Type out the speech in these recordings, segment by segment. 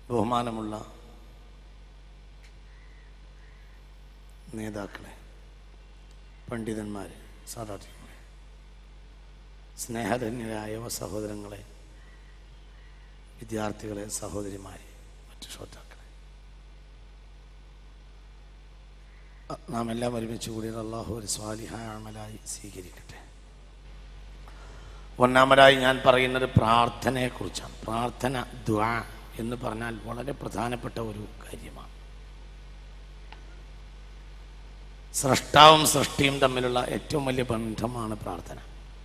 ബഹുമാനമുള്ള നേതാക്കളെ പണ്ഡിതന്മാർ സാധാർത്ഥ്യങ്ങളെ സ്നേഹധന്യരായ സഹോദരങ്ങളെ വിദ്യാർത്ഥികളെ സഹോദരിമാരെ മറ്റു ശ്രോതാക്കളെ അ- നാം എല്ലാം ഒരുമിച്ച് കൂടി അള്ളാഹു ഒരു സ്വാലിഹായ അമലായി സ്വീകരിക്കട്ടെ ഒന്നാമതായി ഞാൻ പറയുന്നത് പ്രാർത്ഥനയെക്കുറിച്ചാണ് പ്രാർത്ഥന ദ്വാ എന്ന് പറഞ്ഞാൽ വളരെ പ്രധാനപ്പെട്ട ഒരു കാര്യമാണ് സൃഷ്ടാവും സൃഷ്ടിയും തമ്മിലുള്ള ഏറ്റവും വലിയ ബന്ധമാണ് പ്രാർത്ഥന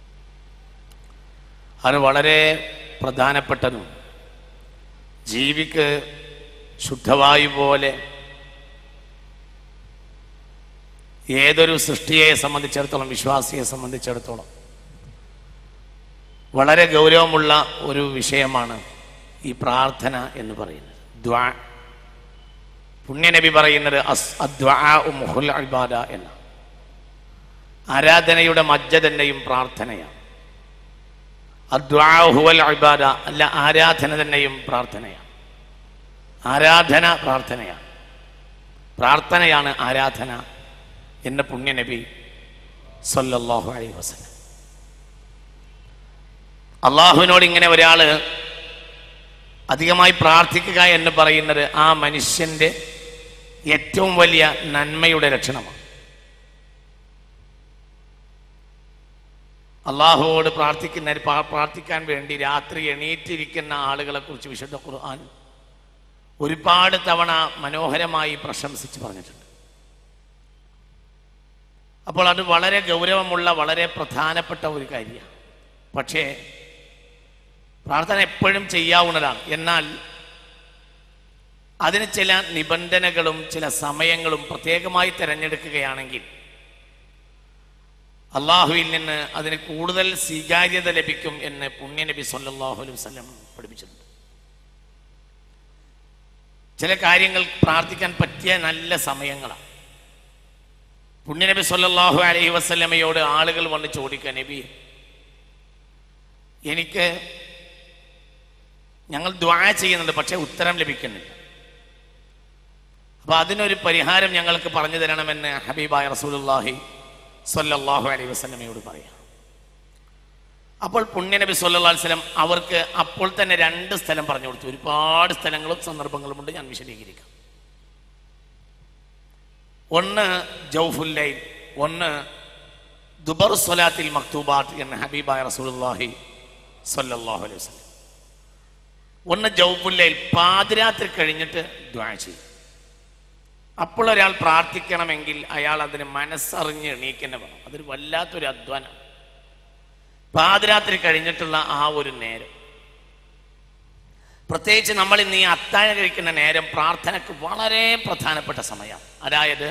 അത് വളരെ പ്രധാനപ്പെട്ടതും ജീവിക്ക് ശുദ്ധവായു പോലെ ഏതൊരു സൃഷ്ടിയെ സംബന്ധിച്ചിടത്തോളം വിശ്വാസിയെ സംബന്ധിച്ചിടത്തോളം വളരെ ഗൗരവമുള്ള ഒരു വിഷയമാണ് ഈ പ്രാർത്ഥന എന്ന് പറയുന്നത് ദ്വാ പുണ്യനബി പറയുന്നത് അസ് അദ്വാഉ മുഹുൽ ഇബാദ എന്ന ആരാധനയുടെ മജ്ജ തന്നെയും പ്രാർത്ഥനയാണ് അദ്വാഉ ഹുവൽ ഇബാദ അല്ല ആരാധന തന്നെയും പ്രാർത്ഥനയാണ് ആരാധന പ്രാർത്ഥനയാണ് പ്രാർത്ഥനയാണ് ആരാധന എന്ന് പുണ്യനബി സല്ലല്ലാഹു അലൈഹി വസല്ലം അള്ളാഹുവിനോട് ഇങ്ങനെ ഒരാള് അധികമായി പ്രാർത്ഥിക്കുക എന്ന് പറയുന്നത് ആ മനുഷ്യന്റെ ഏറ്റവും വലിയ നന്മയുടെ ലക്ഷണമാണ് അള്ളാഹുവോട് പ്രാർത്ഥിക്കുന്ന പ്രാ- പ്രാർത്ഥിക്കാൻ വേണ്ടി രാത്രി എണീറ്റിരിക്കുന്ന ആളുകളെ കുറിച്ച് വിശുദ്ധ ഖുർആൻ ഒരുപാട് തവണ മനോഹരമായി പ്രശംസിച്ച് പറഞ്ഞിട്ടുണ്ട് അപ്പോൾ അത് വളരെ ഗൗരവമുള്ള വളരെ പ്രധാനപ്പെട്ട ഒരു കാര്യമാണ് പക്ഷേ പ്രാർത്ഥന എപ്പോഴും ചെയ്യാവുന്നതാണ് എന്നാൽ അതിന് ചില നിബന്ധനകളും ചില സമയങ്ങളും പ്രത്യേകമായി തിരഞ്ഞെടുക്കുകയാണെങ്കിൽ അള്ളാഹുവിൽ നിന്ന് അതിന് കൂടുതൽ സ്വീകാര്യത ലഭിക്കും എന്ന് പുണ്യനബി സല്ലല്ലാഹു അലൈഹി വസല്ലം പഠിപ്പിച്ചിട്ടുണ്ട് ചില കാര്യങ്ങൾ പ്രാർത്ഥിക്കാൻ പറ്റിയ നല്ല സമയങ്ങളാണ് പുണ്യനബി സല്ലല്ലാഹു അലൈഹി വസല്ലമയോട് ആളുകൾ വന്ന് ചോദിക്കുക നബി എനിക്ക് ഞങ്ങൾ ദ്വാ ചെയ്യുന്നുണ്ട് പക്ഷേ ഉത്തരം ലഭിക്കുന്നില്ല അപ്പൊ അതിനൊരു പരിഹാരം ഞങ്ങൾക്ക് പറഞ്ഞു തരണമെന്ന് ഹബീബായ റസൂലുള്ളാഹി സ്വല്ലല്ലാഹു അലൈഹി വസല്ലമയോട് പറയാം അപ്പോൾ പുണ്യനബി സല്ലല്ലാഹു അലൈഹി വസല്ലം അവർക്ക് അപ്പോൾ തന്നെ രണ്ട് സ്ഥലം പറഞ്ഞു കൊടുത്തു ഒരുപാട് സ്ഥലങ്ങളും സന്ദർഭങ്ങളും ഉണ്ട് ഞാൻ വിശദീകരിക്കാം ഒന്ന് ജൗഫുല്ലൈൻ ഒന്ന് ദുബർ സ്വലാത്തിൽ മക്തൂബാത്ത് എന്ന ഹബീബായ റസൂലുള്ളാഹി സ്വല്ലല്ലാഹു അലൈഹി വസല്ലം ഒന്ന് ജൗഫുല്ലൈൽ പാതിരാത്രി കഴിഞ്ഞിട്ട് ദ്വാ ചെയ്യും അപ്പോൾ ഒരാൾ പ്രാർത്ഥിക്കണമെങ്കിൽ അയാൾ അതിന് മനസ്സറിഞ്ഞ് എണീക്കുന്ന വേണം അതൊരു വല്ലാത്തൊരു അധ്വാനം പാതിരാത്രി കഴിഞ്ഞിട്ടുള്ള ആ ഒരു നേരം പ്രത്യേകിച്ച് നമ്മൾ ഇന്ന് ഈ അത്താഴം കഴിക്കുന്ന നേരം പ്രാർത്ഥനയ്ക്ക് വളരെ പ്രധാനപ്പെട്ട സമയമാണ് അതായത്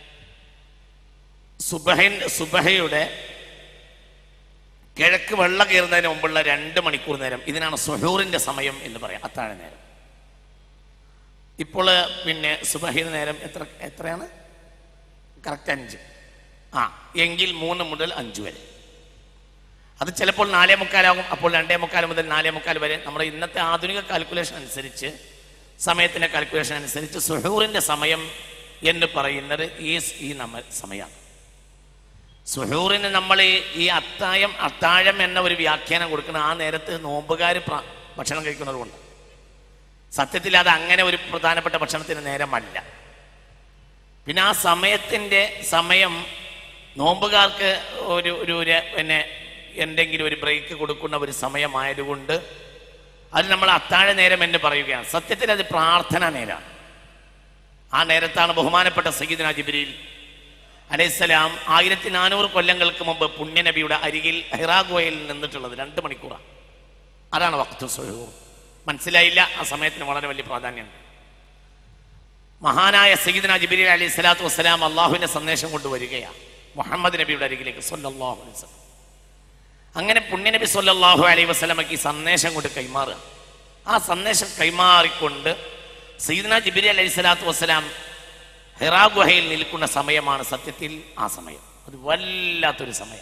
സുബഹിൻ സുബഹയുടെ കിഴക്ക് വെള്ള കയറുന്നതിന് മുമ്പുള്ള രണ്ട് മണിക്കൂർ നേരം ഇതിനാണ് സുഹൂറിന്റെ സമയം എന്ന് പറയാം അത്താഴ നേരം ഇപ്പോൾ പിന്നെ സുബഹിന് നേരം എത്ര എത്രയാണ് കറക്റ്റ് അഞ്ച് ആ എങ്കിൽ മൂന്ന് മുതൽ അഞ്ച് വരെ അത് ചിലപ്പോൾ നാലേ മുക്കാലാകും അപ്പോൾ രണ്ടേ മുക്കാൽ മുതൽ നാലേ മുക്കാൽ വരെ നമ്മുടെ ഇന്നത്തെ ആധുനിക കാൽക്കുലേഷൻ അനുസരിച്ച് സമയത്തിൻ്റെ കാൽക്കുലേഷൻ അനുസരിച്ച് സുഹൂറിൻ്റെ സമയം എന്ന് പറയുന്നത് ഈ ഈ നമ്മ സമയമാണ് സുഹൂറിന് നമ്മൾ ഈ- ഈ അത്തായം അത്താഴം എന്ന ഒരു വ്യാഖ്യാനം കൊടുക്കുന്ന ആ നേരത്ത് നോമ്പുകാർ ഭക്ഷണം കഴിക്കുന്നതുകൊണ്ട് സത്യത്തിൽ അത് അങ്ങനെ ഒരു പ്രധാനപ്പെട്ട ഭക്ഷണത്തിന് നേരമല്ല പിന്നെ ആ സമയത്തിൻ്റെ സമയം നോമ്പുകാർക്ക് ഒരു ഒരു ര- പിന്നെ എന്തെങ്കിലും ഒരു ബ്രേക്ക് കൊടുക്കുന്ന ഒരു സമയമായതുകൊണ്ട് അത് നമ്മൾ അത്താഴ നേരം എന്ന് പറയുകയാണ് സത്യത്തിൽ അത് പ്രാർത്ഥനാ നേരമാണ് ആ നേരത്താണ് ബഹുമാനപ്പെട്ട സയ്യിദ്ന ജിബ്രീൽ അലൈഹിസ്സലാം ആയിരത്തി നാനൂറ് കൊല്ലങ്ങൾക്ക് മുമ്പ് പുണ്യനബിയുടെ അരികിൽ ഹിറാഗോയിൽ നിന്നിട്ടുള്ളത് രണ്ട് മണിക്കൂറാണ് അതാണ് വക്തു സുഹൂർ മനസ്സിലായില്ല ആ സമയത്തിന് വളരെ വലിയ പ്രാധാന്യമുണ്ട് മഹാനായ സയ്യിദ്ന ജിബ്രീൽ അലൈഹി സ്വലാത്തു വസ്സലാം അള്ളാഹുവിന്റെ സന്ദേശം കൊണ്ടുവരികയാണ് മുഹമ്മദ് നബിയുടെ അരികിലേക്ക് സല്ലല്ലാഹു അലൈഹി വസല്ലം അങ്ങനെ പുണ്യനബി സല്ലല്ലാഹു അലൈഹി വസല്ലമക്ക് ഈ സന്ദേശം കൊണ്ട് കൈമാറുക ആ സന്ദേശം കൈമാറിക്കൊണ്ട് സയ്യിദ്ന ജിബ്രീൽ അലൈഹി സ്വലാത്തു വസ്സലാം ഹിറാ ഗുഹയിൽ നിൽക്കുന്ന സമയമാണ് സത്യത്തിൽ ആ സമയം അത് വല്ലാത്തൊരു സമയം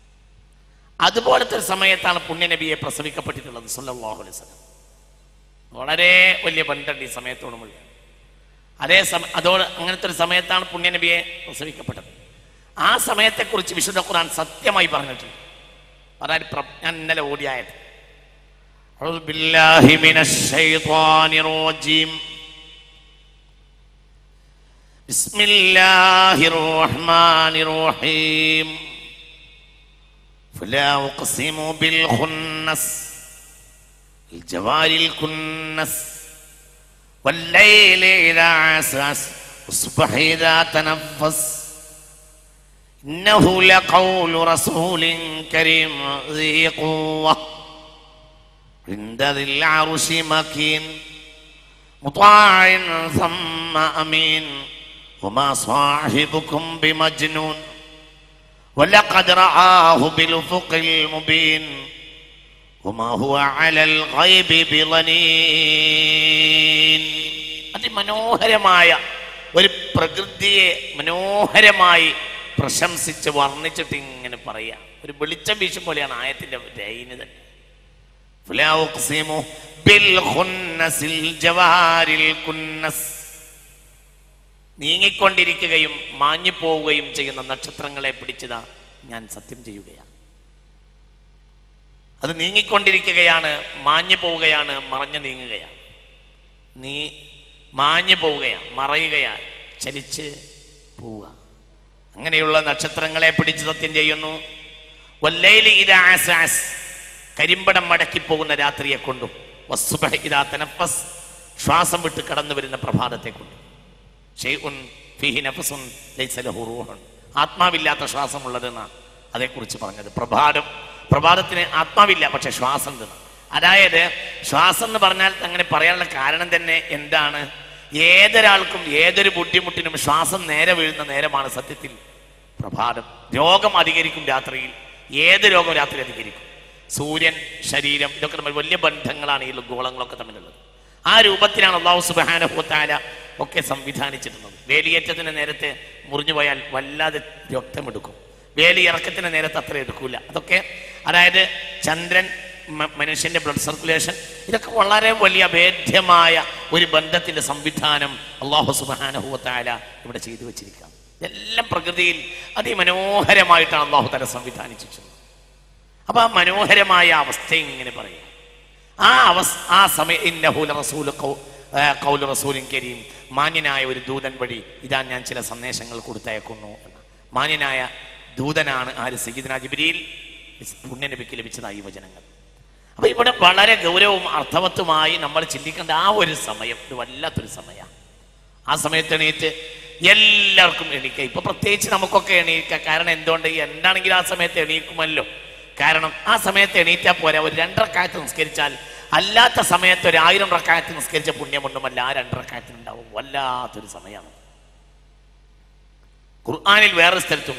അതുപോലത്തെ ഒരു സമയത്താണ് പുണ്യനബിയെ പ്രസവിക്കപ്പെട്ടിട്ടുള്ളത് സല്ലല്ലാഹു അലൈഹി വസല്ലം വളരെ വലിയ ബന്ധമുണ്ട് ഈ സമയത്തോട് മുഴുവൻ അതേ സമയം അതോട് അങ്ങനത്തെ ഒരു സമയത്താണ് പുണ്യനബിയെ പ്രസവിക്കപ്പെട്ടത് ആ സമയത്തെക്കുറിച്ച് വിശുദ്ധ ഖുർആൻ സത്യമായി പറഞ്ഞിട്ടുണ്ട് അതായത് പ്ര- ഞാൻ ഇന്നലെ ഓടിയായത് أعوذ بالله من الشيطان الرجيم بسم الله الرحمن الرحيم فلا أقسم بالخنس الجوار الكنس والليل إذا عسعس والصبح إذا تنفس إنه لقول رسول كريم ذي قوة عند ذي العرش مكين مطاع ثم أمين وما صاحبكم بمجنون ولقد رآه بالأفق المبين وما هو على الغيب بضنين അതിമനോഹരമായ ഒരു പ്രകൃതിയെ മനോഹരമായി പ്രശംസിച്ച് വർണ്ണിച്ചിട്ട് ഇങ്ങനെ പറയാം ഒരു വെളിച്ചം വീശും പോലെയാണ് ആയത്തിന്റെ ലൈന് തന്നെ فلا أقسم بالخنس الجوار الكنس നീങ്ങിക്കൊണ്ടിരിക്കുകയും മാഞ്ഞു പോവുകയും ചെയ്യുന്ന നക്ഷത്രങ്ങളെ പിടിച്ചതാ ഞാൻ സത്യം ചെയ്യുകയാണ് അത് നീങ്ങിക്കൊണ്ടിരിക്കുകയാണ് മാഞ്ഞു പോവുകയാണ് മറഞ്ഞു നീങ്ങുകയാണ് നീ മാഞ്ഞു പോവുകയാണ് മറയുകയാണ് ചലിച്ച് പോവുക അങ്ങനെയുള്ള നക്ഷത്രങ്ങളെ പിടിച്ച് സത്യം ചെയ്യുന്നു വല്ലൈലി ഇദാ അസ്അസ് കരിമ്പടം മടക്കി പോകുന്ന രാത്രിയെ കൊണ്ടും വസ്സുബഹ ഇദാ തനഫസ് ശ്വാസം വിട്ട് കടന്നു വരുന്ന പ്രഭാതത്തെ കൊണ്ടും ഷെയ്ഉൻ ഫീഹി നഫസുൻ ലൈസ ലഹു റൂഹുൻ ആത്മാവില്ലാത്ത ശ്വാസമുള്ളതെന്നാണ് അതേക്കുറിച്ച് പറഞ്ഞത് പ്രഭാതം പ്രഭാതത്തിന് ആത്മാവില്ല പക്ഷെ ശ്വാസം ഉണ്ട് അതായത് ശ്വാസം എന്ന് പറഞ്ഞാൽ അങ്ങനെ പറയാനുള്ള കാരണം തന്നെ എന്താണ് ഏതൊരാൾക്കും ഏതൊരു ബുദ്ധിമുട്ടിനും ശ്വാസം നേരെ വീഴുന്ന നേരമാണ് സത്യത്തിൽ പ്രഭാതം രോഗം അധികരിക്കും രാത്രിയിൽ ഏത് രോഗം രാത്രി അധികരിക്കും സൂര്യൻ ശരീരം ഇതൊക്കെ തമ്മിൽ വലിയ ബന്ധങ്ങളാണ് ഈ ഗോളങ്ങളൊക്കെ തമ്മിലുള്ളത് ആ രൂപത്തിലാണ് അള്ളാഹു സുബാനഹുത്താല ഒക്കെ സംവിധാനിച്ചിട്ടുള്ളത് വേലിയേറ്റത്തിന് നേരത്തെ മുറിഞ്ഞു പോയാൽ വല്ലാതെ രക്തമെടുക്കും വേലിയിറക്കത്തിന് നേരത്തെ അത്ര എടുക്കൂല അതൊക്കെ അതായത് ചന്ദ്രൻ മ- മനുഷ്യന്റെ ബ്ലഡ് സർക്കുലേഷൻ ഇതൊക്കെ വളരെ വലിയ അഭേദ്യമായ ഒരു ബന്ധത്തിന്റെ സംവിധാനം അള്ളാഹു സുബാനഹുവത്താല ഇവിടെ ചെയ്തു വെച്ചിരിക്കാം എല്ലാം പ്രകൃതിയിൽ അതിമനോഹരമായിട്ടാണ് അള്ളാഹു തല സംവിധാനിച്ചിട്ടുള്ളത് അപ്പൊ ആ മനോഹരമായ അവസ്ഥ ഇങ്ങനെ പറയാം ആ അവസ് ആ സമയം ഇന്നഹുല റസൂൽ കൗല റസൂലിൻ കരീം മാന്യനായ ഒരു ദൂതൻ വഴി ഇതാ ഞാൻ ചില സന്ദേശങ്ങൾ കൊടുത്തയക്കുന്നു എന്ന് മാന്യനായ ദൂതനാണ് ആര് സയ്യിദ്ന ജിബ്രീൽ പുണ്യനബിക്ക് ലഭിച്ചതായി ഈ വചനങ്ങൾ അപ്പൊ ഇവിടെ വളരെ ഗൗരവവും അർത്ഥവത്തുമായി നമ്മൾ ചിന്തിക്കേണ്ട ആ ഒരു സമയം ഒരു വല്ലാത്തൊരു സമയമാണ് ആ സമയത്ത് എണീറ്റ് എല്ലാവർക്കും എണീക്കുക ഇപ്പൊ പ്രത്യേകിച്ച് നമുക്കൊക്കെ എണീക്കുക കാരണം എന്തുകൊണ്ട് എന്താണെങ്കിലും ആ സമയത്ത് എണീക്കുമല്ലോ കാരണം ആ സമയത്ത് എണീറ്റാൽ പോരാ ഒരു രണ്ടരക്കാലത്ത് നിസ്കരിച്ചാൽ അല്ലാത്ത സമയത്ത് ഒരു ആയിരം റക്കായത്ത് നിസ്കരിച്ച പുണ്യമൊന്നുമല്ല ആ രണ്ടരക്കായത്തിനുണ്ടാവും വല്ലാത്തൊരു സമയമാണ് ഖുർആാനിൽ വേറെ സ്ഥലത്തും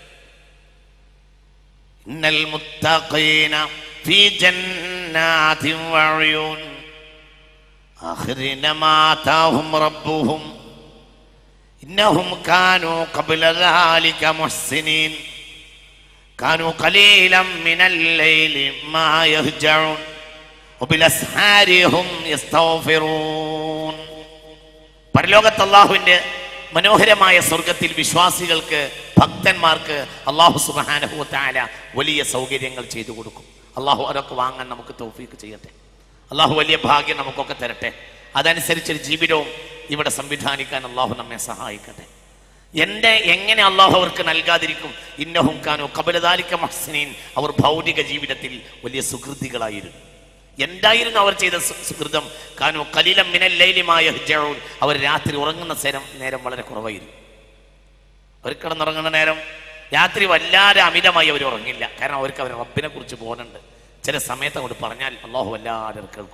ഇന്നൽ മുത്തഖീന ഫീ ജന്നാതിൻ വഅയൂൻ آخرين ما آتاهم ربهم إنهم كانوا قبل ذلك محسنين كانوا قليلا من الليل ما يهجعون وبالأسحار هم يستغفرون പരലോകത്ത് അള്ളാഹുവിന്റെ മനോഹരമായ സ്വർഗത്തിൽ വിശ്വാസികൾക്ക് ഭക്തന്മാർക്ക് അള്ളാഹു സുബാനഹുത്താല വലിയ സൗകര്യങ്ങൾ ചെയ്തു കൊടുക്കും അള്ളാഹു അതൊക്കെ വാങ്ങാൻ നമുക്ക് തൗഫീക്ക് ചെയ്യട്ടെ അള്ളാഹു വലിയ ഭാഗ്യം നമുക്കൊക്കെ തരട്ടെ അതനുസരിച്ചൊരു ജീവിതവും ഇവിടെ സംവിധാനിക്കാൻ അള്ളാഹു നമ്മെ സഹായിക്കട്ടെ എന്റെ എങ്ങനെ അള്ളാഹു അവർക്ക് നൽകാതിരിക്കും ഇന്നഹും കാനു കബലദാലിക്ക മഹ്സനീൻ അവർ ഭൗതിക ജീവിതത്തിൽ വലിയ സുഹൃത്തികളായിരുന്നു എന്തായിരുന്നു അവർ ചെയ്ത സു- സുഹൃതം കാനു കലിലം മിനല്ലൈലിമായ അവർ രാത്രി ഉറങ്ങുന്ന നേരം നേരം വളരെ കുറവായിരുന്നു അവർ കിടന്നുറങ്ങുന്ന നേരം രാത്രി വല്ലാതെ അമിതമായി അവർ ഉറങ്ങില്ല കാരണം അവർക്ക് അവർ റബ്ബിനെ കുറിച്ച് ബോധമുണ്ട് ചില സമയത്ത് അങ്ങോട്ട് പറഞ്ഞാൽ അള്ളാഹു വല്ലാതെ അവർ കേൾക്കും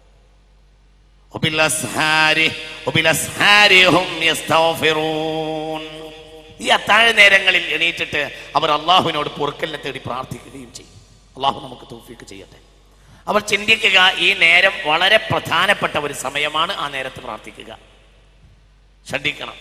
وبالأسحار وبالأسحار هم يستغفرون ഈ അത്താഴ നേരങ്ങളിൽ എണീറ്റിട്ട് അവർ അള്ളാഹുവിനോട് പൊറുക്കലിനെ തേടി പ്രാർത്ഥിക്കുകയും ചെയ്യും അള്ളാഹു നമുക്ക് തൗഫീക്ക് ചെയ്യട്ടെ അവർ ചിന്തിക്കുക ഈ നേരം വളരെ പ്രധാനപ്പെട്ട ഒരു സമയമാണ് ആ നേരത്ത് പ്രാർത്ഥിക്കുക ശ്രദ്ധിക്കണം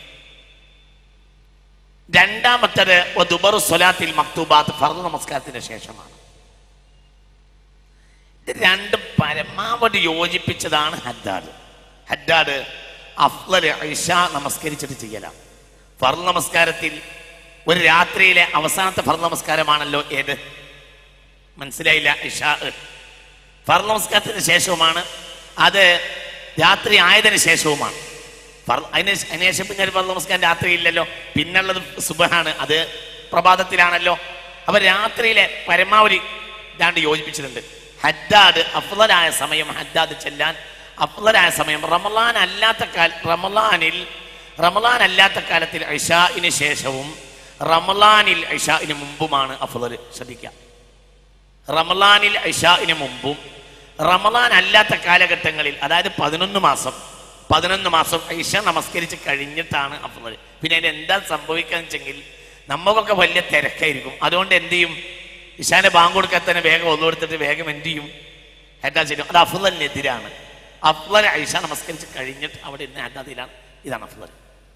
രണ്ടാമത്തത് ദുബറു സ്വലാത്തിൽ മക്തൂബാത്ത് ഫർദ് നമസ്കാരത്തിന് ശേഷമാണ് ഇത് രണ്ടും പര പരമാവധി യോജിപ്പിച്ചതാണ് ഹദ്ദാദ് ഹദ്ദാദ് അഫ്ലൽ ഇഷ നമസ്കരിച്ചിട്ട് ചെയ്യലാണ് ഫർ നമസ്കാരത്തിൽ ഒരു രാത്രിയിലെ അവസാനത്തെ ഫർ നമസ്കാരമാണല്ലോ ഏത് മനസ്സിലായില്ല ഇഷാ ഫർ നമസ്കാരത്തിന് ശേഷവുമാണ് അത് രാത്രി ആയതിനു ശേഷവുമാണ് ഫർ- അതിന് ശേ- അതിന് ശേഷം പിന്നെ ഒരു ഫർ നമസ്കാരം രാത്രി ഇല്ലല്ലോ പിന്നുള്ളത് സുബഹാണ് അത് പ്രഭാതത്തിലാണല്ലോ അപ്പൊ രാത്രിയിലെ പരമാവധി ഇതാണ്ട് യോജിപ്പിച്ചിട്ടുണ്ട് ഹദ്ദാദ് അഫ്ലലായ സമയം ഹദ്ദാദ് ചെല്ലാൻ അഫ്ലലായ സമയം റമലാൻ അല്ലാത്ത കാല റമലാനിൽ റമലാൻ അല്ലാത്ത കാലത്തിൽ ഇഷാഇന് ശേഷവും റമലാനിൽ ഇഷാഇന് മുമ്പുമാണ് അഫ്ലൽ ശ്രദ്ധിക്കുക റമലാനിൽ ഇഷാഇന് മുമ്പും റമലാൻ അല്ലാത്ത കാലഘട്ടങ്ങളിൽ അതായത് പതിനൊന്ന് മാസം പതിനൊന്ന് മാസം ഇഷ നമസ്കരിച്ച് കഴിഞ്ഞിട്ടാണ് അഫ്ലൽ പിന്നെ അതിന് എന്താ സംഭവിക്കാന്ന് വെച്ചെങ്കിൽ നമുക്കൊക്കെ വലിയ തിരക്കായിരിക്കും അതുകൊണ്ട് എന്ത് ചെയ്യും ഇഷാന്റെ ബാങ്ക് കൊടുക്കാൻ തന്നെ വേഗം ഒന്നുകൊടുത്തിട്ട് വേഗം എന്ത് ചെയ്യും എന്താ ചെയ്യും അത് അഫ്ലലിനെതിരാണ് അഫ്ലൽ ഐഷ നമസ്കരിച്ച് കഴിഞ്ഞിട്ട് അവിടെ ഇരുന്ന് ഹദ്ദാദിലാണ് ഇതാണ് അഫ്ലൽ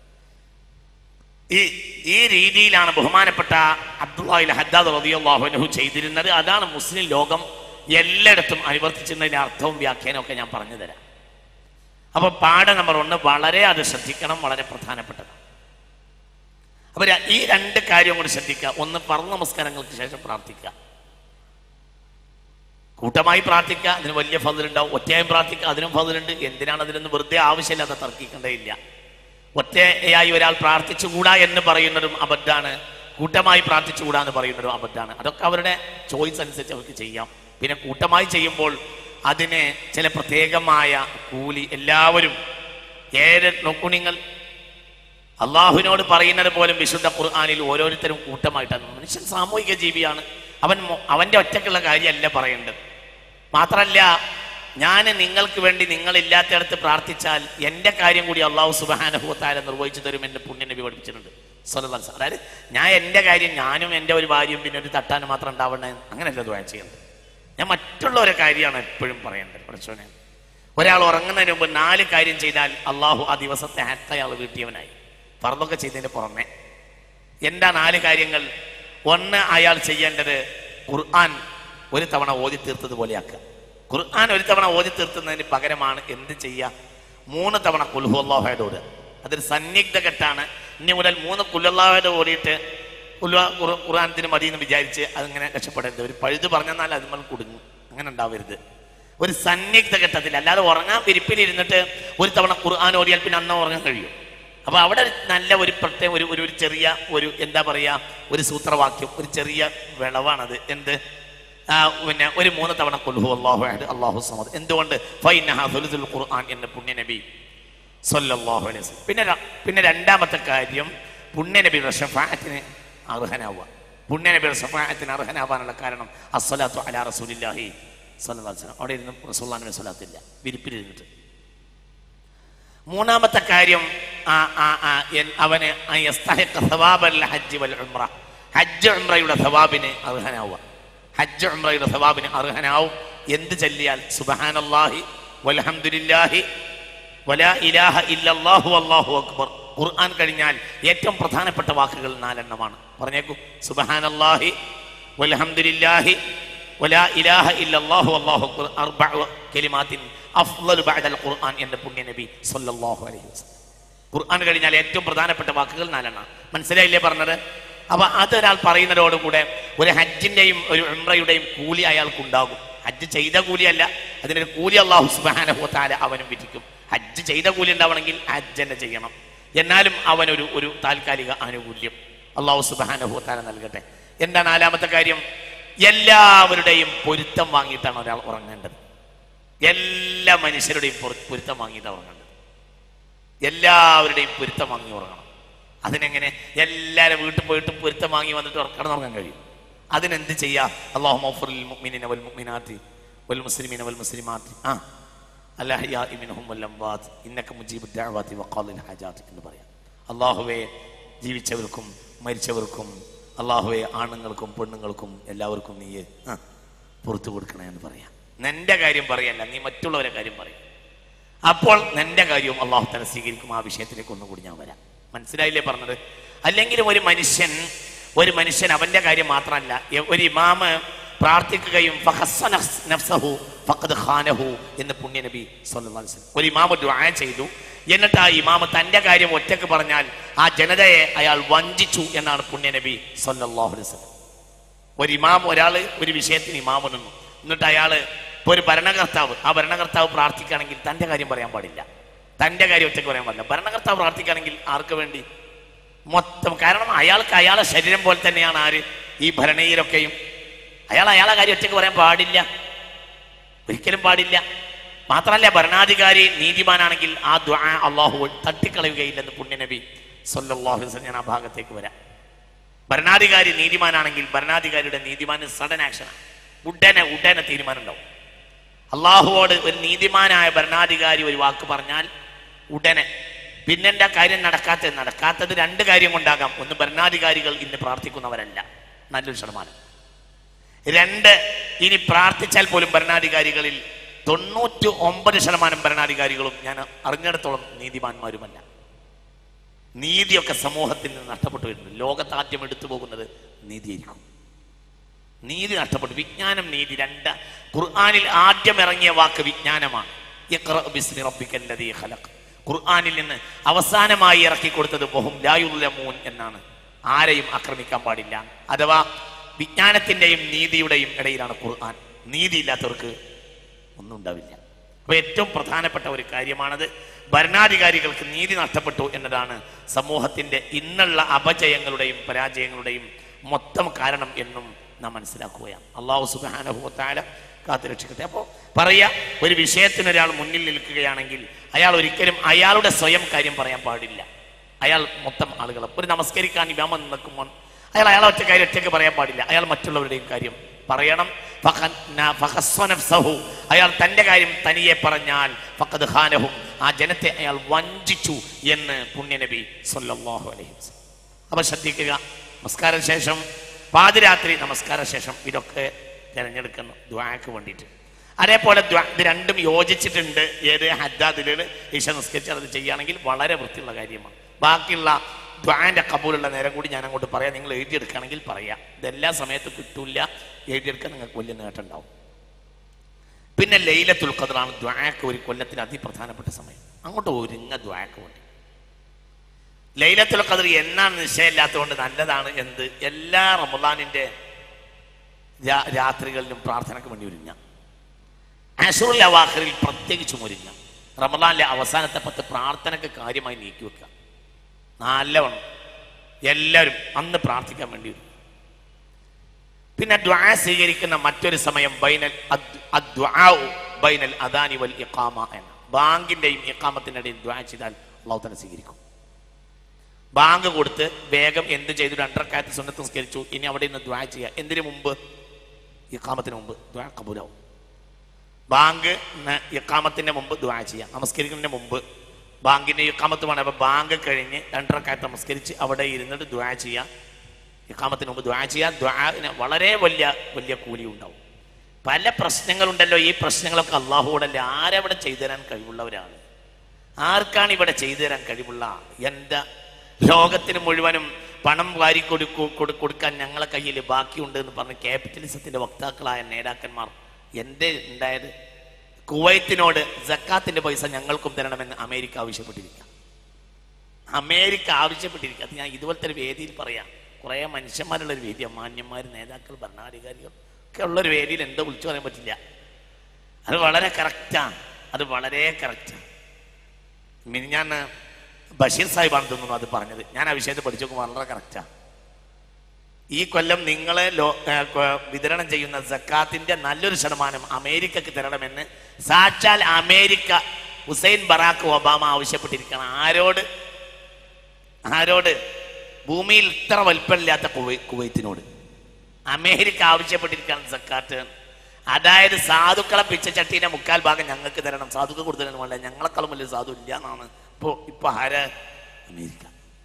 ഈ ഈ രീതിയിലാണ് ബഹുമാനപ്പെട്ട അബ്ദുല്ലാഹിൽ ഹദ്ദാദ് റളിയല്ലാഹു അൻഹു ചെയ്തിരുന്നത് അതാണ് മുസ്ലിം ലോകം എല്ലായിടത്തും അനുവർത്തിച്ചിരുന്നതിന്റെ അർത്ഥവും വ്യാഖ്യാനവും ഒക്കെ ഞാൻ പറഞ്ഞു തരാം അപ്പൊ പാഠ നമ്പർ ഒന്ന് വളരെ അത് ശ്രദ്ധിക്കണം വളരെ പ്രധാനപ്പെട്ടതാണ് അപ്പൊ ര- ഈ രണ്ട് കാര്യം കൂടി ശ്രദ്ധിക്കുക ഒന്ന് പറ നമസ്കാരങ്ങൾക്ക് ശേഷം പ്രാർത്ഥിക്കുക കൂട്ടമായി പ്രാർത്ഥിക്കുക അതിന് വലിയ ഫതിലുണ്ടാവും ഒറ്റയായും പ്രാർത്ഥിക്കുക അതിനും ഫതിലുണ്ട് എന്തിനാണ് അതിനൊന്നും വെറുതെ ആവശ്യമില്ലാതെ തർക്കിക്കേണ്ടതില്ല ഒറ്റയായി ഒരാൾ പ്രാർത്ഥിച്ചുകൂടാ എന്ന് പറയുന്നതും അബദ്ധാണ് കൂട്ടമായി പ്രാർത്ഥിച്ചുകൂടാ എന്ന് പറയുന്നതും അബദ്ധാണ് അതൊക്കെ അവരുടെ ചോയ്സ് അനുസരിച്ച് അവർക്ക് ചെയ്യാം പിന്നെ കൂട്ടമായി ചെയ്യുമ്പോൾ അതിന് ചില പ്രത്യേകമായ കൂലി എല്ലാവരും ഏഴ് നോക്കൂ നിങ്ങൾ അള്ളാഹുവിനോട് പറയുന്നത് പോലും വിശുദ്ധ ഖുർആാനിൽ ഓരോരുത്തരും കൂട്ടമായിട്ടാണ് മനുഷ്യൻ സാമൂഹിക ജീവിയാണ് അവൻ മൊ- അവന്റെ ഒറ്റക്കുള്ള കാര്യമല്ല പറയേണ്ടത് മാത്രല്ല ഞാൻ നിങ്ങൾക്ക് വേണ്ടി നിങ്ങളില്ലാത്തയിടത്ത് പ്രാർത്ഥിച്ചാൽ എൻ്റെ കാര്യം കൂടി അള്ളാഹു സുബാനഹുത്താല നിർവഹിച്ചു തരും എന്ന് പുണ്യനബി പഠിപ്പിച്ചിട്ടുണ്ട് സ്വലം അതായത് ഞാൻ എൻ്റെ കാര്യം ഞാനും എൻ്റെ ഒരു ഭാര്യയും പിന്നെ ഒരു തട്ടാനും മാത്രം ഉണ്ടാവണേ അങ്ങനെയല്ല ദ്വാ ചെയ്യുന്നത് ഞാൻ മറ്റുള്ളവരെ കാര്യമാണ് എപ്പോഴും പറയേണ്ടത് പഠിച്ചോനെ ഒരാൾ ഉറങ്ങുന്നതിന് മുമ്പ് നാല് കാര്യം ചെയ്താൽ അള്ളാഹു ആ ദിവസത്തെ ഹാറ്റ് അയാൾ വീട്ടിയവനായി ഫർദൊക്കെ ചെയ്തതിന് പുറമെ എന്താ നാല് കാര്യങ്ങൾ ഒന്ന് അയാൾ ചെയ്യേണ്ടത് ഖുർആൻ ഒരു തവണ ഓതി തീർത്തതുപോലെയാക്കുക ഖുർആൻ ഒരു തവണ ഓതി തീർത്തുന്നതിന് പകരമാണ് എന്ത് ചെയ്യുക മൂന്ന് തവണ കുൽഹുല്ലാഹയുടെ ഓടുക അതൊരു സന്നിഗ്ധ ഘട്ടാണ് ഇനി മുതൽ മൂന്ന് കുല്ലാഹയുടെ ഓടിയിട്ട് കുൽഹ ഖുർ- ഖുർആനത്തിന് മതി എന്ന് വിചാരിച്ച് അതിങ്ങനെ രക്ഷപ്പെടരുത് ഒരു പഴുത് പറഞ്ഞാൽ അത് നമ്മൾ കുടുങ്ങും അങ്ങനെ ഉണ്ടാവരുത് ഒരു സന്നിഗ്ധ ഘട്ടത്തിൽ അല്ലാതെ ഉറങ്ങാൻ വിരിപ്പിലിരുന്നിട്ട് ഒരു തവണ ഖുർആൻ ഓടിയാൽ പിന്നെ അന്ന് ഉറങ്ങാൻ കഴിയും അപ്പൊ അവിടെ ഒരു നല്ല ഒരു പ്രത്യേക ഒരു ഒരു ഒരു ചെറിയ ഒരു എന്താ പറയാ ഒരു സൂത്രവാക്യം ഒരു ചെറിയ വിളവാണത് എന്ത് ആ, പിന്നെ ഒരു മൂന്ന് തവണ കൊൽഹു അള്ളാഹു അഹദ് അള്ളാഹു സമദ് എന്തുകൊണ്ട് ഫൈനഹ സുലുസുൽ ഖുർആൻ എന്ന പുണ്യനബി സല്ലല്ലാഹു അലൈഹി വസല്ലം പിന്നെ ര- പിന്നെ രണ്ടാമത്തെ കാര്യം പുണ്യനബിയുടെ ഷഫാഅത്തിന് അർഹനാവുക പുണ്യനബിയുടെ ഷഫാഅത്തിന് അർഹനാവാനുള്ള കാരണം അസ്സലാത്തു അലാ റസൂലില്ലാഹി സല്ലല്ലാഹു അലൈഹി വസല്ലം അവിടെ ഇരുന്ന് റസൂലുള്ളാഹിന്റെ സ്വലാത്തില്ല വിരിപ്പിലിരുന്നിട്ട് മൂന്നാമത്തെ കാര്യം ആ ആ ആ എൻ- അവന് ആ യസ്തഹിഖ സവാബൽ ഹജ്ജ് വൽ ഉംറ ഹജ്ജ് ഉംറയുടെ സവാബിന് അർഹനാവുക ഹജ്ജ് ഉംറയുടെ സവാബിന് അർഹനാവും എന്ത് ചൊല്ലിയാൽ സുബ്ഹാനല്ലാഹി വൽഹംദുലില്ലാഹി വലാ ഇലാഹ ഇല്ലല്ലാഹു അല്ലാഹു അക്ബർ ഖുർആൻ കഴിഞ്ഞാൽ ഏറ്റവും പ്രധാനപ്പെട്ട വാക്കുകൾ നാലെണ്ണമാണ് പറഞ്ഞേക്കൂ സുബ്ഹാനല്ലാഹി വൽഹംദുലില്ലാഹി വലാ ഇലാഹ ഇല്ലല്ലാഹു അല്ലാഹു അക്ബർ അർബഉ കലിമാത്തിൻ അഫ്ളലു ബഅദൽ ഖുർആൻ എന്ന പുണ്യ നബി സല്ലല്ലാഹു അലൈഹി വസല്ലം ഖുർആൻ കഴിഞ്ഞാൽ ഏറ്റവും പ്രധാനപ്പെട്ട വാക്കുകൾ നാലെണ്ണ മനസ്സിലായില്ലേ പറഞ്ഞത് അപ്പൊ അതൊരാൾ പറയുന്നതോടുകൂടെ ഒരു ഹജ്ജിന്റെയും ഒരു ഉംറയുടെയും കൂലി അയാൾക്കുണ്ടാകും ഹജ്ജ് ചെയ്ത കൂലിയല്ല അതിനൊരു കൂലി അള്ളാഹു സുബ്ഹാനഹു തആല അവനും വിധിക്കും ഹജ്ജ് ചെയ്ത കൂലി ഉണ്ടാവണമെങ്കിൽ ഹജ്ജ് തന്നെ ചെയ്യണം എന്നാലും അവനൊരു ഒരു താൽക്കാലിക ആനുകൂല്യം അള്ളാഹു സുബ്ഹാനഹു തആല നൽകട്ടെ എന്താ നാലാമത്തെ കാര്യം എല്ലാവരുടെയും പൊരുത്തം വാങ്ങിയിട്ടാണ് ഒരാൾ ഉറങ്ങേണ്ടത് എല്ലാ മനുഷ്യരുടെയും പൊരു- പൊരുത്തം വാങ്ങിയിട്ടാണ് ഉറങ്ങേണ്ടത് എല്ലാവരുടെയും പൊരുത്തം വാങ്ങി ഉറങ്ങണം അതിനെങ്ങനെ എല്ലാവരും വീട്ടിൽ പോയിട്ട് പൊരുത്തം വാങ്ങി വന്നിട്ട് ഉറ- കിടന്നുറങ്ങാൻ കഴിയും അതിനെന്ത് ചെയ്യാ അള്ളാഹു മൗഫുറിൽ മുഅ്മിനീന വൽ മുഅ്മിനാത്തി വൽ മുസ്ലിമീന വൽ മുസ്ലിമാത്തി ആ അല്ലാഹിയാഇ മിൻഹും വൽ അംവാത്ത് ഇന്നക മുജീബുദ് ദഅവാതി വഖാദിൽ ഹാജാത്ത് എന്ന് പറയാം അള്ളാഹുവേ ജീവിച്ചവർക്കും മരിച്ചവർക്കും അള്ളാഹുവെ ആണുങ്ങൾക്കും പെണ്ണുങ്ങൾക്കും എല്ലാവർക്കും നീ ആ പുറത്തു കൊടുക്കണേ എന്ന് പറയാം നിന്റെ കാര്യം പറയല്ല നീ മറ്റുള്ളവരെ കാര്യം പറയും അപ്പോൾ നിന്റെ കാര്യവും അള്ളാഹു തല സ്വീകരിക്കും ആ വിഷയത്തിലേക്ക് ഒന്നുകൂടി ഞാൻ വരാം മനസ്സിലായില്ലേ പറഞ്ഞത് അല്ലെങ്കിലും ഒരു മനുഷ്യൻ ഒരു മനുഷ്യൻ അവന്റെ കാര്യം മാത്രമല്ല എ- ഒരു ഇമാമ് പ്രാർത്ഥിക്കുകയും ഫഹസ്സ നഫ്സ്- നഫ്സഹു ഫഖദ് ഖാനഹു എന്ന് പുണ്യനബി സല്ലല്ലാഹു അലൈഹി വസല്ലം ഒരു ഇമാമ ദുആ ചെയ്തു എന്നിട്ട് ആ ഇമാമ തന്റെ കാര്യം ഒറ്റക്ക് പറഞ്ഞാൽ ആ ജനതയെ അയാൾ വഞ്ചിച്ചു എന്നാണ് പുണ്യനബി സല്ലല്ലാഹു അലൈഹി വസല്ലം ഒരു ഇമാം ഒരാൾ ഒരു വിഷയത്തിന് ഇമാമ നിന്നു എന്നിട്ട് അയാള് ഇപ്പൊ ഒരു ഭരണകർത്താവ് ആ ഭരണകർത്താവ് പ്രാർത്ഥിക്കുകയാണെങ്കിൽ തന്റെ കാര്യം പറയാൻ പാടില്ല തന്റെ കാര്യം ഒറ്റയ്ക്ക് പറയാൻ പാടില്ല ഭരണകർത്താവ് പ്രാർത്ഥിക്കുകയാണെങ്കിൽ ആർക്ക് വേണ്ടി മൊത്തം കാരണം അയാൾക്ക് അയാളെ ശരീരം പോലെ തന്നെയാണ് ആര് ഈ ഭരണീയരൊക്കെയും അയാൾ അയാളെ കാര്യം ഒറ്റയ്ക്ക് പറയാൻ പാടില്ല ഒരിക്കലും പാടില്ല മാത്രമല്ല ഭരണാധികാരി നീതിമാനാണെങ്കിൽ ആ ദ്വാ അള്ളാഹു തട്ടിക്കളയുകയില്ലെന്ന് പുണ്യനബി സല്ലല്ലാഹു അലൈഹി വസല്ലം ഞാൻ ആ ഭാഗത്തേക്ക് വരാം ഭരണാധികാരി നീതിമാനാണെങ്കിൽ ഭരണാധികാരിയുടെ നീതിമാന് സഡൻ ആക്ഷൻ ഉടനെ ഉടനെ തീരുമാനം ഉണ്ടാവും അള്ളാഹുവോട് ഒരു നീതിമാനായ ഭരണാധികാരി ഒരു വാക്ക് പറഞ്ഞാൽ ഉടനെ പിന്നെന്താ കാര്യം നടക്കാത്തത് നടക്കാത്തത് രണ്ട് കാര്യം കൊണ്ടാകാം ഒന്ന് ഭരണാധികാരികൾ ഇന്ന് പ്രാർത്ഥിക്കുന്നവരല്ല നല്ലൊരു ശതമാനം രണ്ട് ഇനി പ്രാർത്ഥിച്ചാൽ പോലും ഭരണാധികാരികളിൽ തൊണ്ണൂറ്റി ഒമ്പത് ശതമാനം ഭരണാധികാരികളും ഞാൻ അറിഞ്ഞിടത്തോളം നീതിമാന്മാരുമല്ല നീതിയൊക്കെ സമൂഹത്തിൽ നിന്ന് നഷ്ടപ്പെട്ടു വരുന്നു ലോകത്ത് ആദ്യം എടുത്തു പോകുന്നത് നീതിയായിരിക്കും നീതി നഷ്ടപ്പെട്ടു വിജ്ഞാനം നീതി രണ്ട് ഖുർആനിൽ ആദ്യം ഇറങ്ങിയ വാക്ക് വിജ്ഞാനമാണ് ഇഖ്റ ബിസ്മി റബ്ബിക്കൽ ലദീ ഖലഖ് ഖുർആനിൽ നിന്ന് അവസാനമായി ഇറക്കി കൊടുത്തത് ബഹും ലായുല്ലമൂൻ എന്നാണ് ആരെയും ആക്രമിക്കാൻ പാടില്ല അഥവാ വിജ്ഞാനത്തിന്റെയും നീതിയുടെയും ഇടയിലാണ് ഖുർആൻ നീതിയില്ലാത്തവർക്ക് ഒന്നും ഉണ്ടാവില്ല അപ്പൊ ഏറ്റവും പ്രധാനപ്പെട്ട ഒരു കാര്യമാണത് ഭരണാധികാരികൾക്ക് നീതി നഷ്ടപ്പെട്ടു എന്നതാണ് സമൂഹത്തിന്റെ ഇന്നുള്ള അപജയങ്ങളുടെയും പരാജയങ്ങളുടെയും മൊത്തം കാരണം എന്നും നാം മനസ്സിലാക്കുകയാണ് അള്ളാഹു സുബാനുഭവത്താല കാത്തു രക്ഷിക്കട്ടെ അപ്പോൾ പറയാ ഒരു വിഷയത്തിന് ഒരാൾ മുന്നിൽ നിൽക്കുകയാണെങ്കിൽ അയാൾ ഒരിക്കലും അയാളുടെ സ്വയം കാര്യം പറയാൻ പാടില്ല അയാൾ മൊത്തം ആളുകളെ ഒരു നമസ്കരിക്കാൻ ഇമാമ നിൽക്കുമ്പോൾ അയാൾ അയാളെ ഒറ്റ കാര്യം ഒറ്റയ്ക്ക് പറയാൻ പാടില്ല അയാൾ മറ്റുള്ളവരുടെയും കാര്യം പറയണം ഫഖ- ന- ഫഖസ്വ നഫ്സഹു. അയാൾ തന്റെ കാര്യം തനിയെ പറഞ്ഞാൽ ഫഖദ് ഖാനഹും ആ ജനത്തെ അയാൾ വഞ്ചിച്ചു എന്ന് പുണ്യനബി സല്ലല്ലാഹു അലൈഹി വസല്ലം അപ്പൊ ശ്രദ്ധിക്കുക നമസ്കാര ശേഷം പാതിരാത്രി നമസ്കാര ശേഷം ഇതൊക്കെ തിരഞ്ഞെടുക്കുന്നു ദ്വാക്ക് വേണ്ടിയിട്ട് അതേപോലെ ദ്വാ ഇത് രണ്ടും യോജിച്ചിട്ടുണ്ട് ഏത് ഹദ്ദാദില് ഈശ നിസ്കരിച്ച് അത് ചെയ്യുകയാണെങ്കിൽ വളരെ വൃത്തിയുള്ള കാര്യമാണ് ബാക്കിയുള്ള ദ്വാന്റെ കബൂലുള്ള നേരം കൂടി ഞാൻ അങ്ങോട്ട് പറയാം നിങ്ങൾ എഴുതിയെടുക്കുകയാണെങ്കിൽ പറയാം ഇതെല്ലാ സമയത്തും കിട്ടൂല എഴുതിയെടുക്കാൻ നിങ്ങൾക്ക് വലിയ നേട്ടം ഉണ്ടാവും പിന്നെ ലൈലത്തുൽ ഖദറാണ് ദ്വാക്ക് ഒരു കൊല്ലത്തിന് അതിപ്രധാനപ്പെട്ട സമയം അങ്ങോട്ട് ഒരുങ്ങ ദ്വാക്ക് വേണ്ടി ലൈലത്തുൽ ഖദർ എന്നാണ് നിശ്ചയമില്ലാത്തതുകൊണ്ട് നല്ലതാണ് എന്ത് എല്ലാ റമദാനിന്റെ രാ- രാത്രികളിലും പ്രാർത്ഥനയ്ക്ക് വേണ്ടി ഒരുങ്ങ അഷുറിൽ അവാഖറിൽ പ്രത്യേകിച്ചും ഒരുങ്ങ റമദാനിലെ അവസാനത്തെ പത്ത് പ്രാർത്ഥനയ്ക്ക് കാര്യമായി നീക്കി വെക്കുക നല്ലവണ്ണം എല്ലാവരും അന്ന് പ്രാർത്ഥിക്കാൻ വേണ്ടി വരും പിന്നെ ദ്വാ സ്വീകരിക്കുന്ന മറ്റൊരു സമയം ബൈനൽ അദ്- അദ്ദുആഉ ബൈനൽ അദാനി വൽ ഇഖാമ എന്ന ബാങ്കിന്റെയും ഇഖാമത്തിന്റെ ഇടയിൽ ദ്വാ ചെയ്താൽ അള്ളാഹു തന്നെ സ്വീകരിക്കും ബാങ്ക് കൊടുത്ത് വേഗം എന്ത് ചെയ്തു രണ്ടരക്കാലത്ത് സുന്നത്ത് നിസ്കരിച്ചു ഇനി അവിടെ നിന്ന് ദ്വാ ചെയ്യുക എന്തിനു മുമ്പ് ഇഖാമത്തിന് മുമ്പ് ദ്വാ കബൂലാവും ബാങ്ക് ന- ഇഖാമത്തിന്റെ മുമ്പ് ദ്വാ ചെയ്യുക നമസ്കരിക്കുന്നതിന് മുമ്പ് ബാങ്കിന്റെ ഇഖാമത്ത് വേണം അപ്പൊ ബാങ്ക് കഴിഞ്ഞ് രണ്ടരക്കാലത്ത് നമസ്കരിച്ച് അവിടെ ഇരുന്നിട്ട് ദ്വാ ചെയ്യുക ഇഖാമത്തിന് മുമ്പ് ദ്വാ ചെയ്യുക ദ്വാന് വളരെ വലിയ വലിയ കൂലി ഉണ്ടാവും പല പ്രശ്നങ്ങളുണ്ടല്ലോ ഈ പ്രശ്നങ്ങളൊക്കെ അള്ളാഹുവോടല്ലേ ആരവിടെ ചെയ്തു തരാൻ കഴിവുള്ളവരാണ് ആർക്കാണ് ഇവിടെ ചെയ്തു തരാൻ കഴിവുള്ള എന്താ ലോകത്തിന് മുഴുവനും പണം വാരി കൊടുക്കു കൊടു- കൊടുക്കാൻ ഞങ്ങളെ കയ്യിൽ ബാക്കിയുണ്ട് എന്ന് പറഞ്ഞ് ക്യാപിറ്റലിസത്തിന്റെ വക്താക്കളായ നേതാക്കന്മാർ എന്തേ ഉണ്ടായത് കുവൈത്തിനോട് ജക്കാത്തിന്റെ പൈസ ഞങ്ങൾക്കും തരണമെന്ന് അമേരിക്ക ആവശ്യപ്പെട്ടിരിക്കുക അമേരിക്ക ആവശ്യപ്പെട്ടിരിക്കുക അത് ഞാൻ ഇതുപോലത്തെ ഒരു വേദിയിൽ പറയാം കുറേ മനുഷ്യന്മാരുള്ള ഒരു വേദിയാണ് മാന്യന്മാർ നേതാക്കൾ ഭരണാധികാരികൾ ഒക്കെ ഉള്ള ഒരു വേദിയിൽ എന്തോ വിളിച്ചു പറയാൻ പറ്റില്ല അത് വളരെ കറക്റ്റാണ് അത് വളരെ കറക്റ്റാണ് മിനിഞ്ഞാൻ ബഷീർ സാഹിബാണ് തോന്നുന്നു അത് പറഞ്ഞത് ഞാൻ ആ വിഷയത്തെ പഠിച്ചു നോക്കുമ്പോൾ വളരെ കറക്റ്റാണ് ഈ കൊല്ലം നിങ്ങളെ ലോ ഏ, കൊ- വിതരണം ചെയ്യുന്ന സക്കാത്തിന്റെ നല്ലൊരു ശതമാനം അമേരിക്കക്ക് തരണമെന്ന് സാക്ഷാൽ അമേരിക്ക ഹുസൈൻ ബറാക്ക് ഒബാമ ആവശ്യപ്പെട്ടിരിക്കണം ആരോട് ആരോട് ഭൂമിയിൽ ഇത്ര വലിപ്പമില്ലാത്ത കുവൈ കുവൈത്തിനോട് അമേരിക്ക ആവശ്യപ്പെട്ടിരിക്കുകയാണ് സക്കാത്ത് അതായത് സാധുക്കളെ പിച്ചച്ചട്ടീന്റെ മുക്കാൽ ഭാഗം ഞങ്ങൾക്ക് തരണം സാധുക്കൾ കൊടുത്തരണം വേണ്ട ഞങ്ങളെക്കാളും വലിയ സാധു ഇല്ല എന്നാണ് ഇപ്പോ ഇപ്പൊ ആര് അമേരിക്ക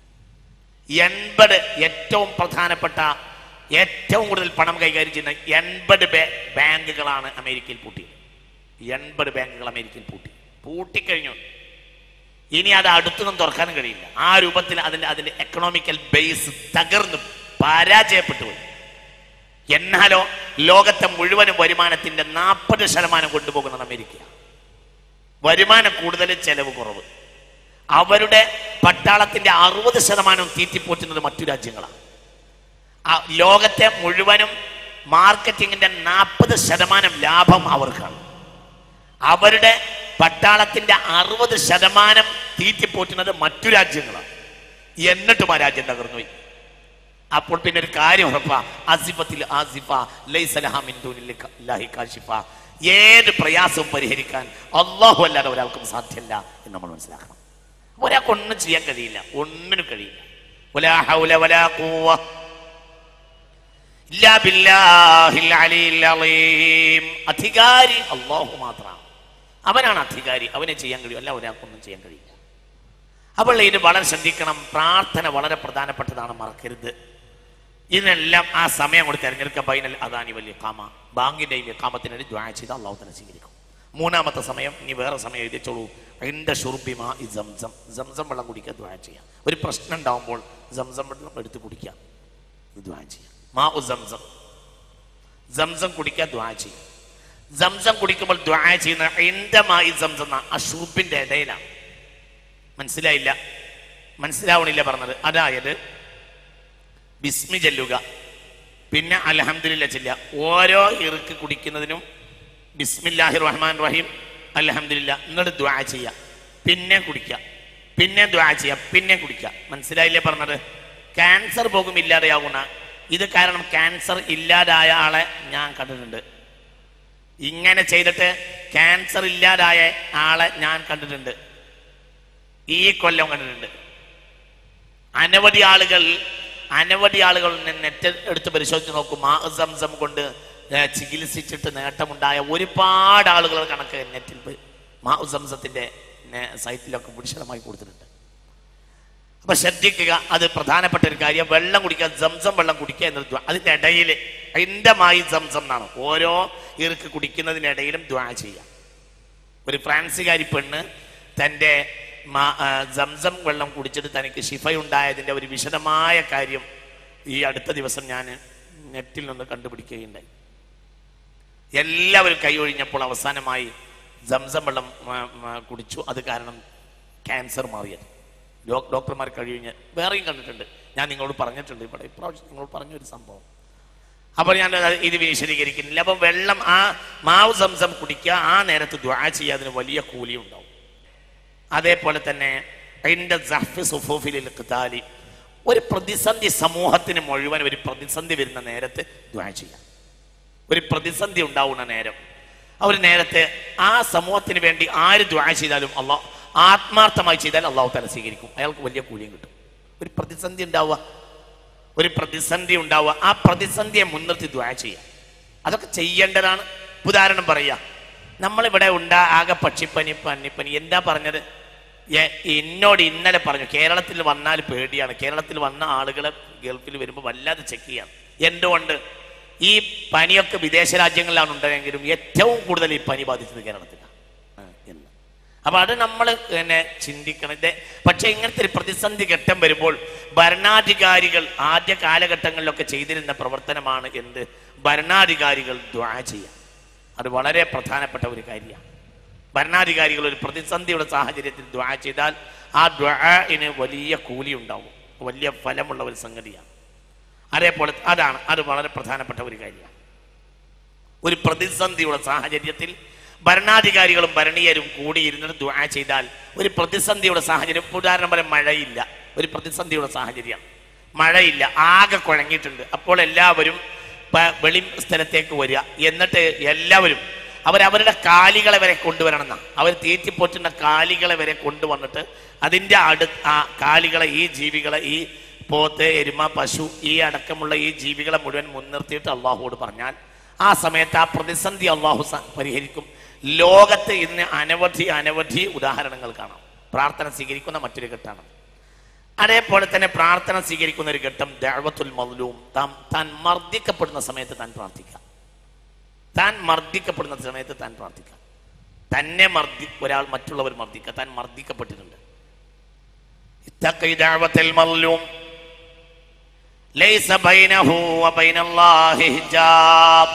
എൺപത് ഏറ്റവും പ്രധാനപ്പെട്ട ഏറ്റവും കൂടുതൽ പണം കൈകാര്യം ചെയ്യുന്ന എൺപത് ബാ- ബാങ്കുകളാണ് അമേരിക്കയിൽ പൂട്ടിയത് എൺപത് ബാങ്കുകൾ അമേരിക്കയിൽ പൂട്ടി പൂട്ടിക്കഴിഞ്ഞു ഇനി അത് അടുത്തൊന്നും തുറക്കാനും കഴിയില്ല ആ രൂപത്തിൽ അതിന്റെ അതിന്റെ എക്കണോമിക്കൽ ബേസ് തകർന്നു പരാജയപ്പെട്ടു പോയി എന്നാലോ ലോകത്തെ മുഴുവനും വരുമാനത്തിന്റെ നാൽപ്പത് ശതമാനം കൊണ്ടുപോകുന്നത് അമേരിക്ക വരുമാനം കൂടുതൽ ചെലവ് കുറവ് അവരുടെ പട്ടാളത്തിന്റെ അറുപത് ശതമാനം തീറ്റിപ്പോറ്റുന്നത് മറ്റു രാജ്യങ്ങളാണ് ആ ലോകത്തെ മുഴുവനും മാർക്കറ്റിങ്ങിന്റെ നാൽപ്പത് ശതമാനം ലാഭം അവർക്കാണ് അവരുടെ പട്ടാളത്തിന്റെ അറുപത് ശതമാനം തീറ്റിപ്പോറ്റുന്നത് മറ്റു രാജ്യങ്ങളാണ് എന്നിട്ടും ആ രാജ്യം തകർന്നു പോയി അപ്പോൾ പിന്നെ ഒരു കാര്യം ഉറപ്പാ അസിഫത്തിൽ ആസിഫ ലൈസലഹ മിൻ ദൂനില്ലാഹി കാശിഫ ഏത് പ്രയാസവും പരിഹരിക്കാൻ അള്ളാഹു അല്ലാതെ ഒരാൾക്കും സാധ്യമല്ല എന്ന് നമ്മൾ മനസ്സിലാക്കണം ഒരാൾക്ക് ഒന്നും ചെയ്യാൻ കഴിയില്ല ഒന്നിനും കഴിയില്ല വലാ ഹൗല വലാ ഖുവ്വ ഇല്ലാ ബില്ലാഹിൽ അലിയിൽ അലീം. അധികാരി അള്ളാഹു മാത്രമാണ് അവനാണ് അധികാരി അവനെ ചെയ്യാൻ കഴിയും അല്ല ഒരാൾക്കൊന്നും ചെയ്യാൻ കഴിയില്ല അപ്പോൾ ഇത് വളരെ ശ്രദ്ധിക്കണം പ്രാർത്ഥന വളരെ പ്രധാനപ്പെട്ടതാണ് മറക്കരുത് ഇതിനെല്ലാം ആ സമയം കൂടി തിരഞ്ഞെടുക്കുക ബൈനൽ അദാനി വലിയ കാമ ബാങ്കിന്റെയും കാമത്തിനൊരു ദ്വാ ചെയ്ത് അള്ളാഹു തന്നെ സ്വീകരിക്കും മൂന്നാമത്തെ സമയം ഇനി വേറെ സമയം എഴുതിച്ചോളൂ എൻ്റെ ഷുർബിമ ഈ സംസം സംസം വെള്ളം കുടിക്കുക ദ്വാ ചെയ്യാം ഒരു പ്രശ്നം ഉണ്ടാവുമ്പോൾ സംസം വെള്ളം എടുത്ത് കുടിക്കാം ഇത് ദ്വാ ചെയ്യാം മാ ഉ സംസം സംസം കുടിക്കാൻ ദ്വാ ചെയ്യും സംസം കുടിക്കുമ്പോൾ ദ്വാ ചെയ്യുന്ന എൻ്റെ മാ ഈ സംസം എന്ന ആ ഷൂപ്പിന്റെ ഇടയിലാണ് മനസ്സിലായില്ല മനസ്സിലാവണില്ല പറഞ്ഞത് അതായത് ബിസ്മി ചെല്ലുക പിന്നെ അലഹമില്ല ചെല്ലുക ഓരോ ഇറുക്ക് കുടിക്കുന്നതിനും ബിസ്മില്ലാഹി റഹ്മാൻ റഹീം അലഹമില്ല എന്നിട്ട് ദ്വാ ചെയ്യുക പിന്നെ കുടിക്കുക പിന്നെ ദ്വാ ചെയ്യുക പിന്നെ കുടിക്കുക മനസ്സിലായില്ലേ പറഞ്ഞത് ക്യാൻസർ പോകും ഇല്ലാതെയാകുന്ന ഇത് കാരണം ക്യാൻസർ ഇല്ലാതായ ആളെ ഞാൻ കണ്ടിട്ടുണ്ട് ഇങ്ങനെ ചെയ്തിട്ട് ക്യാൻസർ ഇല്ലാതായ ആളെ ഞാൻ കണ്ടിട്ടുണ്ട് ഈ കൊല്ലം കണ്ടിട്ടുണ്ട് അനവധി ആളുകൾ അനവധി ആളുകൾ നെറ്റ് എടുത്ത് പരിശോധിച്ച് നോക്കും മാ സംസം കൊണ്ട് ഏ, ചികിത്സിച്ചിട്ട് നേട്ടമുണ്ടായ ഒരുപാട് ആളുകൾ കണക്ക് നെറ്റിൽ പോയി മാ സംസത്തിന്റെ നെ- സൈറ്റിലൊക്കെ വിശദമായി കൊടുത്തിട്ടുണ്ട് അപ്പൊ ശ്രദ്ധിക്കുക അത് പ്രധാനപ്പെട്ട ഒരു കാര്യം വെള്ളം കുടിക്കുക സംസം വെള്ളം കുടിക്കുക എന്നത് ദ്വാ. അതിന്റെ ഇടയിൽ അതിന്റെ മായി സംസം എന്നാണ് ഓരോ ഇറുക്ക് കുടിക്കുന്നതിനിടയിലും ദ്വാ ചെയ്യുക ഒരു ഫ്രാൻസുകാരി പെണ്ണ് തൻ്റെ മാ- ആ, സംസം വെള്ളം കുടിച്ചിട്ട് തനിക്ക് ശിഫയുണ്ടായതിൻ്റെ ഒരു വിശദമായ കാര്യം ഈ അടുത്ത ദിവസം ഞാൻ നെറ്റിൽ നിന്ന് കണ്ടുപിടിക്കുകയുണ്ടായി എല്ലാവരും കൈയൊഴിഞ്ഞപ്പോൾ അവസാനമായി സംസം വെള്ളം ആ, ആ, കുടിച്ചു അത് കാരണം ക്യാൻസർ മാറിയത് ഡോ- ഡോക്ടർമാർ കഴിയുഞ്ഞ് വേറെയും കണ്ടിട്ടുണ്ട് ഞാൻ നിങ്ങളോട് പറഞ്ഞിട്ടുണ്ട് ഇവിടെ ഇപ്രാവശ്യം നിങ്ങളോട് പറഞ്ഞൊരു സംഭവം അപ്പോൾ ഞാൻ അത് ഇത് വിശദീകരിക്കുന്നില്ല അപ്പം വെള്ളം ആ മാവ് സംസം കുടിക്കുക ആ നേരത്ത് ദ്വാ ചെയ്യുക അതിന് വലിയ കൂലി ഉണ്ടാവും അതേപോലെ തന്നെ അതിൻ്റെ സഹ്ഫ് സുഫൂഫിലിൽ ഖിതാലി ഒരു പ്രതിസന്ധി സമൂഹത്തിന് മുഴുവൻ ഒരു പ്രതിസന്ധി വരുന്ന നേരത്ത് ദ്വാ ചെയ്യാം ഒരു പ്രതിസന്ധി ഉണ്ടാവുന്ന നേരം ആ ഒരു നേരത്തെ ആ സമൂഹത്തിന് വേണ്ടി ആര് ദ്വാ ചെയ്താലും അള്ളാഹ് ആത്മാർത്ഥമായി ചെയ്താൽ അള്ളാഹു തല സ്വീകരിക്കും അയാൾക്ക് വലിയ കൂലിയും കിട്ടും ഒരു പ്രതിസന്ധി ഉണ്ടാവുക ഒരു പ്രതിസന്ധി ഉണ്ടാവുക ആ പ്രതിസന്ധിയെ മുൻനിർത്തി ദ്വാ ചെയ്യുക അതൊക്കെ ചെയ്യേണ്ടതാണ് ഉദാഹരണം പറയുക നമ്മളിവിടെ ഉണ്ടാ ആകെ പക്ഷിപ്പനി പന്നിപ്പനി എന്താ പറഞ്ഞത് എ- എന്നോട് ഇന്നലെ പറഞ്ഞു കേരളത്തിൽ വന്നാൽ പേടിയാണ് കേരളത്തിൽ വന്ന ആളുകളെ ഗൾഫിൽ വരുമ്പോൾ വല്ലാതെ ചെക്ക് ചെയ്യാം എന്തുകൊണ്ട് ഈ പനിയൊക്കെ വിദേശ രാജ്യങ്ങളിലാണ് ഉണ്ടായെങ്കിലും ഏറ്റവും കൂടുതൽ ഈ പനി ബാധിച്ചത് കേരളത്തിലാണ് ആ, എന്ന് അപ്പൊ അത് നമ്മൾ പിന്നെ ചിന്തിക്കണം ഇത് പക്ഷെ ഇങ്ങനത്തെ ഒരു പ്രതിസന്ധി ഘട്ടം വരുമ്പോൾ ഭരണാധികാരികൾ ആദ്യ കാലഘട്ടങ്ങളിലൊക്കെ ചെയ്തിരുന്ന പ്രവർത്തനമാണ് എന്ത് ഭരണാധികാരികൾ ദ്വാ ചെയ്യാം അത് വളരെ പ്രധാനപ്പെട്ട ഒരു കാര്യമാണ് ഭരണാധികാരികൾ ഒരു പ്രതിസന്ധിയുടെ സാഹചര്യത്തിൽ ദ്വാ ചെയ്താൽ ആ ദ്വാന് വലിയ കൂലി ഉണ്ടാവും വലിയ ഫലമുള്ള ഒരു സംഗതിയാണ് അതേപോലെ അതാണ് അത് വളരെ പ്രധാനപ്പെട്ട ഒരു കാര്യമാണ് ഒരു പ്രതിസന്ധിയുടെ സാഹചര്യത്തിൽ ഭരണാധികാരികളും ഭരണീയരും കൂടിയിരുന്നിട്ട് ദ്വാ ചെയ്താൽ ഒരു പ്രതിസന്ധിയുടെ സാഹചര്യം ഇപ്പൊ ഉദാഹരണം പറയാൻ മഴയില്ല ഒരു പ്രതിസന്ധിയുടെ സാഹചര്യമാണ് മഴയില്ല ആകെ കുഴങ്ങിയിട്ടുണ്ട് അപ്പോൾ എല്ലാവരും പ- വെളി സ്ഥലത്തേക്ക് വരിക എന്നിട്ട് എല്ലാവരും അവരവരുടെ കാലികളെ വരെ കൊണ്ടുവരണം എന്നാ അവർ തീറ്റിപ്പോറ്റുന്ന കാലികളെ വരെ കൊണ്ടുവന്നിട്ട് അതിൻ്റെ അടു ആ കാലികളെ ഈ ജീവികളെ ഈ പോത്ത് എരുമ പശു ഈ അടക്കമുള്ള ഈ ജീവികളെ മുഴുവൻ മുൻനിർത്തിയിട്ട് അള്ളാഹുവോട് പറഞ്ഞാൽ ആ സമയത്ത് ആ പ്രതിസന്ധി അള്ളാഹു സ- പരിഹരിക്കും ലോകത്ത് ഇന്ന് അനവധി അനവധി ഉദാഹരണങ്ങൾ കാണാം പ്രാർത്ഥന സ്വീകരിക്കുന്ന മറ്റൊരു ഘട്ടമാണ് അതേപോലെ തന്നെ പ്രാർത്ഥന സ്വീകരിക്കുന്ന ഒരു ഘട്ടം ദഅവത്തുൽ മദ്ലൂം താൻ താൻ മർദ്ദിക്കപ്പെടുന്ന സമയത്ത് താൻ പ്രാർത്ഥിക്കാം താൻ മർദ്ദിക്കപ്പെടുന്ന സമയത്ത് താൻ പ്രാർത്ഥിക്കാം തന്നെ മർദ്ദി ഒരാൾ മറ്റുള്ളവർ മർദ്ദിക്കുക താൻ മർദ്ദിക്കപ്പെട്ടിട്ടുണ്ട് ഇത്തഖി ദഅവത്തുൽ മദ്ലൂം ലൈസ ബൈനഹു വബൈനല്ലാഹി ഹിജാബ്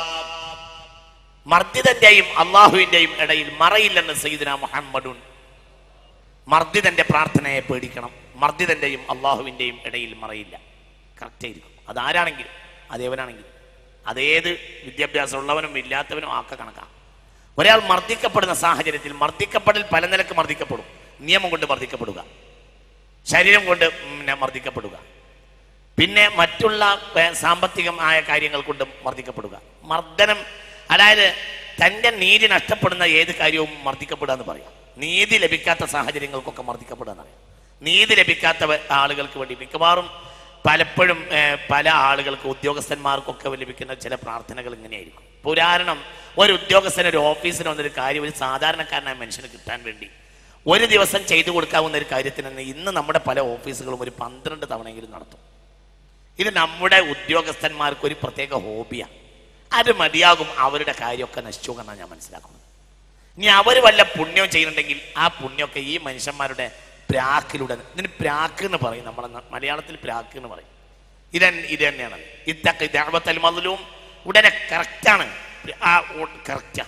മർദ്ദിതന്റെയും അള്ളാഹുവിന്റെയും ഇടയിൽ മറയില്ലെന്ന് സയ്യിദ്ന മുഹമ്മദുൻ മർദ്ദിതന്റെ പ്രാർത്ഥനയെ പേടിക്കണം മർദ്ദിതന്റെയും അള്ളാഹുവിന്റെയും ഇടയിൽ മറയില്ല കറക്റ്റ് ആയിരിക്കും അതാരാണെങ്കിലും അതേവനാണെങ്കിലും അതേത് വിദ്യാഭ്യാസം ഉള്ളവനും ഇല്ലാത്തവനും ആക്ക കണക്കാം ഒരാൾ മർദ്ദിക്കപ്പെടുന്ന സാഹചര്യത്തിൽ മർദ്ദിക്കപ്പെടൽ പല നിലക്ക് മർദ്ദിക്കപ്പെടും നിയമം കൊണ്ട് മർദ്ദിക്കപ്പെടുക ശരീരം കൊണ്ട് പിന്നെ മർദ്ദിക്കപ്പെടുക പിന്നെ മറ്റുള്ള ഏർ, സാമ്പത്തികമായ കാര്യങ്ങൾ കൊണ്ട് മർദ്ദിക്കപ്പെടുക മർദ്ദനം അതായത് തൻ്റെ നീതി നഷ്ടപ്പെടുന്ന ഏത് കാര്യവും മർദ്ദിക്കപ്പെടുക എന്ന് പറയാം നീതി ലഭിക്കാത്ത സാഹചര്യങ്ങൾക്കൊക്കെ മർദ്ദിക്കപ്പെടുക എന്നറിയാം നീതി ലഭിക്കാത്ത വ- ആളുകൾക്ക് വേണ്ടി മിക്കവാറും പലപ്പോഴും ഏർ, പല ആളുകൾക്ക് ഉദ്യോഗസ്ഥന്മാർക്കൊക്കെ ലഭിക്കുന്ന ചില പ്രാർത്ഥനകൾ ഇങ്ങനെയായിരിക്കും ഇപ്പൊ ഉദാഹരണം ഒരു ഉദ്യോഗസ്ഥൻ ഒരു ഓഫീസിന് വന്നൊരു കാര്യം ഒരു സാധാരണക്കാരനായ മനുഷ്യന് കിട്ടാൻ വേണ്ടി ഒരു ദിവസം ചെയ്തു കൊടുക്കാവുന്ന ഒരു കാര്യത്തിന് തന്നെ ഇന്ന് നമ്മുടെ പല ഓഫീസുകളും ഒരു പന്ത്രണ്ട് തവണയെങ്കിലും നടത്തും ഇത് നമ്മുടെ ഉദ്യോഗസ്ഥന്മാർക്ക് ഒരു പ്രത്യേക ഹോബിയാണ് അത് മതിയാകും അവരുടെ കാര്യമൊക്കെ നശിച്ചു എന്നാണ് ഞാൻ മനസ്സിലാക്കുന്നത് ഇനി അവർ വല്ല പുണ്യവും ചെയ്യുന്നുണ്ടെങ്കിൽ ആ പുണ്യമൊക്കെ ഈ മനുഷ്യന്മാരുടെ പ്രാക്കിലൂടെ ഇതിന് പ്രാക്ക് എന്ന് പറയും നമ്മളെ ന- മലയാളത്തിൽ പ്രാക്ക് എന്ന് പറയും ഇത് ഇത് തന്നെയാണ് ഇതൊക്കെ ദഅവത്തൽ മദ്ലൂം ഉടനെ കറക്റ്റാണ് ആ കറക്റ്റാ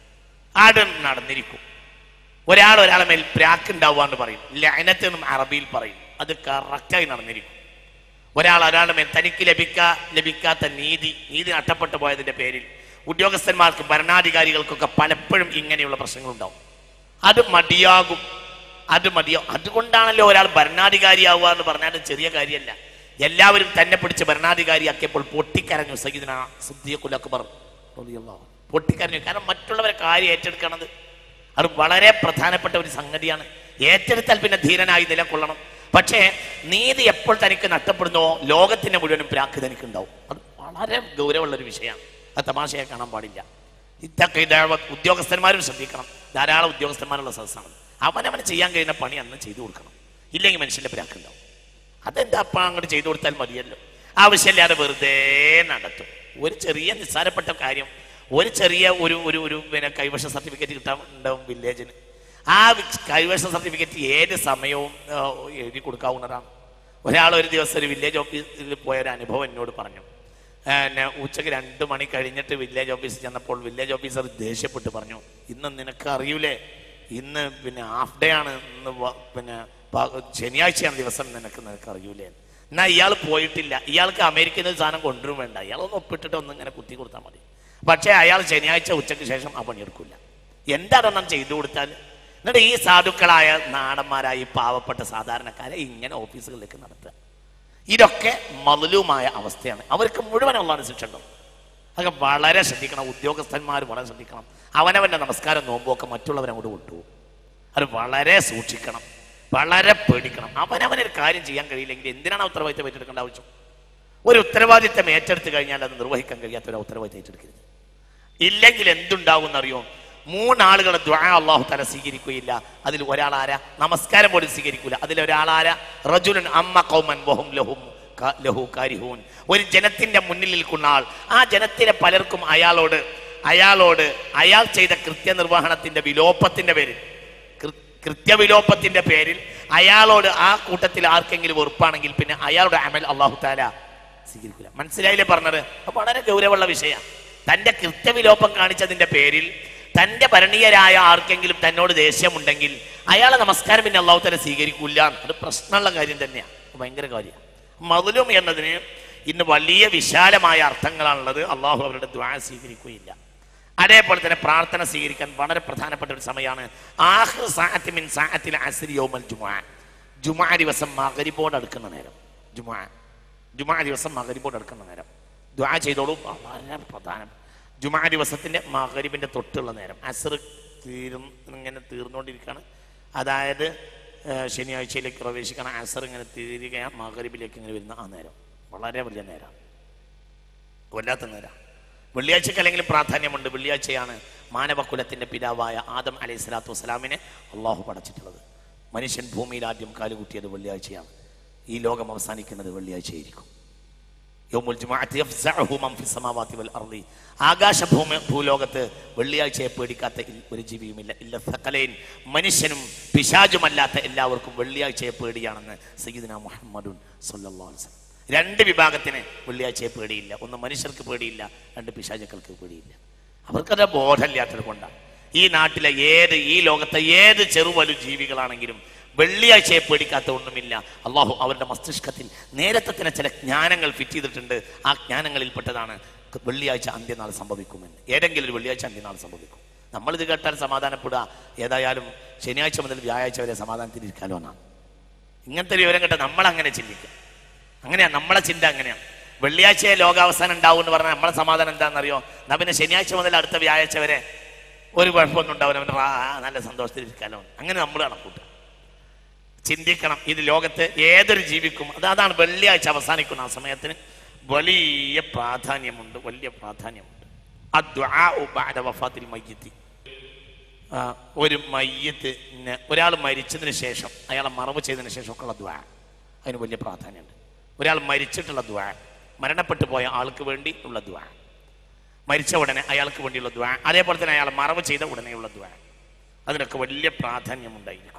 ആട് നടന്നിരിക്കും ഒരാൾ ഒരാളെ മേൽ പ്രാക്ക് ഉണ്ടാവുക എന്ന് പറയും ലഅനത്ത് എന്നും അറബിയിൽ പറയും അത് കറക്റ്റായി നടന്നിരിക്കും ഒരാൾ ഒരാളുടെ മേൽ തനിക്ക് ലഭിക്കാ ലഭിക്കാത്ത നീതി നീതി നഷ്ടപ്പെട്ടു പോയതിന്റെ പേരിൽ ഉദ്യോഗസ്ഥന്മാർക്കും ഭരണാധികാരികൾക്കൊക്കെ പലപ്പോഴും ഇങ്ങനെയുള്ള പ്രശ്നങ്ങളുണ്ടാവും അത് മതിയാകും അത് മതിയോ അതുകൊണ്ടാണല്ലോ ഒരാൾ ഭരണാധികാരിയാവുക എന്ന് പറഞ്ഞാൽ ചെറിയ കാര്യമല്ല എല്ലാവരും തന്നെ പിടിച്ച് ഭരണാധികാരിയാക്കിയപ്പോൾ പൊട്ടിക്കരഞ്ഞു സയ്യിദ്ന സിദ്ദീഖുൽ അക്ബർ റളിയല്ലാഹു അൻഹു. പൊട്ടിക്കരഞ്ഞു കാരണം മറ്റുള്ളവരെ കാര്യം ഏറ്റെടുക്കണത് അത് വളരെ പ്രധാനപ്പെട്ട ഒരു സംഗതിയാണ് ഏറ്റെടുത്താൽ പിന്നെ ധീരനായി നിലകൊള്ളണം പക്ഷേ നീതി എപ്പോൾ തനിക്ക് നഷ്ടപ്പെടുന്നോ ലോകത്തിന്റെ മുഴുവനും പ്രാക്ക് തനിക്ക് ഉണ്ടാവും അത് വളരെ ഗൗരവമുള്ള ഒരു വിഷയമാണ് അത് തമാശയെ കാണാൻ പാടില്ല ഇതൊക്കെ ഇതാവ- ഉദ്യോഗസ്ഥന്മാരും ശ്രദ്ധിക്കണം ധാരാളം ഉദ്യോഗസ്ഥന്മാരുള്ള സദസ്സാണ് അവനവൻ ചെയ്യാൻ കഴിയുന്ന പണി അന്ന് ചെയ്തു കൊടുക്കണം ഇല്ലെങ്കിൽ മനുഷ്യന്റെ പ്രാക്കുണ്ടാവും അതെന്താ അപ്പം അങ്ങോട്ട് ചെയ്തു കൊടുത്താൽ മതിയല്ലോ ആവശ്യമില്ലാതെ വെറുതെ നടത്തും ഒരു ചെറിയ നിസ്സാരപ്പെട്ട കാര്യം ഒരു ചെറിയ ഒരു ഒരു ഒരു പിന്നെ കൈവശ സർട്ടിഫിക്കറ്റ് കിട്ടാൻ ഉണ്ടാവും വില്ലേജിന് ആ വി- കൈവശ സർട്ടിഫിക്കറ്റ് ഏത് സമയവും ആ, എഴുതി കൊടുക്കാവുന്നതാണ് ഒരാൾ ഒരു ദിവസം ഒരു വില്ലേജ് ഓഫീസിൽ പോയ ഒരു അനുഭവം എന്നോട് പറഞ്ഞു ആ, എന്നെ ഉച്ചയ്ക്ക് രണ്ട് മണി കഴിഞ്ഞിട്ട് വില്ലേജ് ഓഫീസിൽ ചെന്നപ്പോൾ വില്ലേജ് ഓഫീസർ ദേഷ്യപ്പെട്ട് പറഞ്ഞു ഇന്ന് നിനക്ക് അറിയൂലേ ഇന്ന് പിന്നെ ഹാഫ് ഡേ ആണ് ഇന്ന് വ- പിന്നെ പ- ശനിയാഴ്ചയാണ് ദിവസം നിനക്ക് നിനക്ക് അറിയൂലേ എന്നാ ഇയാൾ പോയിട്ടില്ല ഇയാൾക്ക് അമേരിക്കയിൽ നിന്ന് സാധനം കൊണ്ടുവരും വേണ്ട ഇയാളൊന്ന് ഒപ്പിട്ടിട്ട് ഒന്ന് ഇങ്ങനെ കുത്തി കൊടുത്താൽ മതി പക്ഷേ അയാൾ ശനിയാഴ്ച ഉച്ചയ്ക്ക് ശേഷം ആ പണിയെടുക്കില്ല എന്താണെന്നും ചെയ്തു കൊടുത്താൽ എന്നിട്ട് ഈ സാധുക്കളായ നാടന്മാരായ ഈ പാവപ്പെട്ട സാധാരണക്കാരെ ഇങ്ങനെ ഓഫീസുകളിലേക്ക് നടത്തുക ഇതൊക്കെ മതലുമായ അവസ്ഥയാണ് അവർക്ക് മുഴുവനുള്ളതാണ് ശിക്ഷ ഉണ്ടാവും അതൊക്കെ വളരെ ശ്രദ്ധിക്കണം ഉദ്യോഗസ്ഥന്മാർ വളരെ ശ്രദ്ധിക്കണം അവനവൻ്റെ നമസ്കാരം നോമ്പുമൊക്കെ മറ്റുള്ളവരെ അങ്ങോട്ട് കൊണ്ടുപോകും അത് വളരെ സൂക്ഷിക്കണം വളരെ പേടിക്കണം അവനവനൊരു കാര്യം ചെയ്യാൻ കഴിയില്ലെങ്കിൽ എന്തിനാണ് ആ ഉത്തരവാദിത്തം ഏറ്റെടുക്കേണ്ട ആവശ്യം ഒരു ഉത്തരവാദിത്തം ഏറ്റെടുത്ത് കഴിഞ്ഞാൽ അത് നിർവഹിക്കാൻ കഴിയാത്ത ഒരു ഉത്തരവാദിത്തം ഏറ്റെടുക്കരുത് ഇല്ലെങ്കിൽ എന്തുണ്ടാവും എന്നറിയോ മൂന്നാളുകളെ ദ്വാ അള്ളാഹു തല സ്വീകരിക്കുകയില്ല അതിൽ ഒരാൾ ആരാ നമസ്കാരം പോലും സ്വീകരിക്കൂല അതിൽ ഒരാൾ ആരാ റജുലൻ അമ്മ കൗമൻ വഹും ലഹും ക- ലഹു കാരിഹൂൻ ഒരു ജനത്തിന്റെ മുന്നിൽ നിൽക്കുന്ന ആൾ ആ ജനത്തിലെ പലർക്കും അയാളോട് അയാളോട് അയാൾ ചെയ്ത കൃത്യനിർവഹണത്തിന്റെ വിലോപത്തിന്റെ പേരിൽ കൃ- കൃത്യവിലോപത്തിന്റെ പേരിൽ അയാളോട് ആ കൂട്ടത്തിൽ ആർക്കെങ്കിലും വെറുപ്പാണെങ്കിൽ പിന്നെ അയാളുടെ അമൽ അള്ളാഹു താല സ്വീകരിക്കില്ല മനസ്സിലായില്ലേ പറഞ്ഞത് അപ്പൊ വളരെ ഗൗരവമുള്ള വിഷയമാണ് തന്റെ കൃത്യവിലോപം കാണിച്ചതിന്റെ പേരിൽ തന്റെ ഭരണീയരായ ആർക്കെങ്കിലും തന്നോട് ദേഷ്യമുണ്ടെങ്കിൽ അയാളെ നമസ്കാരം പിന്നെ അള്ളാഹു താല സ്വീകരിക്കില്ല അത് പ്രശ്നമുള്ള കാര്യം തന്നെയാണ് ഭയങ്കര കാര്യമാണ് മതുലും എന്നതിന് ഇന്ന് വലിയ വിശാലമായ അർത്ഥങ്ങളാണുള്ളത് അള്ളാഹു അവരുടെ ദ്വാ സ്വീകരിക്കുകയില്ല അതേപോലെ തന്നെ പ്രാർത്ഥന സ്വീകരിക്കാൻ വളരെ പ്രധാനപ്പെട്ട ഒരു സമയമാണ് ആഹ്ർ സാഅത്തി മിൻ സാഅത്തിൽ അസ്രി യൗമൽ ജുമുഅ ജുമുഅ ദിവസം മഗ്രിബോട് അടുക്കുന്ന നേരം ജുമുഅ ജുമുഅ ദിവസം മഗ്രിബോട് അടുക്കുന്ന നേരം ദുആ ചെയ്തോളൂ വളരെ പ്രധാനം ജുമുഅ ദിവസത്തിന്റെ മഗ്രിബിന്റെ തൊട്ടുള്ള നേരം അസ്ർ തീരും ഇങ്ങനെ തീർന്നുകൊണ്ടിരിക്കുകയാണ് അതായത് ഏഹ്, ശനിയാഴ്ചയിലേക്ക് പ്രവേശിക്കണം അസർ ഇങ്ങനെ തീരുകയാണ് മഗ്രിബിലേക്ക് ഇങ്ങനെ വരുന്ന ആ നേരം വളരെ വലിയ നേരമാണ് കൊല്ലാത്ത നേരം വെള്ളിയാഴ്ചക്ക് അല്ലെങ്കിൽ പ്രാധാന്യമുണ്ട് വെള്ളിയാഴ്ചയാണ് മാനവകുലത്തിന്റെ പിതാവായ ആദം അലൈഹി സ്വലാത്തു വസ്സലാമിനെ അള്ളാഹു പടച്ചിട്ടുള്ളത് മനുഷ്യൻ ഭൂമിയിൽ ആദ്യം കാലുകുത്തിയത് വെള്ളിയാഴ്ചയാണ് ഈ ലോകം അവസാനിക്കുന്നത് വെള്ളിയാഴ്ചയായിരിക്കും യൗമുൽ ജുമുഅത്തി യഫ്സഉഹു മൻ ഫിസ് സമാവാതി വൽ അർളി ആകാശ ഭൂമി ഭൂലോകത്ത് വെള്ളിയാഴ്ചയെ പേടിക്കാത്ത ഇൽ- ഒരു ജീവിയുമില്ല ഇല്ല സകലൈൻ മനുഷ്യനും പിശാചുമല്ലാത്ത എല്ലാവർക്കും വെള്ളിയാഴ്ചയെ പേടിയാണെന്ന് സയ്യിദ്ന മുഹമ്മദുൻ സല്ലല്ലാഹു അലൈഹി വസല്ലം രണ്ട് വിഭാഗത്തിന് വെള്ളിയാഴ്ചയെ പേടിയില്ല ഒന്ന് മനുഷ്യർക്ക് പേടിയില്ല രണ്ട് പിശാചുക്കൾക്ക് പേടിയില്ല അവർക്കത് ബോധമില്ലാത്തത് കൊണ്ടാണ് ഈ നാട്ടിലെ ഏത് ഈ ലോകത്തെ ഏത് ചെറുവലു ജീവികളാണെങ്കിലും വെള്ളിയാഴ്ചയെ പേടിക്കാത്ത ഒന്നുമില്ല അള്ളാഹു അവരുടെ മസ്തിഷ്കത്തിൽ നേരത്തെ തന്നെ ചില ജ്ഞാനങ്ങൾ ഫിറ്റ് ചെയ്തിട്ടുണ്ട് ആ ജ്ഞാനങ്ങളിൽപ്പെട്ടതാണ് വെള്ളിയാഴ്ച അന്ത്യനാൾ സംഭവിക്കുമെന്ന് ഏതെങ്കിലും ഒരു വെള്ളിയാഴ്ച അന്ത്യനാൾ സംഭവിക്കും നമ്മളിത് കേട്ടാൽ സമാധാനപ്പെടുക ഏതായാലും ശനിയാഴ്ച മുതൽ വ്യാഴാഴ്ച വരെ സമാധാനത്തിലിരിക്കാലോ എന്നാണ് ഇങ്ങനത്തെ ഒരു വിവരം കേട്ട നമ്മൾ അങ്ങനെ ചിന്തിക്കുക അങ്ങനെയാ നമ്മളെ ചിന്ത അങ്ങനെയാണ് വെള്ളിയാഴ്ചയെ ലോകാവസാനം ഉണ്ടാവും എന്ന് പറഞ്ഞാൽ നമ്മളെ സമാധാനം എന്താണെന്നറിയോ എന്നാ പിന്നെ ശനിയാഴ്ച മുതൽ അടുത്ത വ്യാഴാഴ്ച വരെ ഒരു കുഴപ്പമൊന്നും ഉണ്ടാവില്ല അവൻ്റെ ആ നല്ല സന്തോഷത്തിൽ ഇരിക്കാലോ അങ്ങനെ നമ്മൾ കണക്കൂട്ടുക ചിന്തിക്കണം ഇത് ലോകത്ത് ഏതൊരു ജീവിക്കും അത് അതാണ് വെള്ളിയാഴ്ച അവസാനിക്കുന്ന ആ സമയത്തിന് വലിയ പ്രാധാന്യമുണ്ട് വലിയ പ്രാധാന്യമുണ്ട് അദ്ദുആഉ ബഅദ വഫാത്തിൽ മയ്യിത്തി ആ, ഒരു മയ്യത്തിന് ഒരാൾ മരിച്ചതിന് ശേഷം അയാളെ മറവ് ചെയ്തതിന് ശേഷം ഒക്കെ ഉള്ള ദ്വാ അതിന് വലിയ പ്രാധാന്യമുണ്ട് ഒരാൾ മരിച്ചിട്ടുള്ള ദ്വാ മരണപ്പെട്ടു പോയ ആൾക്ക് വേണ്ടി ഉള്ള ദ്വാ മരിച്ച ഉടനെ അയാൾക്ക് വേണ്ടിയുള്ള ദ്വാ അതേപോലെ തന്നെ അയാൾ മറവ് ചെയ്ത ഉടനെയുള്ള ദ്വാ അതിനൊക്കെ വലിയ പ്രാധാന്യമുണ്ടായിരിക്കും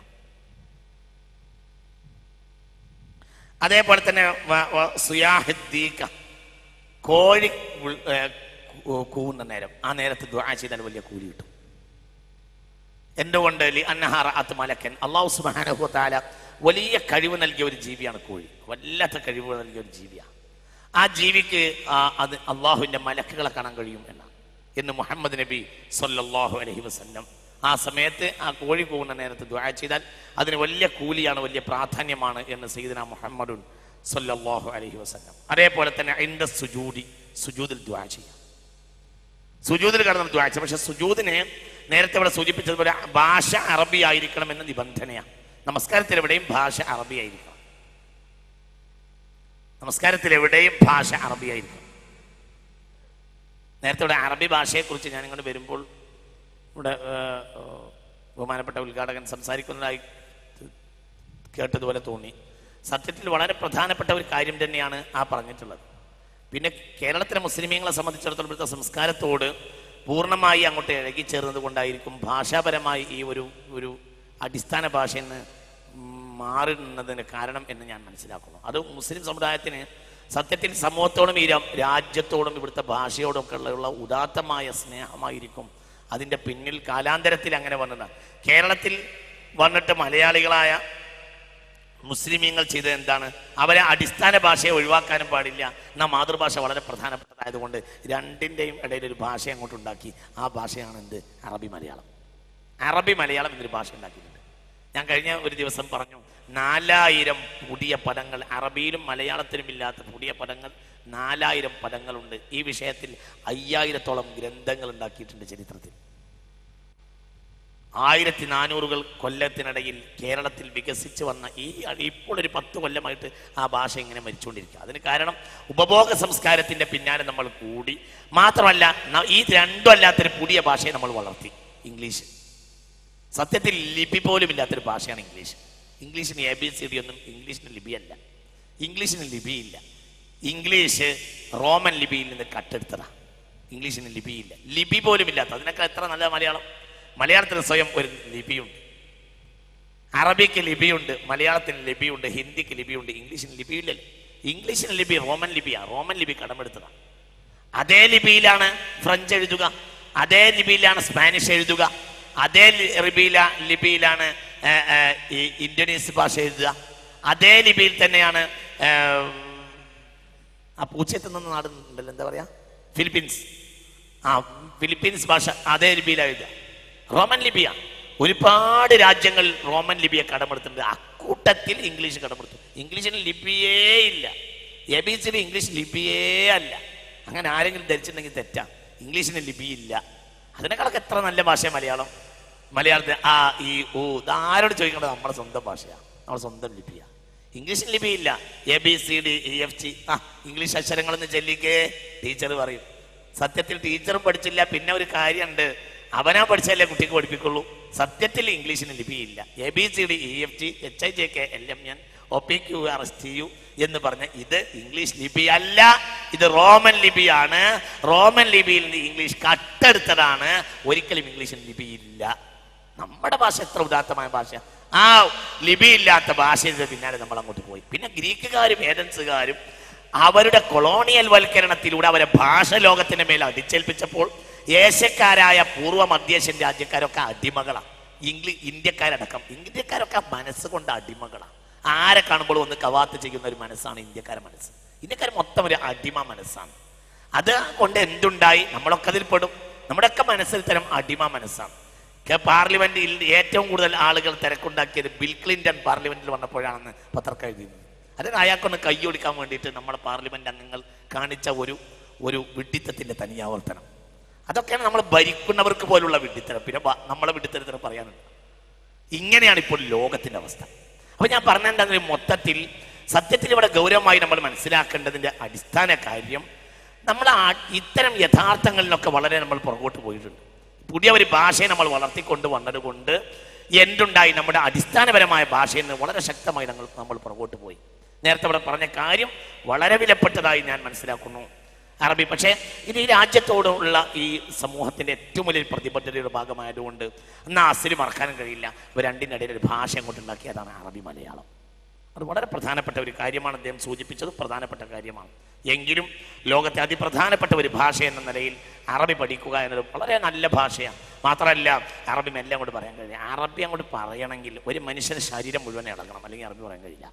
അതേപോലെ തന്നെ വ- വ- സുയാഹിദ്ദീക കോഴി ഉൾ- ഏ, കൂ- കൂവുന്ന നേരം ആ നേരത്ത് ദ്വാ ചെയ്താൽ വലിയ കൂലി കിട്ടും എന്തുകൊണ്ട് ലി അന്നഹാറ അത് മലക്കൻ അള്ളാഹു സുബാനഹു താല വലിയ കഴിവ് നൽകിയ ഒരു ജീവിയാണ് കോഴി വല്ലാത്ത കഴിവ് നൽകിയ ഒരു ജീവിയാണ് ആ ജീവിക്ക് ആ അത് അള്ളാഹുവിൻ്റെ മലക്കുകളെ കാണാൻ കഴിയും എന്നാണ് എന്ന് മുഹമ്മദ് നബി സല്ലല്ലാഹു അലൈഹി വസല്ലം ആ സമയത്ത് ആ കോഴി പോകുന്ന നേരത്ത് ദ്വാ ചെയ്താൽ അതിന് വലിയ കൂലിയാണ് വലിയ പ്രാധാന്യമാണ് എന്ന് സയ്യിദന മുഹമ്മദുൻ സല്ലല്ലാഹു അലൈഹി വസല്ലം അതേപോലെ തന്നെ എൻ്റെ സുജൂദി സുജൂദിൽ ദ്വാ ചെയ്യാം സുജൂദിൽ കടന്ന് ദ്വാ ചെയ്യാം പക്ഷെ സുജൂദിനെ നേരത്തെ ഇവിടെ സൂചിപ്പിച്ചതുപോലെ ഭാഷ അറബി ആയിരിക്കണം എന്ന നിബന്ധനയാണ് നമസ്കാരത്തിൽ എവിടെയും ഭാഷ അറബി ആയിരിക്കണം നമസ്കാരത്തിൽ എവിടെയും ഭാഷ അറബി ആയിരിക്കണം നേരത്തെ ഇവിടെ അറബി ഭാഷയെക്കുറിച്ച് ഞാൻ ഇങ്ങോട്ട് വരുമ്പോൾ ഇവിടെ ഏർ, ഏർ, ബഹുമാനപ്പെട്ട ഉദ്ഘാടകൻ സംസാരിക്കുന്നതായി കേട്ടതുപോലെ തോന്നി സത്യത്തിൽ വളരെ പ്രധാനപ്പെട്ട ഒരു കാര്യം തന്നെയാണ് ആ പറഞ്ഞിട്ടുള്ളത് പിന്നെ കേരളത്തിലെ മുസ്ലിമീങ്ങളെ സംബന്ധിച്ചിടത്തോളം ഇവിടുത്തെ സംസ്കാരത്തോട് പൂർണ്ണമായി അങ്ങോട്ട് ഇഴകിച്ചേർന്നത് കൊണ്ടായിരിക്കും ഭാഷാപരമായി ഈ ഒരു ഒരു അടിസ്ഥാന ഭാഷയിൽ നിന്ന് മാറുന്നതിന് കാരണം എന്ന് ഞാൻ മനസ്സിലാക്കുന്നു അത് മുസ്ലിം സമുദായത്തിന് സത്യത്തിൽ സമൂഹത്തോടും ഈ രാ- രാജ്യത്തോടും ഇവിടുത്തെ ഭാഷയോടും ഒക്കെ ഉള്ള ഉദാത്തമായ സ്നേഹമായിരിക്കും അതിൻ്റെ പിന്നിൽ കാലാന്തരത്തിൽ അങ്ങനെ വന്നതാണ് കേരളത്തിൽ വന്നിട്ട് മലയാളികളായ മുസ്ലിമീങ്ങൾ ചെയ്തത് എന്താണ് അവരെ അടിസ്ഥാന ഭാഷയെ ഒഴിവാക്കാനും പാടില്ല എന്നാൽ മാതൃഭാഷ വളരെ പ്രധാനപ്പെട്ടതായതുകൊണ്ട് രണ്ടിൻ്റെയും ഇടയിൽ ഒരു ഭാഷ അങ്ങോട്ട് ഉണ്ടാക്കി ആ ഭാഷയാണ് എന്ത് അറബി മലയാളം അറബി മലയാളം എന്നൊരു ഭാഷ ഉണ്ടാക്കിയിട്ടുണ്ട് ഞാൻ കഴിഞ്ഞ ഒരു ദിവസം പറഞ്ഞു നാലായിരം പുതിയ പദങ്ങൾ അറബിയിലും മലയാളത്തിലും ഇല്ലാത്ത പുതിയ പദങ്ങൾ നാലായിരം പദങ്ങളുണ്ട് ഈ വിഷയത്തിൽ അയ്യായിരത്തോളം ഗ്രന്ഥങ്ങൾ ഉണ്ടാക്കിയിട്ടുണ്ട് ചരിത്രത്തിൽ ആയിരത്തി നാനൂറുകൾ കൊല്ലത്തിനിടയിൽ കേരളത്തിൽ വികസിച്ച് വന്ന ഈ ഇപ്പോൾ ഒരു പത്ത് കൊല്ലമായിട്ട് ആ ഭാഷ ഇങ്ങനെ മരിച്ചുകൊണ്ടിരിക്കുക അതിന് കാരണം ഉപഭോഗ സംസ്കാരത്തിന്റെ പിന്നാലെ നമ്മൾ കൂടി മാത്രമല്ല ന- ഈ രണ്ടും അല്ലാത്തൊരു പുതിയ ഭാഷയെ നമ്മൾ വളർത്തി ഇംഗ്ലീഷ് സത്യത്തിൽ ലിപി പോലും ഇല്ലാത്തൊരു ഭാഷയാണ് ഇംഗ്ലീഷ് ഇംഗ്ലീഷിന് എ ബി സി ഡി ഒന്നും ഇംഗ്ലീഷിന് ലിപിയല്ല ഇംഗ്ലീഷിന് ലിപിയില്ല ഇംഗ്ലീഷ് റോമൻ ലിപിയിൽ നിന്ന് കട്ടെടുത്തതാ ഇംഗ്ലീഷിന് ലിപിയില്ല ലിപി പോലും ഇല്ലാത്ത അതിനൊക്കെ എത്ര നല്ല മലയാളം മലയാളത്തിന് സ്വയം ഒരു ലിപിയുണ്ട് അറബിക്ക് ലിപിയുണ്ട് മലയാളത്തിന് ലിപിയുണ്ട് ഹിന്ദിക്ക് ലിപിയുണ്ട് ഇംഗ്ലീഷിന് ലിപിയില്ലല്ലോ ഇംഗ്ലീഷിന് ലിപി റോമൻ ലിപിയാണ് റോമൻ ലിപി കടമെടുത്തതാണ് അതേ ലിപിയിലാണ് ഫ്രഞ്ച് എഴുതുക അതേ ലിപിയിലാണ് സ്പാനിഷ് എഴുതുക അതേ ലി- ലിപിയില ലിപിയിലാണ് ഏ, ഏ, ഈ ഇന്തോനേഷ്യ ഭാഷ എഴുതുക അതേ ലിപിയിൽ തന്നെയാണ് ഏ, ആ പൂച്ചയത്ത് നിന്ന് നാട് ഉണ്ടല്ലോ എന്താ പറയാ ഫിലിപ്പീൻസ് ആ ഫിലിപ്പീൻസ് ഭാഷ അതേ ലിപിയിലാണ് എഴുതുക റോമൻ ലിപിയാണ് ഒരുപാട് രാജ്യങ്ങൾ റോമൻ ലിപിയെ കടമെടുത്തിട്ടുണ്ട് അക്കൂട്ടത്തിൽ ഇംഗ്ലീഷ് കടമെടുത്തു ഇംഗ്ലീഷിന് ലിപിയേ ഇല്ല A B C D English ലിപിയേ അല്ല അങ്ങനെ ആരെങ്കിലും ധരിച്ചിട്ടുണ്ടെങ്കിൽ തെറ്റാ ഇംഗ്ലീഷിന് ലിപിയില്ല അതിനേക്കാളൊക്കെ എത്ര നല്ല ഭാഷ മലയാളം മലയാളത്തിൽ ആ ഈ ഓ ഇതാരോട് ചോദിക്കേണ്ടത് നമ്മുടെ സ്വന്തം ഭാഷയാണ് നമ്മുടെ സ്വന്തം ലിപിയാണ് ഇംഗ്ലീഷിന് ലിപിയില്ല A B C D E F G ആ ഇംഗ്ലീഷ് അക്ഷരങ്ങളൊന്ന് ചെല്ലിക്കേ ടീച്ചർ പറയും സത്യത്തിൽ ടീച്ചറും പഠിച്ചില്ല പിന്നെ ഒരു കാര്യമുണ്ട് അവനാ പഠിച്ചാലേ കുട്ടിക്ക് പഠിപ്പിക്കുള്ളൂ സത്യത്തിൽ ഇംഗ്ലീഷിന് ലിപിയില്ല A B C D E F G H I J K L M N O P Q R S T U എന്ന് പറഞ്ഞ ഇത് ഇംഗ്ലീഷ് ലിപി അല്ല ഇത് റോമൻ ലിപിയാണ് റോമൻ ലിപിയിൽ നിന്ന് ഇംഗ്ലീഷ് കട്ടെടുത്തതാണ് ഒരിക്കലും ഇംഗ്ലീഷിന് ലിപിയില്ല നമ്മുടെ ഭാഷ എത്ര ഉദാത്തമായ ഭാഷ ആ ലിപിയില്ലാത്ത ഭാഷയുടെ പിന്നാലെ നമ്മൾ അങ്ങോട്ട് പോയി പിന്നെ ഗ്രീക്കുകാരും ഏതൻസുകാരും അവരുടെ കൊളോണിയൽ വൽക്കരണത്തിലൂടെ അവരെ ഭാഷ ലോകത്തിന്റെ മേൽ അടിച്ചേൽപ്പിച്ചപ്പോൾ ഏഷ്യക്കാരായ പൂർവ്വ മധ്യേഷ്യൻ രാജ്യക്കാരൊക്കെ അടിമകളാണ് ഇംഗ്ലീഷ് ഇന്ത്യക്കാരടക്കം ഇന്ത്യക്കാരൊക്കെ മനസ്സുകൊണ്ട് അടിമകളാണ് ആരെ കാണുമ്പോൾ ഒന്ന് കവാത്ത് ചെയ്യുന്ന ഒരു മനസ്സാണ് ഇന്ത്യക്കാരെ മനസ്സ് ഇന്ത്യക്കാർ മൊത്തം ഒരു അടിമ മനസ്സാണ് അത് കൊണ്ട് എന്തുണ്ടായി നമ്മളൊക്കെ അതിൽ പെടും നമ്മുടെയൊക്കെ മനസ്സിൽ തരം അടിമ മനസ്സാണ് കെ- പാർലമെന്റിൽ ഏറ്റവും കൂടുതൽ ആളുകൾ തിരക്കുണ്ടാക്കിയത് ബിൽ ക്ലിന്റൺ പാർലമെന്റിൽ വന്നപ്പോഴാണെന്ന് പത്രക്കാർ എഴുതിയത് അതിന് അയാൾക്കൊന്ന് കൈയൊടിക്കാൻ വേണ്ടിയിട്ട് നമ്മുടെ പാർലമെന്റ് അംഗങ്ങൾ കാണിച്ച ഒരു ഒരു വിഡിത്തത്തിന്റെ തനിയാവർത്തനം അതൊക്കെയാണ് നമ്മൾ ഭരിക്കുന്നവർക്ക് പോലുള്ള വിഡിത്തരം പിന്നെ ബ- നമ്മളെ വിഡിത്തരത്തിന് പറയാനുണ്ട് ഇങ്ങനെയാണ് ഇപ്പോൾ ലോകത്തിന്റെ അവസ്ഥ അപ്പൊ ഞാൻ പറഞ്ഞെന്താ മൊത്തത്തിൽ സത്യത്തിൽ ഇവിടെ ഗൗരവമായി നമ്മൾ മനസ്സിലാക്കേണ്ടതിന്റെ അടിസ്ഥാന കാര്യം നമ്മൾ ആ- ഇത്തരം യഥാർത്ഥങ്ങളിലൊക്കെ വളരെ നമ്മൾ പുറകോട്ട് പോയിട്ടുണ്ട് പുതിയ ഒരു ഭാഷയെ നമ്മൾ വളർത്തിക്കൊണ്ട് വന്നത് കൊണ്ട് എന്തുണ്ടായി നമ്മുടെ അടിസ്ഥാനപരമായ ഭാഷയിൽ നിന്ന് വളരെ ശക്തമായി നമ്മൾ നമ്മൾ പുറകോട്ട് പോയി നേരത്തെ ഇവിടെ പറഞ്ഞ കാര്യം വളരെ വിലപ്പെട്ടതായി ഞാൻ മനസ്സിലാക്കുന്നു അറബി പക്ഷേ ഇത് ഈ രാജ്യത്തോടുള്ള ഈ സമൂഹത്തിന്റെ ഏറ്റവും വലിയ പ്രതിബദ്ധതയുടെ ഭാഗമായതുകൊണ്ട് എന്നാൽ അസിൽ മറക്കാനും കഴിയില്ല ഇവ രണ്ടിൻ്റെ ഇടയിൽ ഒരു ഭാഷ അങ്ങോട്ട് ഉണ്ടാക്കിയതാണ് അറബി മലയാളം അത് വളരെ പ്രധാനപ്പെട്ട ഒരു കാര്യമാണ് അദ്ദേഹം സൂചിപ്പിച്ചത് പ്രധാനപ്പെട്ട കാര്യമാണ് എങ്കിലും ലോകത്തെ അതിപ്രധാനപ്പെട്ട ഒരു ഭാഷ എന്ന നിലയിൽ അറബി പഠിക്കുക എന്നത് വളരെ നല്ല ഭാഷയാണ് മാത്രമല്ല അറബി മെല്ലെ അങ്ങോട്ട് പറയാൻ കഴിയില്ല അറബി അങ്ങോട്ട് പറയണമെങ്കിൽ ഒരു മനുഷ്യന് ശരീരം മുഴുവൻ ഇളകണം അല്ലെങ്കിൽ അറബി പറയാൻ കഴിയില്ല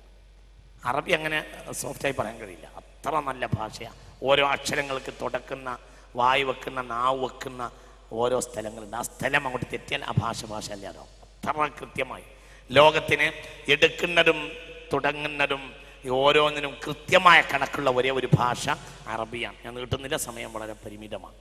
അറബി അങ്ങനെ സോഫ്റ്റായി പറയാൻ കഴിയില്ല അത്ര നല്ല ഭാഷയാണ് ഓരോ അക്ഷരങ്ങൾക്ക് തുടക്കുന്ന വായു വെക്കുന്ന നാവ് വെക്കുന്ന ഓരോ സ്ഥലങ്ങളുണ്ട് ആ സ്ഥലം അങ്ങോട്ട് തെറ്റിയാൽ ആ ഭാഷ ഭാഷ അല്ലാതാവും അത്ര കൃത്യമായി ലോകത്തിന് എടുക്കുന്നതും തുടങ്ങുന്നതും ഈ ഓരോന്നിനും കൃത്യമായ കണക്കുള്ള ഒരേ ഒരു ഭാഷ അറബിയാണ് ഞാൻ നീട്ടുന്നില്ല സമയം വളരെ പരിമിതമാണ്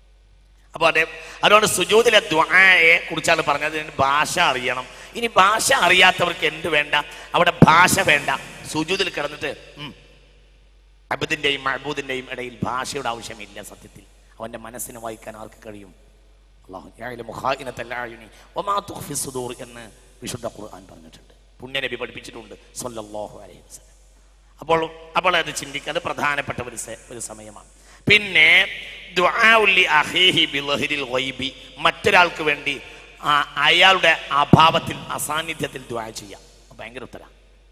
അപ്പോൾ അതെ അതുകൊണ്ട് സുജൂദിലെ ദ്വായെ കുറിച്ചാണ് പറഞ്ഞത് ഇതിന് ഭാഷ അറിയണം ഇനി ഭാഷ അറിയാത്തവർക്ക് എന്ത് വേണ്ട അവിടെ ഭാഷ വേണ്ട സുജൂദിൽ കിടന്നിട്ട് ഉം, അബുദിന്റെയും മഹബൂദിന്റെയും ഇടയിൽ ഭാഷയുടെ ആവശ്യമില്ല സത്യത്തിൽ അവന്റെ മനസ്സിന് വായിക്കാൻ ആർക്ക് കഴിയും അള്ളാഹു യഅലമു ഖായിനത്തൽ അയുനി വമാ തുഖ്ഫി സുദൂർ എന്ന് വിശുദ്ധ ഖുർആൻ പറഞ്ഞിട്ടുണ്ട് പുണ്യനബി പഠിപ്പിച്ചിട്ടുണ്ട് സല്ലല്ലാഹു അലൈഹി വസല്ലം അപ്പോൾ അപ്പോൾ അത് ചിന്തിക്കുക അത് പ്രധാനപ്പെട്ട ഒരു സെ- ഒരു സമയമാണ് പിന്നെ ദുആഉല്ലി അഖീഹി ബിളഹ്രിൽ ഗൈബി മറ്റൊരാൾക്ക് വേണ്ടി ആ- അയാളുടെ അഭാവത്തിൽ അസാന്നിധ്യത്തിൽ ദുആ ചെയ്യാം ഭയങ്കര ഉത്തരം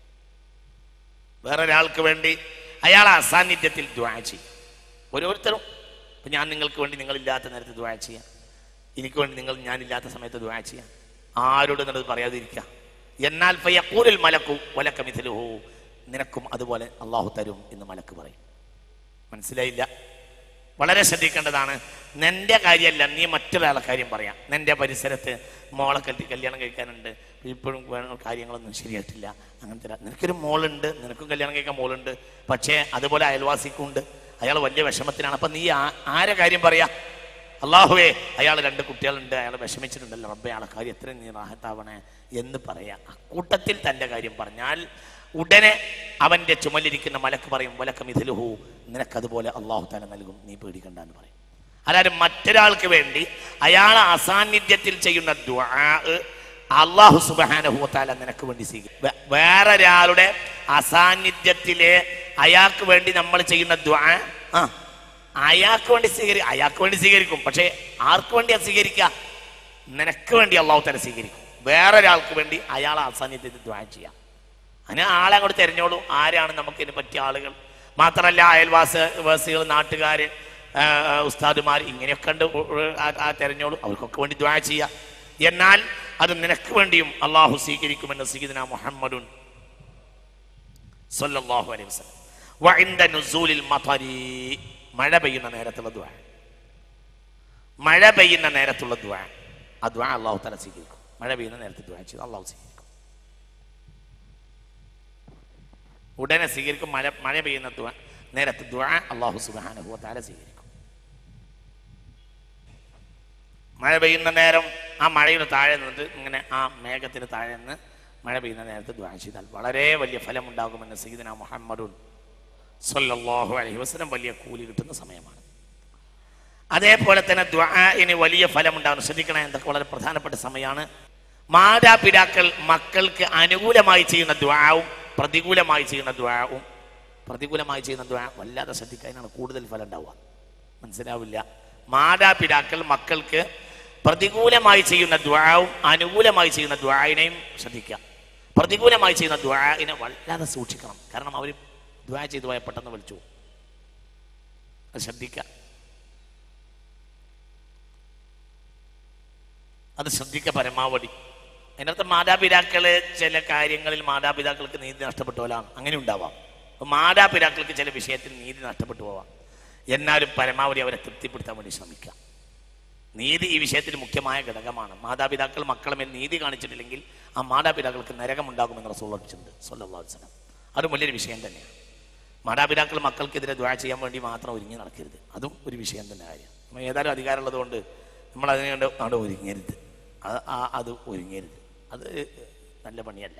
വേറൊരാൾക്ക് വേണ്ടി അയാൾ അസാന്നിധ്യത്തിൽ ദ്വാ ചെയ്യും ഓരോരുത്തരും ഇപ്പം ഞാൻ നിങ്ങൾക്ക് വേണ്ടി നിങ്ങളില്ലാത്ത നേരത്ത് ദ്വാ ചെയ്യാം എനിക്ക് വേണ്ടി നിങ്ങൾ ഞാനില്ലാത്ത സമയത്ത് ദ്വാ ചെയ്യാം ആരോടും എന്നത് പറയാതിരിക്കുക എന്നാൽ ഫയക്കൂരിൽ മലക്കു വലക്കമിഥലുഹു നിനക്കും അതുപോലെ അള്ളാഹു തരും എന്ന് മലക്ക് പറയും മനസ്സിലായില്ല വളരെ ശ്രദ്ധിക്കേണ്ടതാണ് നിന്റെ കാര്യമല്ല നീ മറ്റൊരാളെ കാര്യം പറയാം നിന്റെ പരിസരത്ത് മോളെ കെട്ടി കല്യാണം കഴിക്കാനുണ്ട് ഇപ്പോഴും വേണം കാര്യങ്ങളൊന്നും ശരിയായിട്ടില്ല അങ്ങനത്തെ ഒരു- നിനക്കൊരു മോളുണ്ട് നിനക്കും കല്യാണം കഴിക്കാൻ മോളുണ്ട് പക്ഷേ അതുപോലെ അയൽവാസിക്കുണ്ട് അയാൾ വലിയ വിഷമത്തിലാണ് അപ്പം നീ ആ- ആരെ കാര്യം പറയാ അള്ളാഹുവേ അയാൾ രണ്ട് കുട്ടികളുണ്ട് അയാൾ വിഷമിച്ചിട്ടുണ്ടല്ലോ റബ്ബെ അയാളെ കാര്യം എത്രയും നീ റാഹത്താവണേ എന്ന് പറയാം അക്കൂട്ടത്തിൽ തൻ്റെ കാര്യം പറഞ്ഞാൽ ഉടനെ അവന്റെ ചുമലിരിക്കുന്ന മലക്ക് പറയും വലക്കം ഇതിലുഹു നിനക്കതുപോലെ അള്ളാഹു താല നൽകും നീ പേടിക്കണ്ട എന്ന് പറയും അതായത് മറ്റൊരാൾക്ക് വേണ്ടി അയാളെ അസാന്നിധ്യത്തിൽ ചെയ്യുന്ന ദ്വാ അള്ളാഹു സുബാനഹുത്താല നിനക്ക് വേണ്ടി സ്വീകരിക്കും വേ- വേറൊരാളുടെ അസാന്നിധ്യത്തിലെ അയാൾക്ക് വേണ്ടി നമ്മൾ ചെയ്യുന്ന ദ്വാ ആ അയാൾക്ക് വേണ്ടി സ്വീകരി അയാൾക്ക് വേണ്ടി സ്വീകരിക്കും പക്ഷേ ആർക്ക് വേണ്ടിയാ സ്വീകരിക്കുക നിനക്ക് വേണ്ടി അള്ളാഹു താല സ്വീകരിക്കും വേറൊരാൾക്ക് വേണ്ടി അയാളെ അസാന്നിധ്യത്തിൽ ദ്വാ ചെയ്യാം അതിന് ആളെ അങ്ങോട്ട് തിരഞ്ഞോളൂ ആരാണ് നമുക്ക് ഇതിന് പറ്റിയ ആളുകൾ മാത്രമല്ല അയൽവാസികൾ നാട്ടുകാർ ഉസ്താദുമാർ ഇങ്ങനെയൊക്കെ ഉണ്ട് ഉ- ഉ- ആ- ആ തിരഞ്ഞോളൂ അവർക്കൊക്കെ വേണ്ടി ദ്വാ ചെയ്യാം എന്നാൽ അത് നിനക്ക് വേണ്ടിയും അള്ളാഹു സ്വീകരിക്കുമെന്ന് സീദന മുഹമ്മദുൻ സല്ലല്ലാഹു അലൈഹി വസല്ലം വഇൻദ നുസൂലിൽ മതരി മഴ പെയ്യുന്ന നേരത്തുള്ള ദ്വാ മഴ പെയ്യുന്ന നേരത്തുള്ള ദ്വാ ആ ദ്വാ അള്ളാഹു തല സ്വീകരിക്കും മഴ പെയ്യുന്ന നേരത്ത് ദ്വാ ചെയ്ത് അള്ളാഹു സ്വീകരിക്കും ഉടനെ സ്വീകരിക്കും മഴ മഴ പെയ്യുന്ന ദ്വാ നേരത്ത് ദ്വാ അള്ളാഹു സുബ്ഹാനഹു വ തആല സ്വീകരിക്കും മഴ പെയ്യുന്ന നേരം ആ മഴയുടെ താഴെ നിന്നിട്ട് ഇങ്ങനെ ആ മേഘത്തിന് താഴെ നിന്ന് മഴ പെയ്യുന്ന നേരത്ത് ദ്വാ ചെയ്താൽ വളരെ വലിയ ഫലമുണ്ടാകുമെന്ന് സീദന മുഹമ്മദുൻ സല്ലല്ലാഹു അലൈഹി വസല്ലം വലിയ കൂലി കിട്ടുന്ന സമയമാണ് അതേപോലെ തന്നെ ദ്വാഇന് വലിയ ഫലമുണ്ടാകും ശ്രദ്ധിക്കണം എന്തൊക്കെ വളരെ പ്രധാനപ്പെട്ട സമയമാണ് മാതാപിതാക്കൾ മക്കൾക്ക് അനുകൂലമായി ചെയ്യുന്ന ദ്വാവും പ്രതികൂലമായി ചെയ്യുന്ന ദ്വാവും പ്രതികൂലമായി ചെയ്യുന്ന ദ്വാ വല്ലാതെ ശ്രദ്ധിക്കാനാണ് കൂടുതൽ ഫലം ഉണ്ടാവുക മനസ്സിലാവില്ല മാതാപിതാക്കൾ മക്കൾക്ക് പ്രതികൂലമായി ചെയ്യുന്ന ദ്വാവും അനുകൂലമായി ചെയ്യുന്ന ദ്വായിനെയും ശ്രദ്ധിക്കുക പ്രതികൂലമായി ചെയ്യുന്ന ദ്വായിനെ വല്ലാതെ സൂക്ഷിക്കണം കാരണം അവർ ദ്വാ ചെയ്തു പോയാൽ പെട്ടെന്ന് വിളിച്ചു പോകും. അത് ശ്രദ്ധിക്കുക അത് ശ്രദ്ധിക്ക പരമാവധി അതിനകത്ത് മാതാപിതാക്കള് ചില കാര്യങ്ങളിൽ മാതാപിതാക്കൾക്ക് നീതി നഷ്ടപ്പെട്ടു പോലാണ് അങ്ങനെ ഉണ്ടാവാം അപ്പൊ മാതാപിതാക്കൾക്ക് ചില വിഷയത്തിൽ നീതി നഷ്ടപ്പെട്ടു പോവാം എന്നാലും പരമാവധി അവരെ തൃപ്തിപ്പെടുത്താൻ വേണ്ടി ശ്രമിക്കുക നീതി ഈ വിഷയത്തിൽ മുഖ്യമായ ഘടകമാണ് മാതാപിതാക്കൾ മക്കളെ മേൽ നീതി കാണിച്ചിട്ടില്ലെങ്കിൽ ആ മാതാപിതാക്കൾക്ക് നരകമുണ്ടാകുമെന്ന് റസൂൾ പഠിച്ചിട്ടുണ്ട് സല്ലല്ലാഹു അലൈഹി വസല്ലം അതും വലിയൊരു വിഷയം തന്നെയാണ് മാതാപിതാക്കൾ മക്കൾക്കെതിരെ ദ്വാ ചെയ്യാൻ വേണ്ടി മാത്രം ഒരുങ്ങി നടക്കരുത് അതും ഒരു വിഷയം തന്നെ കാര്യം നമ്മൾ ഏതായാലും അധികാരമുള്ളത് കൊണ്ട് നമ്മൾ അതിനെ കൊണ്ട് അവിടെ ഒരുങ്ങരുത് അത് ആ- അത് ഒരുങ്ങരുത് അത് നല്ല പണിയല്ല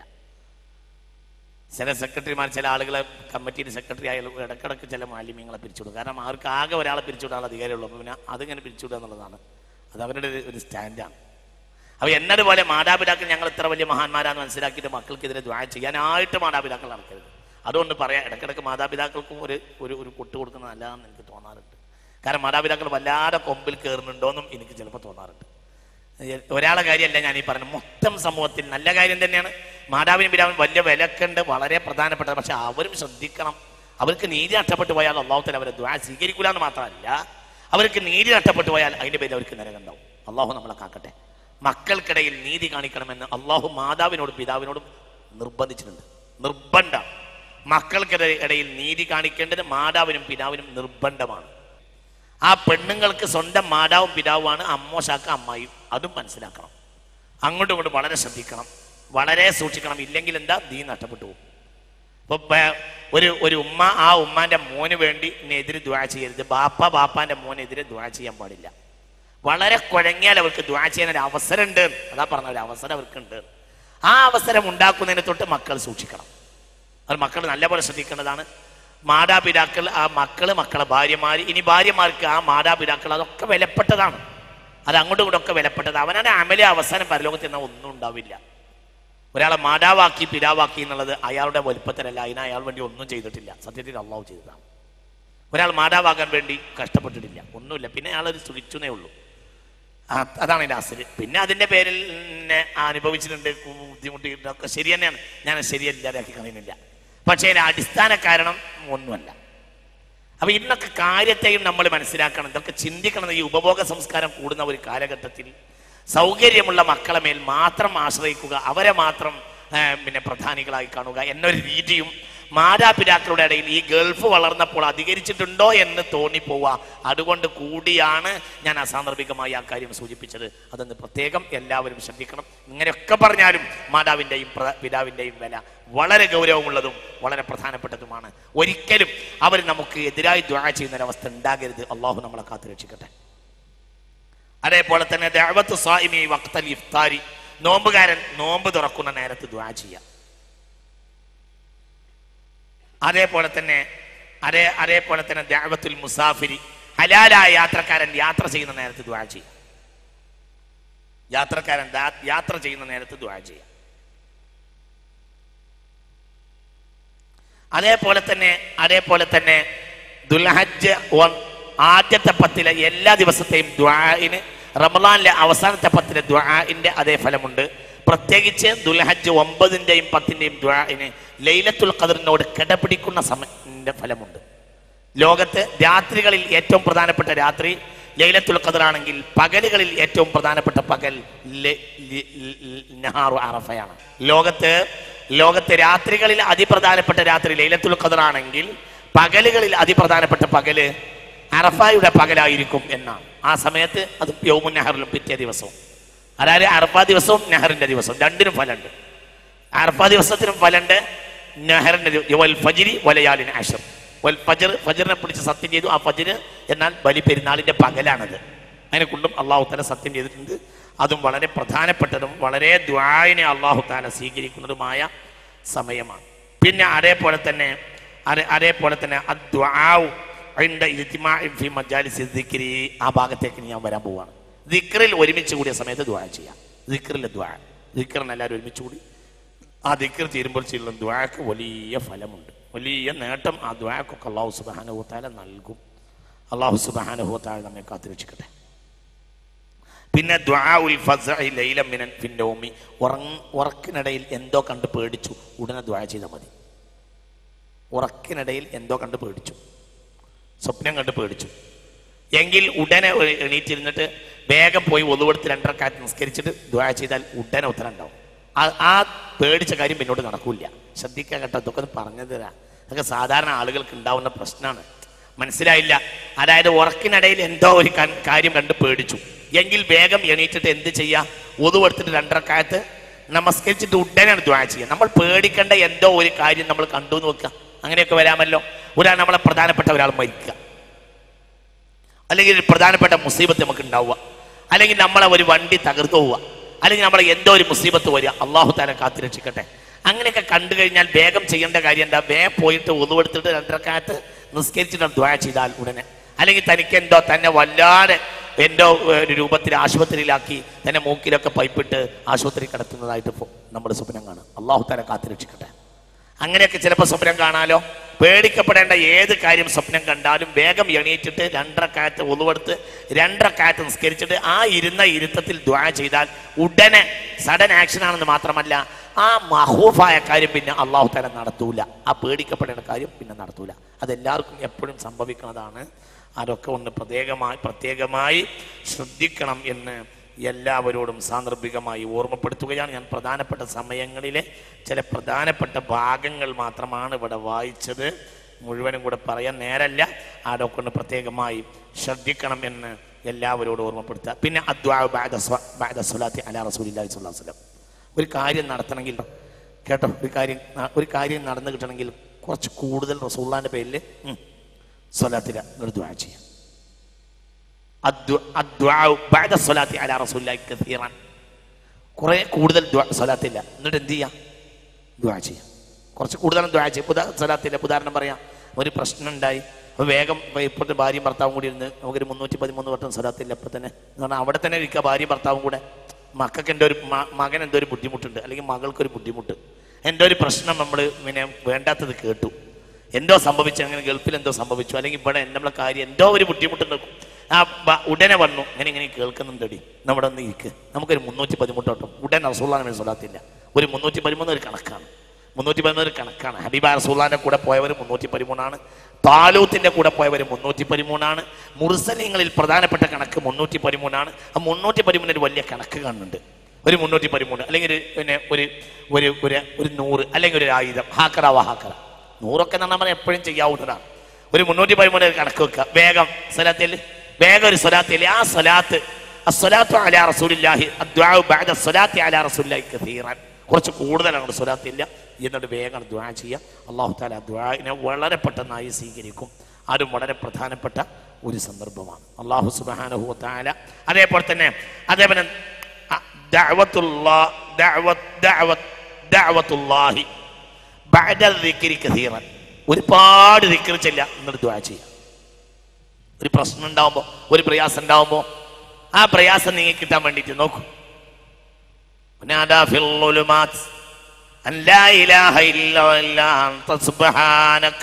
ചില സെക്രട്ടറിമാർ ചില ആളുകളെ കമ്മിറ്റിയുടെ സെക്രട്ടറി ആയാലും ഇടക്കിടക്ക് ചില മാലിന്യങ്ങളെ പിരിച്ചുവിടും കാരണം അവർക്ക് ആകെ ഒരാളെ പിരിച്ചുവിടാൻ അധികാരമുള്ളൂ അപ്പോൾ പിന്നെ അതിങ്ങനെ പിരിച്ചുവിടുക എന്നുള്ളതാണ് അത് അവരുടെ ഒരു- ഒരു സ്റ്റാൻഡാണ് അപ്പോൾ എന്നതുപോലെ മാതാപിതാക്കൾ ഞങ്ങൾ ഇത്ര വലിയ മഹാന്മാരാന്ന് മനസ്സിലാക്കിയിട്ട് മക്കൾക്കെതിരെ ദ്വാ ചെയ്യാനായിട്ട് മാതാപിതാക്കൾ നടക്കരുത് അതുകൊണ്ട് പറയാം ഇടക്കിടക്ക് മാതാപിതാക്കൾക്കും ഒരു ഒരു ഒരു കൊട്ട് കൊടുക്കുന്നത് നല്ലതാണെന്ന് എനിക്ക് തോന്നാറുണ്ട് കാരണം മാതാപിതാക്കൾ വല്ലാതെ കൊമ്പിൽ കയറുന്നുണ്ടോയെന്നും എനിക്ക് ചിലപ്പോൾ തോന്നാറുണ്ട് ഒരാളെ കാര്യമല്ല ഞാൻ ഈ പറയുന്നത് മൊത്തം സമൂഹത്തിൽ നല്ല കാര്യം തന്നെയാണ് മാതാവിനും പിതാവിനും വലിയ വിലക്കുണ്ട് വളരെ പ്രധാനപ്പെട്ടത് പക്ഷെ അവരും ശ്രദ്ധിക്കണം അവർക്ക് നീതി നഷ്ടപ്പെട്ടു പോയാൽ അള്ളാഹുത്തല അവരെ ദ്വാ സ്വീകരിക്കില്ല എന്ന് മാത്രമല്ല അവർക്ക് നീതി നഷ്ടപ്പെട്ടു പോയാൽ അതിന്റെ പേരിൽ അവർക്ക് നരകണ്ടാവും അള്ളാഹു നമ്മളെ കാക്കട്ടെ മക്കൾക്കിടയിൽ നീതി കാണിക്കണമെന്ന് അള്ളാഹു മാതാവിനോടും പിതാവിനോടും നിർബന്ധിച്ചിട്ടുണ്ട് നിർബന്ധം മക്കൾക്കിടയിൽ നീതി കാണിക്കേണ്ടത് മാതാവിനും പിതാവിനും നിർബന്ധമാണ് ആ പെണ്ണുങ്ങൾക്ക് സ്വന്തം മാതാവും പിതാവുമാണ് അമ്മോശാക്ക അമ്മായും അതും മനസ്സിലാക്കണം അങ്ങോട്ടും ഇങ്ങോട്ടും വളരെ ശ്രദ്ധിക്കണം വളരെ സൂക്ഷിക്കണം ഇല്ലെങ്കിൽ എന്താ ദീ നഷ്ടപ്പെട്ടു പോകും ഇപ്പൊ പ- ഒരു ഒരു ഉമ്മ ആ ഉമ്മാന്റെ മോന് വേണ്ടി എതിരെ ദ്വാ ചെയ്യരുത് ബാപ്പ ബാപ്പാന്റെ മോനെതിരെ ദ്വാ ചെയ്യാൻ പാടില്ല വളരെ കുഴങ്ങിയാൽ അവർക്ക് ദ്വാ ചെയ്യാൻ ഒരു അവസരമുണ്ട് അതാ പറഞ്ഞ ഒരു അവസരം അവർക്കുണ്ട് ആ അവസരം ഉണ്ടാക്കുന്നതിന് തൊട്ട് മക്കൾ സൂക്ഷിക്കണം അത് മക്കൾ നല്ലപോലെ ശ്രദ്ധിക്കേണ്ടതാണ് മാതാപിതാക്കൾ ആ മക്കള് മക്കളെ ഭാര്യമാര് ഇനി ഭാര്യമാർക്ക് ആ മാതാപിതാക്കൾ അതൊക്കെ വിലപ്പെട്ടതാണ് അത് അങ്ങോട്ടും ഇങ്ങോട്ടും ഒക്കെ വിലപ്പെട്ടത് അവനാണ് അമല അവസാനം പരലോകത്ത് എന്നാൽ ഒന്നും ഉണ്ടാവില്ല ഒരാളെ മാതാവാക്കി പിതാവാക്കി എന്നുള്ളത് അയാളുടെ വലുപ്പത്തിലല്ല അതിന് അയാൾ വേണ്ടി ഒന്നും ചെയ്തിട്ടില്ല സത്യത്തിൽ അള്ളാഹു ചെയ്തതാണ് ഒരാൾ മാതാവാകാൻ വേണ്ടി കഷ്ടപ്പെട്ടിട്ടില്ല ഒന്നുമില്ല പിന്നെ അയാളൊരു സുഖിച്ചുനേ ഉള്ളൂ ആ, അതാണ് എൻ്റെ അസല് പിന്നെ അതിൻ്റെ പേരിൽ എന്നെ അനുഭവിച്ചിട്ടുണ്ട് ബുദ്ധിമുട്ടിയിട്ടുണ്ട് ഒക്കെ ശരി തന്നെയാണ് ഞാൻ ശരിയല്ലാതാക്കി കളയുന്നില്ല പക്ഷേ അതിന്റെ അടിസ്ഥാന കാരണം ഒന്നുമല്ല അപ്പൊ ഇന്നൊക്കെ കാര്യത്തെയും നമ്മൾ മനസ്സിലാക്കണം ഇതൊക്കെ ചിന്തിക്കണം ഈ ഉപഭോഗ സംസ്കാരം കൂടുന്ന ഒരു കാലഘട്ടത്തിൽ സൗകര്യമുള്ള മക്കളെ മേൽ മാത്രം ആശ്രയിക്കുക അവരെ മാത്രം ആ, പിന്നെ പ്രധാനികളായി കാണുക എന്നൊരു രീതിയും മാതാപിതാക്കളുടെ ഇടയിൽ ഈ ഗൾഫ് വളർന്നപ്പോൾ അധികരിച്ചിട്ടുണ്ടോ എന്ന് തോന്നിപ്പോവുക അതുകൊണ്ട് കൂടിയാണ് ഞാൻ അസാന്ദർഭികമായി ആ കാര്യം സൂചിപ്പിച്ചത് അതൊന്ന് പ്രത്യേകം എല്ലാവരും ശ്രദ്ധിക്കണം ഇങ്ങനെയൊക്കെ പറഞ്ഞാലും മാതാവിൻ്റെയും പിതാവിൻ്റെയും വില വളരെ ഗൗരവമുള്ളതും വളരെ പ്രധാനപ്പെട്ടതുമാണ് ഒരിക്കലും അവർ നമുക്ക് എതിരായി ദ്വാ ചെയ്യുന്ന ഒരവസ്ഥ ഉണ്ടാകരുത് അള്ളാഹു നമ്മളെ കാത്തു രക്ഷിക്കട്ടെ അതേപോലെ തന്നെ ദഅവത്ത് സായിമി വക്തൽ ഇഫ്താരി നോമ്പുകാരൻ നോമ്പ് തുറക്കുന്ന നേരത്ത് ദ്വാ ചെയ്യാം അതേപോലെ തന്നെ അതേ അതേപോലെ തന്നെ ദഅവത്തുൽ മുസാഫിരി ഹലാലായ യാത്രക്കാരൻ യാത്ര ചെയ്യുന്ന നേരത്ത് ദ്വാ ചെയ്യാം യാത്രക്കാരൻ ദാ- യാത്ര ചെയ്യുന്ന നേരത്ത് ദ്വാ ചെയ്യാം അതേപോലെ തന്നെ അതേപോലെ തന്നെ ദുൽഹജ്ജ് ഒ- ആദ്യത്തെ പത്തിലെ എല്ലാ ദിവസത്തെയും ദ്വാഇന് റമദാനിലെ അവസാനത്തെ പത്തിലെ ദ്വാഇന്റെ അതേ ഫലമുണ്ട് പ്രത്യേകിച്ച് ദുൽഹജ്ജ് ഒമ്പതിൻ്റെയും പത്തിൻ്റെയും ദ്വാഇന് ലൈലത്തുൽ ഖദറിനോട് കിടപിടിക്കുന്ന സമയത്തിന്റെ ഫലമുണ്ട് ലോകത്ത് രാത്രികളിൽ ഏറ്റവും പ്രധാനപ്പെട്ട രാത്രി ലൈലത്തുൽ ഖദറാണെങ്കിൽ പകലുകളിൽ ഏറ്റവും പ്രധാനപ്പെട്ട പകൽ ലെ- ലി- ലി- നഹാറു അറഫയാണ് ലോകത്ത് ലോകത്ത് രാത്രികളിൽ അതിപ്രധാനപ്പെട്ട രാത്രി ലൈലത്തുൽ ഖദറാണെങ്കിൽ പകലുകളിൽ അതിപ്രധാനപ്പെട്ട പകല് അറഫായുടെ പകലായിരിക്കും എന്നാണ് ആ സമയത്ത് അത് യൗമുൻ നെഹറിലും പിറ്റേ ദിവസവും അതായത് അറഫ ദിവസവും നെഹറിന്റെ ദിവസവും രണ്ടിനും ഫലമുണ്ട് അറഫ ദിവസത്തിനും ഫലമുണ്ട് നെഹറിന്റെ ദിവ- വൽ ഫജിരി വലയാലിന് അഷർ വൽ ഫജർ ഫജറിനെ പിടിച്ച് സത്യം ചെയ്തു ആ ഫജർ എന്നാൽ ബലി പെരുന്നാളിന്റെ പകലാണത് അതിനെ കൊണ്ടും അള്ളാഹു താല സത്യം ചെയ്തിട്ടുണ്ട് അതും വളരെ പ്രധാനപ്പെട്ടതും വളരെ ദ്വായനെ അള്ളാഹു താല സ്വീകരിക്കുന്നതുമായ സമയമാണ് പിന്നെ അതേപോലെ തന്നെ അതേ- അതേപോലെ തന്നെ അദ്വാഉ ഇൻദ ഇജ്തിമാഇ ഫി മജാലിസി ദിക്രി ആ ഭാഗത്തേക്ക് ഞാൻ വരാൻ പോവാണ് ദിക്റിൽ ഒരുമിച്ച് കൂടിയ സമയത്ത് ദ്വാ ചെയ്യാം ദിക്റിലെ ദ്വാ ദിക്റിന് എല്ലാവരും ഒരുമിച്ച് കൂടി ആ ദിക്ർ തീരുമ്പോൾ ചെയ്യുന്ന ദ്വാക്ക് വലിയ ഫലമുണ്ട് വലിയ നേട്ടം ആ ദ്വാക്കൊക്കെ അള്ളാഹു സുബാനുഭൂത്താല നൽകും അള്ളാഹു സുബാനുഭൂത്താല നമ്മെ കാത്തിരക്ഷിക്കട്ടെ പിന്നെ ദ്വാഉൽ ഫസ്ഇ ലൈലം മിനൻ ഫിന്നൗമി ഉറങ് ഉറക്കിനിടയിൽ എന്തോ കണ്ട് പേടിച്ചു ഉടനെ ദ്വാ ചെയ്താൽ മതി ഉറക്കിനിടയിൽ എന്തോ കണ്ട് പേടിച്ചു സ്വപ്നം കണ്ട് പേടിച്ചു എങ്കിൽ ഉടനെ ഒരു- എണീറ്റിരുന്നിട്ട് വേഗം പോയി ഒതുവെടുത്ത് രണ്ടരക്കാറ്റ് നിസ്കരിച്ചിട്ട് ദ്വാ ചെയ്താൽ ഉടനെ ഉത്തരം ഉണ്ടാവും ആ- ആ പേടിച്ച കാര്യം പിന്നോട്ട് നടക്കൂല ശ്രദ്ധിക്കാൻ കേട്ടോ ഇതൊക്കെ ഒന്ന് പറഞ്ഞു തരാം ഇതൊക്കെ സാധാരണ ആളുകൾക്ക് ഉണ്ടാവുന്ന പ്രശ്നമാണ് മനസ്സിലായില്ല അതായത് ഉറക്കിനിടയിൽ എന്തോ ഒരു ക- കാര്യം കണ്ട് പേടിച്ചു എങ്കിൽ വേഗം എണീറ്റിട്ട് എന്ത് ചെയ്യാം ഒതുവെടുത്തിട്ട് രണ്ടരക്കാലത്ത് നമസ്കരിച്ചിട്ട് ഉടനെയാണ് ദ്വാ ചെയ്യുക നമ്മൾ പേടിക്കേണ്ട എന്തോ ഒരു കാര്യം നമ്മൾ കണ്ടു എന്ന് വെക്കുക അങ്ങനെയൊക്കെ വരാമല്ലോ ഒരാൾ നമ്മളെ പ്രധാനപ്പെട്ട ഒരാൾ മരിക്കുക അല്ലെങ്കിൽ ഒരു പ്രധാനപ്പെട്ട മുസീബത്ത് നമുക്ക് ഉണ്ടാവുക അല്ലെങ്കിൽ നമ്മളെ ഒരു വണ്ടി തകർന്നു പോവുക അല്ലെങ്കിൽ നമ്മളെ എന്തോ ഒരു മുസീബത്ത് വരിക അള്ളാഹു താല കാത്തിരക്ഷിക്കട്ടെ അങ്ങനെയൊക്കെ കണ്ടു കഴിഞ്ഞാൽ വേഗം ചെയ്യേണ്ട കാര്യം എന്താ വേഗം പോയിട്ട് ഒതുവെടുത്തിട്ട് രണ്ടരക്കാലത്ത് നിസ്കരിച്ചിട്ട് ദ്വാ ചെയ്താൽ ഉടനെ അല്ലെങ്കിൽ തനിക്ക് എന്തോ തന്നെ വല്ലാതെ എന്തോ ഏർ, ഒരു രൂപത്തിൽ ആശുപത്രിയിലാക്കി തന്നെ മൂക്കിലൊക്കെ പൈപ്പിട്ട് ആശുപത്രി കിടത്തുന്നതായിട്ട് നമ്മൾ സ്വപ്നം കാണും അള്ളാഹു താല കാത്തിരക്ഷിക്കട്ടെ അങ്ങനെയൊക്കെ ചിലപ്പോൾ സ്വപ്നം കാണാലോ പേടിക്കപ്പെടേണ്ട ഏത് കാര്യം സ്വപ്നം കണ്ടാലും വേഗം എണീറ്റിട്ട് രണ്ടരക്കാലത്ത് ഒന്നുവെടുത്ത് രണ്ടരക്കാലത്ത് നിസ്കരിച്ചിട്ട് ആ ഇരുന്ന ഇരുത്തത്തിൽ ദ്വാ ചെയ്താൽ ഉടനെ സഡൻ ആക്ഷൻ ആണെന്ന് മാത്രമല്ല ആ മഹൂഫായ കാര്യം പിന്നെ അള്ളാഹു തല നടത്തൂല ആ പേടിക്കപ്പെടേണ്ട കാര്യം പിന്നെ നടത്തൂല അതെല്ലാവർക്കും എപ്പോഴും സംഭവിക്കുന്നതാണ് അതൊക്കെ ഒന്ന് പ്രത്യേകമായി പ്രത്യേകമായി ശ്രദ്ധിക്കണം എന്ന് എല്ലാവരോടും സാന്ദർഭികമായി ഓർമ്മപ്പെടുത്തുകയാണ് ഞാൻ പ്രധാനപ്പെട്ട സമയങ്ങളിലെ ചില പ്രധാനപ്പെട്ട ഭാഗങ്ങൾ മാത്രമാണ് ഇവിടെ വായിച്ചത് മുഴുവനും കൂടെ പറയാൻ നേരല്ല അതൊക്കെ ഒന്ന് പ്രത്യേകമായി ശ്രദ്ധിക്കണം എന്ന് എല്ലാവരോടും ഓർമ്മപ്പെടുത്തുക പിന്നെ അദ്വാ ബാദ സ്വ- ബാദ സ്വലാത്തി അലാ റസൂലില്ലാഹി സ്വല്ലല്ലാഹു അലൈഹി വസല്ലം ഒരു കാര്യം നടത്തണമെങ്കിൽ കേട്ടോ ഒരു കാര്യം ഒരു കാര്യം നടന്നു കിട്ടണമെങ്കിൽ കുറച്ച് കൂടുതൽ റസൂള്ളാന്റെ പേരിൽ സ്വലാത്തില ഒരു ദ്വാ ചെയ്യാം الدع- الدعاء بعد الصلاة على رسول الله كثيرا കുറെ കൂടുതൽ ദ്വാ- സ്വലാത്തില്ല എന്നിട്ട് എന്ത് ചെയ്യാം ദ്വാ ചെയ്യാം കുറച്ച് കൂടുതലും ദ്വാ ചെയ്യും പുതാ സ്വലാത്തില്ല ഉദാഹരണം പറയാം ഒരു പ്രശ്നം ഉണ്ടായി അപ്പോൾ വേഗം ഇപ്പോഴത്തെ ഭാര്യയും ഭർത്താവും കൂടി ഇരുന്ന് നമുക്കൊരു മുന്നൂറ്റി പതിമൂന്ന് വട്ടം സ്വലാത്തില്ല അപ്പോൾ തന്നെ എന്ന് പറഞ്ഞാൽ അവിടെ തന്നെ ഇരിക്കുക ഭാര്യയും ഭർത്താവും കൂടെ മക്കൾക്ക് എൻ്റെ ഒരു മ- മകൻ എന്തോ ഒരു ബുദ്ധിമുട്ടുണ്ട് അല്ലെങ്കിൽ മകൾക്കൊരു ബുദ്ധിമുട്ട് എന്തോ ഒരു പ്രശ്നം നമ്മൾ പിന്നെ വേണ്ടാത്തത് കേട്ടു എന്തോ സംഭവിച്ചു അങ്ങനെ ഗൾഫിൽ എന്തോ സംഭവിച്ചു അല്ലെങ്കിൽ ഇവിടെ നമ്മളെ കാര്യം എന്തോ ഒരു ബുദ്ധിമുട്ടുണ്ട് ആ ബ- ഉടനെ വന്നു ഇങ്ങനെ ഇങ്ങനെ കേൾക്കുന്നുണ്ടടി നമ്മുടെ ഒന്ന് ഇരിക്ക് നമുക്കൊരു മുന്നൂറ്റി പതിമൂട്ടോട്ടം ഉടനെ റസൂള്ളാനെ സ്വലാത്തില്ല ഒരു മുന്നൂറ്റി പതിമൂന്ന് ഒരു കണക്കാണ് മുന്നൂറ്റി പതിമൂന്ന് ഒരു കണക്കാണ് ഹബീബ റസൂള്ളാന്റെ കൂടെ പോയവർ മുന്നൂറ്റി പതിമൂന്നാണ് താലൂത്തിന്റെ കൂടെ പോയവർ മുന്നൂറ്റി പതിമൂന്നാണ് മുർസലിങ്ങളിൽ പ്രധാനപ്പെട്ട കണക്ക് മുന്നൂറ്റി പതിമൂന്നാണ് ആ മുന്നൂറ്റി പതിമൂന്ന് ഒരു വലിയ കണക്ക് കാണുന്നുണ്ട് ഒരു മുന്നൂറ്റി പതിമൂന്ന് അല്ലെങ്കിൽ ഒരു പിന്നെ ഒരു ഒരു ഒരു ഒരു നൂറ് അല്ലെങ്കിൽ ഒരു ആയുധം ഹാക്കറ വാ ഹാക്കറ നൂറൊക്കെ നമ്മൾ എപ്പോഴും ചെയ്യാവുന്നതാണ് ഒരു മുന്നൂറ്റി പതിമൂന്ന് ഒരു കണക്ക് വെക്കുക വേഗം സ്വലാത്തിൽ വേഗം ഒരു സ്വലാത്തിൽ ആ സ്വലാത്ത് അസ്വലാത്തു അലാ റസൂലില്ലാഹി അദ്ദുആഉ ബഅദ സ്വലാത്തി അലാ റസൂലില്ലാഹി കസീറൻ കുറച്ച് കൂടുതലാണ് സ്വലാത്തില്ല എന്നിട്ട് വേഗം ദുആ ചെയ്യുക അള്ളാഹു താല ദുആനെ വളരെ പെട്ടെന്നായി സ്വീകരിക്കും അതും വളരെ പ്രധാനപ്പെട്ട ഒരു സന്ദർഭമാണ് അള്ളാഹു സുബ്ഹാനഹു വതആല അതേപോലെ തന്നെ അതേപോലെ അ, ദഅവത്തുല്ലാ ദഅവത്ത് ദഅവത്ത് ദഅവത്തുല്ലാഹി ബഅദ ദിക്രി കസീറൻ ഒരുപാട് ദിക്ർ ചെല്ല എന്നിട്ട് ദുആ ചെയ്യുക ഒരു പ്രശ്നം ഉണ്ടാവുമ്പോ ഒരു പ്രയാസം ഉണ്ടാവുമ്പോ ആ പ്രയാസം നീങ്ങി കിട്ടാൻ വേണ്ടിയിട്ട് നോക്കൂ ونادى في الظلمات أن لا إله إلا إلا أنت سبحانك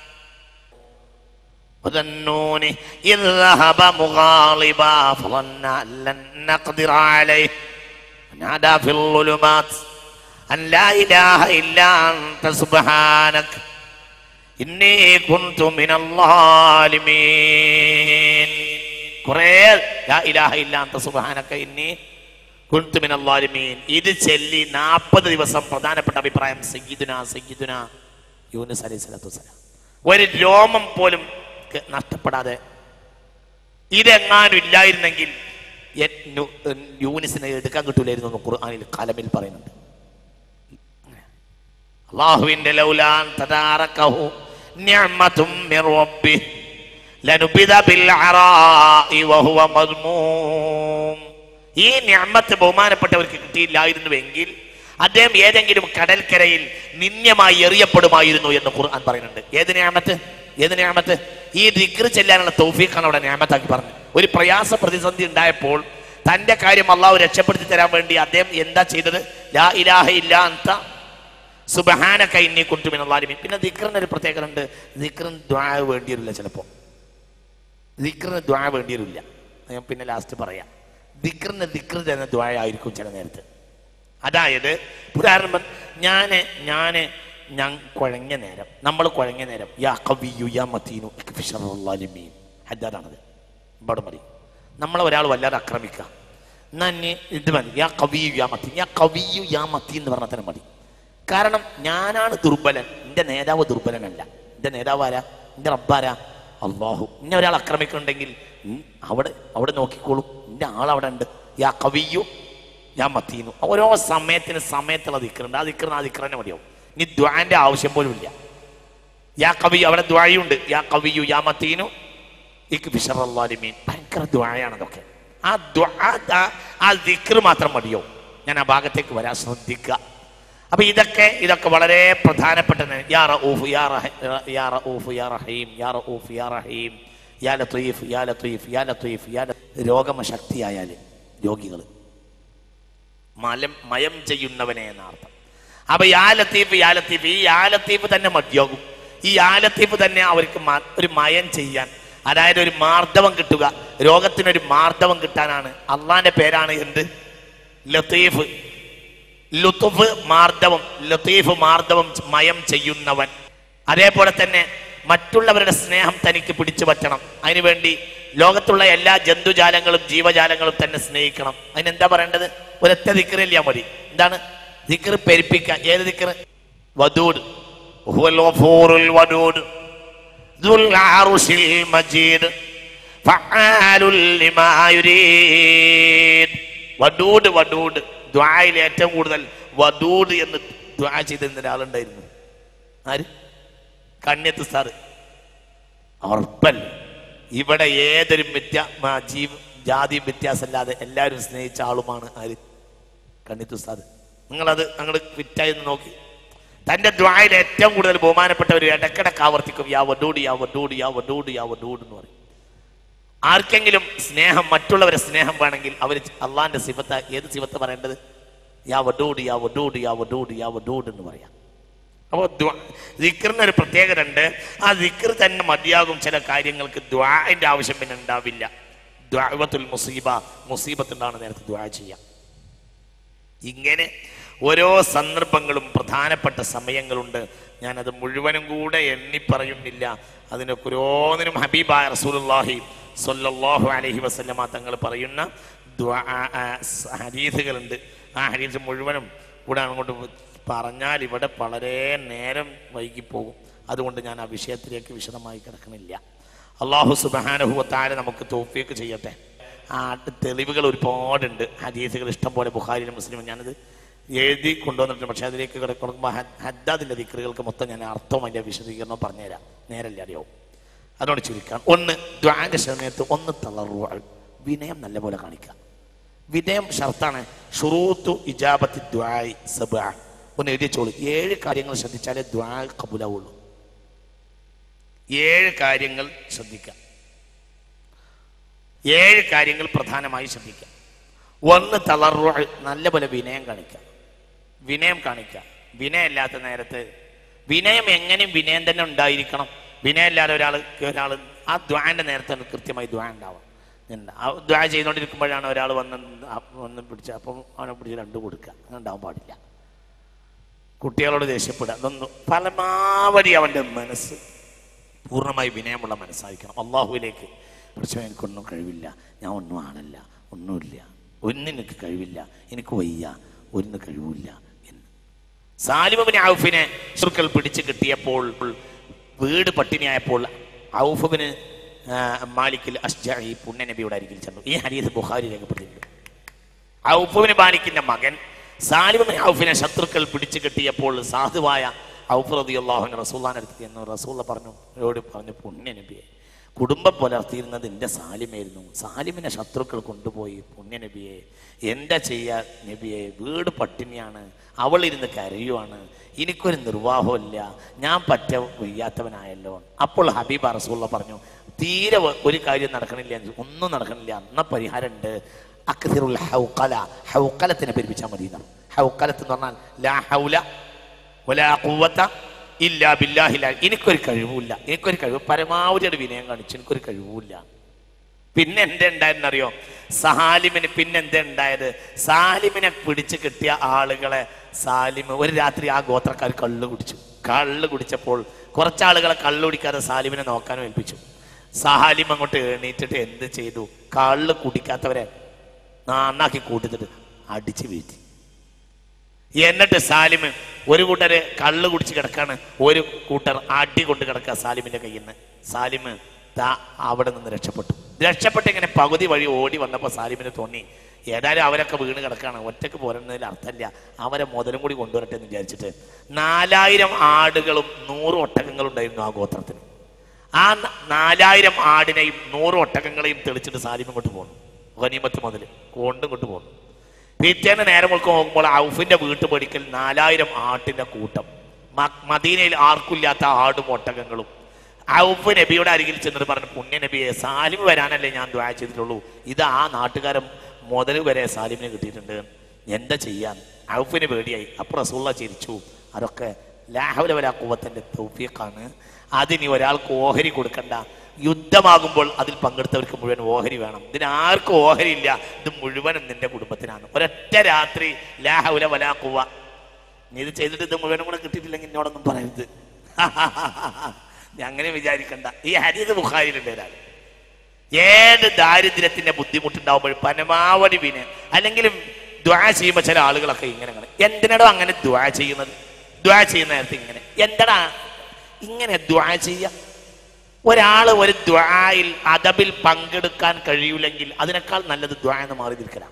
وذنون إذ ذهب مغاضبا فظن أن لن نقدر عليه ونادى في الظلمات أن لا إله إلا أنت سبحانك إني كنت من الظالمين കുറേ ലാ ഇലാഹ ഇല്ലാത്ത സുബഹാനക്ക ഇന്നി കുൻതു മിനൽ ളാലിമീൻ ഇത് ചൊല്ലി നാൽപ്പത് ദിവസം പ്രധാനപ്പെട്ട അഭിപ്രായം സയ്യിദുന സയ്യിദുന യൂനുസ് അലൈഹി സ്വലാത്തു വസ്സലാം ഒരു രോമം പോലും ക- നഷ്ടപ്പെടാതെ ഇതെങ്ങാനും ഇല്ലായിരുന്നെങ്കിൽ എ- നു- യൂനിസിനെ എടുക്കാൻ കിട്ടൂലായിരുന്നു എന്ന് ഖുർആനിൽ കലമിൽ പറയുന്നുണ്ട് അള്ളാഹുവിന്റെ ലൗലാൻ തദാറക്കഹു നിഅമതും മിർ റബ്ബി ലനുബിദ ബിൽ അറാഇ വഹുവ മദ്മൂം ഈ നിഅമത്ത് ബഹുമാനപ്പെട്ടവർക്ക് കിട്ടിയില്ലായിരുന്നുവെങ്കിൽ അദ്ദേഹം ഏതെങ്കിലും കടൽക്കരയിൽ നിന്യമായി എറിയപ്പെടുമായിരുന്നു എന്ന് ഖുർആൻ പറയുന്നുണ്ട് ഏത് നിഅമത്ത് ഏത് നിഅമത്ത് ഈ ദിക്ർ ചെല്ലാനുള്ള തൗഫീഖാണ് അവിടെ നിഅമത്താക്കി പറഞ്ഞു ഒരു പ്രയാസ പ്രതിസന്ധി ഉണ്ടായപ്പോൾ തന്റെ കാര്യം അള്ളാഹു രക്ഷപ്പെടുത്തി തരാൻ വേണ്ടി അദ്ദേഹം എന്താ ചെയ്തത് ലാ ഇലാഹ ഇല്ലാ അന്ത സുബഹാനക ഇന്നി കുന്തു മിനൽ ളാലിമീൻ പിന്നെ ദിക്റിന് ഒരു പ്രത്യേകത ഉണ്ട് ദിക്റിന് ദ്വാ വേണ്ടി വരില്ല ചിലപ്പോൾ ദിക്റിന് ദ്വാ വേണ്ടി വരില്ല അത് ഞാൻ പിന്നെ ലാസ്റ്റ് പറയാം ദിക്റിന് ദിക്ർ തരുന്ന ദ്വാ ആയിരിക്കും ചില നേരത്ത് അതായത് ഉദാഹരണം ഞാന് ഞാന് ഞാൻ കുഴഞ്ഞ നേരം നമ്മൾ കുഴഞ്ഞ നേരം യാ കവിയു യാ മത്തീനു ഇക്ഫിഷറുല്ലാലിമീൻ ഹദ്ദാദാണത് ഇവിടെ മതി നമ്മളെ ഒരാൾ വല്ലാതെ ആക്രമിക്കുക എന്നാ ഇനി ഇത് മതി യാ കവിയു യാ മത്തി യാ കവിയു യാ മത്തി എന്ന് പറഞ്ഞാൽ തന്നെ മതി കാരണം ഞാനാണ് ദുർബലൻ എൻ്റെ നേതാവ് ദുർബലനല്ല എൻ്റെ നേതാവ് ആരാ എൻ്റെ റബ്ബാരാ അള്ളാഹു ഇന്നെ ഒരാൾ ആക്രമിക്കുന്നുണ്ടെങ്കിൽ ഉം, അവിടെ അവിടെ നോക്കിക്കോളൂ എൻ്റെ ആളവിടെ ഉണ്ട് യാ കവിയു യാ മത്തീനു ഓരോ സമയത്തിന് സമയത്തുള്ള ദിക്കറുണ്ട് ആ ദിക്കറിന് ആ ദിക്കർ തന്നെ മതിയാവും ഇനി ദ്വാന്റെ ആവശ്യം പോലും ഇല്ല യാ കവി അവിടെ ദ്വായുണ്ട് യാ കവിയു യാ മത്തീനു ഇക്ക് ഫിഷറല്ലാലിമീൻ ഭയങ്കര ദ്വായാണ് അതൊക്കെ ആ ദ്വാ ആ- ആ ദിക്ർ മാത്രം മതിയോ ഞാൻ ആ ഭാഗത്തേക്ക് വരാൻ ശ്രദ്ധിക്കുക അപ്പൊ ഇതൊക്കെ ഇതൊക്കെ വളരെ പ്രധാനപ്പെട്ട യാ റഊഫ് യാ റഹ- യാ റഊഫ് യാ റഹീം യാ റഊഫ് യാ റഹീം യാ ലത്തീഫ് യാ ലത്തീഫ് യാ ലത്തീഫ് യാ ല- രോഗമശക്തിയായാൽ രോഗികൾ മലം മയം ചെയ്യുന്നവനെ എന്നർത്ഥം അപ്പൊ യാ ലത്തീഫ് യാ ലത്തീഫ് ഈ യാ ലത്തീഫ് തന്നെ മതിയാകും ഈ യാ ലത്തീഫ് തന്നെ അവർക്ക് മ- ഒരു മയം ചെയ്യാൻ അതായത് ഒരു മാർദ്ദവം കിട്ടുക രോഗത്തിനൊരു മാർദ്ദവം കിട്ടാനാണ് അള്ളാന്റെ പേരാണ് എന്ത് ലത്തീഫ് ലുത്തുഫ് മാർദ്ദവം ലത്തീഫ് മാർദ്ദവം മയം ചെയ്യുന്നവൻ അതേപോലെ തന്നെ മറ്റുള്ളവരുടെ സ്നേഹം തനിക്ക് പിടിച്ചു പറ്റണം അതിനുവേണ്ടി ലോകത്തുള്ള എല്ലാ ജന്തുജാലങ്ങളും ജീവജാലങ്ങളും തന്നെ സ്നേഹിക്കണം അതിനെന്താ പറയേണ്ടത് ഒരൊറ്റ ദിക്കറില്ല മതി എന്താണ് ദിക്കർ പെരുപ്പിക്കുക ഏത് ദിക്കർ വദൂഡ് ഹുവൽ ഗഫൂറുൽ വദൂഡ് ദുൽ അർശിൽ മജീദ് ഫഅാലുൽ ലിമാ യുരീദ് വദൂഡ് വദൂഡ് ദ്വായിൽ ഏറ്റവും കൂടുതൽ വദൂഡ് എന്ന് ദ്വാ ചെയ്തിരുന്ന ഒരാളുണ്ടായിരുന്നു ആര് കണ്യത്ത് സാറ് ഉറപ്പല്ല ഇവിടെ ഏതൊരു വ്യത്യാ മ- ജീവ ജാതി വ്യത്യാസമില്ലാതെ എല്ലാവരും സ്നേഹിച്ച ആളുമാണ് ആര് കണ്ണിത്ത് ഉസ്താദ് നിങ്ങളത് അങ്ങോട്ട് ഫിറ്റായി ഒന്ന് നോക്കി തന്റെ ദ്വായിൽ ഏറ്റവും കൂടുതൽ ബഹുമാനപ്പെട്ടവർ ഇടക്കിടക്ക് ആവർത്തിക്കും യാ വഡൂഡ് യാ വഡൂഡ് യാ വഡൂഡ് യാ വഡൂഡ് എന്ന് പറയും ആർക്കെങ്കിലും സ്നേഹം മറ്റുള്ളവരെ സ്നേഹം വേണമെങ്കിൽ അവർ അള്ളാന്റെ സിഫത്ത് ഏത് സിഫത്ത് പറയേണ്ടത് യാ വഡൂഡ് യാ വഡൂഡ് യാ വഡൂഡ് യാ വഡൂഡ് എന്ന് പറയാം അപ്പോൾ ദിക്കറിന് ഒരു പ്രത്യേകത ഉണ്ട് ആ ദിക്കർ തന്നെ മതിയാകും ചില കാര്യങ്ങൾക്ക് ദ്വാന്റെ ആവശ്യം പിന്നെ ഉണ്ടാവില്ല ദ്വാവത്തുൽ മുസീബ മുസീബത്ത് ഉണ്ടാവുന്ന നേരത്തെ ദ്വാ ചെയ്യാം ഇങ്ങനെ ഓരോ സന്ദർഭങ്ങളും പ്രധാനപ്പെട്ട സമയങ്ങളുണ്ട് ഞാനത് മുഴുവനും കൂടെ എണ്ണി പറയുന്നില്ല അതിനൊക്കെ ഓരോന്നിനും ഹബീബായ റസൂലുള്ളാഹി സ്വല്ലല്ലാഹു അലൈഹി വസല്ലമ തങ്ങൾ പറയുന്ന ദ്വാ ആ, സ് ഹദീസുകളുണ്ട് ആ ഹദീസ് മുഴുവനും കൂടെ അങ്ങോട്ട് പറഞ്ഞാൽ ഇവിടെ വളരെ നേരം വൈകിപ്പോകും അതുകൊണ്ട് ഞാൻ ആ വിഷയത്തിലേക്ക് വിശദമായി കിടക്കണില്ല അള്ളാഹു സുബാനുഭവത്താല് നമുക്ക് തോഫിയൊക്കെ ചെയ്യട്ടെ ആ തെളിവുകൾ ഒരുപാടുണ്ട് ഹദീസുകൾ ഇഷ്ടം പോലെ ബുഖാരിലും മുസ്ലിമും ഞാനത് എഴുതി കൊണ്ടുവന്നിട്ടുണ്ട് പക്ഷെ അതിലേക്ക് കിടക്കുമ്പോൾ ഹദ്ദാദിൻ്റെ ദിക്റുകൾക്ക് മൊത്തം ഞാൻ അർത്ഥവും അതിൻ്റെ വിശദീകരണം പറഞ്ഞുതരാം നേരല്ലേ അറിയാവും അതുകൊണ്ട് ചുരുക്കാം ഒന്ന് ദ്വാന്റെ സമയത്ത് ഒന്ന് തളറുക വിനയം നല്ലപോലെ കാണിക്കുക വിനയം ഷർത്താണ് ഷുറൂത്തു ഇജാബത്തി ദ്വായ് സബ ഒന്ന് എഴുതിച്ചോളൂ ഏഴ് കാര്യങ്ങൾ ശ്രദ്ധിച്ചാലേ ദ്വാ കബൂലാവുള്ളൂ ഏഴ് കാര്യങ്ങൾ ശ്രദ്ധിക്കാം ഏഴ് കാര്യങ്ങൾ പ്രധാനമായി ശ്രദ്ധിക്കാം ഒന്ന് തളർവ നല്ലപോലെ വിനയം കാണിക്കുക വിനയം കാണിക്കുക വിനയമില്ലാത്ത നേരത്ത് വിനയം എങ്ങനെയും വിനയം തന്നെ ഉണ്ടായിരിക്കണം വിനയമില്ലാതെ ഒരാൾ ഒരാൾ ആ ദ്വാന്റെ നേരത്തെ ഒന്ന് കൃത്യമായി ദ്വാ ഉണ്ടാവും ഉണ്ട്. ആ ദ്വാ ചെയ്തുകൊണ്ടിരിക്കുമ്പോഴാണ് ഒരാൾ വന്ന് ആ വന്ന് പിടിച്ച് അപ്പം അവനെ പിടിച്ച് രണ്ട് കൊടുക്കുക അങ്ങനെ ഉണ്ടാവാൻ പാടില്ല കുട്ടികളോട് ദേഷ്യപ്പെടുക അതൊന്നും പരമാവധി അവൻ്റെ മനസ്സ് പൂർണ്ണമായി വിനയമുള്ള മനസ്സായിരിക്കണം അള്ളാഹുവിലേക്ക് പക്ഷേ എനിക്കൊന്നും കഴിവില്ല ഞാൻ ഒന്നും ആണല്ല ഒന്നുമില്ല ഒന്നിനും എനിക്ക് കഴിവില്ല എനിക്ക് വയ്യ ഒന്നിനും കഴിവില്ല എന്ന് സാലിബിന് ഔഫിനെ ശുക്കൾ പിടിച്ചു കിട്ടിയപ്പോൾ വീട് പട്ടിണിയായപ്പോൾ ഔഫുബിന് മാലിക്കിൽ അഷ്ജി പുണ്യനബിയുടെ അരികിൽ ചെന്നു ഈ ഹരീത് ബുഖാരി രേഖപ്പെടുത്തിയിട്ടുണ്ട് ഔഫുവിന് ബാലിക്കിന്റെ മകൻ സാലിബിന് ഔഫിനെ ശത്രുക്കൾ പിടിച്ചു കെട്ടിയപ്പോൾ സാധുവായ ഔഫ് റതി അള്ളാഹുവിന് റസൂല്ലാൻ അടുത്ത് എന്ന് റസൂള്ള പറഞ്ഞു അവരോട് പറഞ്ഞു പുണ്യ നബിയെ കുടുംബം പുലർത്തിയിരുന്നത് എൻ്റെ സാലിമായിരുന്നു സാലിമിനെ ശത്രുക്കൾ കൊണ്ടുപോയി പുണ്യ നബിയെ എന്താ ചെയ്യാ നബിയെ വീട് പട്ടിണിയാണ് അവൾ ഇരുന്ന് കരയുവാണ് എനിക്കൊരു നിർവാഹമില്ല ഞാൻ പറ്റ വയ്യാത്തവനായല്ലോ അപ്പോൾ ഹബീബ റസൂള്ള പറഞ്ഞു തീരെ ഒ- ഒരു കാര്യം നടക്കണില്ല ഒന്നും നടക്കണില്ല എന്ന പരിഹാരമുണ്ട് അക്സിറുൽ ഹൗക്കല ഹൗക്കലത്തിനെ പെരുപ്പിച്ചാൽ മതി എന്നാണ് ഹൗക്കലത്ത് എന്ന് പറഞ്ഞാൽ ലാ ഹൗല വലാ ഖുവത ഇല്ലാ ബില്ലാഹില എനിക്കൊരു കഴിവുമില്ല എനിക്കൊരു കഴിവ് പരമാവധി ഒരു വിനയം കാണിച്ചു എനിക്കൊരു കഴിവുമില്ല പിന്നെ എന്താ ഉണ്ടായെന്നറിയോ സാലിമിന് പിന്നെ എന്താ ഉണ്ടായത് സാലിമിനെ പിടിച്ചു കിട്ടിയ ആളുകളെ സാലിം ഒരു രാത്രി ആ ഗോത്രക്കാർ കള്ള് കുടിച്ചു കള്ള് കുടിച്ചപ്പോൾ കുറച്ചാളുകളെ കള്ള് കുടിക്കാതെ സാലിമിനെ നോക്കാനും ഏൽപ്പിച്ചു സാലിം അങ്ങോട്ട് എണീറ്റിട്ട് എന്ത് ചെയ്തു കള്ള് കുടിക്കാത്തവരെ നന്നാക്കി കൂട്ടിച്ചിട്ട് അടിച്ചു വീഴ്ത്തി എന്നിട്ട് സാലിം ഒരു കൂട്ടര് കള്ള് കുടിച്ച് കിടക്കാണ് ഒരു കൂട്ടർ അടി കൊണ്ട് കിടക്കുക സാലിമിന്റെ കയ്യിൽ നിന്ന് സാലിം ദാ അവിടെ നിന്ന് രക്ഷപ്പെട്ടു രക്ഷപ്പെട്ട് ഇങ്ങനെ പകുതി വഴി ഓടി വന്നപ്പോൾ സാലിമിന് തോന്നി ഏതായാലും അവരൊക്കെ വീണ് കിടക്കാണ് ഒറ്റക്ക് പോരുന്നതിൽ അർത്ഥമില്ല അവരെ മുതലും കൂടി കൊണ്ടുവരട്ടെ എന്ന് വിചാരിച്ചിട്ട് നാലായിരം ആടുകളും നൂറ് ഒട്ടകങ്ങളും ഉണ്ടായിരുന്നു ആ ഗോത്രത്തിന് ആ ന- നാലായിരം ആടിനെയും നൂറ് ഒട്ടകങ്ങളെയും തെളിച്ചിട്ട് സാലിം ഇങ്ങോട്ട് പോന്നു ഗനീമത്ത് മുതൽ കൊണ്ടും കൊണ്ട് പോന്നു പിറ്റേന്ന് നേരം മുൾക്ക് നോക്കുമ്പോൾ ഔഫിന്റെ വീട്ടുപടിക്കൽ നാലായിരം ആട്ടിന്റെ കൂട്ടം മ- മദീനയിൽ ആർക്കില്ലാത്ത ആടും ഒട്ടകങ്ങളും ഔഫ് നബിയുടെ അരികിൽ ചെന്നിട്ട് പറഞ്ഞു പുണ്യ നബിയെ സാലിം വരാനല്ലേ ഞാൻ ദ്വാ ചെയ്തിട്ടുള്ളൂ ഇത് ആ നാട്ടുകാരൻ മുതൽ വരെ സാലിമിന് കിട്ടിയിട്ടുണ്ട് എന്താ ചെയ്യാൻ ഔഫിന് പേടിയായി അപ്പൊ റസൂള്ള ചിരിച്ചു അതൊക്കെ ലാഹുല വല കുവത്തിന്റെ തൗഫീഖാണ് അതിനി ഒരാൾക്ക് ഓഹരി കൊടുക്കണ്ട യുദ്ധമാകുമ്പോൾ അതിൽ പങ്കെടുത്തവർക്ക് മുഴുവൻ ഓഹരി വേണം ഇതിന് ആർക്കും ഓഹരി ഇല്ല ഇത് മുഴുവനും നിന്റെ കുടുംബത്തിനാണ് ഒരൊറ്റ രാത്രി ലാഹുല വലാ കുവ നീ ഇത് ചെയ്തിട്ട് ഇത് മുഴുവനും കൂടെ കിട്ടിയിട്ടില്ലെങ്കിൽ എന്നോടൊന്നും പറയരുത് നീ അങ്ങനെ വിചാരിക്കണ്ട ഈ ഹരീത് ബുഖാരിയിലുണ്ട് ഒരാൾ ഏത് ദാരിദ്ര്യത്തിന്റെ ബുദ്ധിമുട്ടുണ്ടാവുമ്പോൾ പരമാവധി വിന് അല്ലെങ്കിൽ ദ്വാ ചെയ്യുമ്പോൾ ചില ആളുകളൊക്കെ ഇങ്ങനെ അങ്ങനെ എന്തിനടോ അങ്ങനെ ദ്വാ ചെയ്യുന്നത് ദ്വാ ചെയ്യുന്ന നേരത്തെ ഇങ്ങനെ എന്തടാ ഇങ്ങനെ ദ്വാ ചെയ്യ ഒരാൾ ഒരു ദ്വായിൽ അദബിൽ പങ്കെടുക്കാൻ കഴിയൂലെങ്കിൽ അതിനേക്കാൾ നല്ലത് ദ്വാ എന്ന് മാറി നിൽക്കലാണ്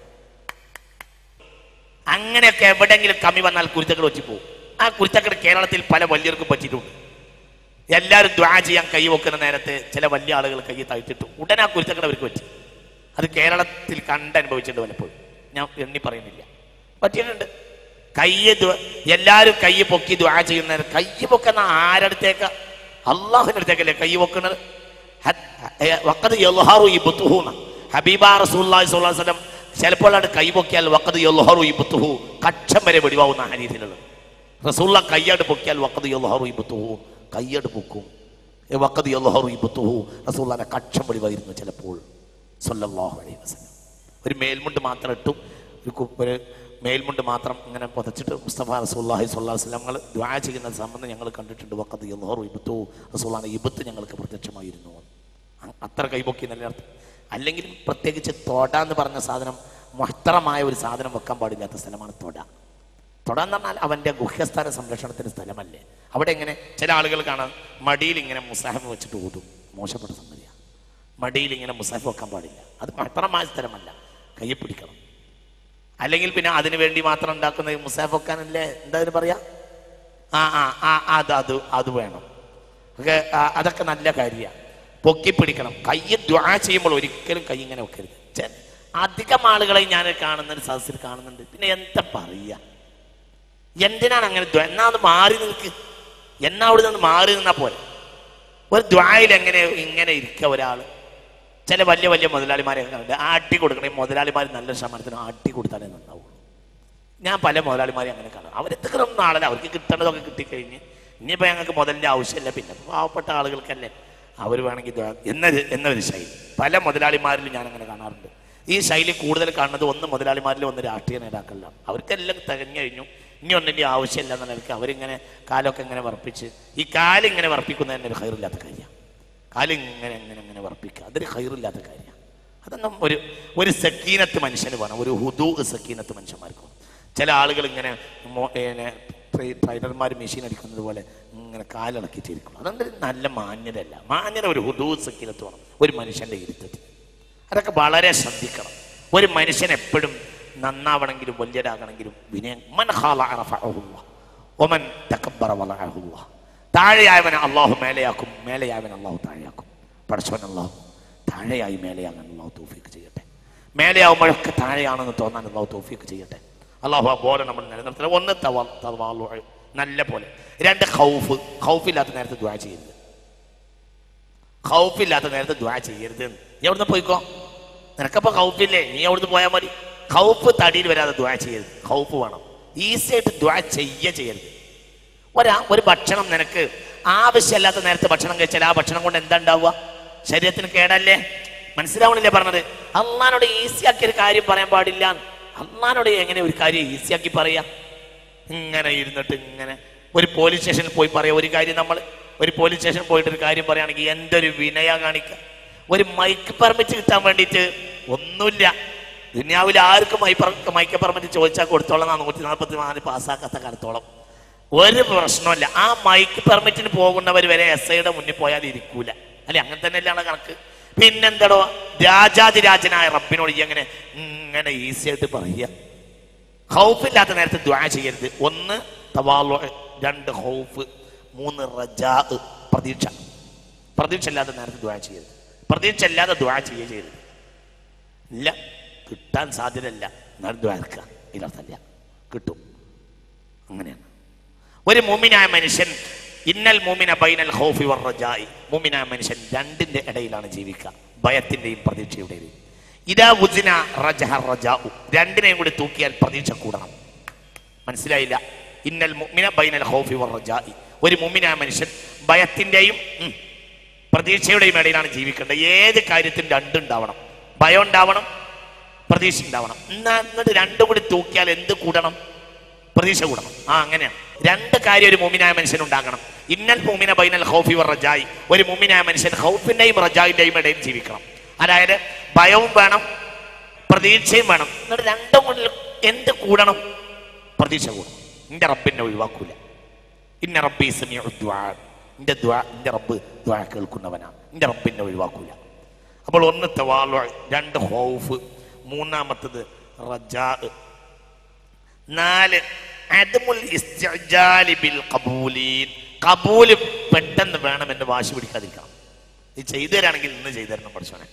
അങ്ങനെയൊക്കെ എവിടെങ്കിലും കമ്മി വന്നാൽ കുരുത്തക്കട് വെച്ച് പോകും ആ കുരുത്തക്കട് കേരളത്തിൽ പല വലിയവർക്കും പറ്റിയിട്ടുണ്ട് എല്ലാവരും ദ്വാ ചെയ്യാൻ കൈ വെക്കുന്ന നേരത്തെ ചില വലിയ ആളുകൾ കൈ താഴ്ത്തിട്ടു ഉടനെ ആ കുരുത്തക്കട അവർക്ക് പറ്റി അത് കേരളത്തിൽ കണ്ടനുഭവിച്ചിട്ടുണ്ട് പലപ്പോഴും ഞാൻ എണ്ണി പറയുന്നില്ല പറ്റിയിട്ടുണ്ട് കൈ എല്ലാവരും കൈ പൊക്കി ദ്വാ ചെയ്യുന്ന നേരം കൈ പൊക്കുന്ന ആരടുത്തേക്ക് അള്ളാഹുവിന്റെ അടുത്തേക്കല്ലേ കൈ പൊക്കുന്നത് ഹ- ഏ, വഖദ് യൽഹറു ഇബ്തുഹൂന. ഹബീബ റസൂലുള്ളാഹി സ്വല്ലല്ലാഹു അലൈഹി വസല്ലം ചിലപ്പോൾ അത് കൈ പൊക്കിയാൽ വക്കത് യൽഹറു ഇബ്തുഹു കക്ഷം വരെ വെടിവാകുന്ന ഹരീതിലുള്ളത് റസൂള്ള കയ്യാട് പൊക്കിയാൽ വക്കത് യൽഹറു ഇബ്തുഹു കയ്യാട് പൊക്കും ഏ, വക്കത് യൽഹറു ഇബ്തുഹു റസൂള്ളാന്റെ കക്ഷം വെടിവായിരുന്നു ചിലപ്പോൾ സല്ലല്ലാഹു അലൈഹി വസല്ലം ഒരു മേൽമുണ്ട് മാത്രം ഇട്ടു ഒരു കു- ഒരു മേൽമുണ്ട് മാത്രം ഇങ്ങനെ പുതച്ചിട്ട് മുസ്തഫ റസൂല്ലാഹി സ്വല്ലാ വസ്ലം ഞങ്ങൾ ദ്വാ ചെയ്യുന്ന സംബന്ധം ഞങ്ങൾ കണ്ടിട്ടുണ്ട് വക്കത്ത് യൽഹറു ഇബത്തു റസൂള്ളാന്റെ ഇബത്ത് ഞങ്ങൾക്ക് പ്രത്യക്ഷമായിരുന്നു അ- അത്ര കൈപൊക്കി നല്ല അർത്ഥം അല്ലെങ്കിൽ പ്രത്യേകിച്ച് തൊട എന്ന് പറഞ്ഞ സാധനം മഹത്തറമായ ഒരു സാധനം വെക്കാൻ പാടില്ലാത്ത സ്ഥലമാണ് തൊട തൊട എന്ന് പറഞ്ഞാൽ അവൻ്റെ ഗുഹ്യസ്ഥാന സംരക്ഷണത്തിന് സ്ഥലമല്ലേ അവിടെ ഇങ്ങനെ ചില ആളുകൾ കാണാം മടിയിൽ ഇങ്ങനെ മുസാഹിഫ് വെച്ചിട്ട് ഓതും മോശപ്പെട്ട സംഗതിയാണ് മടിയിൽ ഇങ്ങനെ മുസാഫ് വെക്കാൻ പാടില്ല അത് മഹത്തറമായ സ്ഥലമല്ല കയ്യിൽ പിടിക്കണം അല്ലെങ്കിൽ പിന്നെ അതിനു വേണ്ടി മാത്രം ഉണ്ടാക്കുന്ന ഈ മുസാഫ് വെക്കാനല്ലേ എന്താ ഇതിന് പറയാ ആ ആ ആ അത് അത് അത് വേണം ഒക്കെ ആ, അതൊക്കെ നല്ല കാര്യമാണ് പൊക്കി പിടിക്കണം കൈ ദ്വാ ചെയ്യുമ്പോൾ ഒരിക്കലും കൈ ഇങ്ങനെ വെക്കരുത് ചെ- അധികം ആളുകളെ ഞാൻ കാണുന്ന ഒരു സദസ്സിൽ കാണുന്നുണ്ട് പിന്നെ എന്താ പറയുക എന്തിനാണ് അങ്ങനെ ദ്വാ എന്നാ അത് മാറി നിൽക്ക് എന്നാ അവിടെ നിന്ന് മാറി നിന്നാ പോലെ ഒരു ദ്വായിൽ എങ്ങനെ ഇങ്ങനെ ഇരിക്കുക ഒരാള് ചില വലിയ വലിയ മുതലാളിമാരെയൊക്കെ കണ്ടിട്ട് ആട്ടി കൊടുക്കണം ഈ മുതലാളിമാർ നല്ല ശമനത്തിന് ആട്ടി കൊടുത്താലേ നന്നാവുള്ളൂ ഞാൻ പല മുതലാളിമാരെയും അങ്ങനെ കാണാം അവരെത്തുന്ന നാളല്ല അവർക്ക് കിട്ടേണ്ടതൊക്കെ കിട്ടിക്കഴിഞ്ഞ് ഇനിയിപ്പോൾ ഞങ്ങൾക്ക് മുതലിൻ്റെ ആവശ്യമില്ല പിന്നെ പാവപ്പെട്ട ആളുകൾക്കല്ലേ അവർ വേണമെങ്കിൽ ദ്വാ- എന്നൊരു എന്നൊരു ശൈലി പല മുതലാളിമാരിലും ഞാൻ അങ്ങനെ കാണാറുണ്ട് ഈ ശൈലി കൂടുതൽ കാണുന്നത് ഒന്ന് മുതലാളിമാരിലും ഒന്ന് രാഷ്ട്രീയ നേതാക്കളിലാണ് അവർക്കെല്ലാം തികഞ്ഞു കഴിഞ്ഞു ഇനി ഒന്നിൻ്റെ ആവശ്യമില്ല എന്ന നിലയ്ക്ക് അവരിങ്ങനെ കാലൊക്കെ ഇങ്ങനെ വർപ്പിച്ച് ഈ കാലിങ്ങനെ വർപ്പിക്കുന്നതിന് ഒരു ഹൈറില്ലാത്ത കാര്യമാണ് കാലിങ്ങനെ ഇങ്ങനെ ഇങ്ങനെ വർപ്പിക്കുക അതൊരു ഹൈറില്ലാത്ത കാര്യമാണ് അതൊന്നും ഒരു ഒരു സക്കീനത്ത് മനുഷ്യന് വേണം ഒരു ഹുദൂ സക്കീനത്ത് മനുഷ്യന്മാർക്ക് വേണം ചില ആളുകൾ ഇങ്ങനെ മോ- ഏനെ ട്രൈ- ട്രൈഡർമാർ മെഷീൻ അടിക്കുന്നത് പോലെ ഇങ്ങനെ കാലിളക്കിയിട്ടിരിക്കണം അതുകൊണ്ട് ഒരു നല്ല മാന്യതയല്ല മാന്യത ഒരു ഹുദൂ സക്കീനത്ത് വേണം ഒരു മനുഷ്യന്റെ ഇരുത്തത്തിൽ അതൊക്കെ വളരെ ശ്രദ്ധിക്കണം ഒരു മനുഷ്യൻ എപ്പോഴും നന്നാവണമെങ്കിലും വലിയതാകണമെങ്കിലും വിനയം മൻ ഖാല റഫഅഹുല്ലാ ഒമൻ തകബ്ബറ വളഅഹുല്ലാ താഴെയായവനെ അള്ളാഹു മേലെയാക്കും മേലെയായവൻ അള്ളാഹു താഴെയാക്കും പടച്ചവൻ അള്ളാഹു താഴെയായി മേലെയാകാൻ അള്ളാഹു തൗഫീക്ക് ചെയ്യട്ടെ മേലെയാവുമ്പോഴൊക്കെ താഴെയാണെന്ന് തോന്നാൻ അള്ളാഹു തൗഫീക്ക് ചെയ്യട്ടെ അള്ളാഹു ആ പോലെ നമ്മൾ നിലനിർത്തണം ഒന്ന് തവ തവാളു നല്ല പോലെ രണ്ട് ഖൗഫ് ഖൗഫില്ലാത്ത നേരത്തെ ദ്വാ ചെയ്യരുത് ഖൗഫില്ലാത്ത നേരത്തെ ദ്വാ ചെയ്യരുത് എന്ന്. നീ അവിടുന്ന് പോയിക്കോ നിനക്കപ്പോ ഖൗഫില്ലേ നീ അവിടുന്ന് പോയാൽ മതി ഖൗഫ് തടിയിൽ വരാതെ ദ്വാ ചെയ്യരുത് ഖൗഫ് വേണം ഈസി ആയിട്ട് ദ്വാ ചെയ്യ ചെയ്യരുത് ഒരാ ഒരു ഭക്ഷണം നിനക്ക് ആവശ്യമില്ലാത്ത നേരത്തെ ഭക്ഷണം കഴിച്ചാൽ ആ ഭക്ഷണം കൊണ്ട് എന്താ ഉണ്ടാവുക ശരീരത്തിന് കേടല്ലേ മനസ്സിലാവണില്ലേ പറഞ്ഞത് അള്ളഹാനോട് ഈസിയാക്കി ഒരു കാര്യം പറയാൻ പാടില്ല അള്ളഹാനോട് എങ്ങനെ ഒരു കാര്യം ഈസിയാക്കി പറയാ ഇങ്ങനെ ഇരുന്നിട്ട് ഇങ്ങനെ ഒരു പോലീസ് സ്റ്റേഷനിൽ പോയി പറയാം ഒരു കാര്യം നമ്മൾ ഒരു പോലീസ് സ്റ്റേഷനിൽ പോയിട്ട് ഒരു കാര്യം പറയുകയാണെങ്കിൽ എന്തൊരു വിനയ കാണിക്കുക ഒരു മൈക്ക് പെർമിറ്റ് കിട്ടാൻ വേണ്ടിയിട്ട് ഒന്നുമില്ല ദുനിയാവിൽ ആർക്കും മൈ മൈക്ക് പെർമിറ്റ് ചോദിച്ചാൽ കൊടുത്തോളം നൂറ്റി നാൽപ്പത്തി നാല് പാസ്സാക്കാത്ത കാലത്തോളം ഒരു പ്രശ്നമില്ല ആ മൈക്ക് പെർമിറ്റിന് പോകുന്നവർ വരെ എസ് ഐയുടെ മുന്നിൽ പോയാൽ ഇരിക്കൂല അല്ലെ അങ്ങനെ തന്നെയല്ലാണ് കണക്ക് പിന്നെന്താടോ രാജാതിരാജനായ റബ്ബിനോട് ഈ അങ്ങനെ ഇങ്ങനെ ഈസി ആയിട്ട് പറയുക ഹൗഫില്ലാത്ത നേരത്തെ ദ്വാ ചെയ്യരുത് ഒന്ന് തവാലു രണ്ട് ഹൗഫ് മൂന്ന് റജാ പ്രതീക്ഷ പ്രതീക്ഷ ഇല്ലാത്ത നേരത്തെ ദ്വാ ചെയ്യരുത് പ്രതീക്ഷ ഇല്ലാതെ ദ്വാ ചെയ്യുക ചെയ്യരുത് ഇല്ല കിട്ടാൻ സാധ്യതയില്ല എന്നാൽ ദ്വാരക്ക ഇല്ലാത്തല്ല കിട്ടും അങ്ങനെയാണ് ഒരു മുമിനായ മനുഷ്യൻ ഇന്നൽ മുമിന ബൈനൽ ഹൗഫി വർ റജായി മുമിനായ മനുഷ്യൻ രണ്ടിന്റെ ഇടയിലാണ് ജീവിക്കുക ഭയത്തിന്റെയും പ്രതീക്ഷയുടെയും ഇതാ ഉദിന റജഹ റജാഉ രണ്ടിനെയും കൂടി തൂക്കിയാൽ പ്രതീക്ഷ കൂടണം മനസ്സിലായില്ല ഇന്നൽ മുഅ്മിന ബൈനൽ ഖൗഫി വർ റജാഇ ഒരു മുഅ്മിനായ മനുഷ്യൻ ഭയത്തിന്റെയും ഉം, പ്രതീക്ഷയുടെയും ഇടയിലാണ് ജീവിക്കേണ്ടത് ഏത് കാര്യത്തിനും രണ്ടുണ്ടാവണം ഭയം ഉണ്ടാവണം പ്രതീക്ഷ ഉണ്ടാവണം എന്നാ എന്നിട്ട് രണ്ടും കൂടി തൂക്കിയാൽ എന്ത് കൂടണം പ്രതീക്ഷ കൂടണം ആ അങ്ങനെയാണ് രണ്ട് കാര്യം ഒരു മുമിനായ മനുഷ്യൻ ഉണ്ടാകണം ഇന്നൽ മുമിന ബൈനൽ ഖൗഫി വർ റജായി ഒരു മുമിനായ മനുഷ്യൻ ഖൗഫിന്റെയും റജായിന്റെയും ഇടയിൽ ജീവിക്കണം അതായത് ഭയവും വേണം പ്രതീക്ഷയും വേണം എന്നിട്ട് രണ്ടും കൂടി എന്ത് കൂടണം പ്രതീക്ഷ കൂടണം നിന്റെ റബ്ബിനെ ഒഴിവാക്കൂല ഇന്ന റബ്ബി സമീഉ ദുആ നിന്റെ ദുആ നിന്റെ റബ്ബ് ദുആ കേൾക്കുന്നവനാണ് നിന്റെ റബ്ബിനെ ഒഴിവാക്കൂല അപ്പോൾ ഒന്ന് തവാലു രണ്ട് ഹൗഫ് മൂന്നാമത്തത് റജാ നാല് അദമുൽ ഇസ്തിഅജാലി ബിൽ ഖബൂലീൻ കബൂല് പെട്ടെന്ന് വേണമെന്ന് വാശി പിടിക്കാതിരിക്കണം നീ ചെയ്തു തരാണെങ്കിൽ ഇന്ന് ചെയ്തു തരണം പഠിച്ചോനെ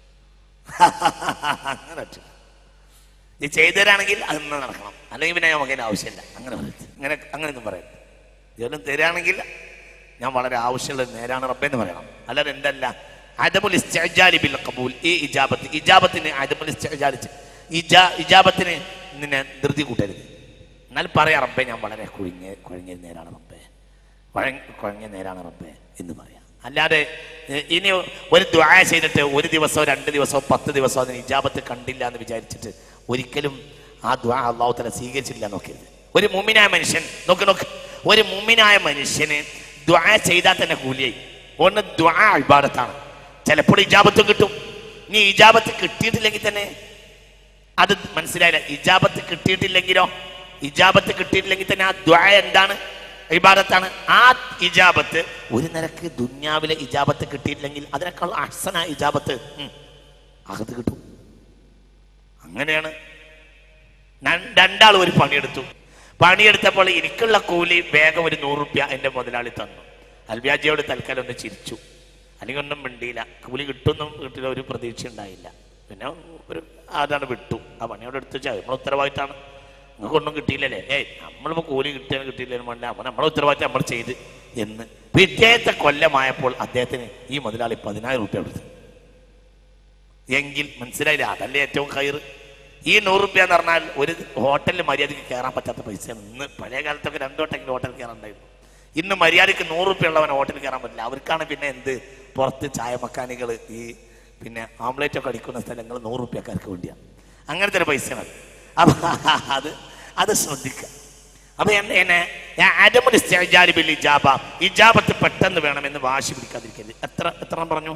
അങ്ങനെ പറ്റില്ല. നീ ചെയ്തു തരാണെങ്കിൽ അത് ഇന്ന് നടക്കണം അല്ലെങ്കിൽ പിന്നെ നമുക്ക് അതിന് ആവശ്യമില്ല അങ്ങനെ പറയരുത് അങ്ങനെ അങ്ങനെയൊന്നും പറയരുത് ഇതൊന്നും തരാണെങ്കിൽ ഞാൻ വളരെ ആവശ്യമുള്ള നേരാണ് റബ്ബെന്ന് പറയണം അല്ലാതെ എന്തല്ല അദമുൽ ഇസ്തിഅജാലി ബിൽ ഖബൂൽ ഈ ഇജാബത്ത് ഇജാബത്തിന് അദമുൽ ഇസ്തിഅജാലി ഇജാ ഇജാബത്തിന് നിന്നെ ധൃതി കൂട്ടരുത് എന്നാൽ പറയാം റബ്ബെ ഞാൻ വളരെ കുഴിഞ്ഞ കുഴങ്ങിയ നേരാണ് റബ്ബെ കുഴ- കുഴങ്ങിയ നേരാണ് റബ്ബെ എന്ന് പറയാം അല്ലാതെ ഏ, ഇനി ഒരു ദ്വായ ചെയ്തിട്ട് ഒരു ദിവസമോ രണ്ട് ദിവസമോ പത്ത് ദിവസമോ അതിന് ഇജാബത്ത് കണ്ടില്ല എന്ന് വിചാരിച്ചിട്ട് ഒരിക്കലും ആ ദ്വാ അള്ളാഹു തല സ്വീകരിച്ചില്ല നോക്കരുത് ഒരു മുമിനായ മനുഷ്യൻ നോക്ക് നോക്ക് ഒരു മുമിനായ മനുഷ്യന് ദ്വാ ചെയ്താൽ തന്നെ കൂലിയായി ഒന്ന് ദ്വാ ഇബാദത്താണ് ചിലപ്പോൾ ഇജാബത്ത് കിട്ടും നീ ഇജാബത്ത് കിട്ടിയിട്ടില്ലെങ്കിൽ തന്നെ അത് മനസ്സിലായില്ല ഇജാബത്ത് കിട്ടിയിട്ടില്ലെങ്കിലോ ഇജാബത്ത് കിട്ടിയിട്ടില്ലെങ്കിൽ തന്നെ ആ ദ്വാ എന്താണ് ഇബാദത്താണ് ആ ഇജാബത്ത് ഒരു നിരക്ക് ദുന്യാവിലെ ഇജാബത്ത് കിട്ടിയിട്ടില്ലെങ്കിൽ അതിനേക്കാൾ അഹ്സന ഇജാബത്ത് ഉം, അകത്ത് കിട്ടും അങ്ങനെയാണ് ഞാൻ- രണ്ടാൾ ഒരു പണിയെടുത്തു പണിയെടുത്തപ്പോൾ എനിക്കുള്ള കൂലി വേഗം ഒരു നൂറ് റുപ്യ എൻ്റെ മുതലാളി തന്നു അൽവ്യാജിയോട് തൽക്കാലം ഒന്ന് ചിരിച്ചു അല്ലെങ്കിൽ ഒന്നും മിണ്ടിയില്ല കൂലി കിട്ടുമെന്നും കിട്ടില്ല ഒരു പ്രതീക്ഷ ഉണ്ടായില്ല പിന്നെ ഒരു അതാണ് വിട്ടു ആ പണിയോട് എടുത്ത് വെച്ചാൽ നമ്മൾ ഉത്തരവാദിത്തമാണ് നിങ്ങൾക്കൊന്നും കിട്ടിയില്ലല്ലേ ഏയ് നമ്മളിപ്പോൾ കൂലി കിട്ടിയാലും കിട്ടിയില്ലെന്ന് വേണ്ട അപ്പോൾ നമ്മളെ ഉത്തരവാദിത്തം നമ്മൾ ചെയ്ത് എന്ന് പിറ്റേത്തെ കൊല്ലമായപ്പോൾ അദ്ദേഹത്തിന് ഈ മുതലാളി പതിനായിരം റുപ്യ കൊടുത്തു എങ്കിൽ മനസ്സിലായില്ല അതല്ലേ ഏറ്റവും കയറ് ഈ നൂറ് റുപ്യ എന്ന് പറഞ്ഞാൽ ഒരു ഹോട്ടലിൽ മര്യാദയ്ക്ക് കയറാൻ പറ്റാത്ത പൈസയാണ് ഇന്ന് പഴയ കാലത്തൊക്കെ രണ്ടു വട്ടെങ്കിലും ഹോട്ടലിൽ കയറാനുണ്ടായിരുന്നു ഇന്ന് മര്യാദയ്ക്ക് നൂറ് റുപ്യ ഉള്ളവൻ ഹോട്ടലിൽ കയറാൻ പറ്റില്ല അവർക്കാണ് പിന്നെ എന്ത് പുറത്ത് ചായ മക്കാനികൾ ഈ പിന്നെ ആംപ്ലേറ്റ് ഒക്കെ അടിക്കുന്ന സ്ഥലങ്ങൾ നൂറ് റുപ്യക്കാർക്ക് വേണ്ടിയാണ് അങ്ങനത്തെ ഒരു പൈസയാണ് അത് അപ്പൊ അത് അത് ശ്രദ്ധിക്കുക അപ്പൊ എന്നെ എന്നെ ഞാൻ അദമുൽ ഇസ്തിഅജാലി ബിൽ ഇജാബ ഇജാബത്ത് പെട്ടെന്ന് വേണമെന്ന് വാശി പിടിക്കാതിരിക്കരുത് എത്ര എത്ര എണ്ണം പറഞ്ഞു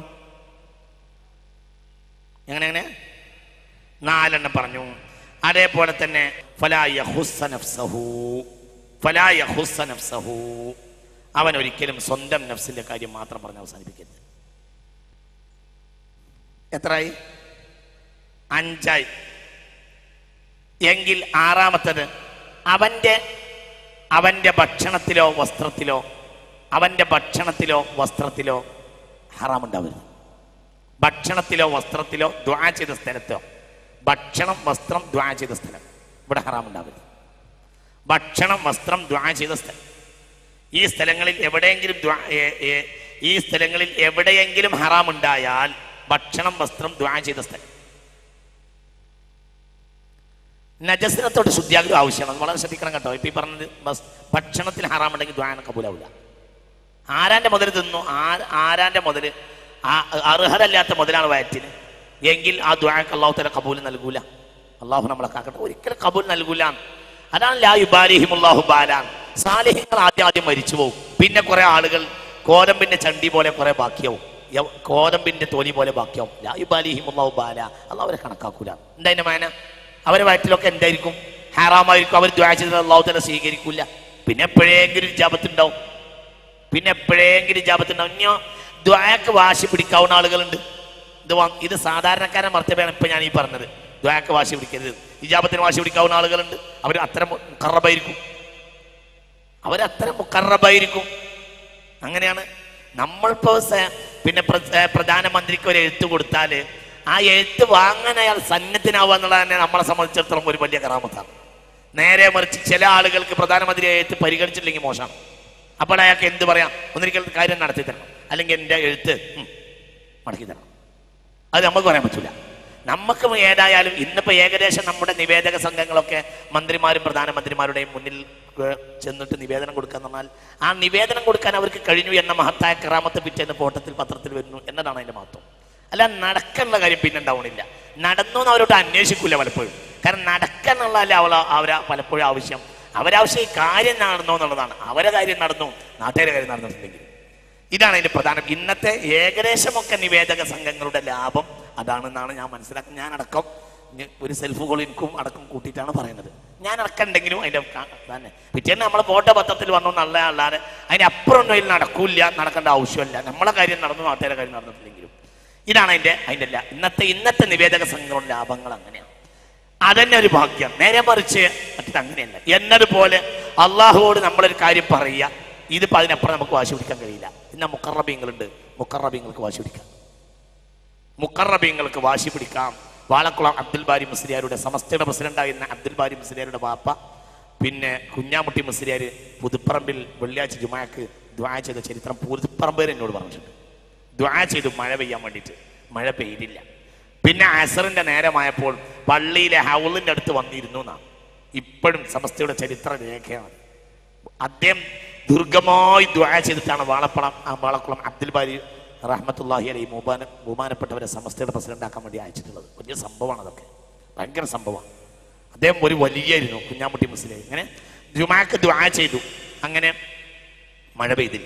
എങ്ങനെ എങ്ങനെ നാലെണ്ണം പറഞ്ഞു അതേപോലെ തന്നെ ഫലാ യഹുസ്സ നഫ്സഹു. ഫലാ യഹുസ്സ നഫ്സഹു. അവൻ ഒരിക്കലും സ്വന്തം നഫ്സിന്റെ കാര്യം മാത്രം പറഞ്ഞ് അവസാനിപ്പിക്കരുത് എത്രയായി അഞ്ചായി എങ്കിൽ ആറാമത്തത് അവന്റെ അവന്റെ ഭക്ഷണത്തിലോ വസ്ത്രത്തിലോ അവന്റെ ഭക്ഷണത്തിലോ വസ്ത്രത്തിലോ ഹറാമുണ്ടാവരുത് ഭക്ഷണത്തിലോ വസ്ത്രത്തിലോ ദ്വാ ചെയ്ത സ്ഥലത്തോ ഭക്ഷണം വസ്ത്രം ദ്വാ ചെയ്ത സ്ഥലം ഇവിടെ ഹറാമുണ്ടാവരുത് ഭക്ഷണം വസ്ത്രം ദ്വാ ചെയ്ത സ്ഥലം ഈ സ്ഥലങ്ങളിൽ എവിടെയെങ്കിലും ദ്വാ- ഏ- ഏ- ഈ സ്ഥലങ്ങളിൽ എവിടെയെങ്കിലും ഹറാമുണ്ടായാൽ ഭക്ഷണം വസ്ത്രം ദ്വാ ചെയ്ത സ്ഥലം നജസിനത്തോട് ശുദ്ധിയാഗ്രഹം ആവശ്യമാണ് അത് വളരെ ശ്രദ്ധിക്കണം കേട്ടോ ഇപ്പൊ ഈ പറഞ്ഞത് ബസ് ഭക്ഷണത്തിൽ ഹറാമുണ്ടെങ്കിൽ ദ്വാന കബൂലാവില്ല ആരാന്റെ മുതൽ തിന്നു ആ- ആരാന്റെ മുതൽ അർഹരല്ലാത്ത മുതലാണ് വയറ്റിന് എങ്കിൽ ആ ദ്വാക്ക് അള്ളാഹു തല കബൂൽ നൽകൂല അള്ളാഹു നമ്മളെ കാക്കട്ടെ ഒരിക്കലും കബൂൽ നൽകൂല അതാണ് ലാ യുബാലിഹിമുല്ലാഹു ബാലാൻ സാലിഹ്യങ്ങൾ ആദ്യം ആദ്യം മരിച്ചു പോകും പിന്നെ കുറെ ആളുകൾ കോതമ്പിന്റെ ചണ്ടി പോലെ കുറെ ബാക്കിയാവും യ- കോതമ്പിന്റെ തോലി പോലെ ബാക്കിയാവും ലാ യുബാലിഹിമുല്ലാഹു ബാല അള്ളാഹ് അവരെ കണക്കാക്കൂല എന്താ അതിന്റെ മാന അവരെ വയറ്റിലൊക്കെ എന്തായിരിക്കും ഹാറാമായിരിക്കും അവർ ദ്വാ ചെയ്തത് അള്ളാഹു തന്നെ സ്വീകരിക്കൂല പിന്നെ എപ്പോഴെങ്കിലും ജാപത്തുണ്ടാവും പിന്നെ എപ്പോഴെങ്കിലും ജാപത്തുണ്ടാവും ഇനിയോ ദ്വായക്ക് വാശി പിടിക്കാവുന്ന ആളുകളുണ്ട് ഇത് വാ- ഇത് സാധാരണക്കാരൻ മർത്തവയാണ് ഇപ്പൊ ഞാൻ ഈ പറഞ്ഞത് ദ്വായക്ക് വാശി പിടിക്കരുത് ഇജാബത്തിന് വാശി പിടിക്കാവുന്ന ആളുകളുണ്ട് അവർ അത്തരം മുക്കറബായിരിക്കും അവരത്തരം മുക്കറബായിരിക്കും അങ്ങനെയാണ് നമ്മളിപ്പോ സ- പിന്നെ പ്ര- ഏ, പ്രധാനമന്ത്രിക്ക് ഒരു എഴുത്ത് കൊടുത്താൽ ആ എഴുത്ത് വാങ്ങാൻ അയാൾ സന്നദ്ധനാവുക എന്നുള്ളത് തന്നെ നമ്മളെ സംബന്ധിച്ചിടത്തോളം ഒരു വലിയ കറാമത്താണ് നേരെ മറിച്ച് ചില ആളുകൾക്ക് പ്രധാനമന്ത്രി എഴുത്ത് പരിഗണിച്ചില്ലെങ്കിൽ മോശമാണ് അപ്പോൾ അയാൾക്ക് എന്ത് പറയാം ഒന്നിരിക്കൽ കാര്യം നടത്തി തരണം അല്ലെങ്കിൽ എൻ്റെ എഴുത്ത് ഉം, മടക്കി തരണം അത് നമുക്ക് പറയാൻ പറ്റില്ല നമുക്ക് ഏതായാലും ഇന്നിപ്പോ ഏകദേശം നമ്മുടെ നിവേദക സംഘങ്ങളൊക്കെ മന്ത്രിമാരും പ്രധാനമന്ത്രിമാരുടെയും മുന്നിൽ ഏർ, ചെന്നിട്ട് നിവേദനം കൊടുക്കുക എന്ന് പറഞ്ഞാൽ ആ നിവേദനം കൊടുക്കാൻ അവർക്ക് കഴിഞ്ഞു എന്ന മഹത്തായ കറാമത്തെ പിറ്റേന്ന് ഫോട്ടത്തിൽ പത്രത്തിൽ വരുന്നു എന്നതാണ് അതിന്റെ മഹത്വം അല്ല നടക്കാനുള്ള കാര്യം പിന്നെ ഉണ്ടാവണില്ല നടന്നു എന്ന് അവരോട് അന്വേഷിക്കൂല പലപ്പോഴും കാരണം നടക്കാനുള്ളതല്ല അവള അവരാ പലപ്പോഴും ആവശ്യം അവരാവശ്യം ഈ കാര്യം നടന്നോ എന്നുള്ളതാണ് അവരെ കാര്യം നടന്നു നാട്ടുകാരെ കാര്യം നടന്നിട്ടുണ്ടെങ്കിൽ ഇതാണ് അതിന്റെ പ്രധാനം ഇന്നത്തെ ഏകദേശമൊക്കെ നിവേദക സംഘങ്ങളുടെ ലാഭം അതാണെന്നാണ് ഞാൻ മനസ്സിലാക്കുന്നത് ഞാൻ അടക്കം ഇനി ഒരു സെൽഫ് കോൾ എനിക്കും അടക്കം കൂട്ടിയിട്ടാണ് പറയുന്നത് ഞാൻ അടക്കം ഉണ്ടെങ്കിലും അതിന്റെ ക- തന്നെ പിറ്റേന്ന് നമ്മളെ ഫോട്ടോ പത്രത്തിൽ വന്നു നല്ല അല്ലാതെ അതിന്റെ അപ്പുറം ഒന്നും ഇതിൽ നടക്കൂല നടക്കേണ്ട ആവശ്യമില്ല നമ്മളെ കാര്യം നടന്നു നാട്ടുകാരെ കാര്യം നടന്നിട്ടില്ലെങ്കിലും ഇതാണ് അതിന്റെ അതിന്റെ ലാ- ഇന്നത്തെ ഇന്നത്തെ നിവേദക സംഘങ്ങളുടെ ലാഭങ്ങൾ അങ്ങനെയാണ് അതന്നെ ഒരു ഭാഗ്യം നേരെ മറിച്ച് മറ്റത് അങ്ങനെയല്ല എന്നതുപോലെ അള്ളാഹുവോട് നമ്മളൊരു കാര്യം പറയുക ഇതിപ്പോ അതിനപ്പുറം നമുക്ക് വാശി പിടിക്കാൻ കഴിയില്ല ഇന്ന മുക്കറബീങ്ങളുണ്ട് മുക്കറബീങ്ങൾക്ക് വാശി പിടിക്കാം മുക്കറബീങ്ങൾക്ക് വാശി പിടിക്കാം വാളക്കുളം അബ്ദുൽ ബാരി മുസ്ലിയാരുടെ സമസ്തയുടെ പ്രസിഡന്റായിരുന്ന അബ്ദുൽ ബാരി മുസ്ലിയാരുടെ വാപ്പ പിന്നെ കുഞ്ഞാമുട്ടി മുസ്ലിയാർ പുതുപ്പറമ്പിൽ വെള്ളിയാഴ്ച ജുമാക്ക് ദ്വാ ചെയ്ത ചരിത്രം പുതുപ്പറമ്പേർ എന്നോട് പറഞ്ഞിട്ടുണ്ട് ദ്വാ ചെയ്തു മഴ പെയ്യാൻ വേണ്ടിയിട്ട് മഴ പെയ്തില്ല പിന്നെ അസറിന്റെ നേരമായപ്പോൾ പള്ളിയിലെ ഹൗലിന്റെ അടുത്ത് വന്നിരുന്നു എന്നാണ് ഇപ്പോഴും സമസ്തയുടെ ചരിത്ര രേഖയാണ് അദ്ദേഹം ദീർഘമായി ദ്വാ ചെയ്തിട്ടാണ് വാളപ്പളം ആ വാളക്കുളം അബ്ദുൽ ബാരി റഹ്മത്തുല്ലാഹി അലൈ ബഹുമാന ബഹുമാനപ്പെട്ടവരെ സമസ്തയുടെ പ്രസിഡന്റ് ആക്കാൻ വേണ്ടി അയച്ചിട്ടുള്ളത് വലിയ സംഭവമാണ് അതൊക്കെ ഭയങ്കര സംഭവമാണ് അദ്ദേഹം ഒരു വലിയായിരുന്നു കുഞ്ഞാമുട്ടി മുസ്ലിം ഇങ്ങനെ ജുമാക്ക് ദ്വാ ചെയ്തു അങ്ങനെ മഴ പെയ്തില്ല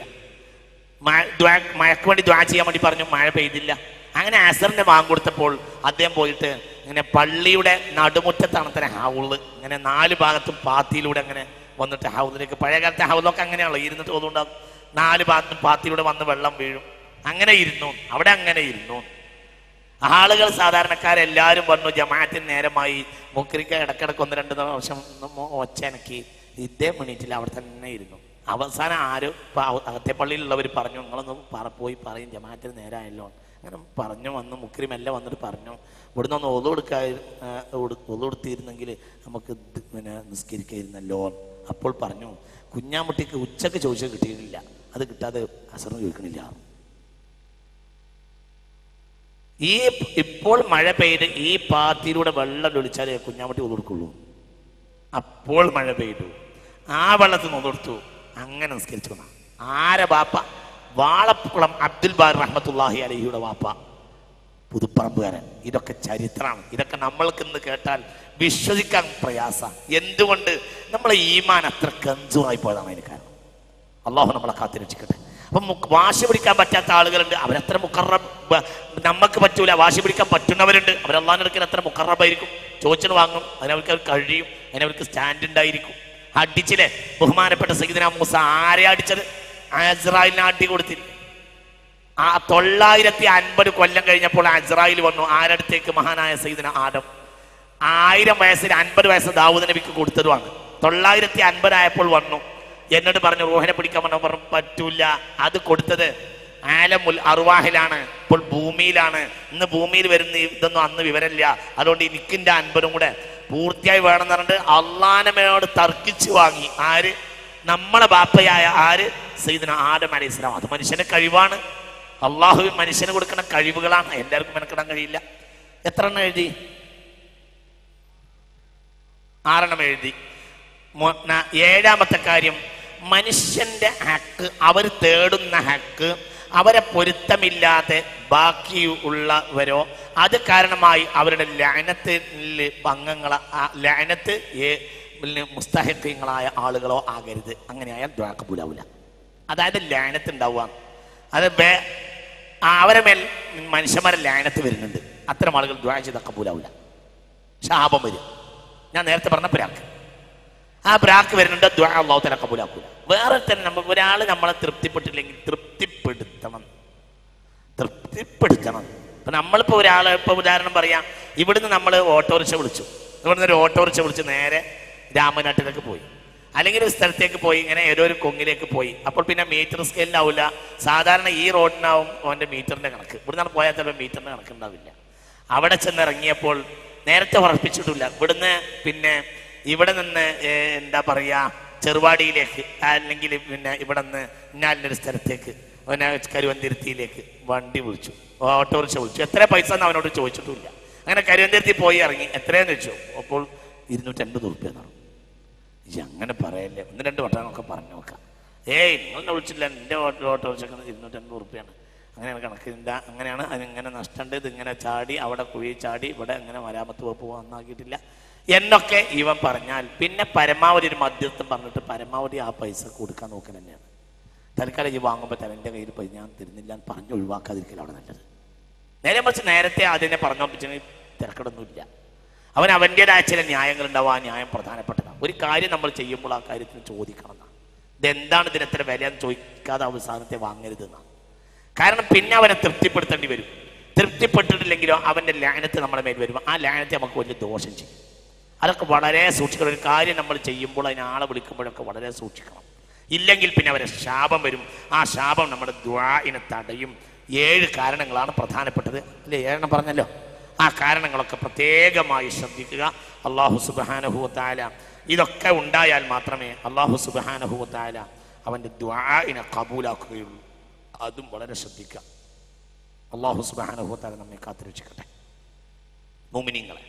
മഴ- ദ്വാ- മഴയ്ക്ക് വേണ്ടി ദ്വാ ചെയ്യാൻ വേണ്ടി പറഞ്ഞു മഴ പെയ്തില്ല അങ്ങനെ അസറിന്റെ വാങ്ങ് കൊടുത്തപ്പോൾ അദ്ദേഹം പോയിട്ട് ഇങ്ങനെ പള്ളിയുടെ നടുമുറ്റത്താണ് തന്നെ ഹൗള് ഇങ്ങനെ നാല് ഭാഗത്തും പാത്തിയിലൂടെ അങ്ങനെ വന്നിട്ട് ഹൗലിലേക്ക് പഴയ കാലത്തെ ഹൗലൊക്കെ അങ്ങനെയാണല്ലോ ഇരുന്നിട്ട് തോന്നുന്നുണ്ടാവും നാല് ഭാഗത്തും പാത്തിയിലൂടെ വന്ന് വെള്ളം വീഴും അങ്ങനെ ഇരുന്നു അവിടെ അങ്ങനെ ഇരുന്നു ആളുകൾ സാധാരണക്കാരെല്ലാവരും വന്നു ജമാഅത്തിന് നേരമായി മുക്രിക്ക ഇടക്കിടക്ക് ഒന്ന് രണ്ട് പ്രാവശ്യം ഒന്ന് മോ- ഒച്ചനക്കി ഇദ്ദേഹം എണീറ്റില്ല അവിടെ തന്നെ ഇരുന്നു അവസാനം ആരും ഇപ്പൊ അക- അകത്തെ പള്ളിയിലുള്ളവർ പറഞ്ഞു നിങ്ങളൊന്ന് പറ പോയി പറയും ജമാഅത്തിന് നേരമായല്ലോ അങ്ങനെ പറഞ്ഞു വന്ന് മുക്രി മെല്ലെ വന്നിട്ട് പറഞ്ഞു ഇവിടുന്ന് ഒന്ന് ഒതു കൊടുക്കാ ഒതു കൊടുത്തിരുന്നെങ്കിൽ നമുക്ക് ഇത് പിന്നെ നിസ്കരിക്കായിരുന്നല്ലോ അപ്പോൾ പറഞ്ഞു കുഞ്ഞാമുട്ടിക്ക് ഉച്ചക്ക് ചോദിച്ചാൽ കിട്ടിയിട്ടില്ല അത് കിട്ടാതെ അസറിന് ചോദിക്കണില്ല ഈ ഇപ്പോൾ മഴ പെയ്ത് ഈ പാത്തിയിലൂടെ വെള്ളം ഒളിച്ചാലേ കുഞ്ഞാമട്ടി ഒതുകൊടുക്കുള്ളൂ അപ്പോൾ മഴ പെയ്തു ആ വെള്ളത്തിൽ നിന്ന് ഒതുകൊടുത്തു അങ്ങനെ നിസ്കരിച്ചു വന്ന. ആരെ ബാപ്പ വാളക്കുളം അബ്ദുൽ ബാർ റഹ്മത്തുല്ലാഹി അലഹിയുടെ വാപ്പ പുതുപ്പറമ്പുകാരൻ ഇതൊക്കെ ചരിത്രമാണ് ഇതൊക്കെ നമ്മൾക്ക് ഇന്ന് കേട്ടാൽ വിശ്വസിക്കാൻ പ്രയാസ എന്തുകൊണ്ട് നമ്മളെ ഈമാൻ അത്ര കഞ്ചുറായി പോയതാണ് അതിന് കാരണം അള്ളാഹു നമ്മളെ കാത്തിരക്ഷിക്കട്ടെ അപ്പം മുക്ക് വാശി പിടിക്കാൻ പറ്റാത്ത ആളുകളുണ്ട് അവരത്ര മുക്കറബ് നമുക്ക് പറ്റൂല വാശി പിടിക്കാൻ പറ്റുന്നവരുണ്ട് അവരല്ലാന്നെടുക്കാൻ അത്ര മുക്കറബായിരിക്കും ചോദിച്ചിട്ട് വാങ്ങും അതിനവർക്ക് അത് കഴിയും അതിനവർക്ക് സ്റ്റാൻഡ് ഉണ്ടായിരിക്കും അടിച്ചില്ലേ ബഹുമാനപ്പെട്ട സയ്യിദ്ന മൂസ ആരെ അടിച്ചത് അസ്രായിലിനെ അടി കൊടുത്തില്ല ആ തൊള്ളായിരത്തി അൻപത് കൊല്ലം കഴിഞ്ഞപ്പോൾ അസ്രായിൽ വന്നു ആരടുത്തേക്ക് മഹാനായ സയ്യിദ്ന ആദം ആയിരം വയസ്സിൽ അൻപത് വയസ്സ് ദാവൂദ് നബിക്ക് കൊടുത്തതുമാണ് തൊള്ളായിരത്തി അൻപതായപ്പോൾ വന്നു എന്നോട് പറഞ്ഞു റോഹിനെ പിടിക്കാൻ പറഞ്ഞു പറഞ്ഞു പറ്റൂല അത് കൊടുത്തത് ആലമുൽ അറുവാഹിലാണ് ഇപ്പോൾ ഭൂമിയിലാണ് ഇന്ന് ഭൂമിയിൽ വരുന്ന ഇതൊന്നും അന്ന് വിവരമില്ല അതുകൊണ്ട് എനിക്കിന്റെ അൻപതും കൂടെ പൂർത്തിയായി വേണമെന്ന് പറഞ്ഞിട്ട് അള്ളാനമയോട് തർക്കിച്ചു വാങ്ങി ആര് നമ്മളെ ബാപ്പയായ ആര് സയ്യിദ്ന ആദം അലൈഹി ഇസ്ലാം അത് മനുഷ്യന്റെ കഴിവാണ് അള്ളാഹു മനുഷ്യന് കൊടുക്കുന്ന കഴിവുകളാണ് എല്ലാവർക്കും മെനക്കിടാൻ കഴിയില്ല എത്ര എണ്ണം എഴുതി ആറെണ്ണം എഴുതി മൊ- ന- ഏഴാമത്തെ കാര്യം മനുഷ്യന്റെ ഹക്ക് അവർ തേടുന്ന ഹക്ക് അവരെ പൊരുത്തമില്ലാതെ ബാക്കി ഉള്ളവരോ അത് കാരണമായി അവരുടെ ലയനത്തിൽ ഭംഗങ്ങൾ ലയനത്ത് പിന്നെ മുസ്തഹക്കങ്ങളായ ആളുകളോ ആകരുത് അങ്ങനെയായാൽ ദ്വാ കബൂലാവില്ല അതായത് ലാനത്ത് ഉണ്ടാവുക അത് ബേ ആ അവരെ മേൽ മനുഷ്യന്മാരെ ലാനത്ത് വരുന്നുണ്ട് അത്തരം ആളുകൾ ദ്വാ ചെയ്ത കബൂലാവില്ല ശാപം വരും ഞാൻ നേരത്തെ പറഞ്ഞ പ്രാക്ക് ആ പ്രാക്ക് വരുന്നുണ്ട് ദ്വാ അള്ളാഹു തല കബൂലാക്കൂല വേറെ തന്നെ നമ്മൾ ഒരാൾ നമ്മളെ തൃപ്തിപ്പെട്ടില്ലെങ്കിൽ തൃപ്തിപ്പെടുത്തണം തൃപ്തിപ്പെടുത്തണം ഇപ്പൊ നമ്മളിപ്പോ ഒരാളെ ഇപ്പൊ ഉദാഹരണം പറയാം ഇവിടുന്ന് നമ്മൾ ഓട്ടോറിക്ഷ വിളിച്ചു ഇവിടുന്ന് ഒരു ഓട്ടോറിക്ഷ വിളിച്ച് നേരെ രാമനാട്ടിലേക്ക് പോയി അല്ലെങ്കിൽ ഒരു സ്ഥലത്തേക്ക് പോയി ഇങ്ങനെ ഏതോ ഒരു കൊങ്ങിലേക്ക് പോയി അപ്പോൾ പിന്നെ മീറ്റർ സ്കെയിലിനാവില്ല സാധാരണ ഈ റോഡിനാവും അവന്റെ മീറ്ററിന്റെ കണക്ക് ഇവിടുന്ന് പോയാൽ ചിലപ്പോൾ മീറ്ററിന്റെ കണക്ക് ഉണ്ടാവില്ല അവിടെ ചെന്ന് ഇറങ്ങിയപ്പോൾ നേരത്തെ ഉറപ്പിച്ചിട്ടില്ല ഇവിടുന്ന് പിന്നെ ഇവിടെ നിന്ന് ഏ, എന്താ പറയാ ചെറുവാടിയിലേക്ക് അല്ലെങ്കിൽ പിന്നെ ഇവിടെ നിന്ന് ഇന്നാലിൻ്റെ ഒരു സ്ഥലത്തേക്ക് പിന്നെ കരുവന്തിരുത്തിയിലേക്ക് വണ്ടി വിളിച്ചു ഓട്ടോറിക്ഷ വിളിച്ചു എത്ര പൈസ എന്ന് അവനോട് ചോദിച്ചിട്ടില്ല അങ്ങനെ കരുവന്തിരുത്തി പോയി ഇറങ്ങി എത്രയാന്ന് വെച്ചു അപ്പോൾ ഇരുന്നൂറ്റൻപത് ഉറുപ്പ്യ എന്നാണ് ഇജ്ജ് അങ്ങനെ പറയല്ലേ ഒന്ന് രണ്ട് വട്ടം നമുക്ക് പറഞ്ഞു നോക്കാം ഏയ് നിങ്ങളെ വിളിച്ചില്ല എൻ്റെ ഓട്ടോ ഓട്ടോറിക്ഷക്ക് ഇരുന്നൂറ്റൻപത് ഉറുപ്പ്യാണ് അങ്ങനെയാണ് കണക്ക് എന്താ അങ്ങനെയാണ് അതിങ്ങനെ നഷ്ടമുണ്ട് ഇതിങ്ങനെ ചാടി അവിടെ കുഴി ചാടി ഇവിടെ അങ്ങനെ മരാമത്ത് വകുപ്പ് നന്നാക്കിയിട്ടില്ല എന്നൊക്കെ ഇവൻ പറഞ്ഞാൽ പിന്നെ പരമാവധി ഒരു മധ്യസ്ഥം പറഞ്ഞിട്ട് പരമാവധി ആ പൈസ കൊടുക്കാൻ നോക്കൽ തന്നെയാണ് തൽക്കാലം ഈ വാങ്ങുമ്പോൾ തൻ്റെ കയ്യിൽ പൈസ ഞാൻ തരുന്നില്ല എന്ന് പറഞ്ഞ് ഒഴിവാക്കാതിരിക്കലാണ് നല്ലത് നേരെ മറിച്ച് നേരത്തെ അതിനെ പറഞ്ഞോപ്പിച്ചെങ്കിൽ തിരക്കടൊന്നുമില്ല അവൻ അവൻ്റെതായ ചില ന്യായങ്ങൾ ഉണ്ടാവും ആ ന്യായം പ്രധാനപ്പെട്ടതാണ് ഒരു കാര്യം നമ്മൾ ചെയ്യുമ്പോൾ ആ കാര്യത്തിന് ചോദിക്കണം എന്നാണ് ഇതെന്താണ് ഇതിന് എത്ര വിലയെന്ന് ചോദിക്കാതെ അവസാനത്തെ വാങ്ങരുത് എന്നാണ് കാരണം പിന്നെ അവനെ തൃപ്തിപ്പെടുത്തേണ്ടി വരും തൃപ്തിപ്പെട്ടിട്ടില്ലെങ്കിലോ അവൻ്റെ ലാനത്ത് നമ്മുടെ മേൽ വരും ആ ലാനത്തെ നമുക്ക് വലിയ ദോഷം ചെയ്യും അതൊക്കെ വളരെ സൂക്ഷിക്കണം ഒരു കാര്യം നമ്മൾ ചെയ്യുമ്പോൾ അതിന് ആളെ വിളിക്കുമ്പോഴൊക്കെ വളരെ സൂക്ഷിക്കണം ഇല്ലെങ്കിൽ പിന്നെ അവരെ ശാപം വരും ആ ശാപം നമ്മുടെ ദ്വാഇനെ തടയും ഏഴ് കാരണങ്ങളാണ് പ്രധാനപ്പെട്ടത് അല്ലേ ഏഴെണ്ണം പറഞ്ഞല്ലോ ആ കാരണങ്ങളൊക്കെ പ്രത്യേകമായി ശ്രദ്ധിക്കുക അള്ളാഹു സുബാനഹുവത്തായ ഇതൊക്കെ ഉണ്ടായാൽ മാത്രമേ അള്ളാഹു സുബാനഹുവത്തായ അവൻ്റെ ദ്വാഇനെ കബൂലാക്കുകയുള്ളൂ അതും വളരെ ശ്രദ്ധിക്കുക അള്ളാഹു സുബാനഹുവത്തായ നമ്മെ കാത്തിരക്ഷിക്കട്ടെ മുമിനിങ്ങളെ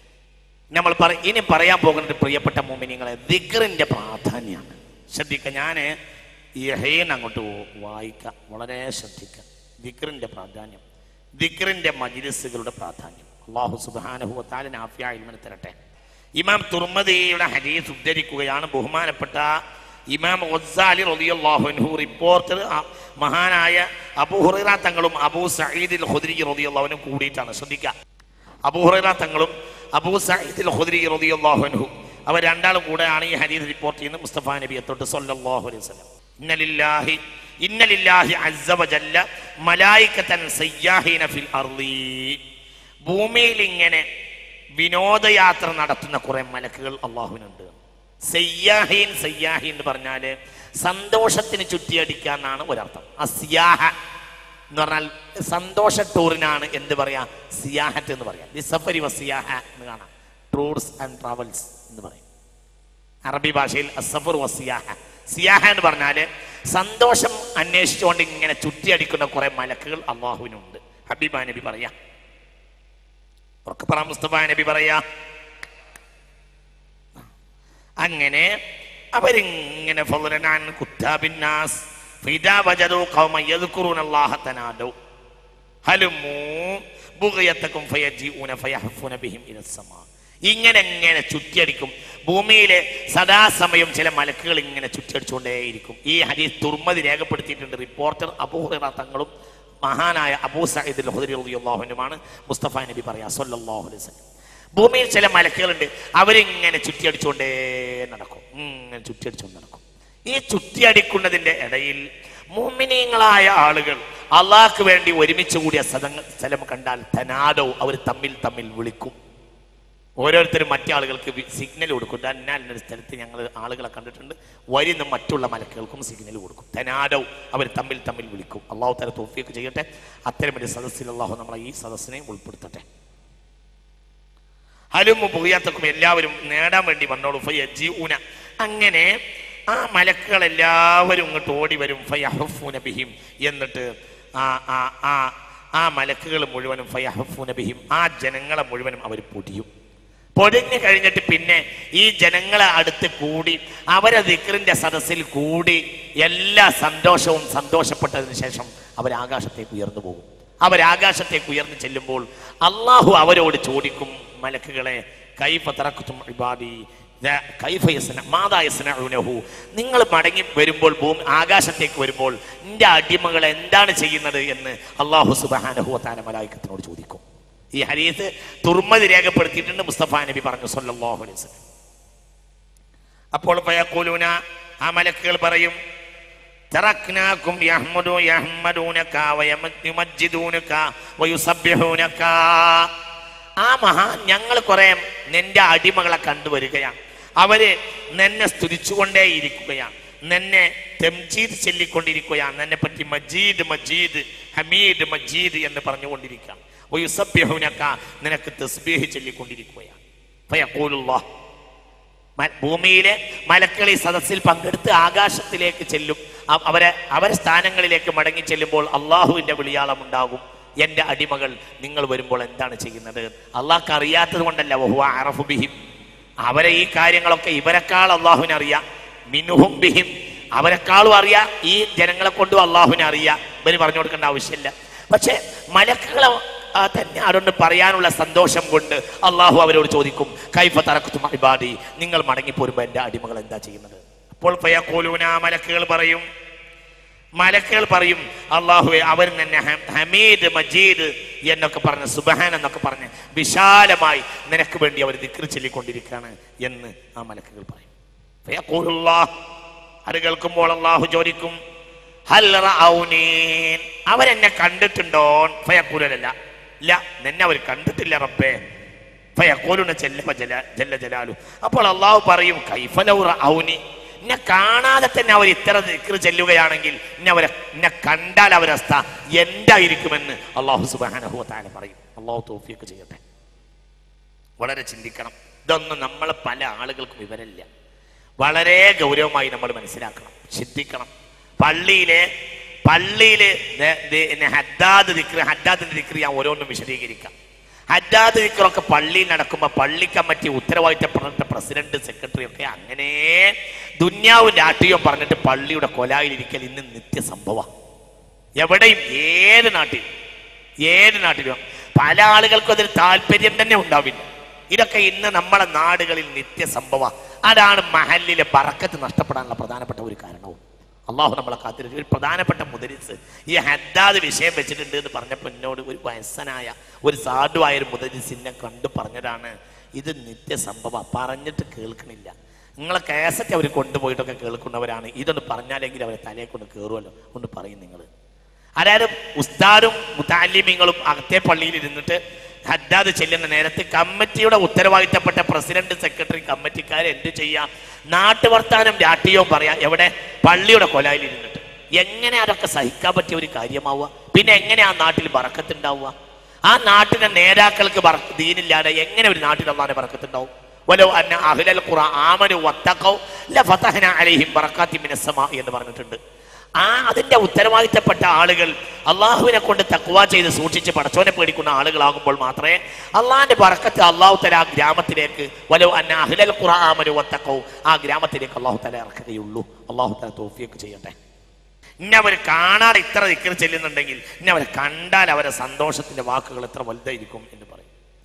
നമ്മൾ പറ ഇനി പറയാൻ പോകുന്നത് പ്രിയപ്പെട്ട മോമിനിങ്ങളെ ദിഗറിന്റെ പ്രാധാന്യമാണ് ശ്രദ്ധിക്കുക ഞാൻ ഈ ഹേൻ അങ്ങോട്ട് പോ- വായിക്കാം വളരെ ശ്രദ്ധിക്കുക ദിഗറിന്റെ പ്രാധാന്യം ദിഗറിന്റെ മജിലിസുകളുടെ പ്രാധാന്യം അള്ളാഹു സുബാനുഭവത്താലും ആഫിയ ഇൽമന് തരട്ടെ ഇമാം തുർമദിയുടെ ഹദീസ് ഉദ്ധരിക്കുകയാണ് ബഹുമാനപ്പെട്ട ഇമാം ഒസാലി റളിയല്ലാഹുൻഹു റിപ്പോർട്ടർ മഹാനായ അബൂ ഹുറൈറ തങ്ങളും അബൂ സഈദ് ഖുദ്രി റളിയല്ലാഹുവിനും കൂടിയിട്ടാണ് ശ്രദ്ധിക്കുക അബൂഹുറൈറ തങ്ങളും അബൂ സഈദ് ഖുദ്രി റളിയല്ലാഹു അൻഹു അവർ രണ്ടാളും കൂടെയാണ് ഈ ഹദീസ് റിപ്പോർട്ട് ചെയ്യുന്നത് മുസ്തഫ നബിയെ തൊട്ട് സല്ലല്ലാഹു അലൈഹി വസല്ലം ഇന്നലില്ലാഹി ഇന്നലില്ലാഹി അസ്സ വജല്ല മലായികതൻ സയ്യാഹീന ഫിൽ അർളി ഭൂമിയിൽ ഇങ്ങനെ വിനോദയാത്ര നടത്തുന്ന കുറെ മലക്കുകൾ അള്ളാഹുവിനുണ്ട് സയ്യാഹീൻ സയ്യാഹീൻ എന്ന് പറഞ്ഞാല് സന്തോഷത്തിന് ചുറ്റിയടിക്കാന്നാണ് ഒരർത്ഥം അസ്യാഹ എന്ന് പറഞ്ഞാൽ സന്തോഷ ടൂറിനാണ് എന്ത് പറയാ സിയാഹത്ത് എന്ന് പറയാം ദി സഫരി വസിയാഹ എന്ന് കാണാം ടൂർസ് ആൻഡ് ട്രാവൽസ് എന്ന് പറയും അറബി ഭാഷയിൽ അസഫർ വസിയാഹ സിയാഹ എന്ന് പറഞ്ഞാല് സന്തോഷം അന്വേഷിച്ചുകൊണ്ട് ഇങ്ങനെ ചുറ്റിയടിക്കുന്ന കുറെ മലക്കുകൾ അള്ളാഹുവിനുണ്ട് ഹബീബ നബി പറയാ ഉറക്കെ പറ മുസ്തഫ നബി പറയാ അങ്ങനെ അവരിങ്ങനെ ഫളറനാൻ കുത്താബിന്നാസ് ഫിദാ വജദു ഖൗമൻ യദ്കുറൂന അല്ലാഹ തനാദു ഹലുമു ബുഗയത്തക്കും ഫയജീഊന ഫയഹഫുന ബിഹിം ഇലസ്സമാ ഇങ്ങനെ ഇങ്ങനെ ചുറ്റിയടിക്കും ഭൂമിയിലെ സദാസമയം ചില മലക്കുകൾ ഇങ്ങനെ ചുറ്റിയടിച്ചുകൊണ്ടേയിരിക്കും ഈ ഹദീസ് തുർമതി രേഖപ്പെടുത്തിയിട്ടുണ്ട് റിപ്പോർട്ടർ അബൂഹുറ തങ്ങളും മഹാനായ അബൂ സഈദ് അൽ-ഖുദരി റളിയല്ലാഹു അൻഹുമാണ് മുസ്തഫ നബി പറയാ സല്ലല്ലാഹു അലൈഹി വസല്ലം ഭൂമിയിൽ ചില മലക്കുകളുണ്ട് അവരിങ്ങനെ ചുറ്റിയടിച്ചുകൊണ്ടേ നടക്കും ഇങ്ങനെ ചുറ്റിയടിച്ചുകൊണ്ട് നടക്കും ഈ ചുറ്റിയടിക്കുന്നതിന്റെ ഇടയിൽ മുമിനീങ്ങളായ ആളുകൾ അള്ളാഹ്ക്ക് വേണ്ടി ഒരുമിച്ച് കൂടിയ സ്ഥലങ്ങൾ സ്ഥലം കണ്ടാൽ തനാദോ അവർ തമ്മിൽ തമ്മിൽ വിളിക്കും ഓരോരുത്തരും മറ്റു ആളുകൾക്ക് സിഗ്നൽ കൊടുക്കും തന്നാലിനൊരു സ്ഥലത്ത് ഞങ്ങൾ ആളുകളെ കണ്ടിട്ടുണ്ട് വരുന്ന മറ്റുള്ള മലക്കുകൾക്കും സിഗ്നൽ കൊടുക്കും തനാദോ അവർ തമ്മിൽ തമ്മിൽ വിളിക്കും അള്ളാഹു തല തോഫിയൊക്കെ ചെയ്യട്ടെ അത്തരം ഒരു സദസ്സിൽ അള്ളാഹു നമ്മളെ ഈ സദസ്സിനെ ഉൾപ്പെടുത്തട്ടെ ഹലും പുകയാത്തക്കും എല്ലാവരും നേടാൻ വേണ്ടി വന്നോളൂ ഫയജീഊന അങ്ങനെ ആ മലക്കുകൾ എല്ലാവരും ഇങ്ങോട്ട് ഓടി വരും ഫയഹഫൂന ബിഹിം എന്നിട്ട് ആ ആ ആ ആ മലക്കുകൾ മുഴുവനും ഫയഹഫൂന ബിഹിം ആ ജനങ്ങളെ മുഴുവനും അവർ പൊടിയും പൊടിഞ്ഞു കഴിഞ്ഞിട്ട് പിന്നെ ഈ ജനങ്ങളെ അടുത്ത് കൂടി അവരെ ദിക്റിന്റെ സദസ്സിൽ കൂടി എല്ലാ സന്തോഷവും സന്തോഷപ്പെട്ടതിന് ശേഷം അവർ ആകാശത്തേക്ക് ഉയർന്നു പോകും അവർ ആകാശത്തേക്ക് ഉയർന്നു ചെല്ലുമ്പോൾ അള്ളാഹു അവരോട് ചോദിക്കും മലക്കുകളെ കൈഫ തറക്കുത്തും ഇബാദി ല- കൈഫ യസ്ന- മാതാ യസ്നഊനഹു. നിങ്ങൾ മടങ്ങി വരുമ്പോൾ ഭൂമി ആകാശത്തേക്ക് വരുമ്പോൾ എൻ്റെ അടിമകൾ എന്താണ് ചെയ്യുന്നത് എന്ന് അള്ളാഹു സുബാനഹു താല മലായിക്കത്തിനോട് ചോദിക്കും ഈ ഹരീത്ത് തുർമതി രേഖപ്പെടുത്തിയിട്ടുണ്ട് മുസ്തഫ നബി പറഞ്ഞു സല്ലല്ലാഹു അലൈഹി വസല്ലം അപ്പോൾ ഫയഖൂലൂന ആ മലക്കുകൾ പറയും തറക്നാക്കും യഹ്മദു യഹ്മദൂനക വയമജ്ജിദൂനക വയുസബ്ബിഹൂനക ആ മഹാ ഞങ്ങൾ കുറെ നിന്റെ അടിമകളെ കണ്ടുവരികയാണ് അവര് നിന്നെ സ്തുതിച്ചുകൊണ്ടേയിരിക്കുകയാണ് നിന്നെ തെംജീദ് ചൊല്ലിക്കൊണ്ടിരിക്കുകയാണ് നിന്നെ പറ്റി മജീദ് മജീദ് ഹമീദ് മജീദ് എന്ന് പറഞ്ഞുകൊണ്ടിരിക്കുകയാണ് വയുസബ്ബിഹൂനക നിനക്ക് തസ്ബീഹ് ചൊല്ലിക്കൊണ്ടിരിക്കുകയാണ് ഫയഖൂലുല്ലാഹ് മ- ഭൂമിയിലെ മലക്കൾ ഈ സദസ്സിൽ പങ്കെടുത്ത് ആകാശത്തിലേക്ക് ചെല്ലും അ- അവരെ അവരെ സ്ഥാനങ്ങളിലേക്ക് മടങ്ങി ചെല്ലുമ്പോൾ അള്ളാഹുവിന്റെ വിളിയാളം ഉണ്ടാകും എന്റെ അടിമകൾ നിങ്ങൾ വരുമ്പോൾ എന്താണ് ചെയ്യുന്നത് അള്ളാഹ്ക്ക് അറിയാത്തത് കൊണ്ടല്ല വഹുവ അറഫു ബിഹിം അവരെ ഈ കാര്യങ്ങളൊക്കെ ഇവരെക്കാൾ അള്ളാഹുവിനെ അറിയാം മിനുഹും ബിഹിം അവരെക്കാളും അറിയാം ഈ ജനങ്ങളെ കൊണ്ടും അള്ളാഹുവിനെ അറിയാം ഇവര് പറഞ്ഞു കൊടുക്കേണ്ട ആവശ്യമില്ല പക്ഷെ മലക്കുകളെ ആ തന്നെ അതുകൊണ്ട് പറയാനുള്ള സന്തോഷം കൊണ്ട് അള്ളാഹു അവരോട് ചോദിക്കും കൈഫ തറക്കുത്തും ഇബാദി നിങ്ങൾ മടങ്ങിപ്പോരുമ്പോ എന്റെ അടിമകൾ എന്താ ചെയ്യുന്നത് അപ്പോൾ ഫയഖൂലൂന മലക്കുകൾ പറയും മലക്കുകൾ പറയും അള്ളാഹുവെ അവർ തന്നെ ഹം- ഹമീദ് മജീദ് എന്നൊക്കെ പറഞ്ഞ് സുബഹാൻ എന്നൊക്കെ പറഞ്ഞ് വിശാലമായി നിനക്ക് വേണ്ടി അവർ ദിക്ർ ചൊല്ലിക്കൊണ്ടിരിക്കുകയാണ് എന്ന് ആ മലക്കുകൾ പറയും ഫയഖൂലുല്ലാഹ്. അത് കേൾക്കുമ്പോൾ അള്ളാഹു ചോദിക്കും ഹൽ റഅൗനീൻ അവരെന്നെ കണ്ടിട്ടുണ്ടോ ഫയഖൂലല്ല ഇല്ല നിന്നെ അവർ കണ്ടിട്ടില്ല റബ്ബേ ഫയഖൂലുന ജല്ല ജല- ജല്ല ജലാലു അപ്പോൾ അള്ളാഹു പറയും കൈഫലൗ റഅൗനി എന്നെ കാണാതെ തന്നെ അവർ ഇത്ര ദിക്ർ ചെല്ലുകയാണെങ്കിൽ എന്നെ അവരെ എന്നെ കണ്ടാൽ അവരവസ്ഥ എന്തായിരിക്കുമെന്ന് അള്ളാഹു സുബ്ഹാനഹു വ തആല പറയും അള്ളാഹു തൗഫീഖ് ചെയ്യട്ടെ വളരെ ചിന്തിക്കണം ഇതൊന്നും നമ്മളെ പല ആളുകൾക്കും വിവരമില്ല വളരെ ഗൗരവമായി നമ്മൾ മനസ്സിലാക്കണം ചിന്തിക്കണം പള്ളിയിലെ പള്ളിയില് ദേ- ദേ- പിന്നെ ഹദ്ദാദ് ദിക്ർ ഹദ്ദാദിന്റെ ദിക്ർ ഞാൻ ഓരോന്നും വിശദീകരിക്കാം ഹദ്ദാദ് ദിക്റൊക്കെ പള്ളിയിൽ നടക്കുമ്പോൾ പള്ളി കമ്മിറ്റി ഉത്തരവാദിത്തപ്പെട്ട പ്രസിഡന്റ് സെക്രട്ടറി ഒക്കെ അങ്ങനെ ദുന്യാവും രാഷ്ട്രീയവും പറഞ്ഞിട്ട് പള്ളിയുടെ കൊലായിലിരിക്കൽ ഇന്ന് നിത്യസംഭവം എവിടെയും ഏത് നാട്ടിൽ ഏത് നാട്ടിലും പല ആളുകൾക്കും അതിൽ താല്പര്യം തന്നെ ഉണ്ടാവില്ല ഇതൊക്കെ ഇന്ന് നമ്മളെ നാടുകളിൽ നിത്യസംഭവ അതാണ് മഹലിലെ ബറക്കത്ത് നഷ്ടപ്പെടാനുള്ള പ്രധാനപ്പെട്ട ഒരു കാരണവും അള്ളാഹു നമ്മളെ കാത്തിരിക്കും ഒരു പ്രധാനപ്പെട്ട മുദരിസ് ഈ ഹദ്ദാദ് വിഷയം വെച്ചിട്ടുണ്ട് എന്ന് പറഞ്ഞപ്പോൾ എന്നോട് ഒരു വയസ്സനായ ഒരു സാധുവായ ഒരു മുദരിസ് എന്നെ കണ്ടു പറഞ്ഞതാണ് ഇത് നിത്യസംഭവ പറഞ്ഞിട്ട് കേൾക്കണില്ല നിങ്ങളെ കേസറ്റ് അവർ കൊണ്ടുപോയിട്ടൊക്കെ കേൾക്കുന്നവരാണ് ഇതൊന്ന് പറഞ്ഞാലെങ്കിൽ അവരെ തലയെ കൊണ്ട് കയറുമല്ലോ ഒന്ന് പറയും നിങ്ങൾ അതായത് ഉസ്താദും മുത്താലിമീങ്ങളും അകത്തെ പള്ളിയിൽ ഇരുന്നിട്ട് ഹദ്ദാദ് ചെല്ലുന്ന നേരത്ത് കമ്മിറ്റിയുടെ ഉത്തരവാദിത്തപ്പെട്ട പ്രസിഡന്റ് സെക്രട്ടറി കമ്മിറ്റിക്കാരെ എന്ത് ചെയ്യാം നാട്ടുവർത്താനം രാഷ്ട്രീയവും പറയാം എവിടെ പള്ളിയുടെ കൊലായിൽ ഇരുന്നിട്ട് എങ്ങനെ അതൊക്കെ സഹിക്കാൻ പറ്റിയ ഒരു കാര്യമാവുക പിന്നെ എങ്ങനെ ആ നാട്ടിൽ ബറക്കത്തുണ്ടാവുക ആ നാട്ടിലെ നേതാക്കൾക്ക് ബറ- ദീനില്ലാതെ എങ്ങനെ ഒരു നാട്ടിൽ അള്ളാനെ ബറക്കത്തുണ്ടാവും വലോ അന്ന അഹ്ലൽ ഖുറ ആമനു വത്തഖൗ ലഫതഹന അലൈഹിം ബറകാത്തി മിനസ് സമാ എന്ന് പറഞ്ഞിട്ടുണ്ട് ആ അതിന്റെ ഉത്തരവാദിത്തപ്പെട്ട ആളുകൾ അള്ളാഹുവിനെ കൊണ്ട് തക്വ ചെയ്ത് സൂക്ഷിച്ച് പടച്ചോനെ പേടിക്കുന്ന ആളുകളാകുമ്പോൾ മാത്രമേ അള്ളാഹിന്റെ ബറക്കത്ത് അള്ളാഹു തല ആ ഗ്രാമത്തിലേക്ക് വലോ അന്ന അഹ്ലൽ ഖുറ ആമനു വത്തഖൗ ആ ഗ്രാമത്തിലേക്ക് അള്ളാഹു തല ഇറക്കുകയുള്ളൂ അള്ളാഹു തല തോഫിയൊക്കെ ചെയ്യട്ടെ ഇന്നെ അവർ കാണാതെ ഇത്ര ദിക്കർ ചെല്ലുന്നുണ്ടെങ്കിൽ ഇന്നെ അവരെ കണ്ടാൽ അവരെ സന്തോഷത്തിന്റെ വാക്കുകൾ എത്ര വലുതായിരിക്കും എന്ന് പറയും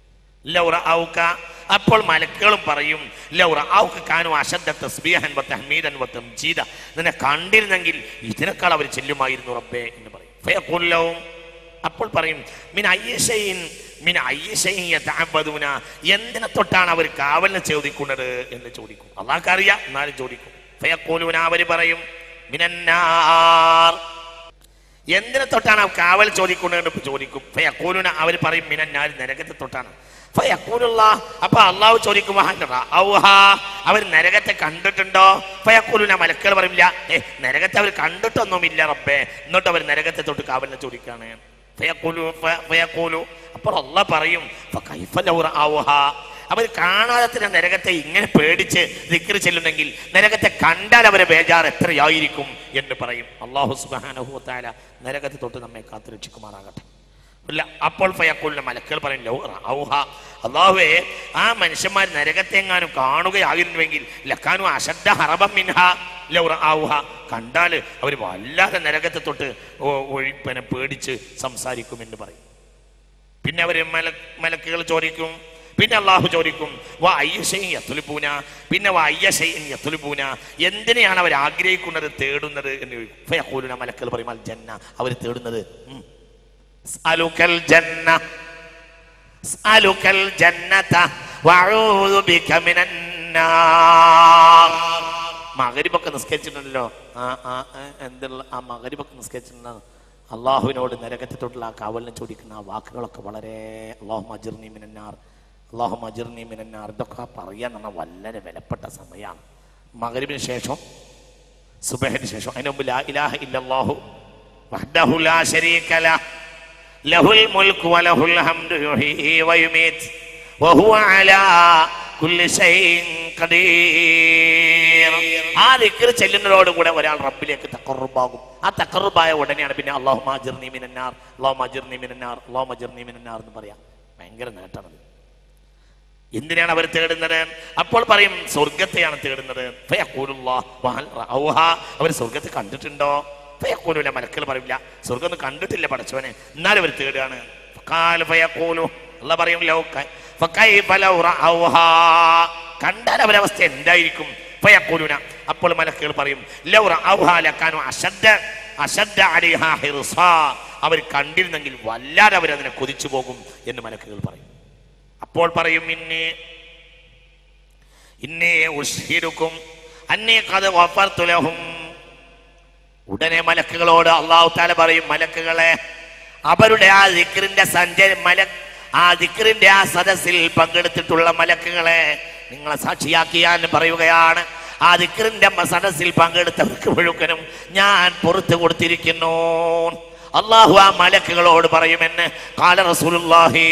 ലൗറ ഔക അപ്പോൾ മലക്കുകളും പറയും ലൗറ ഔക കാനു അശദ്ദ തസ്ബീഹൻ വ തഹ്മീദൻ വ തംജീദ നിന്നെ കണ്ടിരുന്നെങ്കിൽ ഇതിനേക്കാൾ അവർ ചെല്ലുമായിരുന്നു റബ്ബേ എന്ന് പറയും ഫയഖൂൽ ലഹും അപ്പോൾ പറയും മിൻ അയ്യശൈൻ മിൻ അയ്യശൈൻ യതഅബ്ബദൂന എന്തിനെ തൊട്ടാണ് അവർ കാവലിനെ ചോദിക്കുന്നത് എന്ന് ചോദിക്കും അള്ളാഹ്ക്ക് അറിയാം എന്നാലും ചോദിക്കും ഫയഖൂലൂന അവർ പറയും മിനന്നാർ എന്തിനെ തൊട്ടാണ് ആ കാവൽ ചോദിക്കുന്നത് എന്ന് ചോദിക്കും ഫയഖൂലുന അവർ പറയും മിനന്നാർ നരകത്തെ തൊട്ടാണ് ഫയഖൂലുള്ള അപ്പൊ അള്ളാഹു ചോദിക്കും ഔഹാ അവർ നരകത്തെ കണ്ടിട്ടുണ്ടോ ഫയഖൂലുന മലക്കൾ പറയില്ല ഏ നരകത്തെ അവർ കണ്ടിട്ടൊന്നുമില്ല റബ്ബേ എന്നിട്ട് അവർ നരകത്തെ തൊട്ട് കാവലിനെ ചോദിക്കാണ് ഫയഖൂലു ഫ- ഫയഖൂലു അപ്പോൾ അള്ളാഹ് പറയും ഫകൈഫ ലൗ റഅൗഹാ അവർ കാണാതെ തന്നെ നരകത്തെ ഇങ്ങനെ പേടിച്ച് ദിക്ർ ചെല്ലുന്നെങ്കിൽ നരകത്തെ കണ്ടാൽ അവരെ ബേജാർ എത്രയായിരിക്കും എന്ന് പറയും അള്ളാഹു സുബ്ഹാനഹു തആല നരകത്തെ തൊട്ട് നമ്മെ കാത്തുരക്ഷിക്കുമാറാകട്ടെ ഇല്ല അപ്പോൾ ഫയക്കുള്ള മലക്കുകൾ പറയും ലൗ റഔഹ അള്ളാഹുവേ ആ മനുഷ്യന്മാർ നരകത്തെ എങ്ങാനും കാണുകയായിരുന്നുവെങ്കിൽ ലക്കാനു അശദ്ധ ഹറബം മിൻഹ ലൗ റഔഹ കണ്ടാൽ അവർ വല്ലാതെ നരകത്തെ തൊട്ട് ഓ- ഒഴി- പിന്നെ പേടിച്ച് സംസാരിക്കുമെന്ന് പറയും പിന്നെ അവർ മല മലക്കുകൾ ചോദിക്കും പിന്നെ അള്ളാഹു ചോദിക്കും വാ അയ്യശയും യത്തുലിപ്പൂന പിന്നെ വാ അയ്യശയും യത്തുലിപ്പൂന എന്തിനെയാണ് അവർ ആഗ്രഹിക്കുന്നത് തേടുന്നത് എന്ന് ചോദിക്കും ഫയഖൂലുന മലക്കൾ പറയും അൽ ജന്ന അവർ തേടുന്നത് ഉം. അസ്അലുക്കൽ ജന്ന അസ്അലുക്കൽ ജന്നത വഅഊദു ബിക മിനൻ നാർ മകരിബൊക്കെ നിസ്കരിച്ചിട്ടുണ്ടല്ലോ ആ ആ ആ, എന്തുള്ള ആ മകരിബൊക്കെ നിസ്കരിച്ചിട്ടുണ്ടോ അള്ളാഹുവിനോട് നരകത്തെ തൊട്ടുള്ള ആ കാവലിനെ ചോദിക്കുന്ന ആ വാക്കുകളൊക്കെ വളരെ അള്ളാഹു മജിർനി മിനന്നാർ അള്ളാഹു മജിർനി മിനന്നാർ ഇതൊക്കെ പറയാൻ പറഞ്ഞാൽ വളരെ വിലപ്പെട്ട സമയമാണ് മകരിബിന് ശേഷം സുബഹിന് ശേഷം അതിന് മുമ്പ് ലാ ഇലാഹ ഇല്ലല്ലാഹു വഹ്ദഹു ലാ ശരീക ലഹ് ലഹുൽ മുൽക്കു വലഹുൽ ഹംദു യുഹ്യി വയുമീത് വഹുവ അലാ കുല്ലി ഷൈഇൻ ഖദീർ ആ ദിക്ർ ചെല്ലുന്നതോടുകൂടെ ഒരാൾ റബ്ബിലേക്ക് തഖറുബാകും ആ തഖറുബായ ഉടനെയാണ് പിന്നെ അല്ലാഹു മാജിർനി മിനന്നാർ അല്ലാഹു മാജിർനി മിനന്നാർ അല്ലാഹു മാജിർനി മിനന്നാർ എന്ന് പറയാം ഭയങ്കര നേട്ടമാണത് എന്തിനാണ് അവർ തേടുന്നത് അപ്പോൾ പറയും സ്വർഗത്തെയാണ് തേടുന്നത് ഫയഖൂലുല്ലാഹ് വഹൽ റഅൗഹാ. അവർ സ്വർഗത്തെ കണ്ടിട്ടുണ്ടോ ഫയഖൂലുല മലക്കൾ പറയില്ല സ്വർഗം ഒന്നും കണ്ടിട്ടില്ല പടച്ചവനെ എന്നാലും അവർ തേടുകയാണ് ഫഖാല ഫയഖൂലു അല്ലാഹ് പറയും ലൗ ക- ഫകൈഫ ലൗ റഅൗഹാ. കണ്ടാൽ അവരവസ്ഥ എന്തായിരിക്കും ഫയഖൂലുന അപ്പോൾ മലക്കുകൾ പറയും ലൗ റഅൗഹാ ലകാനു അശദ്ദ അശദ്ദ അലൈഹാ ഹിർസാ. അവർ കണ്ടിരുന്നെങ്കിൽ വല്ലാതെ അവരതിനെ കൊതിച്ചു പോകും എന്ന് മലക്കുകൾ പറയും അപ്പോൾ പറയും ഇന്നെ ഇന്നേ ഉഷ്ഹിരുക്കും അന്നേ കഥ വഫർത്തുലഹും ഉടനെ മലക്കുകളോട് അള്ളാഹു താല പറയും മലക്കുകളെ അവരുടെ ആ ദിക്റിന്റെ സഞ്ചര മല ആ ദിക്റിന്റെ ആ സദസ്സിൽ പങ്കെടുത്തിട്ടുള്ള മലക്കുകളെ നിങ്ങളെ സാക്ഷിയാക്കിയാൻ പറയുകയാണ് ആ ദിക്റിന്റെ മ- സദസ്സിൽ പങ്കെടുത്തവർക്ക് മുഴുവനും ഞാൻ പുറത്തു കൊടുത്തിരിക്കുന്നു അള്ളാഹു ആ മലക്കുകളോട് പറയുമെന്ന് കാല റസൂലുള്ളാഹി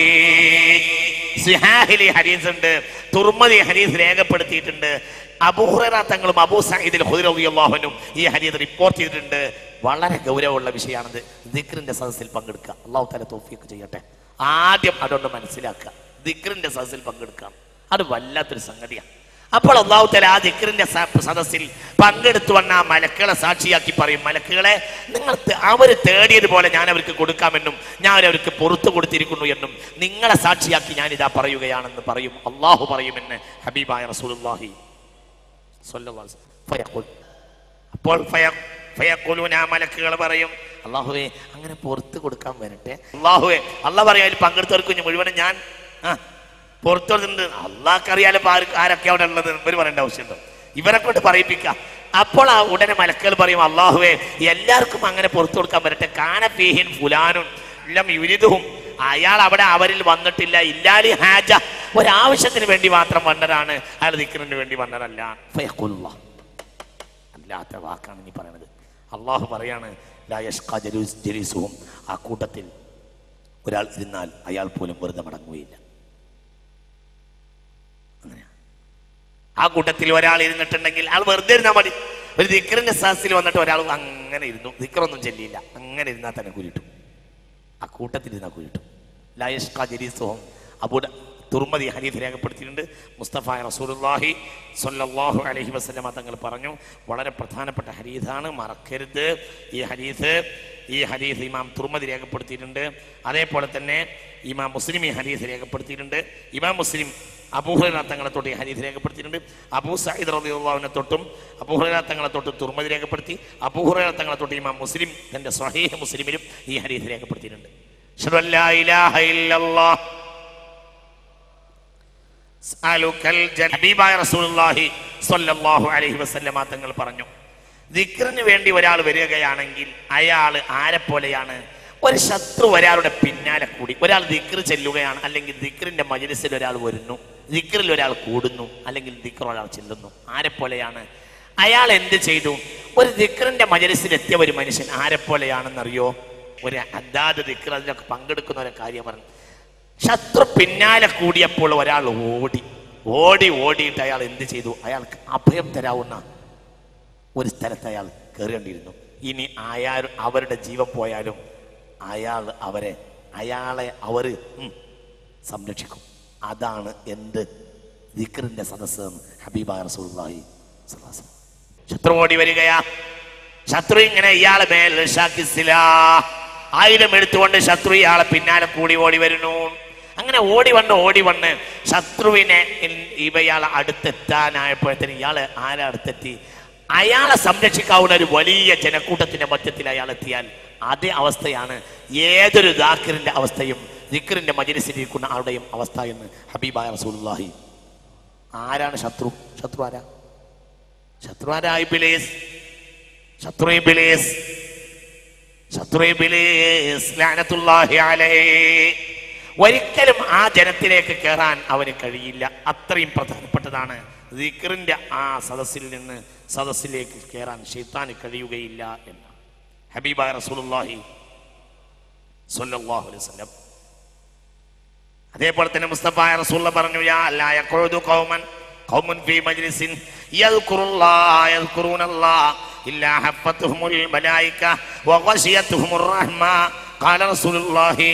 സിഹാഹിലി ഹരീസ് ഉണ്ട് തുർമതി ഹരീസ് രേഖപ്പെടുത്തിയിട്ടുണ്ട് അബൂഹുറ തങ്ങളും അബൂ സഈദിൽ ഹുദരവിയല്ലാഹുനും ഈ ഹരീസ് റിപ്പോർട്ട് ചെയ്തിട്ടുണ്ട് വളരെ ഗൗരവമുള്ള വിഷയമാണിത് ദിക്റിന്റെ സദസ്സിൽ പങ്കെടുക്കുക അള്ളാഹു തല തോഫിയൊക്കെ ചെയ്യട്ടെ ആദ്യം അതൊന്ന് മനസ്സിലാക്കുക ദിക്റിന്റെ സദസ്സിൽ പങ്കെടുക്കുക അത് വല്ലാത്തൊരു സംഗതിയാണ് അപ്പോൾ അള്ളാഹു തല ആ ദിക്റിന്റെ സ- സദസ്സിൽ പങ്കെടുത്തു വന്ന ആ മലക്കുകളെ സാക്ഷിയാക്കി പറയും മലക്കുകളെ നിങ്ങൾ ത- അവര് തേടിയതുപോലെ ഞാൻ അവർക്ക് കൊടുക്കാമെന്നും ഞാൻ അവർക്ക് പുറത്തു കൊടുത്തിരിക്കുന്നു എന്നും നിങ്ങളെ സാക്ഷിയാക്കി ഞാൻ ഇതാ പറയുകയാണെന്ന് പറയും അള്ളാഹു പറയുമെന്ന് ഹബീബായ റസൂലുള്ളാഹി സ്വല്ലല്ലാഹു അലൈഹി വസല്ലം. ഫയഖുൽ. അപ്പോൾ ഫയ- ഫയഖുലൂന ആ മലക്കുകൾ പറയും അള്ളാഹുവേ അങ്ങനെ പുറത്ത് കൊടുക്കാൻ വരട്ടെ അള്ളാഹുവേ അള്ളാഹ് പറയും അതിൽ പങ്കെടുത്തവർക്ക് ഇനി മുഴുവനും ഞാൻ ആ പുറത്തു കൊടുത്തിട്ടുണ്ട് അള്ളാഹ്ക്കറിയാലോ ഇപ്പൊ ആർക്ക് ആരൊക്കെ അവിടെ ഉള്ളത് ഇവർ പറയേണ്ട ആവശ്യമുണ്ടോ ഇവരെ കൊണ്ട് പറയിപ്പിക്കാം അപ്പോൾ ആ ഉടനെ മലക്കുകൾ പറയും അള്ളാഹുവേ എല്ലാവർക്കും അങ്ങനെ പുറത്തു കൊടുക്കാൻ വരട്ടെ കാനഫീഹിൻ ഫുലാനും എല്ലാം യുരിതും അയാൾ അവിടെ അവരിൽ വന്നിട്ടില്ല ഇല്ലാലി ഹാജ ഒരാവശ്യത്തിന് വേണ്ടി മാത്രം വന്നതാണ് അയാൾ ദിക്കറിന് വേണ്ടി വന്നതല്ല ഫയഖുല്ലാഹ് അല്ലാത്ത വാക്കാണ് നീ പറയണത് അള്ളാഹു പറയാണ് ലാ യഷ്ഖാ ജലൂസ് ജലീസുഹും ആ കൂട്ടത്തിൽ ഒരാൾ ഇരുന്നാൽ അയാൾ പോലും വെറുതെ മടങ്ങുകയില്ല അങ്ങനെയാ. ആ കൂട്ടത്തിൽ ഒരാൾ ഇരുന്നിട്ടുണ്ടെങ്കിൽ ആൾ വെറുതെ ഇരുന്നാൽ മതി ഒരു ദിക്കറിന്റെ സാസിൽ വന്നിട്ട് ഒരാൾ അങ്ങനെ ഇരുന്നു ദിക്കറൊന്നും ചെല്ലിയില്ല അങ്ങനെ ഇരുന്നാൽ തന്നെ കുരിട്ടും ആ കൂട്ടത്തിൽ ഇരുന്നാൽ കുരിട്ടും ലായഷ്ക ജലീസുഹും അബുദ തുർമതി ഹരീഫ് രേഖപ്പെടുത്തിയിട്ടുണ്ട് മുസ്തഫ റസൂലുള്ളാഹി സ്വല്ലല്ലാഹു അലൈഹി വസല്ലമ തങ്ങൾ പറഞ്ഞു വളരെ പ്രധാനപ്പെട്ട ഹരീതാണ് മറക്കരുത് ഈ ഹരീസ് ഈ ഹരീസ് ഇമാം തുർമതി രേഖപ്പെടുത്തിയിട്ടുണ്ട് അതേപോലെ തന്നെ ഇമാം മുസ്ലിം ഈ ഹരീസ് രേഖപ്പെടുത്തിയിട്ടുണ്ട് ഇമാം മുസ്ലിം അബൂഹുറ തങ്ങളെ തൊട്ട് ഈ ഹരീസ് രേഖപ്പെടുത്തിയിട്ടുണ്ട് അബൂ സയ്യിദ് റളിയല്ലാഹുവിനെ തൊട്ടും അബൂഹുറ തങ്ങളെ തൊട്ടും തുർമതി രേഖപ്പെടുത്തി അബൂഹുറ തങ്ങളെ തൊട്ട് ഇമാം മുസ്ലിം തന്റെ സ്വഹീഹ് മുസ്ലിമിലും ഈ ഹരീസ് രേഖപ്പെടുത്തിയിട്ടുണ്ട് അഷ്ഹദു അൻ ലാ ഇലാഹ ഇല്ലല്ലാഹ് അസ്അലുക്കൽ ജന്ന- ഹബീബായ റസൂലുള്ളാഹി സ്വല്ലല്ലാഹു അലൈഹി വസല്ലമ തങ്ങൾ പറഞ്ഞു ദിക്റിന് വേണ്ടി ഒരാൾ വരികയാണെങ്കിൽ അയാൾ ആരെ പോലെയാണ് ഒരു ശത്രു ഒരാളുടെ പിന്നാലെ കൂടി ഒരാൾ ദിക്ർ ചെല്ലുകയാണ് അല്ലെങ്കിൽ ദിക്റിന്റെ മജലിസിൽ ഒരാൾ വരുന്നു ദിക്റിൽ ഒരാൾ കൂടുന്നു അല്ലെങ്കിൽ ദിക്ർ ഒരാൾ ചെല്ലുന്നു ആരെ പോലെയാണ് അയാൾ എന്ത് ചെയ്തു ഒരു ദിക്റിന്റെ മജലിസിൽ എത്തിയ ഒരു മനുഷ്യൻ ആരെ പോലെയാണെന്നറിയോ ഒരു അദാദ് ദിക്ർ അതിലൊക്കെ പങ്കെടുക്കുന്ന ഒരു കാര്യം പറഞ്ഞു ശത്രു പിന്നാലെ കൂടിയപ്പോൾ ഒരാൾ ഓടി ഓടി ഓടിയിട്ട് അയാൾ എന്ത് ചെയ്തു അയാൾക്ക് അഭയം തരാവുന്ന ഒരു സ്ഥലത്ത് അയാൾ കയറേണ്ടിയിരുന്നു ഇനി അയാൾ അവരുടെ ജീവൻ പോയാലും അയാൾ അവരെ അയാളെ അവർ സംരക്ഷിക്കും അതാണ് എന്ത് ദിക്റിന്റെ സദസ്സ് എന്ന് ഹബീബ റസൂലുള്ളാഹി സ്വല്ലല്ലാഹു അലൈഹി വസല്ലം. ശത്രു ഓടി വരികയാ ശത്രു ഇങ്ങനെ ഇയാളെ മേൽ ഷാക്കിസില ആയുധം എടുത്തുകൊണ്ട് ശത്രു ഇയാളെ പിന്നാലെ കൂടി ഓടി വരുന്നു അങ്ങനെ ഓടി വന്ന് ഓടി വന്ന് ശത്രുവിനെ ഇൻ- ഇവയാൾ അടുത്തെത്താനായപ്പോഴത്തേന് ഇയാള് ആരാ അടുത്തെത്തി അയാളെ സംരക്ഷിക്കാവുന്ന ഒരു വലിയ ജനക്കൂട്ടത്തിന്റെ മധ്യത്തിൽ അയാൾ എത്തിയാൽ അതേ അവസ്ഥയാണ് ഏതൊരു ദാക്കിറിന്റെ അവസ്ഥയും ദിക്കറിന്റെ മജിലിസിലിരിക്കുന്ന ആളുടെയും അവസ്ഥ എന്ന് ഹബീബായ റസൂലുള്ളാഹി ആരാണ് ശത്രു ശത്രു ആരാ ശത്രു ആരാ ഇബിലേസ് ശത്രു ഇബിലേസ് ശത്രു ഇബിലേസ് ലഅനത്തുല്ലാഹി അലൈഹി ഒരിക്കലും ആ ജനത്തിലേക്ക് കയറാൻ അവന് കഴിയില്ല അത്രയും പ്രധാനപ്പെട്ടതാണ് ദിക്റിന്റെ ആ സദസ്സിൽ നിന്ന് സദസ്സിലേക്ക് കയറാൻ ഷെയ്ത്താന് കഴിയുകയില്ല എന്ന് ഹബീബായ റസൂലുള്ളാഹി സ്വല്ലല്ലാഹു അലൈഹി വസല്ലം അതേപോലെ തന്നെ മുസ്തഫായ റസൂള്ള പറഞ്ഞു യാ ലാ യഖഉദു ഖൗമൻ ഖൗമുൻ ഫീ മജ്ലിസിൻ യദ്കുറുല്ലാഹ യദ്കുറൂനല്ലാഹ ഇല്ലാ ഹഫത്തുഹുമുൽ മലായിക വഗശിയത്തുഹുമുർ റഹ്മ ഖാല റസൂലുള്ളാഹി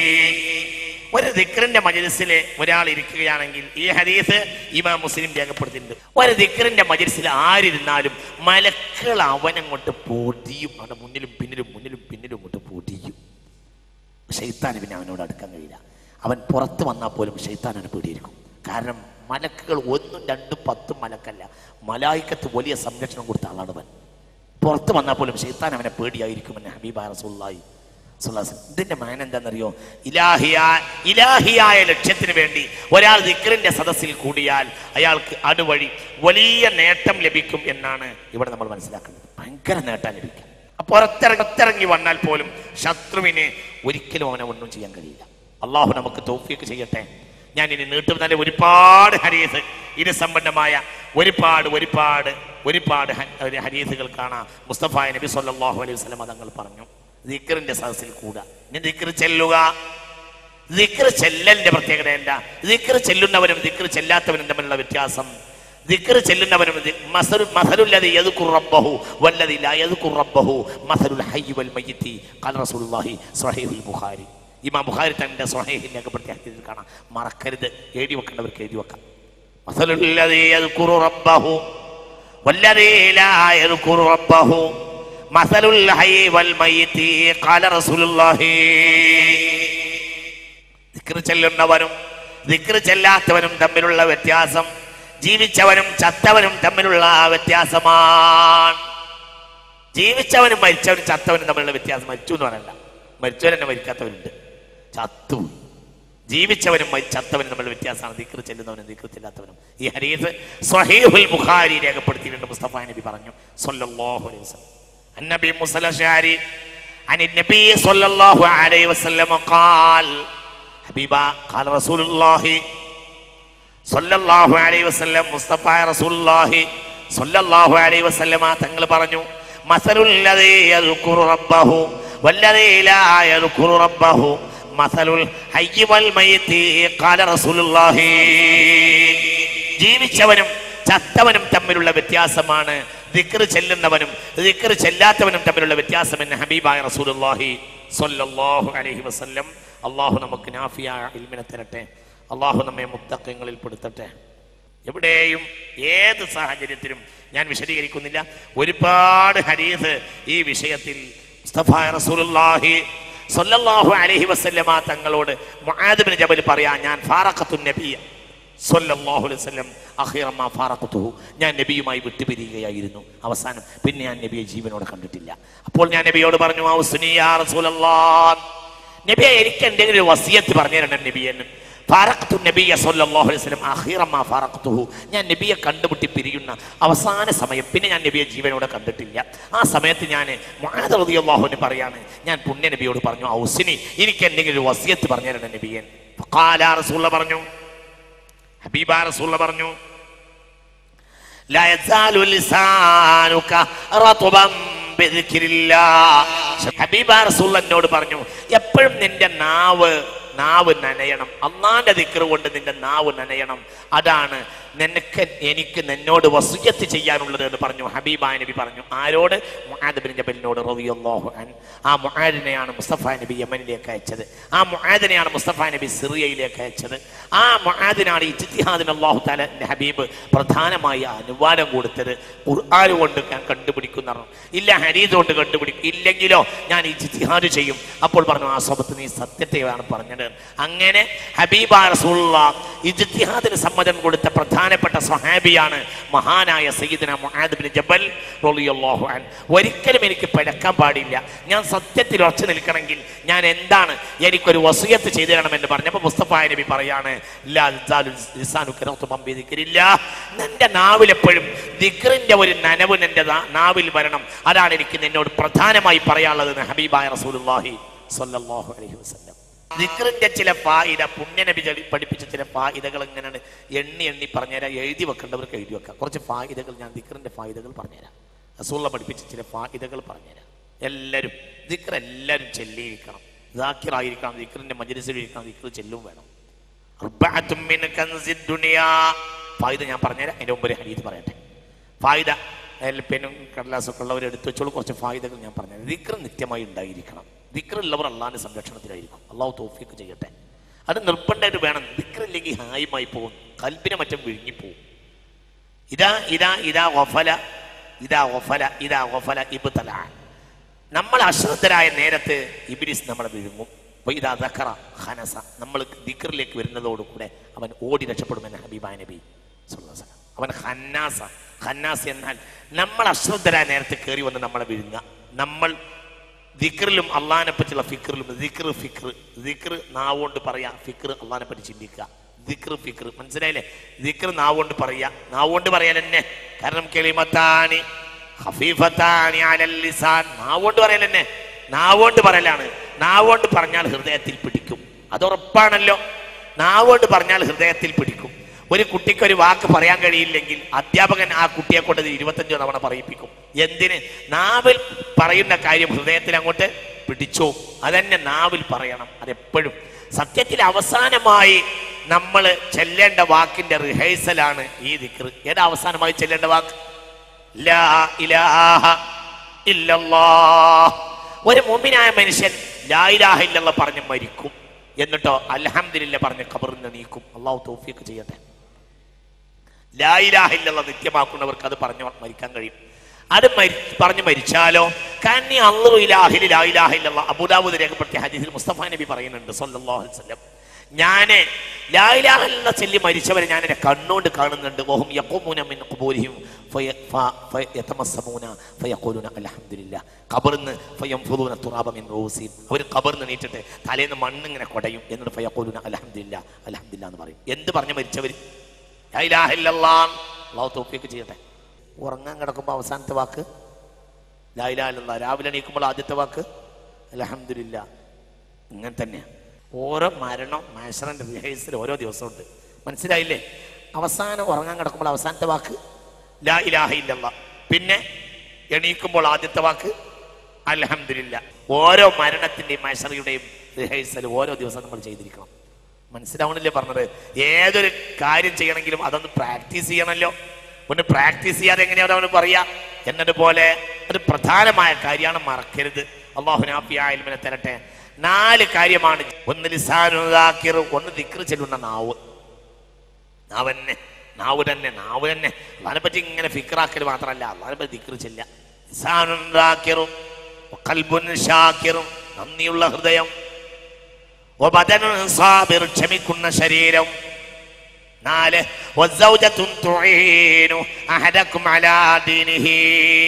ഒരു ദിക്റിന്റെ മജ്ലിസിൽ ഒരാൾ ഇരിക്കുകയാണെങ്കിൽ ഈ ഹദീസ് ഇമാം മുസ്ലിം രേഖപ്പെടുത്തിയിട്ടുണ്ട് ഒരു ദിക്റിന്റെ മജ്ലിസിൽ ആരിരുന്നാലും മലക്കൾ അവനങ്ങോട്ട് പൊടിയും അവിടെ മുന്നിലും പിന്നിലും മുന്നിലും പിന്നിലും അങ്ങോട്ട് പൊടിയും ഷെയ്ത്താന് പിന്നെ അവനോട് അടുക്കാൻ കഴിയില്ല അവൻ പുറത്ത് വന്നാൽ പോലും ഷെയ്ത്താനാണ് പേടിയിരിക്കും കാരണം മലക്കുകൾ ഒന്നും രണ്ടും പത്തും മലക്കല്ല മലായിക്കത്ത് വലിയ സംരക്ഷണം കൊടുത്ത ആളാണ് അവൻ പുറത്ത് വന്നാൽ പോലും ഷെയ്ത്താൻ അവനെ പേടിയായിരിക്കുമെന്ന് ഹബീബ റസൂല്ലായി ഇതിന്റെ മാൻ എന്താണെന്നറിയോ ഇലാഹിയ ഇലാഹിയായ ലക്ഷ്യത്തിന് വേണ്ടി ഒരാൾ ദിക്റിന്റെ സദസ്സിൽ കൂടിയാൽ അയാൾക്ക് അതുവഴി വലിയ നേട്ടം ലഭിക്കും എന്നാണ് ഇവിടെ നമ്മൾ മനസ്സിലാക്കുന്നത് ഭയങ്കര നേട്ടം ലഭിക്കാം അപ്പൊ പുറത്തിറങ്ങി പുറത്തിറങ്ങി വന്നാൽ പോലും ശത്രുവിനെ ഒരിക്കലും അവനെ ഒന്നും ചെയ്യാൻ കഴിയില്ല അള്ളാഹു നമുക്ക് തോഫിയൊക്കെ ചെയ്യട്ടെ ഞാൻ ഇനി നീട്ടുന്നതിന്റെ ഒരുപാട് ഹരീസ് ഇത് സംബന്ധമായ ഒരുപാട് ഒരുപാട് ഒരുപാട് ഹ- ഒരു ഹരീസുകൾ കാണാം മുസ്തഫ നബി സല്ലല്ലാഹു അലൈഹി വസല്ലം തങ്ങൾ പറഞ്ഞു ദിക്റിന്റെ സദസ്സിൽ കൂടുക ഇനി ദിക്ർ ചെല്ലുക ദിക്ർ ചെല്ലലിന്റെ പ്രത്യേകത എന്താ ദിക്ർ ചെല്ലുന്നവനും ദിക്ർ ചെല്ലാത്തവനും തമ്മിലുള്ള വ്യത്യാസം ദിക്ർ ചെല്ലുന്നവനും ദി- മസലു- മസലുല്ലദി യദ്കുറു റബ്ബഹു വല്ലദി ലാ യദ്കുറു റബ്ബഹു മസലുൽ ഹയ്യി വൽ മയ്യിത്തി ഖാല റസൂലുള്ളാഹി സ്വഹീഹുൽ ബുഖാരി ഇമാം ബുഖാരി തന്റെ സ്വഹീഹിൽ രേഖപ്പെടുത്തിയ ഹദീസിൽ കാണാം മറക്കരുത് എഴുതി വെക്കേണ്ടവർക്ക് എഴുതി വെക്കാം മസലുല്ലദി യദ്കുറു റബ്ബഹു വല്ലദി ലാ യദ്കുറു റബ്ബഹു മസലുൽ ഹയ്യി വൽ മയ്യിത്തി ഖാല റസൂലുള്ളാഹി ദിക്ർ ചെല്ലുന്നവനും ദിക്ർ ചെല്ലാത്തവനും തമ്മിലുള്ള വ്യത്യാസം ജീവിച്ചവനും ചത്തവനും തമ്മിലുള്ള വ്യത്യാസമാണ് ജീവിച്ചവനും മരിച്ചവനും ചത്തവനും തമ്മിലുള്ള വ്യത്യാസം മരിച്ചു എന്ന് പറയല്ല മരിച്ചവരെന്നെ മരിക്കാത്തവരുണ്ട് ചത്തു ജീവിച്ചവനും മരി- ചത്തവനും തമ്മിലുള്ള വ്യത്യാസമാണ് ദിക്ർ ചെല്ലുന്നവനും ദിക്ർ ചെല്ലാത്തവനും ഈ ഹരീസ് സ്വഹീഹുൽ ബുഖാരി രേഖപ്പെടുത്തിയിട്ടുണ്ട് മുസ്തഫ നബി പറഞ്ഞു സല്ലല്ലാഹു അലൈഹി വസല്ലം النبي موسى الأشعري عن النبي صلى الله عليه وسلم قال حبيبا قال رسول الله صلى الله عليه وسلم മുസ്തഫ റസൂലുള്ളാഹി സ്വല്ലല്ലാഹു അലൈഹി വസല്ലമ തങ്ങൾ പറഞ്ഞു മസലുൽ ലദീ യദ്കുറു റബ്ബഹു വല്ലദീ ലാ യദ്കുറു റബ്ബഹു മസലുൽ ഹയ്യി വൽ മയ്യിത്തി ഖാല റസൂലുള്ളാഹി ജീവിച്ചവനും ചത്തവനും തമ്മിലുള്ള വ്യത്യാസമാണ് ദിക്ർ ചെല്ലുന്നവനും ദിക്ർ ചെല്ലാത്തവനും തമ്മിലുള്ള വ്യത്യാസം എന്ന് ഹബീബായ റസൂലുള്ളാഹി സ്വല്ലല്ലാഹു അലൈഹി വസല്ലം അള്ളാഹു നമുക്ക് നാഫിയായ ഇൽമിനെ തരട്ടെ അള്ളാഹു നമ്മെ മുത്തക്കങ്ങളിൽ പെടുത്തട്ടെ എവിടെയും ഏത് സാഹചര്യത്തിലും ഞാൻ വിശദീകരിക്കുന്നില്ല ഒരുപാട് ഹരീസ് ഈ വിഷയത്തിൽ മുസ്തഫായ റസൂലുള്ളാഹി സ്വല്ലല്ലാഹു അലൈഹി വസല്ലമ തങ്ങളോട് മുആദ് ബിൻ ജബൽ പറയാ ഞാൻ ഫാറഖത്തുൻ നബിയ സ്വല്ലല്ലാഹു അലൈഹി വസല്ലം അഖീറ മാ ഫാറഖതുഹു ഞാൻ നബിയുമായി വിട്ടുപിരിയുകയായിരുന്നു അവസാനം പിന്നെ ഞാൻ നബിയെ ജീവനോടെ കണ്ടിട്ടില്ല അപ്പോൾ ഞാൻ നബിയോട് പറഞ്ഞു ഔസ്നി യാ റസൂലല്ലാഹ് നബിയെ എനിക്ക് എന്തെങ്കിലും ഒരു വസിയത്ത് പറഞ്ഞു തരണം നബിയെന്ന് ഫാറഖത്തു നബിയ സല്ലല്ലാഹു അലൈഹി വസല്ലം അഖീറ മാ ഫാറഖതുഹു ഞാൻ നബിയെ കണ്ടുമുട്ടി പിരിയുന്ന അവസാന സമയം പിന്നെ ഞാൻ നബിയെ ജീവനോടെ കണ്ടിട്ടില്ല ആ സമയത്ത് ഞാൻ മുആദ് റളിയല്ലാഹുവിന് പറയാണ് ഞാൻ പുണ്യ നബിയോട് പറഞ്ഞു ഔസിനി എനിക്ക് എന്തെങ്കിലും ഒരു വസിയത്ത് പറഞ്ഞു തരണം നബിയൻ ഫഖാല റസൂലുള്ള പറഞ്ഞു ഹബീബ റസൂലുള്ള പറഞ്ഞു لا يزال لسانك رطبا بذكر الله ഹബീബ റസൂൽ എന്നോട് പറഞ്ഞു എപ്പോഴും നിന്റെ നാവ് നാവ് നനയണം അള്ളാന്റെ ദിക്കറ് കൊണ്ട് നിന്റെ നാവ് നനയണം അതാണ് നിനക്ക് എനിക്ക് നിന്നോട് വസുയത്ത് ചെയ്യാനുള്ളത് എന്ന് പറഞ്ഞു ഹബീബായ നബി പറഞ്ഞു ആരോട് മുആദ് ബിൻ ജബലിനോട് റളിയല്ലാഹു അൻ ആ മുആദിനെയാണ് മുസ്തഫ നബി യമനിലേക്ക് അയച്ചത് ആ മുആദിനെയാണ് മുസ്തഫ നബി സിറിയയിലേക്ക് അയച്ചത് ആ മുആദിനാണ് ഇജ്തിഹാദിന് അല്ലാഹു തആല ഹബീബ് പ്രധാനമായി അനുവാദം കൊടുത്തത് ഖുർആൻ കൊണ്ട് ഞാൻ കണ്ടുപിടിക്കുന്ന ഇല്ല ഹരീത് കൊണ്ട് കണ്ടുപിടിക്കും ഇല്ലെങ്കിലോ ഞാൻ ഈ ജിത്തിഹാദ് ചെയ്യും അപ്പോൾ പറഞ്ഞു ആ സ്വബത്ത് നീ സത്യത്തെയാണ് പറഞ്ഞത് അങ്ങനെ ഹബീബ റസൂലുള്ള ഇജ്തിഹാദിന് സമ്മതം കൊടുത്ത പ്രധാനപ്പെട്ട സ്വഹാബിയാണ് മഹാനായ സയ്യിദന മുആദ് ബിൻ ജബൽ റളിയല്ലാഹു അൻ ഒരിക്കലും എനിക്ക് പിഴക്കാൻ പാടില്ല ഞാൻ സത്യത്തിൽ ഉറച്ചു നിൽക്കണമെങ്കിൽ ഞാൻ എന്താണ് എനിക്കൊരു വസിയത്ത് ചെയ്തു തരണമെന്ന് പറഞ്ഞപ്പോൾ മുസ്തഫ നബി പറയാണ് ലാ യസാലു ലിസാനു കറത്തു ബമ്പി ദിക്രില്ല നിന്റെ നാവിൽ എപ്പോഴും ദിക്റിന്റെ ഒരു നനവ് നിന്റെ നാ- നാവിൽ വരണം അതാണ് എനിക്ക് നിന്നോട് പ്രധാനമായി പറയാനുള്ളത് എന്ന് ഹബീബായ റസൂലുള്ളാഹി സ്വല്ലല്ലാഹു അലൈഹി വസല്ലം ദിക്റിന്റെ ചില ഫായിദ പുണ്യനബി ചൊല്ലി പഠിപ്പിച്ച ചില ഫായിദകൾ എങ്ങനെയാണ് എണ്ണി എണ്ണി പറഞ്ഞുതരാം എഴുതി വെക്കേണ്ടവർക്ക് എഴുതി വെക്കാം കുറച്ച് ഫായിദകൾ ഞാൻ ദിക്റിന്റെ ഫായിദകൾ പറഞ്ഞുതരാം റസൂള്ള പഠിപ്പിച്ച ചില ഫായിദകൾ പറഞ്ഞുതരാം എല്ലാവരും ദിക്ർ എല്ലാവരും ചെല്ലിയിരിക്കണം ദാക്കിറായിരിക്കണം ദിക്റിന്റെ മജ്ലിസിലിരിക്കണം ദിക്ർ ചെല്ലും വേണം അർബഅത്തും മിൻ കൻസിദ് ദുനിയാ. ഫായിദ ഞാൻ പറഞ്ഞുതരാം അതിന്റെ മുമ്പ് ഒരു ഹരീത് പറയട്ടെ ഫായിദ അതിൽ പെന്നും കടലാസൊക്കെ ഉള്ളവർ എടുത്തു വെച്ചോളൂ കുറച്ച് ഫായിദകൾ ഞാൻ പറഞ്ഞു ദിക്ർ നിത്യമായി ഉണ്ടായിരിക്കണം ദിക്ർ ഉള്ളവർ അള്ളാഹിന്റെ സംരക്ഷണത്തിലായിരിക്കും അള്ളാഹു തോഫിക്ക് ചെയ്യട്ടെ അത് നിർബന്ധമായിട്ട് വേണം ദിക്ർ ഇല്ലെങ്കിൽ ഹായുമായി പോകും കൽബിനെ മറ്റും വിഴുങ്ങിപ്പോവും ഇതാ ഇതാ ഇതാ ഒഫല ഇതാ ഒഫല ഇതാ ഒഫല ഇബ്തല നമ്മൾ അശ്രദ്ധരായ നേരത്ത് ഇബിലിസ് നമ്മളെ വിഴുങ്ങും അപ്പൊ ഇതാ ദക്കറ ഹനസ നമ്മൾ ദിക്കറിലേക്ക് വരുന്നതോടുകൂടെ അവൻ ഓടി രക്ഷപ്പെടുമെന്ന് ഹബീബായ നബി സ്വല്ലല്ലാഹു അലൈഹി വസല്ലം. അവൻ ഹന്നാസ ഹന്നാസ് എന്നാൽ നമ്മൾ അശ്രദ്ധരായ നേരത്തെ കയറി വന്ന് നമ്മളെ വിഴുങ്ങുക നമ്മൾ ദിക്റിലും അള്ളഹാനെ പറ്റിയുള്ള ഫിക്റിലും ദിക്ർ ഫിക്ർ ദിക്ർ നാവുകൊണ്ട് പറയാ ഫിക്ർ അള്ളഹാനെ പറ്റി ചിന്തിക്കുക ദിക്ർ ഫിക്ർ മനസ്സിലായില്ലേ ദിക്ർ നാവുകൊണ്ട് പറയാ നാവുകൊണ്ട് പറയാൻ തന്നെ കാരണം കെളിമത്താനി ഹഫീഫത്താനി അലൽ ലിസാൻ നാവുകൊണ്ട് പറയൽ തന്നെ നാവുകൊണ്ട് പറയലാണ് നാവുകൊണ്ട് പറഞ്ഞാൽ ഹൃദയത്തിൽ പിടിക്കും അത് ഉറപ്പാണല്ലോ നാവുകൊണ്ട് പറഞ്ഞാൽ ഹൃദയത്തിൽ പിടിക്കും ഒരു കുട്ടിക്ക് ഒരു വാക്ക് പറയാൻ കഴിയില്ലെങ്കിൽ അധ്യാപകൻ ആ കുട്ടിയെ കൊണ്ട് ഇത് ഇരുപത്തഞ്ചോ തവണ പറയിപ്പിക്കും എന്തിന് നാവിൽ പറയുന്ന കാര്യം ഹൃദയത്തിൽ അങ്ങോട്ട് പിടിച്ചോ അതന്നെ നാവിൽ പറയണം അതെപ്പോഴും സത്യത്തിൽ അവസാനമായി നമ്മൾ ചെല്ലേണ്ട വാക്കിന്റെ റിഹേഴ്സലാണ് ഈ ദിക്ർ ഏതാ അവസാനമായി ചെല്ലേണ്ട വാക്ക് ലാ ഇലാഹ ഇല്ലല്ലാഹ്. ഒരു മുമ്പിനായ മനുഷ്യൻ ലാ ഇലാഹ ഇല്ലല്ലാഹ് പറഞ്ഞ് മരിക്കും എന്നിട്ടോ അൽഹംദുലില്ല പറഞ്ഞ് ഖബറിൽ നിന്ന് നീക്കും അള്ളാഹു തൗഫീഖ് ചെയ്യട്ടെ ലാ ഇലാഹ ഇല്ലല്ലാഹ് നിത്യമാക്കുന്നവർക്ക് അത് പറഞ്ഞു മരിക്കാൻ കഴിയും അത് മരി പറഞ്ഞ് മരിച്ചാലോ കന്നി അള്ളു ഇലാഹിൽ ലാ ഇലാഹ ഇല്ലല്ലാഹ് അബൂദാവൂദ് രേഖപ്പെടുത്തിയ ഹദീസിൽ മുസ്തഫ നബി പറയുന്നുണ്ട് സല്ലല്ലാഹു അലൈഹി വസല്ലം ഞാന് ലാ ഇലാഹ ഇല്ലല്ലാഹ് ചൊല്ലി മരിച്ചവരെ ഞാൻ എൻ്റെ കണ്ണുകൊണ്ട് കാണുന്നുണ്ട് വഹും യഖൂമുന മിൻ ഖുബൂരിഹിം ഫയ ഫ- ഫയ- യതമസ്സമൂന ഫയഖൂലുന അൽഹംദുലില്ലാ ഖബറിന്ന് ഫയംഫുദൂന തുറാബ മിൻ റൂസിഹിം അവർ ഖബറിന്ന് നീട്ടിട്ട് തലേന്ന് മണ്ണിങ്ങനെ കൊടയും എന്നിട്ട് ഫയഖൂലുന അൽഹംദുലില്ലാ അൽഹംദുലില്ലാ എന്ന് പറയും എന്ത് പറഞ്ഞ് മരിച്ചവർ ലാ ഇലാഹ ഇല്ലല്ലാഹ് അല്ലാഹു തൗഫീഖ് ചെയ്യട്ടെ ഉറങ്ങാൻ കിടക്കുമ്പോൾ അവസാനത്തെ വാക്ക് ലാ ഇലാഹ ഇല്ലല്ലാഹ് രാവിലെ എണീക്കുമ്പോൾ ആദ്യത്തെ വാക്ക് അൽഹംദുലില്ലാ ഇങ്ങനെ തന്നെയാണ് ഓരോ മരണം മാഷറിന്റെ റിഹേഴ്സൽ ഓരോ ദിവസമുണ്ട് മനസ്സിലായില്ലേ അവസാനം ഉറങ്ങാൻ കിടക്കുമ്പോൾ അവസാനത്തെ വാക്ക് ലാ ഇലാഹ ഇല്ലല്ലാ പിന്നെ എണീക്കുമ്പോൾ ആദ്യത്തെ വാക്ക് അൽഹംദുലില്ല ഓരോ മരണത്തിന്റെയും മഷറിയുടെയും റിഹേഴ്സൽ ഓരോ ദിവസം നമ്മൾ ചെയ്തിരിക്കണം മനസ്സിലാവണില്ലേ പറഞ്ഞത് ഏതൊരു കാര്യം ചെയ്യണമെങ്കിലും അതൊന്ന് പ്രാക്ടീസ് ചെയ്യണമല്ലോ ഒന്ന് പ്രാക്ടീസ് ചെയ്യാതെ എങ്ങനെയാണ് അവന് പറയാ എന്നതുപോലെ ഒരു പ്രധാനമായ കാര്യമാണ് മറക്കരുത് അള്ളാഹുനാഫിയായ തരട്ടെ നാല് കാര്യമാണ് ഒന്ന് ലിസാനുദാക്കിർ ഒന്ന് ദിക്ർ ചെല്ലുന്ന നാവ് നാവന്നെ നാവ് തന്നെ നാവ് തന്നെ അള്ളാഹിനെ പറ്റി ഇങ്ങനെ ഫിക്രാക്കൽ മാത്രമല്ല അള്ളാഹിനെ പറ്റി ദിക്ർ ചെല്ല ലിസാനുദാക്കിറും കൽബുൻ ഷാക്കിറും നന്ദിയുള്ള ഹൃദയം വബദനുൻ സാബിർ ക്ഷമിക്കുന്ന ശരീരം നാല് വസൗജത്തുൻ തുഈനു അഹദക്കും അലാ ദീനിഹി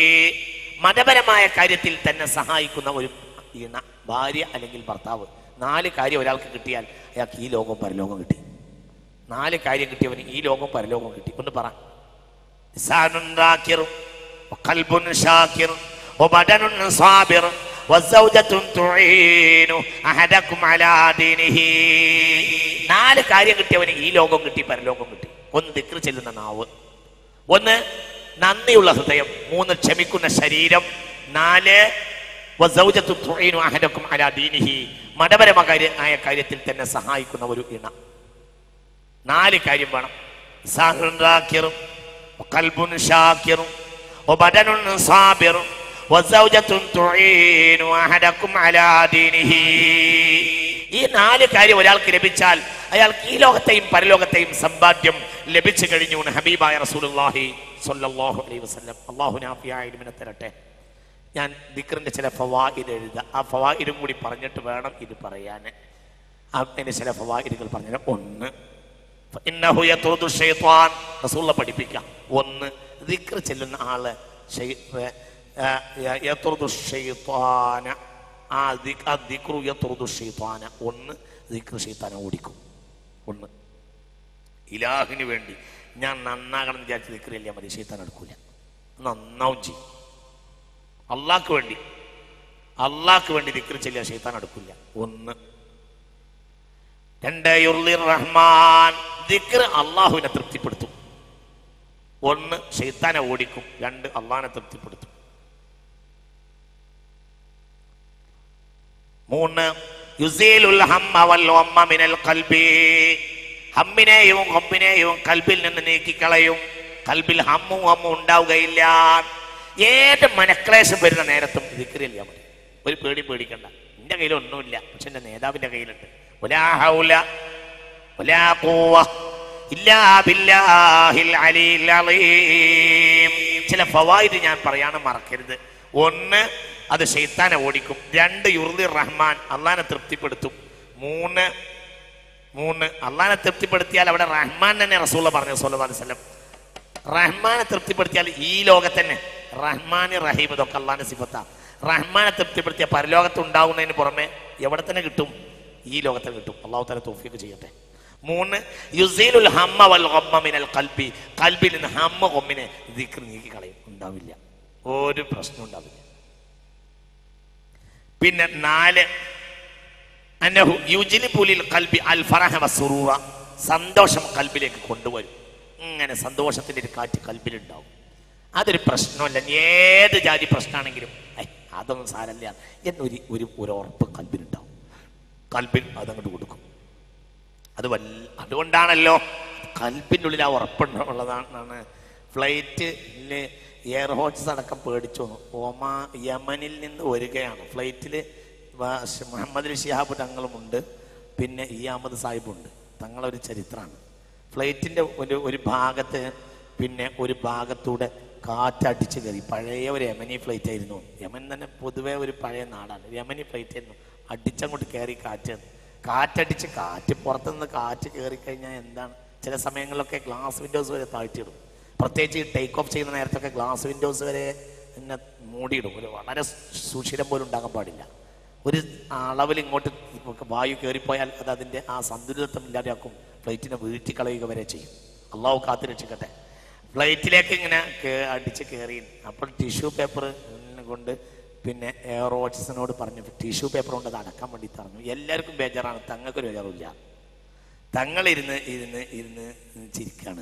മതപരമായ കാര്യത്തിൽ തന്നെ സഹായിക്കുന്ന ഒരു ഇണ ഭാര്യ അല്ലെങ്കിൽ ഭർത്താവ് നാല് കാര്യം ഒരാൾക്ക് കിട്ടിയാൽ അയാൾക്ക് ഈ ലോകവും പരലോകം കിട്ടി നാല് കാര്യം കിട്ടിയവന് ഈ ലോകവും പരലോകവും കിട്ടി ഒന്ന് പറ ലിസാനുൻ ദാക്കിറും വഖൽബുൻ ഷാക്കിറും വബദനുൻ സാബിർ വസൗജത്തുൻ തുഈനു അഹദക്കും അലാ ദീനിഹി നാല് കാര്യം കിട്ടിയവന് ഈ ലോകം കിട്ടി പരലോകം കിട്ടി ഒന്ന് ദിക്ർ ചെല്ലുന്ന നാവ് ഒന്ന് നന്ദിയുള്ള ഹൃദയം മൂന്ന് ക്ഷമിക്കുന്ന ശരീരം നാല് വസൗജത്തുൻ തുഈനു അഹദക്കും അലാ ദീനിഹി മതപരമായ കാര്യ- ആയ കാര്യത്തിൽ തന്നെ സഹായിക്കുന്ന ഒരു ഇണ നാല് കാര്യം വേണം സാഹുൻ റാക്കിറും കൽബുൻ ഷാക്കിറും وبدن صابر وزوجة تعين أحدكم على دينه ഈ നാല് കാര്യം ഒരാൾക്ക് ലഭിച്ചാൽ അയാൾക്ക് ഈ ലോകത്തെയും പരലോകത്തെയും സമ്പാദ്യം ലഭിച്ചു കഴിഞ്ഞു എന്ന് ഹബീബായ റസൂലുള്ളാഹി സ്വല്ലല്ലാഹു അലൈഹി വസല്ലം അല്ലാഹു നാഫിയായ ഇൽമിനെ തരട്ടെ ഞാൻ ദിക്റിന്റെ ചില ഫവായിദ് എഴുതുക ആ ഫവായിദും കൂടി പറഞ്ഞിട്ട് വേണം ഇത് പറയാൻ അതിന് ചില ഫവായിദുകൾ പറഞ്ഞാൽ ഒന്ന് ഇന്നഹു യത്റുദു ശൈത്വാൻ റസൂലുള്ള പഠിപ്പിക്കാം ഒന്ന് ദിക്ർ ചെല്ലുന്ന ആള് ശൈ- ഏ, ഏ, യത്റുദു ശൈത്വാന ആ ദിക്- ആ ദിക്റു യത്റുദു ശൈത്വാന ഒന്ന് ദിക്ർ ശൈത്താനെ ഓടിക്കും ഒന്ന് ഇലാഹിന് വേണ്ടി ഞാൻ നന്നാകണം എന്ന് വിചാരിച്ച് ദിക്റില്ല മതി ശൈത്താൻ എടുക്കൂല നന്നാവും ചെയ്യും അള്ളാഹ്ക്ക് വേണ്ടി അള്ളാഹ്ക്ക് വേണ്ടി ദിക്ർ ചെല്ലിയ ശൈത്താൻ എടുക്കില്ല ഒന്ന് രണ്ട് യുർലിർ റഹ്മാൻ ദിക്ർ അള്ളാഹുവിനെ തൃപ്തിപ്പെടുത്തും ഒന്ന് ഷെയ്ത്താനെ ഓടിക്കും രണ്ട് അള്ളാഹിനെ തൃപ്തിപ്പെടുത്തും മൂന്ന് യുസീലുൽ ഹമ്മ വൽ വമ്മ മിനൽ ഖൽബി ഹമ്മിനെയും ഹമ്മിനെയും കൽബിൽ നിന്ന് നീക്കിക്കളയും കൽബിൽ ഹമ്മും ഹമ്മും ഉണ്ടാവുകയില്ല ഏത് മനക്ലേശം വരുന്ന നേരത്തും ദിക്റില്ല മതി ഒരു പേടി പേടിക്കണ്ട എൻ്റെ കയ്യിൽ ഒന്നുമില്ല പക്ഷെ എൻ്റെ നേതാവിൻ്റെ കയ്യിലുണ്ട് വലാ ഹൗല വലാ ഖുവ്വ ഇല്ലാ ബില്ലാഹിൽ അലിയിൽ അലീം. ചില ഫവായിദ് ഞാൻ പറയാണ് മറക്കരുത് ഒന്ന് അത് ഷെയ്ത്താനെ ഓടിക്കും രണ്ട് യുർദി റഹ്മാൻ അള്ളാനെ തൃപ്തിപ്പെടുത്തും മൂന്ന് മൂന്ന് അള്ളാനെ തൃപ്തിപ്പെടുത്തിയാൽ അവിടെ റഹ്മാൻ തന്നെ റസൂള്ള പറഞ്ഞു സല്ലല്ലാഹു അലൈഹി വസല്ലം റഹ്മാനെ തൃപ്തിപ്പെടുത്തിയാൽ ഈ ലോകത്ത് തന്നെ റഹ്മാൻ റഹീം ഇതൊക്കെ അള്ളാന്റെ സിഫത്താ റഹ്മാനെ തൃപ്തിപ്പെടുത്തിയ പരലോകത്ത് ഉണ്ടാവുന്നതിന് പുറമെ എവിടെ തന്നെ കിട്ടും ഈ ലോകത്ത് കിട്ടും അള്ളാഹു തല തോഫിയൊക്കെ ചെയ്യട്ടെ മൂന്ന് യുസീലുൽ ഹമ്മ വൽ ഗമ്മ മിനൽ കൽബി കൽബിൽ നിന്ന് ഹമ്മ കൊമ്മിനെ ദിക്ർ നീക്കി കളയും ഉണ്ടാവില്ല ഒരു പ്രശ്നം ഉണ്ടാവില്ല പിന്നെ നാല് അന്നഹു യുജ്ലിബുലിൽ ഖൽബി അൽ ഫറഹ വസുറൂറ സന്തോഷം കൽബിലേക്ക് കൊണ്ടുവരും ഇങ്ങനെ സന്തോഷത്തിന്റെ ഒരു കാറ്റ് കൽബിലുണ്ടാവും അതൊരു പ്രശ്നമല്ല ഏത് ജാതി പ്രശ്നമാണെങ്കിലും ഐ അതൊന്നും സാരല്ല എന്നൊരു ഒരു ഒരു ഉറപ്പ് കൽബിലുണ്ടാവും കൽബിൽ അതങ്ങോട്ട് കൊടുക്കും അത് വല്ല അതുകൊണ്ടാണല്ലോ കൽബിൻ്റെ ഉള്ളിൽ ആ ഉറപ്പുള്ളതാണ് ഫ്ലൈറ്റിൽ എയർ ഹോസ്റ്റസ് അടക്കം പേടിച്ചു വന്നു. ഒമാ യമനിൽ നിന്ന് വരികയാണ് ഫ്ലൈറ്റിൽ മുഹമ്മദ് ഷിഹാബ് തങ്ങളുമുണ്ട് പിന്നെ ഇ അഹമ്മദ് സാഹിബുണ്ട് തങ്ങളൊരു ചരിത്രമാണ് ഫ്ലൈറ്റിൻ്റെ ഒരു ഒരു ഭാഗത്ത് പിന്നെ ഒരു ഭാഗത്തൂടെ കാറ്റടിച്ച് കയറി പഴയ ഒരു യമനി ഫ്ലൈറ്റ് ആയിരുന്നു യമൻ തന്നെ പൊതുവേ ഒരു പഴയ നാടാണ് യമനി ഫ്ലൈറ്റ് ആയിരുന്നു അടിച്ചങ്ങോട്ട് കയറി കാറ്റ് കാറ്റടിച്ച് കാറ്റ് പുറത്തുനിന്ന് കാറ്റ് കയറി കഴിഞ്ഞാൽ എന്താണ് ചില സമയങ്ങളിലൊക്കെ ഗ്ലാസ് വിൻഡോസ് വരെ താഴ്ത്തിയിടും പ്രത്യേകിച്ച് ടേക്ക് ഓഫ് ചെയ്യുന്ന നേരത്തൊക്കെ ഗ്ലാസ് വിൻഡോസ് വരെ എന്നെ മൂടിയിടും ഒരു വളരെ സുഷിരം പോലും ഉണ്ടാകാൻ പാടില്ല ഒരു അളവിൽ ഇങ്ങോട്ട് വായു കയറിപ്പോയാൽ അത് അതിൻ്റെ ആ സന്തുലിതത്വം ഇല്ലാതെയാക്കും ഫ്ലൈറ്റിനെ വീഴ്ത്തി കളയുക വരെ ചെയ്യും അള്ളാഹു കാത്തു രക്ഷിക്കട്ടെ ഫ്ലൈറ്റിലേക്ക് ഇങ്ങനെ കേ- അടിച്ച് കയറി അപ്പോൾ ടിഷ്യൂ പേപ്പർ കൊണ്ട് പിന്നെ എയർ ഹോസ്റ്റസിനോട് പറഞ്ഞു ടിഷ്യൂ പേപ്പർ കൊണ്ട് അത് അടക്കാൻ വേണ്ടി പറഞ്ഞു എല്ലാവർക്കും ബേജാറാണ് തങ്ങൾക്കൊരു ബേജാറില്ല തങ്ങളിരുന്ന് ഇരുന്ന് ഇരുന്ന് ചിരിക്കാണ്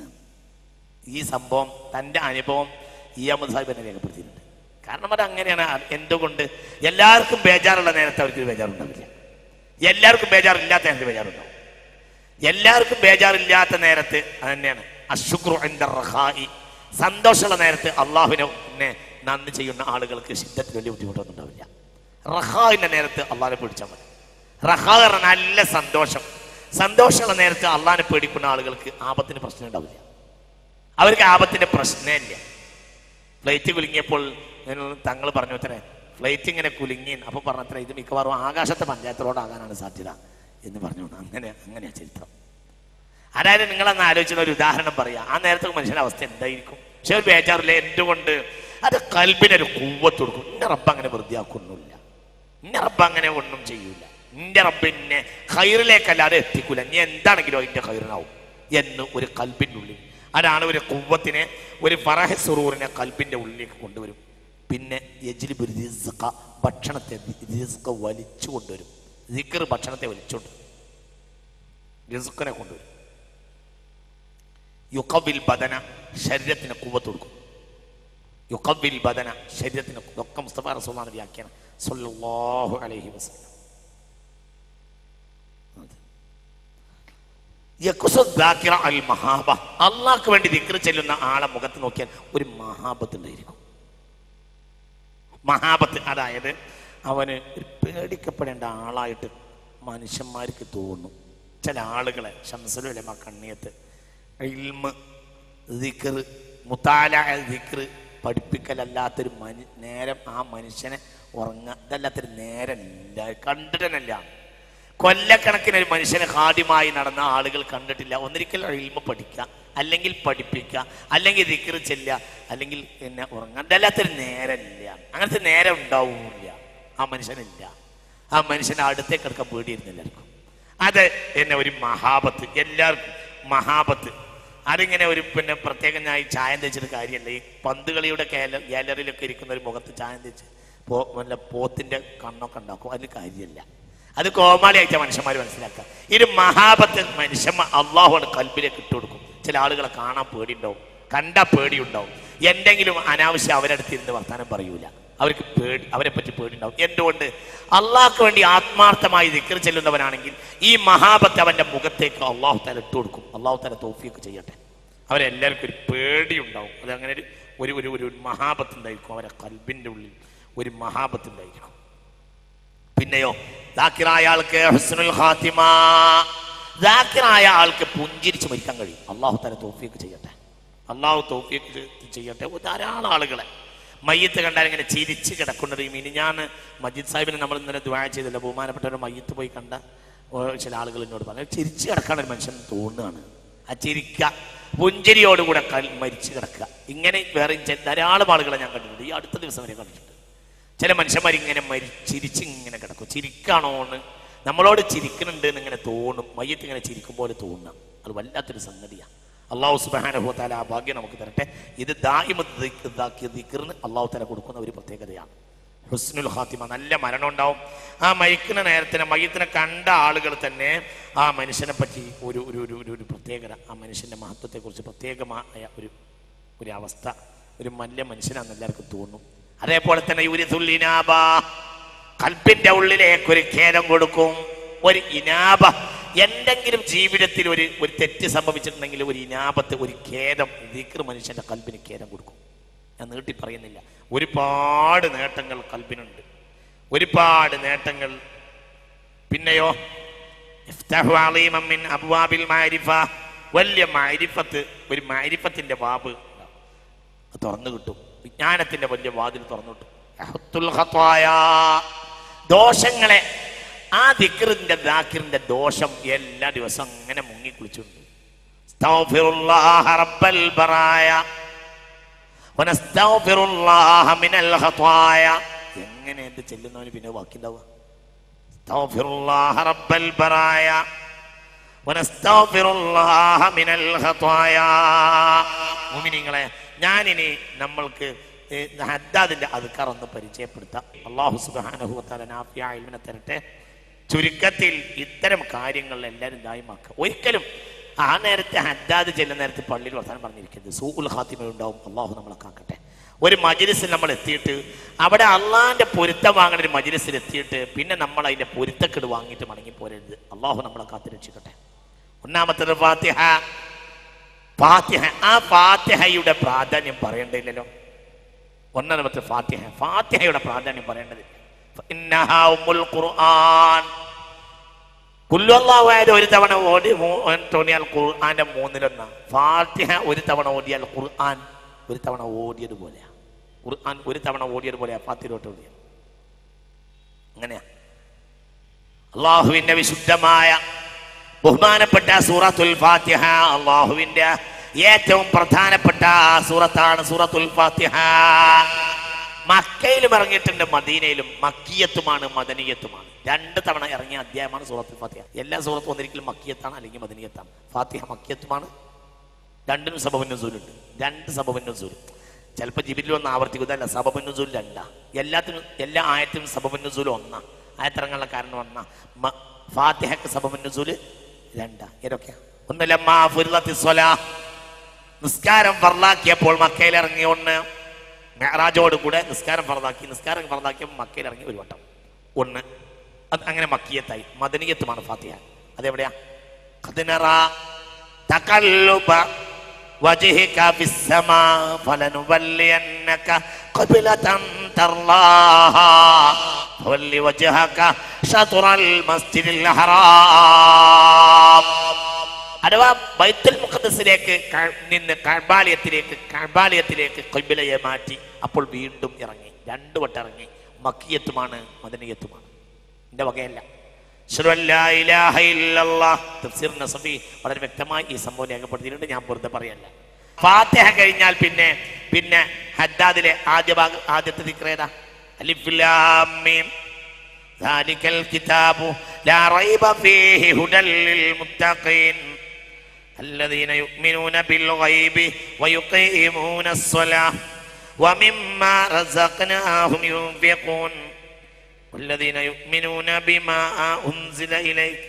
ഈ സംഭവം തൻ്റെ അനുഭവം ഇ അഹമ്മദ് സാഹിബ് എന്നെ രേഖപ്പെടുത്തിയിട്ടുണ്ട് കാരണം അത് അങ്ങനെയാണ് അത് എന്തുകൊണ്ട് എല്ലാവർക്കും ബേജാറുള്ള നേരത്തെ അവർക്ക് ബേജാറുണ്ടാവില്ല എല്ലാവർക്കും ബേജാറില്ലാത്ത നേരത്തെ ബേജാറുണ്ടാവും എല്ലാവർക്കും ബേജാറില്ലാത്ത നേരത്ത് അത് തന്നെയാണ് അശുക്രു എന്റെ റഹായി സന്തോഷമുള്ള നേരത്ത് അള്ളാഹുവിനെ നന്ദി ചെയ്യുന്ന ആളുകൾക്ക് ശിദ്ധത്തിൽ വലിയ ബുദ്ധിമുട്ടൊന്നും ഉണ്ടാവില്ല റഹാവിന്റെ നേരത്ത് അള്ളാഹിനെ പേടിച്ചാൽ മതി റഹാ പറഞ്ഞാൽ നല്ല സന്തോഷം സന്തോഷമുള്ള നേരത്ത് അള്ളാഹിനെ പേടിക്കുന്ന ആളുകൾക്ക് ആപത്തിന് പ്രശ്നം ഉണ്ടാവില്ല അവർക്ക് ആപത്തിന്റെ പ്രശ്നമില്ല ഫ്ലൈറ്റ് കുലുങ്ങിയപ്പോൾ തങ്ങൾ പറഞ്ഞു അത്രേ ഫ്ലൈറ്റ് ഇങ്ങനെ കുലുങ്ങി അപ്പൊ പറഞ്ഞത്ര ഇത് മിക്കവാറും ആകാശത്തെ പഞ്ചായത്ത് റോഡാകാനാണ് സാധ്യത എന്ന് പറഞ്ഞു അങ്ങനെ അങ്ങനെയാ ചരിത്രം അതായത് നിങ്ങളന്ന് ആലോചിച്ച ഒരു ഉദാഹരണം പറയാം ആ നേരത്തെ മനുഷ്യന്റെ അവസ്ഥ എന്തായിരിക്കും പക്ഷെ ഒരു ബേജാറില്ല എന്തുകൊണ്ട് അത് കൽബിനൊരു കൂവത്ത് കൊടുക്കും ഇന്ന റബ്ബ് അങ്ങനെ വെറുതെ ആക്കൊന്നുമില്ല ഇന്ന റബ്ബ് അങ്ങനെ ഒന്നും ചെയ്യൂല നിന്റെ റബ്ബിനെ ഹൈറിലേക്കല്ലാതെ എത്തിക്കൂല നീ എന്താണെങ്കിലും അതിന്റെ ഹൈറിനാവും എന്ന് ഒരു കൽബിൻ്റെ ഉള്ളിൽ അതാണ് ഒരു കുവ്വത്തിനെ ഒരു ഫറഹ സുറൂറിനെ കൽബിന്റെ ഉള്ളിലേക്ക് കൊണ്ടുവരും പിന്നെ യജ്ലിബ് റിസ്ഖ ഭക്ഷണത്തെ റിസ്ഖ വലിച്ചു കൊണ്ടുവരും ദിക്കർ ഭക്ഷണത്തെ വലിച്ചുകൊണ്ട് റിസ്ഖിനെ കൊണ്ടുവരും യുക്കവിൽ ബദന ശരീരത്തിന് കുവ്വത്ത് കൊടുക്കും യുക്കവിൽ ബദന ശരീരത്തിന് ഒക്കെ മുസ്തഫ റസൂലാണ് വ്യാഖ്യാനം സല്ലല്ലാഹു അലൈഹി വസല്ലം അത്. യക്കുസു ദാക്കിറ അൽ മഹാബ അള്ളാഹ്ക്ക് വേണ്ടി ദിക്ർ ചെല്ലുന്ന ആളെ മുഖത്ത് നോക്കിയാൽ ഒരു മഹാബത്ത് ഉണ്ടായിരിക്കും മഹാബത്ത് അതായത് അവന് ഒരു പേടിക്കപ്പെടേണ്ട ആളായിട്ട് മനുഷ്യന്മാർക്ക് തോന്നും ചില ആളുകളെ ഷംസലുലമ കണ്ണിയത്ത് ഇൽമ് ദിക്ർ മുത്താല ദിക്ർ പഠിപ്പിക്കലല്ലാത്തൊരു മനു നേരം ആ മനുഷ്യനെ ഉറങ്ങുക ഇതല്ലാത്തൊരു നേരമില്ല കണ്ടിട്ടനല്ല കൊല്ലക്കണക്കിന് ഒരു മനുഷ്യനെ ഹാദ്യമായി നടന്ന ആളുകൾ കണ്ടിട്ടില്ല ഒന്നിരിക്കൽ ഇൽമ പഠിക്കുക അല്ലെങ്കിൽ പഠിപ്പിക്കുക അല്ലെങ്കിൽ ദിക്ർ ചെല്ലുക അല്ലെങ്കിൽ പിന്നെ ഉറങ്ങാൻ ഇതല്ലാത്തൊരു നേരമില്ല അങ്ങനത്തെ നേരം ഉണ്ടാവില്ല ആ മനുഷ്യനില്ല ആ മനുഷ്യനെ അടുത്തേക്ക് എടുക്കാൻ പേടിയിരുന്നില്ല എല്ലാവർക്കും അത് എന്നെ ഒരു മഹാപത്ത് എല്ലാവർക്കും മഹാപത്ത് അതിങ്ങനെ ഒരു പിന്നെ പ്രത്യേകം ഞാൻ ഈ ചായം തേച്ചിട്ട് കാര്യമല്ല ഈ പന്തുകളിയുടെ ഗാല ഗാലറിയിലൊക്കെ ഇരിക്കുന്ന ഒരു മുഖത്ത് ചായം തേച്ച് പോ വല്ല പോത്തിന്റെ കണ്ണൊക്കെ ഉണ്ടാക്കും അതിന് കാര്യമല്ല അത് കോമാളിയായിട്ട മനുഷ്യന്മാർ മനസ്സിലാക്കുക ഇത് മഹാപത്ത് മനുഷ്യന്മാർ അള്ളാഹുവാണ് കൽബിലേക്ക് ഇട്ട് കൊടുക്കും ചില ആളുകളെ കാണാൻ പേടിയുണ്ടാവും കണ്ട പേടിയുണ്ടാവും എന്തെങ്കിലും അനാവശ്യം അവരടുത്ത് ഇരുന്ന് വർത്താനം പറയൂല അവർക്ക് പേടി അവരെ പറ്റി പേടിയുണ്ടാവും എന്തുകൊണ്ട് അള്ളാഹ്ക്ക് വേണ്ടി ആത്മാർത്ഥമായി ദിക്കർ ചെല്ലുന്നവനാണെങ്കിൽ ഈ മഹാപത്ത് അവന്റെ മുഖത്തേക്ക് അള്ളാഹു തല ഇട്ട് കൊടുക്കും അള്ളാഹു തല തോഫിയൊക്കെ ചെയ്യട്ടെ അവരെല്ലാവർക്കും ഒരു പേടിയുണ്ടാവും അത് അങ്ങനെ ഒരു ഒരു ഒരു ഒരു മഹാപത്ത് ഉണ്ടായിരിക്കും അവരെ കൽബിന്റെ ഉള്ളിൽ ഒരു മഹാപത്ത് ഉണ്ടായിരിക്കും പിന്നെയോ ദാക്കിറായ ആൾക്ക് ഹുസ്നുൽ ഖാത്തിമ ദാക്കിറായ ആൾക്ക് പുഞ്ചിരിച്ച് മരിക്കാൻ കഴിയും അള്ളാഹു തല തോഫിയൊക്കെ ചെയ്യട്ടെ അള്ളാഹു തോഫിയൊക്കെ ചെയ്യട്ടെ ധാരാളം ആളുകളെ മയ്യത്ത് കണ്ടാൽ ഇങ്ങനെ ചിരിച്ച് കിടക്കുന്നത് ഈ മിനിഞ്ഞാൻ മജീദ് സാഹിബിനെ നമ്മൾ ഇന്നലെ ദ്വായ ചെയ്തില്ല ബഹുമാനപ്പെട്ട ഒരു മയ്യത്ത് പോയി കണ്ട ഓ, ചില ആളുകൾ എന്നോട് പറഞ്ഞു ചിരിച്ച് കിടക്കാൻ ഒരു മനുഷ്യൻ തോന്നുകയാണ് ആ ചിരിക്ക പുഞ്ചിരിയോടുകൂടെ കൽ മരിച്ചു കിടക്കുക ഇങ്ങനെ വേറെ ചെ- ധാരാളം ആളുകളെ ഞാൻ കണ്ടിട്ടുണ്ട് ഈ അടുത്ത ദിവസം വരെ കണ്ടിട്ടുണ്ട് ചില മനുഷ്യന്മാർ ഇങ്ങനെ മരി ചിരിച്ച് ഇങ്ങനെ കിടക്കും ചിരിക്കാണോ എന്ന് നമ്മളോട് ചിരിക്കുന്നുണ്ട് എന്ന് ഇങ്ങനെ തോന്നും മയ്യത്ത് ഇങ്ങനെ ചിരിക്കുമ്പോൾ തോന്നാം അത് വല്ലാത്തൊരു സംഗതിയാണ് അള്ളാഹു സുബാനഹു താല ആ ഭാഗ്യം നമുക്ക് തരട്ടെ ഇത് ദാഹിമദ്ദാക്കിയ അള്ളാഹു താല കൊടുക്കുന്ന ഒരു പ്രത്യേകതയാണ് ഹുസ്നുൽ ഖാത്തിമ നല്ല മരണം ഉണ്ടാവും ആ മരിക്കുന്ന നേരത്തിന് മയ്യത്തിനെ കണ്ട ആളുകൾ തന്നെ ആ മനുഷ്യനെ പറ്റി ഒരു ഒരു ഒരു ഒരു- ഒരു പ്രത്യേകത ആ മനുഷ്യന്റെ മഹത്വത്തെക്കുറിച്ച് പ്രത്യേകമായ ഒരു ഒരു അവസ്ഥ ഒരു നല്ല മനുഷ്യനാണെന്ന് എല്ലാവർക്കും തോന്നും അതേപോലെ തന്നെ യൂരിസുൽ ഇനാബ കൽപ്പിന്റെ ഉള്ളിലേക്ക് ഒരു ഖേദം കൊടുക്കും ഒരു ഇനാബ എന്തെങ്കിലും ജീവിതത്തിൽ ഒരു ഒരു തെറ്റ് സംഭവിച്ചിട്ടുണ്ടെങ്കിൽ ഒരു ഇനാപത്ത് ഒരു ഖേദം ദിക്ർ മനുഷ്യന്റെ കൽപ്പിന് ഖേദം കൊടുക്കും ഞാൻ നീട്ടി പറയുന്നില്ല ഒരുപാട് നേട്ടങ്ങൾ കൽപ്പിനുണ്ട് ഒരുപാട് നേട്ടങ്ങൾ പിന്നെയോ ഇഫ്തഹു അളീമൻ മിൻ അബ്വാബിൽ മാരിഫ വലിയ മാരിഫത്ത് ഒരു മാരിഫത്തിന്റെ ബാബ് അത് തുറന്നു കിട്ടും വിജ്ഞാനത്തിന്റെ വലിയ വാതിൽ തുറന്നു കിട്ടും യഹ്തുൽ ഖത്വായ. ദോഷങ്ങളെ ആ ദിക്റിന്റെ ദാക്കിറിന്റെ ദോഷം എല്ലാ ദിവസവും അങ്ങനെ മുങ്ങി കുളിച്ചുണ്ട് അസ്തഗ്ഫിറുല്ലാഹ റബ്ബൽ ബറായ വനസ്തഗ്ഫിറുല്ലാഹ മിനൽ ഖത്വായ. എങ്ങനെ എന്ത് ചെല്ലുന്നവന് പിന്നെ ബാക്കിണ്ടാവുക അസ്തഗ്ഫിറുല്ലാഹ റബ്ബൽ ബറായ വനസ്തഗ്ഫിറുല്ലാഹ മിനൽ ഖത്വായ. മുഅ്മിനീങ്ങളെ ഞാനിനി നമ്മൾക്ക് ഏ, ഹദ്ദാദിന്റെ അദ്കാർ ഒന്ന് പരിചയപ്പെടുത്താം അള്ളാഹു സുബ്ഹാനഹു വതആല നാഫിയ ഇൽമിനെ തരട്ടെ ചുരുക്കത്തിൽ ഇത്തരം കാര്യങ്ങൾ എല്ലാവരും ദായമാക്കുക ഒരിക്കലും ആ നേരത്തെ ഹദ്ദാദ് ചെല്ലുന്ന നേരത്തെ പള്ളിയിൽ വർത്താനം പറഞ്ഞിരിക്കുന്നത് സൂഉൽ ഖാത്തിമ ഉണ്ടാവും അള്ളാഹു നമ്മളെ കാക്കട്ടെ ഒരു മജ്ലിസിൽ നമ്മൾ എത്തിയിട്ട് അവിടെ അള്ളാഹിന്റെ പൊരുത്തം വാങ്ങുന്ന ഒരു മജ്ലിസിൽ എത്തിയിട്ട് പിന്നെ നമ്മൾ അതിന്റെ പൊരുത്തക്കെട് വാങ്ങിയിട്ട് മടങ്ങി പോരരുത് അള്ളാഹു നമ്മളെ കാത്തു രക്ഷിക്കട്ടെ ഒന്നാമത്തത് ഫാത്തിഹ ഫാത്തിഹ ആ ഫാത്തിഹയുടെ പ്രാധാന്യം പറയേണ്ടതില്ലല്ലോ ഒന്നാമത്തെ ഫാത്തിഹ ഫാത്തിഹയുടെ പ്രാധാന്യം പറയേണ്ടതില്ല ഇന്നഹാ ഉമ്മുൽ ഖുർആൻ കുല്ലുള്ളാഹുവായത് ഒരു തവണ ഓടി മൂ- തോന്നിയാൽ ഖുർആന്റെ മൂന്നിലൊന്ന ഫാത്തിഹ ഒരു തവണ ഓടിയാൽ ഖുർആൻ ഒരു തവണ ഓടിയതുപോലെയാ ഖുർആൻ ഒരു തവണ ഓടിയതുപോലെയാ ഫാത്തിലോട്ട് ഓടിയത് അങ്ങനെയാ അള്ളാഹുവിന്റെ വിശുദ്ധമായ ബഹുമാനപ്പെട്ട സൂറത്തുൽ ഫാത്തിഹ അള്ളാഹുവിന്റെ ഏറ്റവും പ്രധാനപ്പെട്ട സൂറത്താണ് സൂറത്തുൽ ഫാത്തിഹ മക്കയിലും ഇറങ്ങിയിട്ടുണ്ട് മദീനയിലും മക്കിയത്തുമാണ് മദനീയത്തുമാണ് രണ്ട് തവണ ഇറങ്ങിയ അധ്യായമാണ് സൂറത്തുൽ ഫാത്തിഹ എല്ലാ സൂറത്തും ഒന്നിരിക്കലും മക്കിയത്താണ് അല്ലെങ്കിൽ മദനീയത്താണ് ഫാത്തിഹ മക്കിയത്തുമാണ് രണ്ടിനും സബബുന്നുസൂലുണ്ട് രണ്ട് സബബുന്നുസൂലും ചിലപ്പോൾ ജിബിലിൽ ഒന്ന് ആവർത്തിക്കുന്നതല്ല സബബുന്നുസൂൽ രണ്ടാ എല്ലാത്തിനും എല്ലാ ആയത്തിനും സബബുന്നുസൂലും ഒന്നാ ആയത്തിറങ്ങാനുള്ള കാരണം ഒന്നാ മ- ഫാത്തിഹക്ക് സബബുന്നുസൂല് രണ്ടാ ഏതൊക്കെയാ ഒന്നല്ല മാ ഫുർലത്തി സ്വലാ നിസ്കാരം ഫർലാക്കിയപ്പോൾ മക്കയിൽ ഇറങ്ങി ഒന്ന് മെഹറാജോട് കൂടെ നിസ്കാരം ഫർലാക്കി നിസ്കാരം ഫർലാക്കിയപ്പോൾ മക്കയിൽ ഇറങ്ങി ഒരു വട്ടം ഒന്ന് അത് അങ്ങനെ മക്കിയത്തായി മദനീയത്തുമാണ് ഫാത്തിഹ അതെവിടെയാ قد نرى تقلب وجهك في السماء فلنولينك قبلة ترضاها فول وجهك شطر المسجد الحرام അഥവാ ബൈത്തുൽ മുഖദ്സിലേക്ക് നിന്ന് കഴബാലയത്തിലേക്ക് കഴബാലയത്തിലേക്ക് കൊയ്ബിലയെ മാറ്റി അപ്പോൾ വീണ്ടും ഇറങ്ങി രണ്ടു വട്ടം ഇറങ്ങി മക്കിയത്തുമാണ് മദനീയത്തുമാണ് എന്റെ വകയല്ല അശ്ഹദു അൻ ലാ ഇലാഹ ഇല്ലല്ലാഹ്. തഫ്സീർ നസഫി വളരെ വ്യക്തമായി ഈ സംഭവം രേഖപ്പെടുത്തിയിട്ടുണ്ട് ഞാൻ വെറുതെ പറയല്ല ഫാത്തിഹ കഴിഞ്ഞാൽ പിന്നെ പിന്നെ ഹദ്ദാദിലെ ആദ്യ ഭാഗം ആദ്യത്തെ ദിക്രേത അലിഫ് ലാം മീം ذلك الكتاب لا ريب فيه هدى للمتقين الذين يؤمنون بالغيب ويقيمون الصلاة ومما رزقناهم ينفقون والذين يؤمنون بما أنزل إليك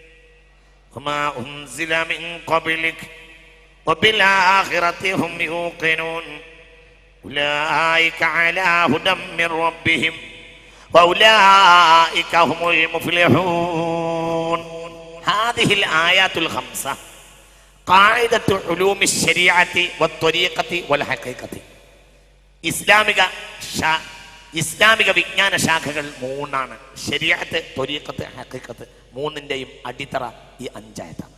وما أنزل من قبلك وبالآخرة هم يوقنون أولئك على هدى من ربهم وأولئك هم المفلحون هذه الآيات الخمسة قاعدة علوم الشريعة والطريقة والحقيقة ഇസ്ലാമിക ശാ- ഇസ്ലാമിക വിജ്ഞാന ശാഖകൾ മൂന്നാണ് ശരിയത്ത് തൊരീക്കത്ത് ഹക്കീക്കത്ത് മൂന്നിന്റെയും അടിത്തറ ഈ അഞ്ചായത്താണ്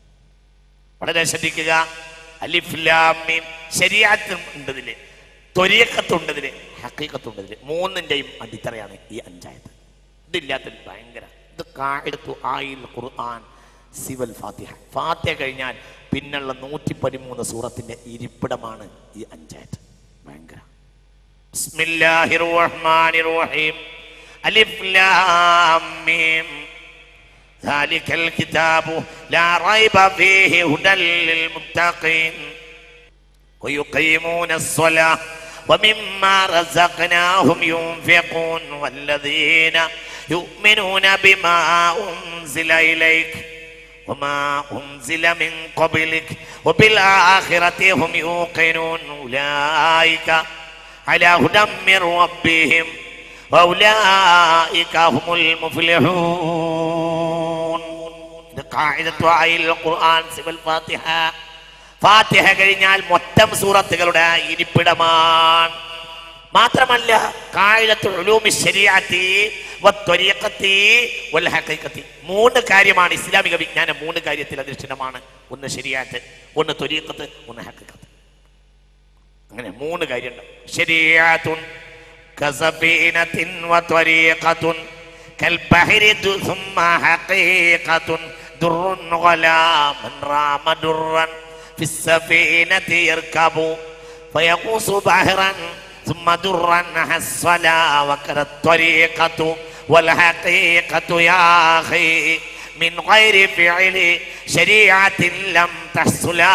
വളരെ ശ്രദ്ധിക്കുക അലിഫ് ലാം മീം ശരിയാത്ത് ഉണ്ട് ഇതില് ത്വരീക്കത്ത് ഉണ്ട് ഇതില് ഹക്കീക്കത്ത് ഉണ്ട് ഇതില് മൂന്നിന്റെയും അടിത്തറയാണ് ഈ അഞ്ചായത്ത് ഇതില്ലാത്ത ഭയങ്കര ഇത് കായിടത്തു ആയിൽ ഖുർആൻ സിവൽ ഫാത്തിഹ ഫാത്തിഹ കഴിഞ്ഞാൽ പിന്നുള്ള നൂറ്റി പതിമൂന്ന് സൂറത്തിന്റെ ഇരിപ്പിടമാണ് ഈ അഞ്ചായത്ത് ഭയങ്കര ബിസ്മില്ലാഹിർ റഹ്മാനിർ റഹീം അലിഫ് ലാം മീം ذلك الكتاب لا ريب فيه هدى للمتقين ويقيمون الصلاة ومما رزقناهم ينفقون والذين يؤمنون بما أنزل إليك وما أنزل من قبلك وبالآخرة هم يوقنون أولئك على هدى من ربهم وأولئك هم المفلحون ഇത് ഖാഇദത്തു ആയിൽ ഖുർആൻ സിവൽ ഫാത്തിഹ ഫാത്തിഹ കഴിഞ്ഞാൽ മൊത്തം സൂറത്തുകളുടെ ഇരിപ്പിടമാണ് മാത്രമല്ല ഖാഇദത്തു ഉലൂമി ശരീഅത്തി വത്വരീഖത്തി വൽ ഹഖീഖത്തി മൂന്ന് കാര്യമാണ് ഇസ്ലാമിക വിജ്ഞാനം മൂന്ന് കാര്യത്തിൽ അധിഷ്ഠിതമാണ് ഒന്ന് ശരിയാത്ത് ഒന്ന് ത്വരീഖത്ത് ഒന്ന് ഹഖീഖത്ത് അങ്ങനെ മൂന്ന് കാര്യമുണ്ട് ശരിയാത്തുൻ കസഫീനത്തിൻ വത്വരീഖത്തുൻ كالبحر د- ثم حقيقة در غلا من رام درا في السفينة يركب فيغوص بحرا ثم درا حصلا وكذا الطريقة والحقيقة يا أخي من غير فعل شريعة لم تحصلا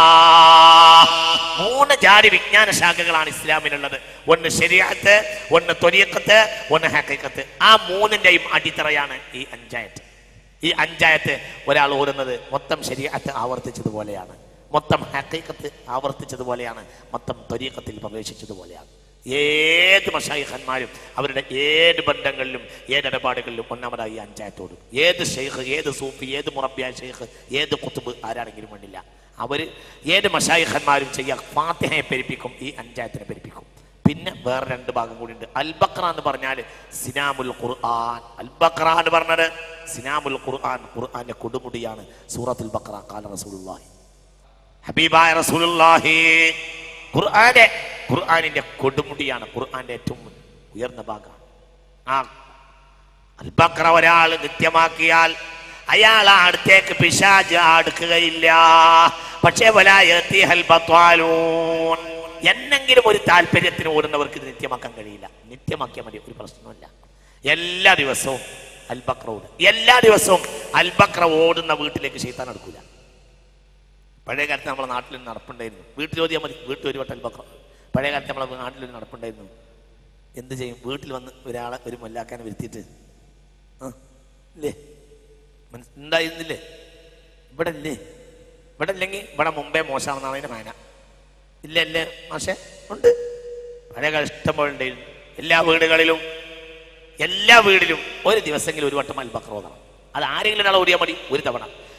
മൂന്ന് ജാതി വിജ്ഞാന ശാഖകളാണ് ഇസ്ലാമിലുള്ളത് ഒന്ന് ശരിയാത്ത് ഒന്ന് ത്വരീക്കത്ത് ഒന്ന് ഹക്കീക്കത്ത് ആ മൂന്നിന്റെയും അടിത്തറയാണ് ഈ അഞ്ചായത്ത് ഈ അഞ്ചായത്ത് ഒരാൾ ഓടുന്നത് മൊത്തം ശരിയാത്ത് ആവർത്തിച്ചതുപോലെയാണ് മൊത്തം ഹക്കീക്കത്ത് ആവർത്തിച്ചതുപോലെയാണ് മൊത്തം ത്വരീക്കത്തിൽ പ്രവേശിച്ചതുപോലെയാണ് ഏത് മഷായിഖന്മാരും അവരുടെ ഏത് ബന്ധങ്ങളിലും ഏത് ഇടപാടുകളിലും ഒന്നാമതായി ഈ അഞ്ചായത്തോട് ഏത് ഷെയ്ഖ് ഏത് സൂഫി ഏത് മുറബിയ ഷെയ്ഖ് ഏത് കുത്തുബ് ആരാണെങ്കിലും വേണ്ടില്ല അവർ ഏത് മഷായിഖന്മാരും ചെയ്യാൻ ഫാത്തിഹയെ പെരുപ്പിക്കും ഈ അഞ്ചായത്തിനെ പെരുപ്പിക്കും പിന്നെ വേറെ രണ്ട് ഭാഗം കൂടി ഉണ്ട് അൽബക്ര എന്ന് പറഞ്ഞാൽ സിനാമുൽ ഖുർആൻ അൽബക്ര എന്ന് പറഞ്ഞത് സിനാമുൽ ഖുർആൻ ഖുർആന്റെ കൊടുമുടിയാണ് സൂറത്തുൽ ബക്ര കാല റസൂലുള്ളാഹി ഹബീബായ റസൂലുള്ളാഹി ഖുർആന്റെ ഖുർആനിന്റെ കൊടുമുടിയാണ് ഖുർആന്റെ ഏറ്റവും ഉയർന്ന ഭാഗമാണ് ആ അൽബക്ര ഒരാൾ നിത്യമാക്കിയാൽ അയാൾ ആ അടുത്തേക്ക് പിശാജ് അടുക്കുകയില്ല പക്ഷേ വലായത്തി ഹൽബത്വാലൂൻ എന്നെങ്കിലും ഒരു താല്പര്യത്തിന് ഓടുന്നവർക്ക് ഇത് നിത്യമാക്കാൻ കഴിയില്ല നിത്യമാക്കിയാൽ മതി ഒരു പ്രശ്നമില്ല എല്ലാ ദിവസവും അൽബക്ര ഓടും എല്ലാ ദിവസവും അൽബക്ര ഓടുന്ന വീട്ടിലേക്ക് ശൈത്താൻ എടുക്കൂല പഴയ കാലത്ത് നമ്മളെ നാട്ടിൽ നടപ്പുണ്ടായിരുന്നു വീട്ടിൽ ചോദിയാൽ മതി വീട്ടിൽ ഒരു വട്ടം അൽബക്ര പഴയ കാലത്ത് നമ്മളെ നാട്ടിലൊരു നടപ്പുണ്ടായിരുന്നു എന്ത് ചെയ്യും വീട്ടിൽ വന്ന് ഒരാളെ ഒരു മൊല്ലാക്കാനെ വരുത്തിയിട്ട് ആ ഇല്ലേ മനസ് ഉണ്ടായിരുന്നില്ലേ ഇവിടെ ഇല്ലേ ഇവിടെ ഇല്ലെങ്കിൽ ഇവിടെ മുമ്പേ മോശമാണെന്നാണ് അതിന്റെ മാന ഇല്ല ഇല്ലേ മാഷെ ഉണ്ട് പഴയ കാലം ഇഷ്ടം പോലെ ഉണ്ടായിരുന്നു എല്ലാ വീടുകളിലും എല്ലാ വീടിലും ഒരു ദിവസമെങ്കിലും ഒരു വട്ടം അൽബക്ര ഓതണം അത് ആരെങ്കിലും ഒരാൾ ഓടിയാൽ മതി ഒരു തവണ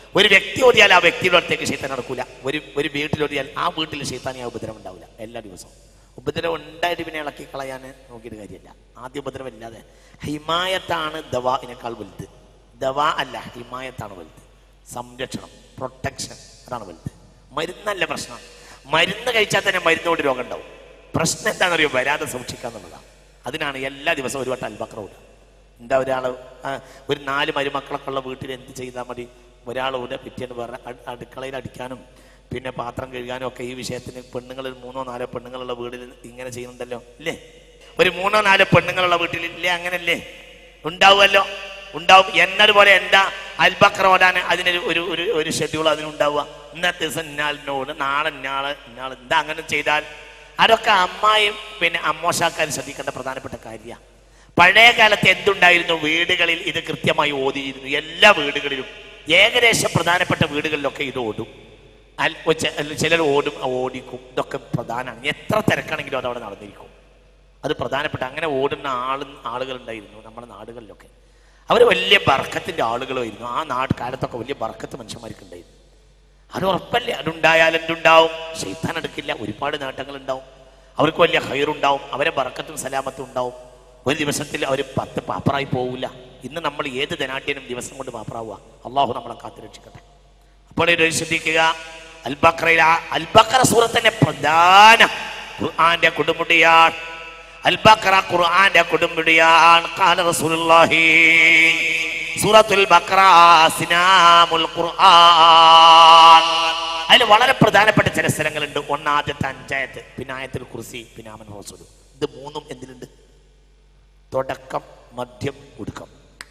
ഒരു വ്യക്തി ഓടിയാൽ ആ വ്യക്തിയുടെ അടുത്തേക്ക് ഷെയ്ത്താൻ നടക്കൂല ഒരു ഒരു വീട്ടിൽ ഓടിയാൽ ആ വീട്ടിൽ ഷെയ്ത്താൻ ആ ഉപദ്രവം ഉണ്ടാവില്ല എല്ലാ ദിവസവും ഉപദ്രവം ഉണ്ടായിട്ട് പിന്നെ ഇളക്കി കളയാൻ നോക്കിയിട്ട് കാര്യമില്ല ആദ്യ ഉപദ്രവം ഇല്ലാതെ ഹിമായത്താണ് ദവാനേക്കാൾ വലുത് ദവാ അല്ല ഹിമായത്താണ് വലുത് സംരക്ഷണം പ്രൊട്ടക്ഷൻ അതാണ് വലുത് മരുന്നല്ല പ്രശ്നം മരുന്ന് കഴിച്ചാൽ തന്നെ മരുന്നുകൊണ്ട് രോഗം ഉണ്ടാവും പ്രശ്നം എന്താണെന്നറിയോ വരാതെ സൂക്ഷിക്കുക എന്നുള്ളതാണ് അതിനാണ് എല്ലാ ദിവസവും ഒരു വട്ടം അൽബക്ര വിടുക എന്താ ഒരാൾ ഒരു നാല് മരുമക്കളൊക്കെ ഉള്ള വീട്ടിൽ എന്ത് ചെയ്താൽ മതി ഒരാൾ ഇവിടെ പിറ്റേന്ന് വേറെ അട്- അടുക്കളയിൽ അടിക്കാനും പിന്നെ പാത്രം കഴുകാനും ഒക്കെ ഈ വിഷയത്തിന് പെണ്ണുങ്ങൾ ഒരു മൂന്നോ നാലോ പെണ്ണുങ്ങളുള്ള വീട്ടിൽ ഇങ്ങനെ ചെയ്യുന്നുണ്ടല്ലോ ഇല്ലേ ഒരു മൂന്നോ നാലോ പെണ്ണുങ്ങളുള്ള വീട്ടിൽ ഇല്ലേ അങ്ങനല്ലേ ഉണ്ടാവുമല്ലോ ഉണ്ടാവും എന്നതുപോലെ എന്താ അൽബക്ര ഓടാൻ അതിനൊരു ഒരു ഒരു ഒരു ഷെഡ്യൂൾ അതിനുണ്ടാവുക ഇന്നത്തെ ദിവസം ഇന്നാളിനോട് നാളെ ഇന്നാള് ഇന്നാൾ എന്താ അങ്ങനെ ചെയ്താൽ അതൊക്കെ അമ്മായും പിന്നെ അമ്മോശാക്കാരും ശ്രദ്ധിക്കേണ്ട പ്രധാനപ്പെട്ട കാര്യമാണ് പഴയ കാലത്ത് എന്തുണ്ടായിരുന്നു വീടുകളിൽ ഇത് കൃത്യമായി ഓതിയിരുന്നു എല്ലാ വീടുകളിലും ഏകദേശം പ്രധാനപ്പെട്ട വീടുകളിലൊക്കെ ഇത് ഓടും അൽ- ചെ- ചിലർ ഓടും ഓടിക്കും ഇതൊക്കെ പ്രധാനമാണ് എത്ര തിരക്കാണെങ്കിലും അത് അവിടെ നടന്നിരിക്കും അത് പ്രധാനപ്പെട്ട അങ്ങനെ ഓടുന്ന ആള് ആളുകൾ ഉണ്ടായിരുന്നു നമ്മുടെ നാടുകളിലൊക്കെ അവർ വലിയ ബർക്കത്തിന്റെ ആളുകളായിരുന്നു ആ നാട് കാലത്തൊക്കെ വലിയ ബർക്കത്ത് മനുഷ്യന്മാർക്ക് ഉണ്ടായിരുന്നു അത് ഉറപ്പല്ലേ അതുണ്ടായാൽ എന്തുണ്ടാവും ഷെയ്ത്താൻ എടുക്കില്ല ഒരുപാട് നേട്ടങ്ങൾ ഉണ്ടാവും അവർക്ക് വലിയ ഹൈറുണ്ടാവും അവരെ ബർക്കത്തും സലാമത്തും ഉണ്ടാവും ഒരു ദിവസത്തിൽ അവർ പത്ത് പാപ്പറായി പോവില്ല ഇന്ന് നമ്മൾ ഏത് ധനാട്യനും ദിവസം കൊണ്ട് പാപ്പറാവുക അള്ളാഹു നമ്മളെ കാത്തുരക്ഷിക്കട്ടെ അപ്പോൾ ഇത് ശ്രദ്ധിക്കുക അൽബക്രയിൽ അൽബക്ര സൂറത്തിന്റെ പ്രധാന ഖുർആന്റെ കൊടുമുടിയാണ് അൽബക്ര ഖുർആന്റെ കൊടുമുടിയാണ് ഖാല റസൂലുള്ളാഹി സൂറത്തുൽ ബക്ര സിനാമുൽ ഖുർആൻ അതിൽ വളരെ പ്രധാനപ്പെട്ട ചില സ്ഥലങ്ങളുണ്ട് ഒന്ന് ആദ്യത്തെ അഞ്ചായത്ത് പിന്നെ ആയത്തിൽ കുർസി പിന്നെ ആമൻ റസൂൽ ഇത് മൂന്നും എന്തിലുണ്ട് തുടക്കം മധ്യം ഒടുക്കം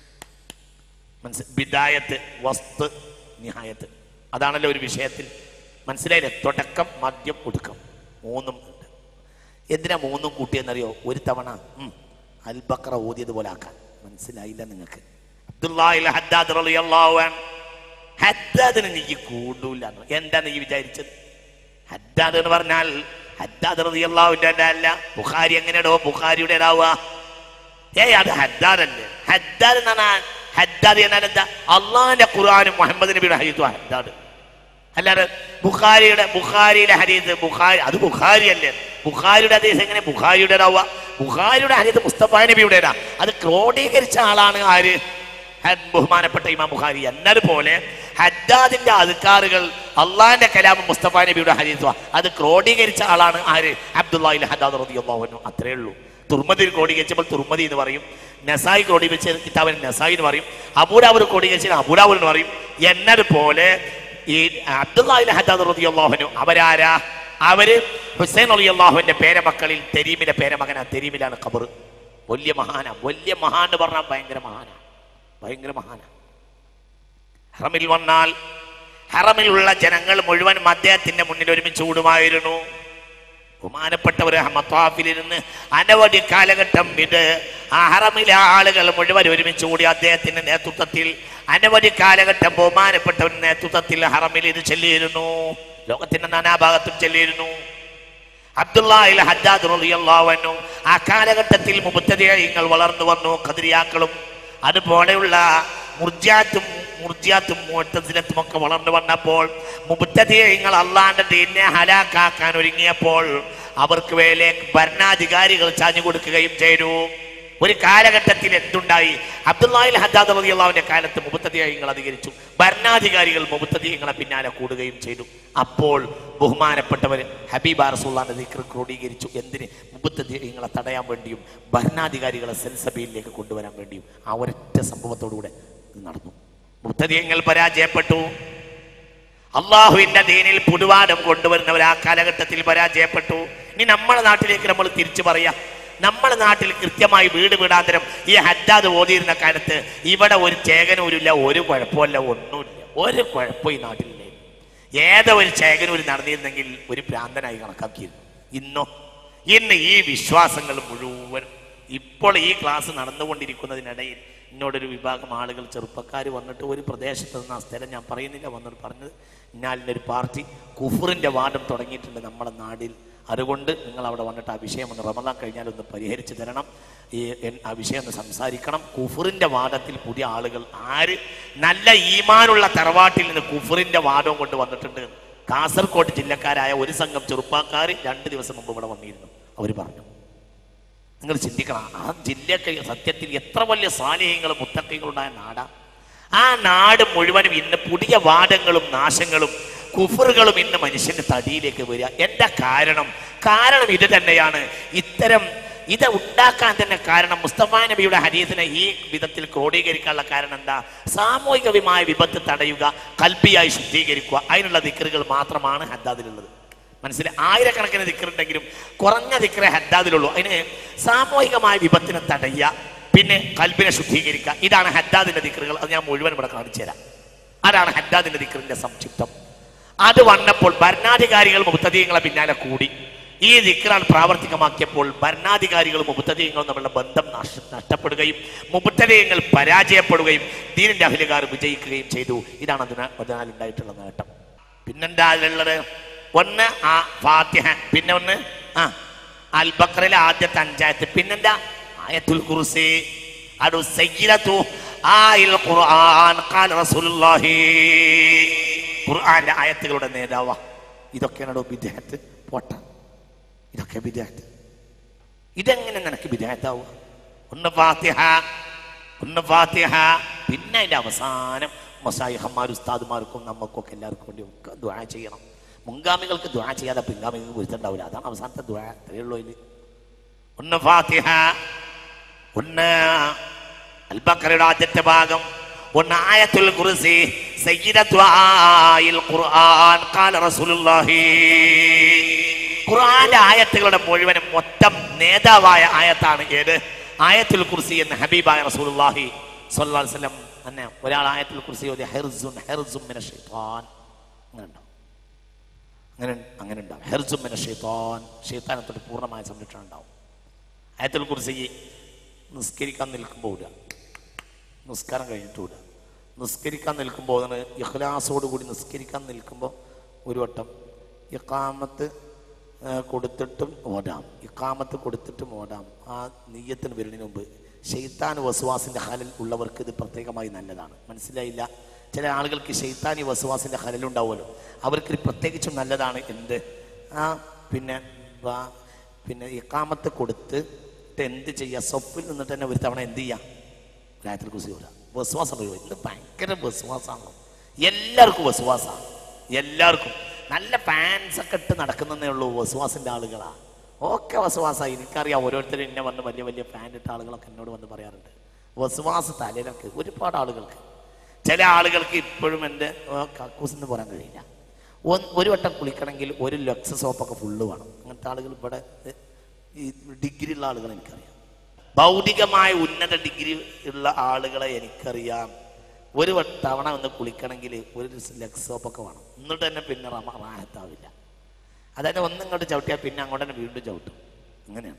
മനസ്സിൽ ബിദായത്ത് വസ്തു നിഹായത്ത് അതാണല്ലോ ഒരു വിഷയത്തിൽ മനസ്സിലായില്ലേ തുടക്കം മദ്യം ഒടുക്കം മൂന്നും ഉണ്ട് എന്തിനാ മൂന്നും കൂട്ടിയെന്നറിയോ ഒരു തവണ ഉം, അൽബക്ര ഓതിയതുപോലെ ആക്കാൻ മനസ്സിലായില്ല നിങ്ങൾക്ക് അബ്ദുല്ലാഹിൽ ഹദ്ദാദ് റളിയല്ലാഹു അൻഹു ഹദ്ദാദിന് നീ കൂടൂല എന്ന്. എന്താ നീ വിചാരിച്ചത് ഹദ്ദാദ് എന്ന് പറഞ്ഞാൽ ഹദ്ദാദ് റളിയല്ലാഹുവിന്റെ അല്ല ബുഖാരി എങ്ങനെയാണോ ബുഖാരിയുടേതാവുക ഏയ് അത് ഹദ്ദാദല്ലേ ഹദ്ദാദ് എന്ന് പറഞ്ഞാൽ ഹദ്ദാദ് എന്നാൽ എന്താ അള്ളാഹിന്റെ ഖുർആാനും മുഹമ്മദ് നബിയുടെ ഹരീത്തും ഹദ്ദാദ് അല്ലാതെ ബുഖാരിയുടെ ബുഖാരിയിലെ ഹരീത് ബുഖാരി അത് ബുഖാരി അല്ലേ ബുഖാരിയുടെ ഹദീസ് എങ്ങനെ ബുഖാരിയുടേതാവുക ബുഖാരിയുടെ ഹരീത് മുസ്തഫ നബിയുടേതാ അത് ക്രോഡീകരിച്ച ആളാണ് ആര് ഹ- ബഹുമാനപ്പെട്ട ഇമാം ബുഖാരി എന്നതുപോലെ ഹദ്ദാദിന്റെ അധികാറുകൾ അള്ളാഹിന്റെ കലാം മുസ്തഫ നബിയുടെ ഹരീത്വ അത് ക്രോഡീകരിച്ച ആളാണ് ആര് അബ്ദുല്ലാഹിൽ ഹദ്ദാദ് റളിയല്ലാഹു അൻഹു അത്രേ ഉള്ളൂ തുർമദിൽ ക്രോഡീകരിച്ചപ്പോൾ തുർമദി എന്ന് പറയും നസായി ക്രോഡീകരിച്ച കിതാബിന് നസായി എന്ന് പറയും അബൂരാവൂർ ക്രോഡീകരിച്ച അബൂരാവൂർ എന്ന് പറയും എന്നതുപോലെ ഈ അബ്ദുല്ലാഹിൽ ഹദ്ദാദ് റളിയല്ലാഹു അൻഹു അവരാരാ അവര് ഹുസൈൻ റളിയല്ലാഹുവിന്റെ പേരമക്കളിൽ തെരീമിലെ പേരമകനാ തെരീമിലാണ് ഖബർ വലിയ മഹാന വലിയ മഹാൻ എന്ന് പറഞ്ഞാൽ ഭയങ്കര മഹാന ഭയങ്കര മഹാന ഹറമിൽ വന്നാൽ ഹറമിലുള്ള ജനങ്ങൾ മുഴുവൻ അദ്ദേഹത്തിന്റെ മുന്നിൽ ഒരുമിച്ച് കൂടുമായിരുന്നു ബഹുമാനപ്പെട്ടവർ മത്താഫിലിരുന്ന് അനവധി കാലഘട്ടം ഇത് ആ ഹറമിലെ ആളുകൾ മുഴുവൻ ഒരുമിച്ച് കൂടി അദ്ദേഹത്തിന്റെ നേതൃത്വത്തിൽ അനവധി കാലഘട്ടം ബഹുമാനപ്പെട്ടവർ നേതൃത്വത്തിൽ ഹറമിൽ ഇത് ചെല്ലിയിരുന്നു ലോകത്തിന്റെ നാനാഭാഗത്തും ചെല്ലിയിരുന്നു അബ്ദുല്ലാഹിൽ ഹദ്ദാദ് റളിയല്ലാഹു അൻഹു ആ കാലഘട്ടത്തിൽ മുബത്തദിയങ്ങൾ വളർന്നു വന്നു ഖദരിയാക്കളും അതുപോലെയുള്ള മുർജാത്തും മുർജിയാത്തും മുഅ്തസിലത്തും ഒക്കെ വളർന്നു വന്നപ്പോൾ മുബത്തദിയങ്ങൾ അള്ളാന്റെ ദീനെ ഹലാക്കാക്കാൻ ഒരുങ്ങിയപ്പോൾ അവർക്ക് വേലെ ഭരണാധികാരികൾ ചാഞ്ഞു കൊടുക്കുകയും ചെയ്തു ഒരു കാലഘട്ടത്തിൽ എന്തുണ്ടായി അബ്ദുല്ലാഹിൽ ഹദ്ദാദ് റളിയല്ലാഹുവിന്റെ കാലത്ത് മുബത്തദിയങ്ങൾ അധികരിച്ചു ഭരണാധികാരികൾ മുബത്തദിയങ്ങളെ പിന്നാലെ കൂടുകയും ചെയ്തു അപ്പോൾ ബഹുമാനപ്പെട്ടവർ ഹബീബ റസൂള്ളാന്റെ ദിക്ർ ക്രോഡീകരിച്ചു എന്തിന് മുബത്തദിയങ്ങളെ തടയാൻ വേണ്ടിയും ഭരണാധികാരികളെ സെൻസബിയിലേക്ക് കൊണ്ടുവരാൻ വേണ്ടിയും ആ ഒരൊറ്റ സംഭവത്തോടുകൂടെ ഇത് നടന്നു മുബത്തദിയങ്ങൾ പരാജയപ്പെട്ടു അള്ളാഹുവിന്റെ ദീനിൽ പുതുവാദം കൊണ്ടുവരുന്നവർ ആ കാലഘട്ടത്തിൽ പരാജയപ്പെട്ടു ഇനി നമ്മുടെ നാട്ടിലേക്ക് നമ്മൾ തിരിച്ചു പറയാം നമ്മുടെ നാട്ടിൽ കൃത്യമായി വീട് വീടാന്തരം ഈ ഹദ്ദാദ് ഓതിയിരുന്ന കാലത്ത് ഇവിടെ ഒരു ചേകനൂരില്ല ഒരു കുഴപ്പമില്ല ഒന്നുമില്ല ഒരു കുഴപ്പം ഈ നാട്ടിലില്ല ഏതോ ഒരു ചേകനൂര് നടന്നിരുന്നെങ്കിൽ ഒരു ഭ്രാന്തനായി കണക്കാക്കിയിരുന്നു ഇന്നോ ഇന്ന് ഈ വിശ്വാസങ്ങൾ മുഴുവൻ ഇപ്പോൾ ഈ ക്ലാസ് നടന്നുകൊണ്ടിരിക്കുന്നതിനിടയിൽ എന്നോടൊരു വിഭാഗം ആളുകൾ ചെറുപ്പക്കാർ വന്നിട്ട് ഒരു പ്രദേശത്ത് നിന്ന് ആ സ്ഥലം ഞാൻ പറയുന്നില്ല വന്നിട്ട് പറഞ്ഞത് ഇന്നാലിൻ്റെ ഒരു പാർട്ടി കുഫറിൻ്റെ വാദം തുടങ്ങിയിട്ടുണ്ട് നമ്മുടെ നാടിൽ അതുകൊണ്ട് നിങ്ങൾ അവിടെ വന്നിട്ട് ആ വിഷയം ഒന്ന് റമദാൻ കഴിഞ്ഞാൽ ഒന്ന് പരിഹരിച്ചു തരണം ഈ എൻ- ആ വിഷയം ഒന്ന് സംസാരിക്കണം കുഫറിന്റെ വാദത്തിൽ പുതിയ ആളുകൾ ആര് നല്ല ഈമാനുള്ള തറവാട്ടിൽ നിന്ന് കുഫറിന്റെ വാദവും കൊണ്ട് വന്നിട്ടുണ്ട് കാസർഗോഡ് ജില്ലക്കാരായ ഒരു സംഘം ചെറുപ്പക്കാർ രണ്ട് ദിവസം മുമ്പ് ഇവിടെ വന്നിരുന്നു അവർ പറഞ്ഞു നിങ്ങൾ ചിന്തിക്കണം ആ ജില്ലക്ക് സത്യത്തിൽ എത്ര വലിയ സാന്നിധ്യങ്ങളും മുത്തക്കൈകളുണ്ടായ നാടാ ആ നാട് മുഴുവനും ഇന്ന് പുതിയ വാദങ്ങളും നാശങ്ങളും കുഫറുകളും ഇന്ന് മനുഷ്യന്റെ തടിയിലേക്ക് വരിക എന്താ കാരണം കാരണം ഇത് തന്നെയാണ് ഇത്തരം ഇത് ഉണ്ടാക്കാൻ തന്നെ കാരണം മുസ്തഫ നബിയുടെ ഹരീസിനെ ഈ വിധത്തിൽ ക്രോഡീകരിക്കാനുള്ള കാരണം എന്താ സാമൂഹികമായ വിപത്ത് തടയുക കൽപ്പിയായി ശുദ്ധീകരിക്കുക അതിനുള്ള ദിക്കറുകൾ മാത്രമാണ് ഹദ്ദാദിലുള്ളത് മനസ്സിലായി ആയിരക്കണക്കിന് ദിക്കറുണ്ടെങ്കിലും കുറഞ്ഞ ദിക്കറെ ഹദ്ദാദിലുള്ളൂ അതിന് സാമൂഹികമായ വിപത്തിനെ തടയുക പിന്നെ കൽബിനെ ശുദ്ധീകരിക്കുക ഇതാണ് ഹദ്ദാദിന്റെ ദിക്കറുകൾ അത് ഞാൻ മുഴുവൻ ഇവിടെ കാണിച്ചു തരാം അതാണ് ഹദ്ദാദിന്റെ ദിക്കറിന്റെ സംക്ഷിപ്തം അത് വന്നപ്പോൾ ഭരണാധികാരികൾ മുത്തദീയങ്ങളെ പിന്നാലെ കൂടി ഈ ദിക്റാൻ പ്രാവർത്തികമാക്കിയപ്പോൾ ഭരണാധികാരികളും മുബത്തദീയങ്ങളും തമ്മിലുള്ള ബന്ധം നഷ്ട- നഷ്ടപ്പെടുകയും മുബത്തദീയങ്ങൾ പരാജയപ്പെടുകയും ദീനിന്റെ അഹിലുകാർ വിജയിക്കുകയും ചെയ്തു ഇതാണ് അതിന് അതിനാൽ ഉണ്ടായിട്ടുള്ള നേട്ടം പിന്നെന്താ അതിലുള്ളത് ഒന്ന് ആ ഫാത്തിഹ പിന്നെ ഒന്ന് ആ അൽ ബക്രയിലെ ആദ്യത്തെ അഞ്ചായത്ത് പിന്നെന്താ ആയത്തുൽ കുർസി അടു സയ്യിദത്തു ആയിൽ ഖുർആൻ ഖാല റസൂലുള്ളാഹി ഖുർആന്റെ ആയത്തുകളുടെ നേതാവ ഇതൊക്കെയാണോ വിദേഹത്ത് പോട്ട ഇതൊക്കെ വിദേഹത്ത് ഇതെങ്ങനെ നിനക്ക് വിദേഹത്താവുക ഒന്ന് ഫാത്തിഹ ഒന്ന് ഫാത്തിഹ പിന്നെ അതിന്റെ അവസാനം മസായിഹന്മാർ ഉസ്താദുമാർക്കും നമുക്കൊക്കെ എല്ലാവർക്കും വേണ്ടി ഒക്കെ ദ്വാ ചെയ്യണം മുൻഗാമികൾക്ക് ദ്വാ ചെയ്യാതെ പിൻഗാമികൾക്ക് ഗുരുത്തുണ്ടാവില്ല അതാണ് അവസാനത്തെ ദ്വാ അത്രയേ ഉള്ളൂ ഇതിൽ ഒന്ന് ഫാത്തിഹ ഒന്ന് അൽബക്കറയുടെ ആദ്യത്തെ ഭാഗം ഒന്ന് ആയത്തുൽ കുർസി സയ്യിദത്തു ആയിൽ ഖുർആൻ ഖാല റസൂലുള്ളാഹി ഖുർആന്റെ ആയത്തുകളുടെ മുഴുവനും മൊത്തം നേതാവായ ആയത്താണ് ഏത് ആയത്തുൽ കുർസി എന്ന ഹബീബായ റസൂലുള്ളാഹി സ്വല്ലല്ലാഹു അലൈഹി വസല്ലം തന്നെ ഒരാൾ ആയത്തുൽ കുർസി ഓതി ഹെർസുൻ ഹെർസും മിന ഷൈത്താൻ അങ്ങനെ ഉണ്ടാവും അങ്ങനെ അങ്ങനെ ഉണ്ടാവും ഹെർസും മിന ഷൈത്താൻ ഷൈത്താനെ തൊട്ട് പൂർണ്ണമായ സംരക്ഷണം ഉണ്ടാവും ആയത്തുൽ കുർസി നിസ്കരിക്കാൻ നിൽക്കുമ്പോൾ ഇടുക നിസ്കാരം കഴിഞ്ഞിട്ട് വിടുക നിസ്കരിക്കാൻ നിൽക്കുമ്പോൾ അതിന് ഇഖ്ലാസോട് കൂടി നിസ്കരിക്കാൻ നിൽക്കുമ്പോൾ ഒരു വട്ടം ഇക്കാമത്ത് ആ, കൊടുത്തിട്ടും ഓടാം ഇക്കാമത്ത് കൊടുത്തിട്ടും ഓടാം ആ നെയ്യത്തിന് വരുന്നതിന് മുമ്പ് ഷെയ്ത്താൻ വസുവാസിൻ്റെ ഹലൽ ഉള്ളവർക്ക് ഇത് പ്രത്യേകമായി നല്ലതാണ് മനസ്സിലായില്ല ചില ആളുകൾക്ക് ഷെയ്ത്താനി വസുവാസിൻ്റെ ഹലലുണ്ടാവുമല്ലോ അവർക്ക് ഇത് പ്രത്യേകിച്ചും നല്ലതാണ് എന്ത് ആ പിന്നെ വാ- പിന്നെ ഇക്കാമത്ത് കൊടുത്ത് എന്ത് ചെയ്യുക സൊപ്പിൽ നിന്നിട്ട് തന്നെ ഒരു തവണ എന്ത് ചെയ്യുക രാത്രി കുറിച്ച് വരാം വിശ്വാസം വരുമോ ഇന്ന് ഭയങ്കര വിശ്വാസമാണ് എല്ലാവർക്കും വിശ്വാസമാണ് എല്ലാവർക്കും നല്ല ഫാൻസ് ഒക്കെ ഇട്ട് നടക്കുന്നതേ ഉള്ളൂ വിശ്വാസിന്റെ ആളുകളാ ഒക്കെ വിശ്വാസമായി എനിക്കറിയാം ഓരോരുത്തരും എന്നെ വന്ന് വലിയ വലിയ ഫാൻ ഇട്ട ആളുകളൊക്കെ എന്നോട് വന്ന് പറയാറുണ്ട് വിശ്വാസ തലയിലൊക്കെ ഒരുപാട് ആളുകൾക്ക് ചില ആളുകൾക്ക് ഇപ്പോഴും എൻ്റെ കക്കൂസ് എന്ന് പറയാൻ കഴിയില്ല ഒന്ന് ഒരു വട്ടം കുളിക്കണമെങ്കിൽ ഒരു ലക്സ് സോപ്പൊക്കെ ഫുള്ള് വേണം അങ്ങനത്തെ ആളുകൾ ഇവിടെ ഏ, ഈ ഡിഗ്രി ഉള്ള ആളുകൾ എനിക്കറിയാം ഭൗതികമായ ഉന്നത ഡിഗ്രി ഉള്ള ആളുകളെ എനിക്കറിയാം ഒരു വട്ട തവണ ഒന്ന് കുളിക്കണമെങ്കിൽ ഒരു ലക്സ് സോപ്പൊക്കെ വേണം എന്നിട്ട് തന്നെ പിന്നെ റമ റാഹത്താവില്ല അതായത് ഒന്നിങ്ങോട്ട് ചവിട്ടിയാൽ പിന്നെ അങ്ങോട്ട് തന്നെ വീണ്ടും ചവിട്ടും ഇങ്ങനെയാണ്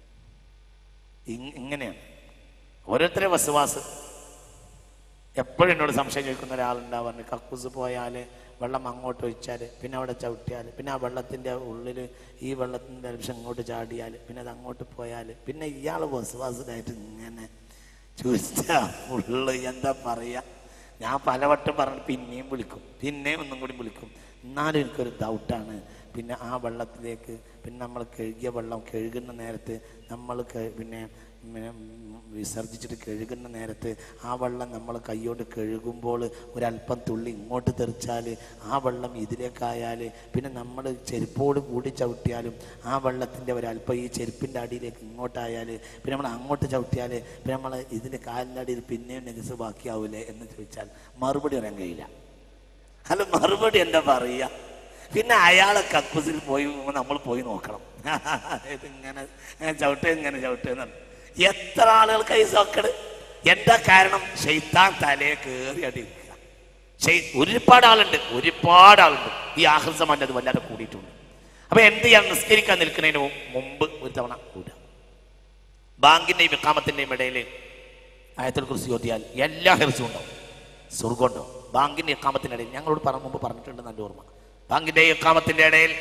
ഇങ്- ഇങ്ങനെയാണ് ഓരോരുത്തരെ വസുവാസ് എപ്പോഴും എന്നോട് സംശയം ചോദിക്കുന്ന ഒരാളുണ്ടാവാറുണ്ട് കക്കൂസ് പോയാൽ വെള്ളം അങ്ങോട്ട് ഒഴിച്ചാൽ പിന്നെ അവിടെ ചവിട്ടിയാൽ പിന്നെ ആ വെള്ളത്തിൻ്റെ ഉള്ളിൽ ഈ വെള്ളത്തിൻ്റെ അംശം അങ്ങോട്ട് ചാടിയാൽ പിന്നെ അത് അങ്ങോട്ട് പോയാൽ പിന്നെ ഇയാൾ വസുവാസിലായിട്ട് ഇങ്ങനെ ചോദിച്ചാ ഫുള്ള് എന്താ പറയുക ഞാൻ പലവട്ടം പറഞ്ഞു പിന്നെയും വിളിക്കും പിന്നെയും ഒന്നും കൂടി വിളിക്കും എന്നാലും എനിക്കൊരു ഡൗട്ടാണ് പിന്നെ ആ വെള്ളത്തിലേക്ക് പിന്നെ നമ്മൾ കഴുകിയ വെള്ളം കഴുകുന്ന നേരത്ത് നമ്മൾ ക- പിന്നെ പിന്നെ വിസർജിച്ചിട്ട് കഴുകുന്ന നേരത്ത് ആ വെള്ളം നമ്മൾ കൈയോട് കഴുകുമ്പോൾ ഒരല്പം തുള്ളി ഇങ്ങോട്ട് തെറിച്ചാൽ ആ വെള്ളം ഇതിലേക്കായാൽ പിന്നെ നമ്മൾ ചെരുപ്പോട് കൂടി ചവിട്ടിയാലും ആ വെള്ളത്തിൻ്റെ ഒരല്പം ഈ ചെരുപ്പിൻ്റെ അടിയിലേക്ക് ഇങ്ങോട്ടായാൽ പിന്നെ നമ്മൾ അങ്ങോട്ട് ചവിട്ടിയാൽ പിന്നെ നമ്മൾ ഇതിൻ്റെ കാലിൻ്റെ അടിയിൽ പിന്നെയും നെഗസ് ബാക്കിയാവൂലേ എന്ന് ചോദിച്ചാൽ മറുപടി പറയാൻ കഴിയില്ല അല്ല മറുപടി എന്താ പറയുക പിന്നെ അയാളെ കക്കൂസിൽ പോയി നമ്മൾ പോയി നോക്കണം ഇതിങ്ങനെ ചവിട്ട് ഇങ്ങനെ ചവിട്ട് എന്ന് പറഞ്ഞു. എത്ര ആളുകൾക്ക് ഈ സോക്കട് എന്താ കാരണം ഷെയ്ത്താൻ തലയെ കയറി അടിക്കുക ഷെയ് ഒരുപാട് ആളുണ്ട് ഒരുപാട് ആളുണ്ട് ഈ ആഹൃസമാൻ്റെ അത് വല്ലാതെ കൂടിയിട്ടുണ്ട് അപ്പൊ എന്ത് ചെയ്യാൻ നിസ്കരിക്കാൻ നിൽക്കുന്നതിന് മുമ്പ് ഒരു തവണ കൂടുക ബാങ്കിന്റെയും വിക്കാമത്തിന്റെയും ഇടയിൽ ആയത്തിൽ കുറിച്ച് ചോദിയാൽ എല്ലാ ഹെർസും ഉണ്ടാവും സ്വർഗം ഉണ്ടാവും ബാങ്കിന്റെ ഇക്കാമത്തിന്റെ ഇടയിൽ ഞങ്ങളോട് പറഞ്ഞ മുമ്പ് പറഞ്ഞിട്ടുണ്ട് നല്ല ഓർമ്മ ബാങ്കിന്റെ ഇക്കാമത്തിന്റെ ഇടയിൽ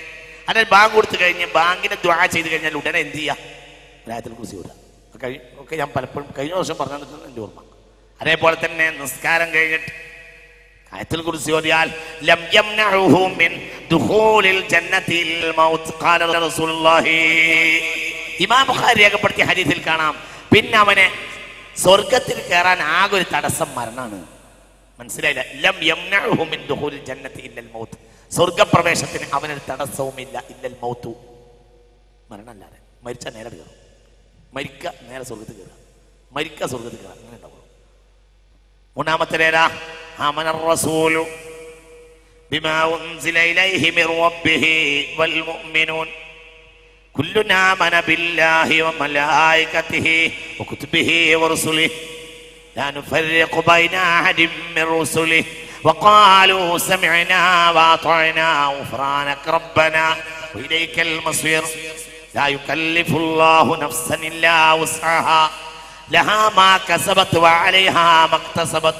അതായത് ബാങ്ക് കൊടുത്തു കഴിഞ്ഞ് ബാങ്കിനെ ദ്വാ ചെയ്ത് കഴിഞ്ഞാൽ ഉടനെ എന്ത് ചെയ്യുക രായത്തിൽ കുറിച്ച് വിടുക കഴി ഒക്കെ ഞാൻ പലപ്പോഴും കഴിഞ്ഞ വർഷം പറഞ്ഞു തന്നിട്ടുണ്ട് എൻ്റെ ഓർമ്മ അതേപോലെ തന്നെ നിസ്കാരം കഴിഞ്ഞിട്ട് ആയത്തിൽ കുറിച്ച് ഓതിയാൽ ലം യംനഉഹു മിൻ ദുഖൂലിൽ ജന്നത്തിൽ മൗത്ത് ഖാല റസൂലുള്ളാഹി ഇമാം ബുഖാരി രേഖപ്പെടുത്തിയ ഹദീസിൽ കാണാം പിന്നെ അവനെ സ്വർഗത്തിൽ കയറാൻ ആകെ ഒരു തടസ്സം മരണമാണ് മനസ്സിലായില്ല ലം യംനഉഹു മിൻ ദുഖൂലിൽ ജന്നത്തി ഇല്ലൽ മൗത്ത് സ്വർഗപ്രവേശത്തിന് അവനൊരു തടസ്സവുമില്ല ഇല്ലൽ മൗത്തു മരണമല്ലാതെ മരിച്ച നേരെ കയറും മരിക്ക നേരെ സ്വർഗത്തിൽ കയറുക മരിക്ക സ്വർഗത്തിൽ കയറുക അങ്ങനെ ഉണ്ടാവുള്ളൂ മൂന്നാമത്തെ നേരാ آمن الرسول بما أنزل إليه من ربه والمؤمنون كلنا آمن بالله وملائكته وكتبه ورسله لا نفرق بين أحد من رسله وقالوا سمعنا وأطعنا غفرانك ربنا وإليك المصير لا يكلف الله نفسا إلا وسعها لها ما كسبت وعليها ما اكتسبت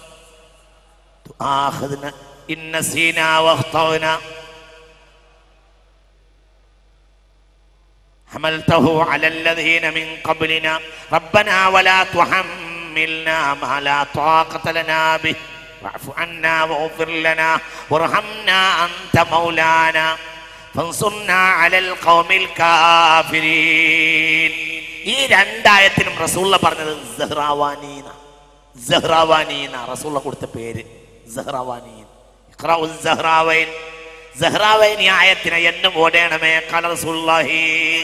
تؤاخذنا إن نسينا واخطأنا حملته على الذين من قبلنا ربنا ولا تحملنا ما لا طاقة لنا به واعف عنا واغفر لنا وارحمنا أنت مولانا فانصرنا على القوم الكافرين ഈ രണ്ടായത്തിനും റസൂള്ള പറഞ്ഞത് സഹ്റാവാനീന സഹ്റാവാനീന റസൂള്ള കൊടുത്ത പേര് സഹ്റാവാനീൻ ഇഖ്റഉ സഹ്റാവൈൻ സഹ്റാവൈൻ ഈ ആയത്തിനെ എന്നും ഓടേണമേ ഖാല റസൂലുള്ളാഹി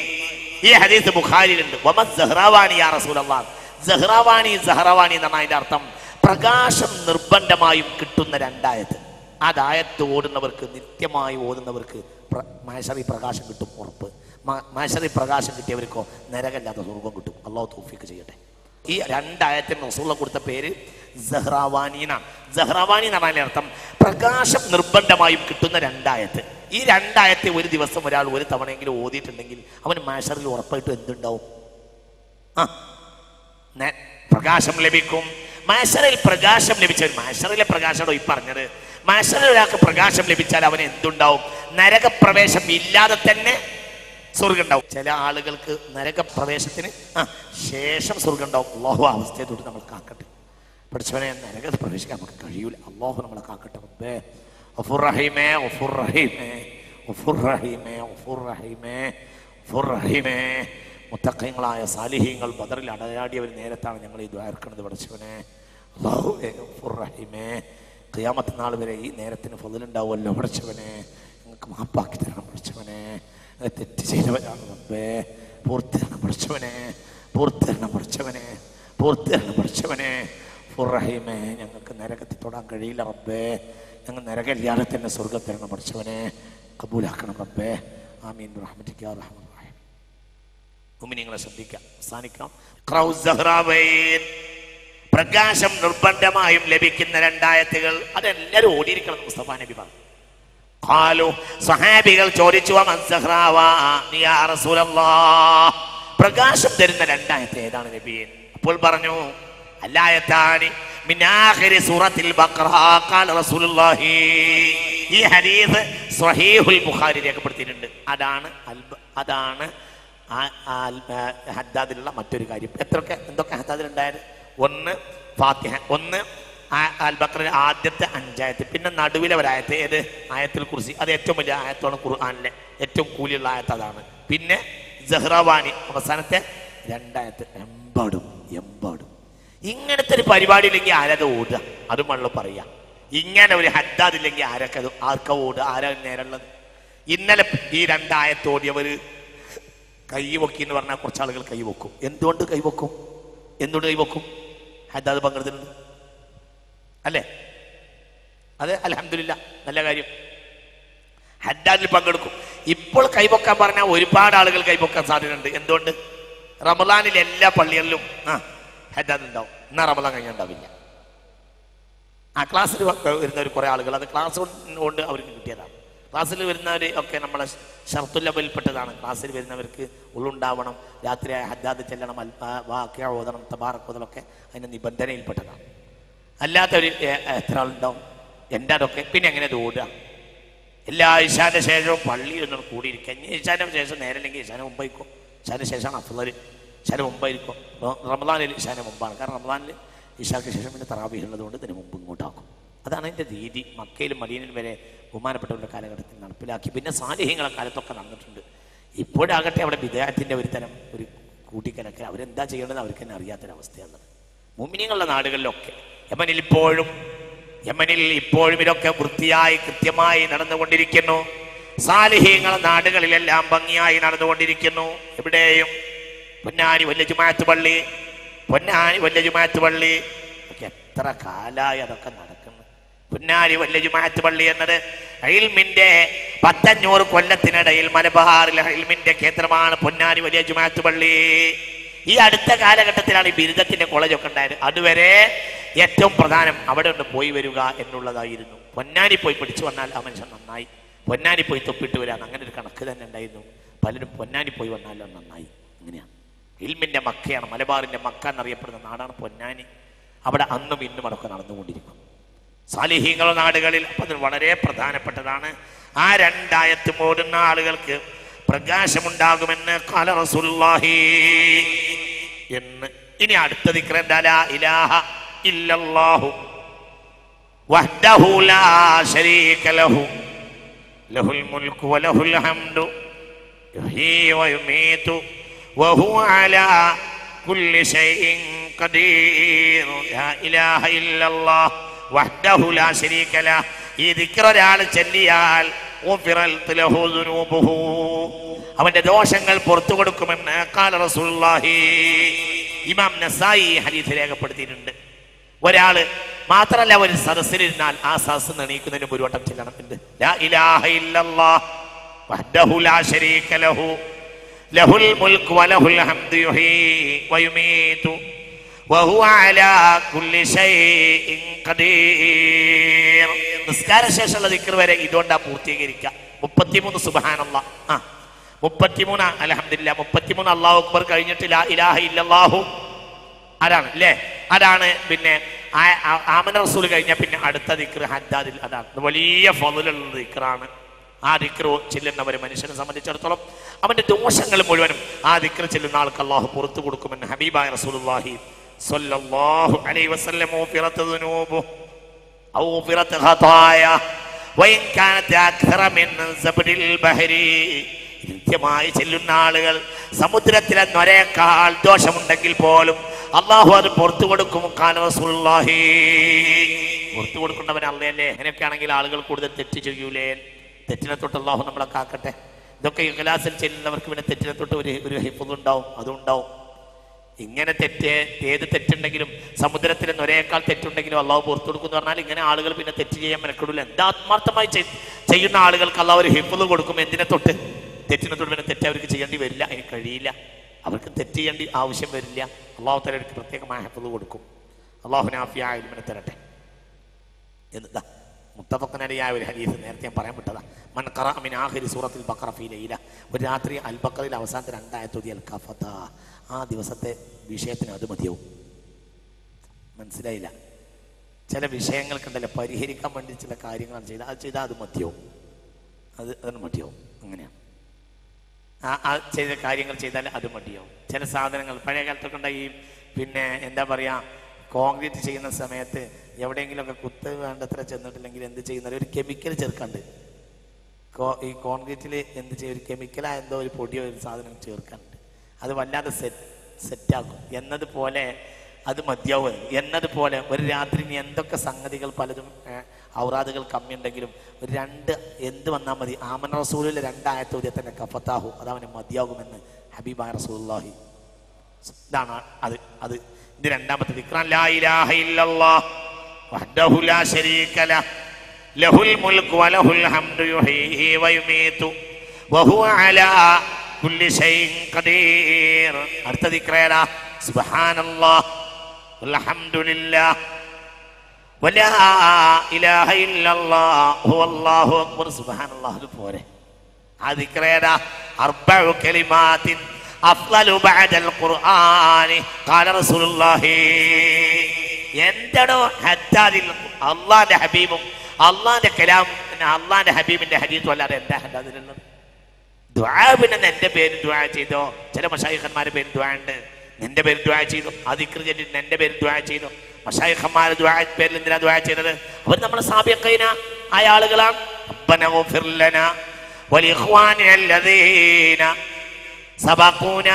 ഈ ഹദീസ് ബുഖാരിയിലുണ്ട് വമ സഹ്റാവാനി യാ റസൂലല്ലാഹ് സഹ്റാവാനി സഹ്റാവാനി എന്നാണ് അതിന്റെ അർത്ഥം പ്രകാശം നിർബന്ധമായും കിട്ടുന്ന രണ്ടായത്ത് അതായത്ത് ഓടുന്നവർക്ക് നിത്യമായി ഓടുന്നവർക്ക് പ്ര- മാഷറി പ്രകാശം കിട്ടും ഉറപ്പ് മ- മാഷറി പ്രകാശം കിട്ടിയവർക്കോ നരകല്ലാത്ത സ്വർഗം കിട്ടും അള്ളാഹു തൗഫീക്ക് ചെയ്യട്ടെ ഈ രണ്ടായത്തിന് റസൂള്ള കൊടുത്ത പേര് സഹ്റാവാനി എന്നാണ് സഹ്റാവാനി എന്ന് പറഞ്ഞാൽ അർത്ഥം പ്രകാശം നിർബന്ധമായും കിട്ടുന്ന രണ്ടായത്ത് ഈ രണ്ടായത്തെ ഒരു ദിവസം ഒരാൾ ഒരു തവണയെങ്കിലും ഓതിയിട്ടുണ്ടെങ്കിൽ അവന് മാഷറിൽ ഉറപ്പായിട്ടും എന്തുണ്ടാവും ആ നെ- പ്രകാശം ലഭിക്കും മാഷറിൽ പ്രകാശം ലഭിച്ചവൻ മാഷറിലെ പ്രകാശമാണോ ഈ പറഞ്ഞത് മാഷറിൽ ഒരാൾക്ക് പ്രകാശം ലഭിച്ചാൽ അവന് എന്തുണ്ടാവും നരകപ്രവേശം ഇല്ലാതെ തന്നെ സ്വർഗം ഉണ്ടാവും ചില ആളുകൾക്ക് നരകപ്രവേശത്തിന് ആ ശേഷം സ്വർഗം ഉണ്ടാവും അള്ളാഹു ആ അവസ്ഥയെ തൊട്ട് നമ്മൾ കാക്കട്ടെ പഠിച്ചവനെ നരകത്ത് പ്രവേശിക്കാൻ നമുക്ക് കഴിയൂല അള്ളാഹു നമ്മളെ കാക്കട്ടെ റബ്ബേ ഒഫുർ റഹീമേ ഒഫുർ റഹീമേ ഒഫുർ റഹീമേ ഒഫുർ റഹീമേ ഒഫുർ റഹീമേ മുത്തക്കയങ്ങളായ സാലിഹ്യങ്ങൾ ബദറിൽ അടയാടിയ ഒരു നേരത്താണ് ഞങ്ങൾ ഈ ദ്വാർക്കണത് പഠിച്ചവനെ അള്ളാഹുവേ ഒഫുർ റഹീമേ ഖിയാമത്ത് നാൾ വരെ ഈ നേരത്തിന് ഫതിലുണ്ടാവുമല്ലോ പഠിച്ചവനെ ഞങ്ങൾക്ക് മാപ്പാക്കി തരണം പഠിച്ചവനെ ഞങ്ങൾ തെറ്റ് ചെയ്തവരാണ് റബ്ബേ പൂർത്തീകരണം പഠിച്ചവനെ പൂർത്തീകരണം പഠിച്ചവനെ പൂർത്തീകരണം പഠിച്ചവനെ ഫുറഹീമേ ഞങ്ങൾക്ക് നരകത്തിൽ തൊടാൻ കഴിയില്ല റബ്ബേ ഞങ്ങൾ നരകല്ലാതെ തന്നെ സ്വർഗം തരണം പഠിച്ചവനെ കബൂലാക്കണം റബ്ബേ ആമീൻ റഹ്മത്തിക്ക് റഹ്മാൻ റഹീം മുഅ്മിനീങ്ങളെ ശ്രദ്ധിക്കാം അവസാനിക്കാം ഖറൗ സഹ്റാവൈൻ. പ്രകാശം നിർബന്ധമായും ലഭിക്കുന്ന രണ്ടായത്തുകൾ അതെല്ലാവരും ഓടിയിരിക്കണം എന്ന് മുസ്തഫ നബി പറഞ്ഞു ഖാലു സ്വഹാബികൾ ചോദിച്ചു "വമൻ സഹ്റാവാ യാ റസൂലല്ലാഹ്?" പ്രകാശം തരുന്ന രണ്ടായത്ത് ഏതാണ് നബി അപ്പോൾ പറഞ്ഞു അല്ലായത്താനി മിനാഖിരി സൂറത്തിൽ ബഖറ ഖാല റസൂലുള്ളാഹി ഈ ഹദീസ് സ്വഹീഹുൽ ബുഖാരി രേഖപ്പെടുത്തിയിട്ടുണ്ട് അതാണ് അൽബ അതാണ് ആ- ആ അൽ- ആ ഹദ്ദാദിലുള്ള മറ്റൊരു കാര്യം എത്രയൊക്കെ എന്തൊക്കെ ഹദ്ദാദിലുണ്ടായത് ഒന്ന് ഫാത്തിഹ ഒന്ന് ആ- അൽ ബക്രയിലെ ആദ്യത്തെ അഞ്ചായത്ത് പിന്നെ നടുവിലെ ഒരായത്ത് ഏത് ആയത്തിൽ കുറിച്ച് അത് ഏറ്റവും വലിയ ആയത്താണ് ഖുർആാനിലെ ഏറ്റവും കൂലിയുള്ള ആയത്ത് അതാണ് പിന്നെ ജഹ്റവാനി അവസാനത്തെ രണ്ടായത്ത് എമ്പാടും എമ്പാടും ഇങ്ങനത്തെ ഒരു പരിപാടി ഇല്ലെങ്കിൽ ആരത് ഓടുക അതും വെള്ളം പറയാ ഇങ്ങനെ ഒരു ഹദ്ദാദ് ഇല്ലെങ്കിൽ ആരൊക്കെ അത് ആർക്ക ഓടുക ആരാ നേരമുള്ളത് ഇന്നലെ ഈ രണ്ടായത്ത് ഓടിയവര് കൈ പൊക്കി എന്ന് പറഞ്ഞാൽ കുറച്ച് ആളുകൾ കൈ പൊക്കും എന്തുകൊണ്ട് കൈ പൊക്കും എന്തുകൊണ്ട് കൈ പൊക്കും ഹദ്ദാദ് പങ്കെടുത്തിട്ടുണ്ട് അല്ലേ അത് അലഹമില്ല നല്ല കാര്യം ഹദ്ദാദിൽ പങ്കെടുക്കും ഇപ്പോൾ കൈപൊക്കാൻ പറഞ്ഞാൽ ഒരുപാട് ആളുകൾ കൈപൊക്കാൻ സാധ്യതയുണ്ട് എന്തുകൊണ്ട് റമദാനിൽ എല്ലാ പള്ളികളിലും ആ ഹദ്ദാദ് ഉണ്ടാവും എന്നാ റമദാൻ കഴിഞ്ഞാൽ ഉണ്ടാവില്ല ആ ക്ലാസ്സിൽ വരുന്നവർ കുറെ ആളുകൾ അത് ക്ലാസ് കൊണ്ട് അവർക്ക് കിട്ടിയതാണ് ക്ലാസ്സിൽ വരുന്നവർ ഒക്കെ നമ്മളെ ഷർത്തുല്ലബിൽപ്പെട്ടതാണ് ക്ലാസ്സിൽ വരുന്നവർക്ക് ഉള്ളുണ്ടാവണം രാത്രി ഹദ്ദാദ് ചെല്ലണം അൽ- ആ, വാക്യ ഓതണം തബാറക്ക് ഓതലൊക്കെ അതിന്റെ നിബന്ധനയിൽപ്പെട്ടതാണ് അല്ലാത്തവർ എത്ര ആളുണ്ടാവും എൻ്റെ അതൊക്കെ പിന്നെ എങ്ങനെ ഇത് ഓടുക എല്ലാ ഇശാന്റെ ശേഷവും പള്ളിയിൽ ഒന്നും കൂടിയിരിക്കുക ഇനി ഇശാന്റെ ശേഷം നേരല്ലെങ്കിൽ ഇശാന്റെ മുമ്പായിരിക്കും ഇശാന്റെ ശേഷമാണ് അഫ്ലല് ഇശാന്റെ മുമ്പായിരിക്കും റ- റമദാനിൽ ഇശാന്റെ മുമ്പാണ് കാരണം റമദാനിൽ ഇഷാക്ക് ശേഷം പിന്നെ തറാബീഹ് ഉള്ളതുകൊണ്ട് ഇതിന് മുമ്പ് ഇങ്ങോട്ടാക്കും അതാണ് അതിൻ്റെ രീതി മക്കയിലും മദീനയിലും വരെ ബഹുമാനപ്പെട്ടവരുടെ കാലഘട്ടത്തിൽ നടപ്പിലാക്കി പിന്നെ സാലിഹ്യങ്ങളെ കാലത്തൊക്കെ നടന്നിട്ടുണ്ട് ഇപ്പോഴാകട്ടെ അവിടെ വിദേഹത്തിൻ്റെ ഒരു തരം ഒരു കൂട്ടിക്കലക്കൽ അവരെന്താ ചെയ്യേണ്ടത് അവർക്ക് തന്നെ അറിയാത്തൊരവസ്ഥയാണ് മുമിനിങ്ങളുടെ നാടുകളിലൊക്കെ യമനിൽ ഇപ്പോഴും യമനിൽ ഇപ്പോഴും ഇതൊക്കെ വൃത്തിയായി കൃത്യമായി നടന്നുകൊണ്ടിരിക്കുന്നു സാലിഹീങ്ങളെ നാടുകളിലെല്ലാം ഭംഗിയായി നടന്നുകൊണ്ടിരിക്കുന്നു എവിടെയും പൊന്നാനി വലിയ ജുമാഅത്ത് പള്ളി പൊന്നാനി വലിയ ജുമാഅത്ത് പള്ളി ഒക്കെ എത്ര കാലായി അതൊക്കെ നടക്കുന്നു പൊന്നാനി വലിയ ജുമാഅത്ത് പള്ളി എന്നത് അയിൽമിന്റെ പത്തഞ്ഞൂറ് കൊല്ലത്തിനിടയിൽ മലബാറിൽ അയിൽമിന്റെ കേന്ദ്രമാണ് പൊന്നാനി വലിയ ജുമാഅത്ത് പള്ളി ഈ അടുത്ത കാലഘട്ടത്തിലാണ് ഈ ബിരുദത്തിന്റെ കോളേജൊക്കെ ഉണ്ടായത് അതുവരെ ഏറ്റവും പ്രധാനം അവിടെ ഒന്ന് പോയി വരിക എന്നുള്ളതായിരുന്നു പൊന്നാനി പോയി പഠിച്ചു വന്നാൽ ആ മനുഷ്യൻ നന്നായി പൊന്നാനി പോയി തൊപ്പിട്ട് വരാൻ അങ്ങനെ ഒരു കണക്ക് തന്നെ ഉണ്ടായിരുന്നു പലരും പൊന്നാനി പോയി വന്നാലോ നന്നായി അങ്ങനെയാണ് ഇൽമിന്റെ മക്കയാണ് മലബാറിന്റെ മക്ക എന്നറിയപ്പെടുന്ന നാടാണ് പൊന്നാനി അവിടെ അന്നും ഇന്നും അതൊക്കെ നടന്നുകൊണ്ടിരിക്കും സാലിഹീങ്ങളുടെ നാടുകളിൽ അപ്പം അത് വളരെ പ്രധാനപ്പെട്ടതാണ് ആ രണ്ടായത്ത് മോടുന്ന ആളുകൾക്ക് പ്രകാശമുണ്ടാകുമെന്ന് കാല റസൂലുള്ളാഹി എന്ന് ഇനി അടുത്ത ദിക്ർ എന്താ ലാ ഇലാഹ ഇല്ലല്ലാഹു വഹ്ദഹു ലാ ശരീക ലഹു ലഹുൽ മുൽക്കു വലഹുൽ ഹംദു യുഹ്യീ വയുമീതു വഹുവ അലാ കുല്ലി ഷൈഇൻ ഖദീർ ലാ ഇലാഹ ഇല്ലല്ലാഹ് വഹ്ദഹു ലാ ശരീക ലഹ് ഈ ദിക്ർ ഒരാൾ ചൊല്ലിയാൽ ഗുഫിറത് ലഹു ദുനൂബുഹു അവന്റെ ദോഷങ്ങൾ പുറത്തു കൊടുക്കുമെന്ന് കാല റസൂലുള്ളാഹി ഇമാം നസായി ഈ ഹദീസ് രേഖപ്പെടുത്തിയിട്ടുണ്ട് ഒരാള് മാത്രല്ല ഒരു സദസ്സിലിരുന്നാൽ ആ സദസ്സ് നെണീക്കുന്നതിന് മുമ്പ് ഒരു വട്ടം ചെല്ലണം എന്ത് ലാ ഇലാഹ ഇല്ലല്ലാഹ് വഹ്ദഹു ലാ ശരീക ലഹു ലഹുൽ മുൽക്ക് വലഹുൽ ഹംദു യുഹീ വയുമീതു വഹുവ അലാ കുല്ലി ഷൈഇൻ ഖദീർ നിസ്കാര ശേഷമുള്ള ദിക്ർ വരെ ഇതുകൊണ്ടാ പൂർത്തീകരിക്കുക മുപ്പത്തിമൂന്ന് സുബ്ഹാനല്ല ആ മുപ്പത്തിമൂന്ന് അലഹമില്ല മുപ്പത്തിമൂന്ന് അള്ളാഹു അക്ബർ കഴിഞ്ഞിട്ട് ലാ ഇലാഹ ഇല്ലല്ലാഹു അതാണ് അല്ലേ അതാണ് പിന്നെ ആ- ആ- ആമന റസൂൽ കഴിഞ്ഞ പിന്നെ അടുത്ത ദിക്ർ ഹദ്ദാദിൽ അതാണ് ഇത് വലിയ ഫضലുള്ള ദിക്റാണ് ആ ദിക്ർ ചെല്ലുന്ന ഒരു മനുഷ്യനെ സംബന്ധിച്ചിടത്തോളം അവന്റെ ദോഷങ്ങൾ മുഴുവനും ആ ദിക്ർ ചെല്ലുന്ന ആൾക്ക് അള്ളാഹു പുറത്തു കൊടുക്കുമെന്ന് ഹബീബായ റസൂലുള്ളാഹി സ്വല്ലല്ലാഹു അലൈഹി വസല്ലം ഊഫിറത്ത് ദുനൂബുഹു أو غفرت خطايا وإن كانت أكثر من زبد البحر കൃത്യമായി ചെല്ലുന്ന ആളുകൾ സമുദ്രത്തിലെ നൊരേക്കാൾ ദോഷമുണ്ടെങ്കിൽ പോലും അള്ളാഹു അത് പുറത്തു കൊടുക്കും കാല റസൂലുള്ളാഹി പുറത്തു കൊടുക്കേണ്ടവൻ അല്ലയല്ലേ അങ്ങനെയൊക്കെ ആണെങ്കിൽ ആളുകൾ കൂടുതൽ തെറ്റ് ചെയ്യൂലേ തെറ്റിനെ തൊട്ട് അള്ളാഹു നമ്മളെ കാക്കട്ടെ ഇതൊക്കെ ഇഖലാസിൽ ചെല്ലുന്നവർക്ക് പിന്നെ തെറ്റിനെ തൊട്ട് ഒരു ഒരു ഹിഫുണ്ടാവും അതും ഉണ്ടാവും ഇങ്ങനെ തെറ്റ് ഏത് തെറ്റുണ്ടെങ്കിലും സമുദ്രത്തിൽ ഒരേക്കാൾ തെറ്റുണ്ടെങ്കിലും അള്ളാഹു പുറത്തു കൊടുക്കും പറഞ്ഞാൽ ഇങ്ങനെ ആളുകൾ പിന്നെ തെറ്റ് ചെയ്യാൻ മെനക്കെടില്ല എന്താ ആത്മാർത്ഥമായി ചെയ്- ചെയ്യുന്ന ആളുകൾക്ക് അള്ളാഹു ഒരു ഹിഫുത് കൊടുക്കും എന്തിനെ തൊട്ട് തെറ്റിനെ തൊട്ട് പിന്നെ തെറ്റ് അവർക്ക് ചെയ്യേണ്ടി വരില്ല അതിന് കഴിയില്ല അവർക്ക് തെറ്റ് ചെയ്യേണ്ടി ആവശ്യം വരില്ല അള്ളാഹു തല അവർക്ക് പ്രത്യേകമായ ഹിഫുത് കൊടുക്കും അള്ളാഹുനെ ആഫിയ ഇൽമിനെ തരട്ടെ എന്നതാ മുത്തഫക്കനടിയായ ഒരു ഹദീസ് നേരത്തെ ഞാൻ പറയാൻ വിട്ടതാ മൻ ഖറ മിൻ ആഖിരി സൂറത്തിൽ ബഖറ ഫീ ലൈല ഒരു രാത്രി അൽ ബഖറയിൽ അവസാനത്തെ രണ്ടായത്തോതി അൽ കഫത ആ ദിവസത്തെ വിഷയത്തിന് അത് മതിയാവും മനസ്സിലായില്ല ചില വിഷയങ്ങൾക്കുണ്ടല്ലോ പരിഹരിക്കാൻ വേണ്ടി ചില കാര്യങ്ങളാണ് ചെയ്തത് അത് ചെയ്താൽ അത് മതിയാവും അത് അതിന് മതിയാവും അങ്ങനെയാണ് ആ ആ ചെയ്ത കാര്യങ്ങൾ ചെയ്താൽ അത് മതിയാവും ചില സാധനങ്ങൾ പഴയ കാലത്തൊക്കെ ഉണ്ടായി ഈ പിന്നെ എന്താ പറയാ കോൺക്രീറ്റ് ചെയ്യുന്ന സമയത്ത് എവിടെയെങ്കിലുമൊക്കെ കുത്ത് വേണ്ടത്ര ചെന്നിട്ടില്ലെങ്കിൽ എന്ത് ചെയ്യുന്നത് ഒരു കെമിക്കൽ ചേർക്കാണ്ട് കോ- ഈ കോൺക്രീറ്റിൽ എന്ത് ചെയ്യും ഒരു കെമിക്കലായ എന്തോ ഒരു പൊടിയോ ഒരു സാധനം ചേർക്കാനുണ്ട് അത് വല്ലാതെ സെറ്റ് സെറ്റാക്കും എന്നതുപോലെ അത് മതിയാവും എന്നതുപോലെ ഒരു രാത്രി ഇനി എന്തൊക്കെ സംഗതികൾ പലതും ഏഹ്, ഔറാദുകൾ കമ്മിയുണ്ടെങ്കിലും ഒരു രണ്ട് എന്ത് വന്നാൽ മതി ആമൻ റസൂലിലെ രണ്ടായത്തോതിയ തന്നെ കഫത്താഹു അത് അവന് മതിയാകുമെന്ന് ഹബീബായ റസൂലുള്ളാഹി ഇതാണ് അത് അത് ഇത് രണ്ടാമത്തെ ദിക്റാൻ ലാ ഇലാഹ ഇല്ലല്ലാഹ് വഹ്ദഹു ലാ ശരീക ലഹ് ലഹുൽ മുൽക്കു വലഹുൽ ഹംദു യുഹീഹി വയുമീതു വഹുവ അലാ കുല്ലി ഷൈഇൻ ഖദീർ അടുത്ത ദിക്റേലാ സുബ്ഹാനല്ലാഹ് വൽഹംദുലില്ലാഹ് വലാ ഇലാഹ ഇല്ലല്ലാഹ് ഹുവല്ലാഹു അക്ബർ സുബ്ഹാനല്ലാഹ് അത് പോരെ ആ ദിക്റേതാ അർബഉ കലിമാത്തിൻ അഫ്ളലു ബഅദൽ ഖുർആനി ഖാല റസൂലുള്ളാഹി എന്താണോ ഹദ്ദാദിൽ അള്ളാന്റെ ഹബീബും അള്ളാന്റെ കലാമിന്റെ പിന്നെ അള്ളാന്റെ ഹബീബിന്റെ ഹരീത്തും അല്ലാതെ എന്താ അതിലുള്ളത് ദ്വാ പിന്നെ നിന്റെ പേര് ദ്വാ ചെയ്തോ ചില മഷായിഖന്മാരുടെ പേര് ദ്വാ ഉണ്ട് നിന്റെ പേര് ദ്വാ ചെയ്തു അതിക്ര ചൊല്ലിട്ട് നിന്റെ പേര് ദ്വാ ചെയ്തു മഷായിഖന്മാർ ദ്വാ പേരിൽ എന്തിനാ ദ്വാ ചെയ്തത് അവർ നമ്മുടെ സാബിയക്കൈന ആയ ആളുകളാണ് ربنا اغفر لنا ولإخواننا الذين സബഖൂനാ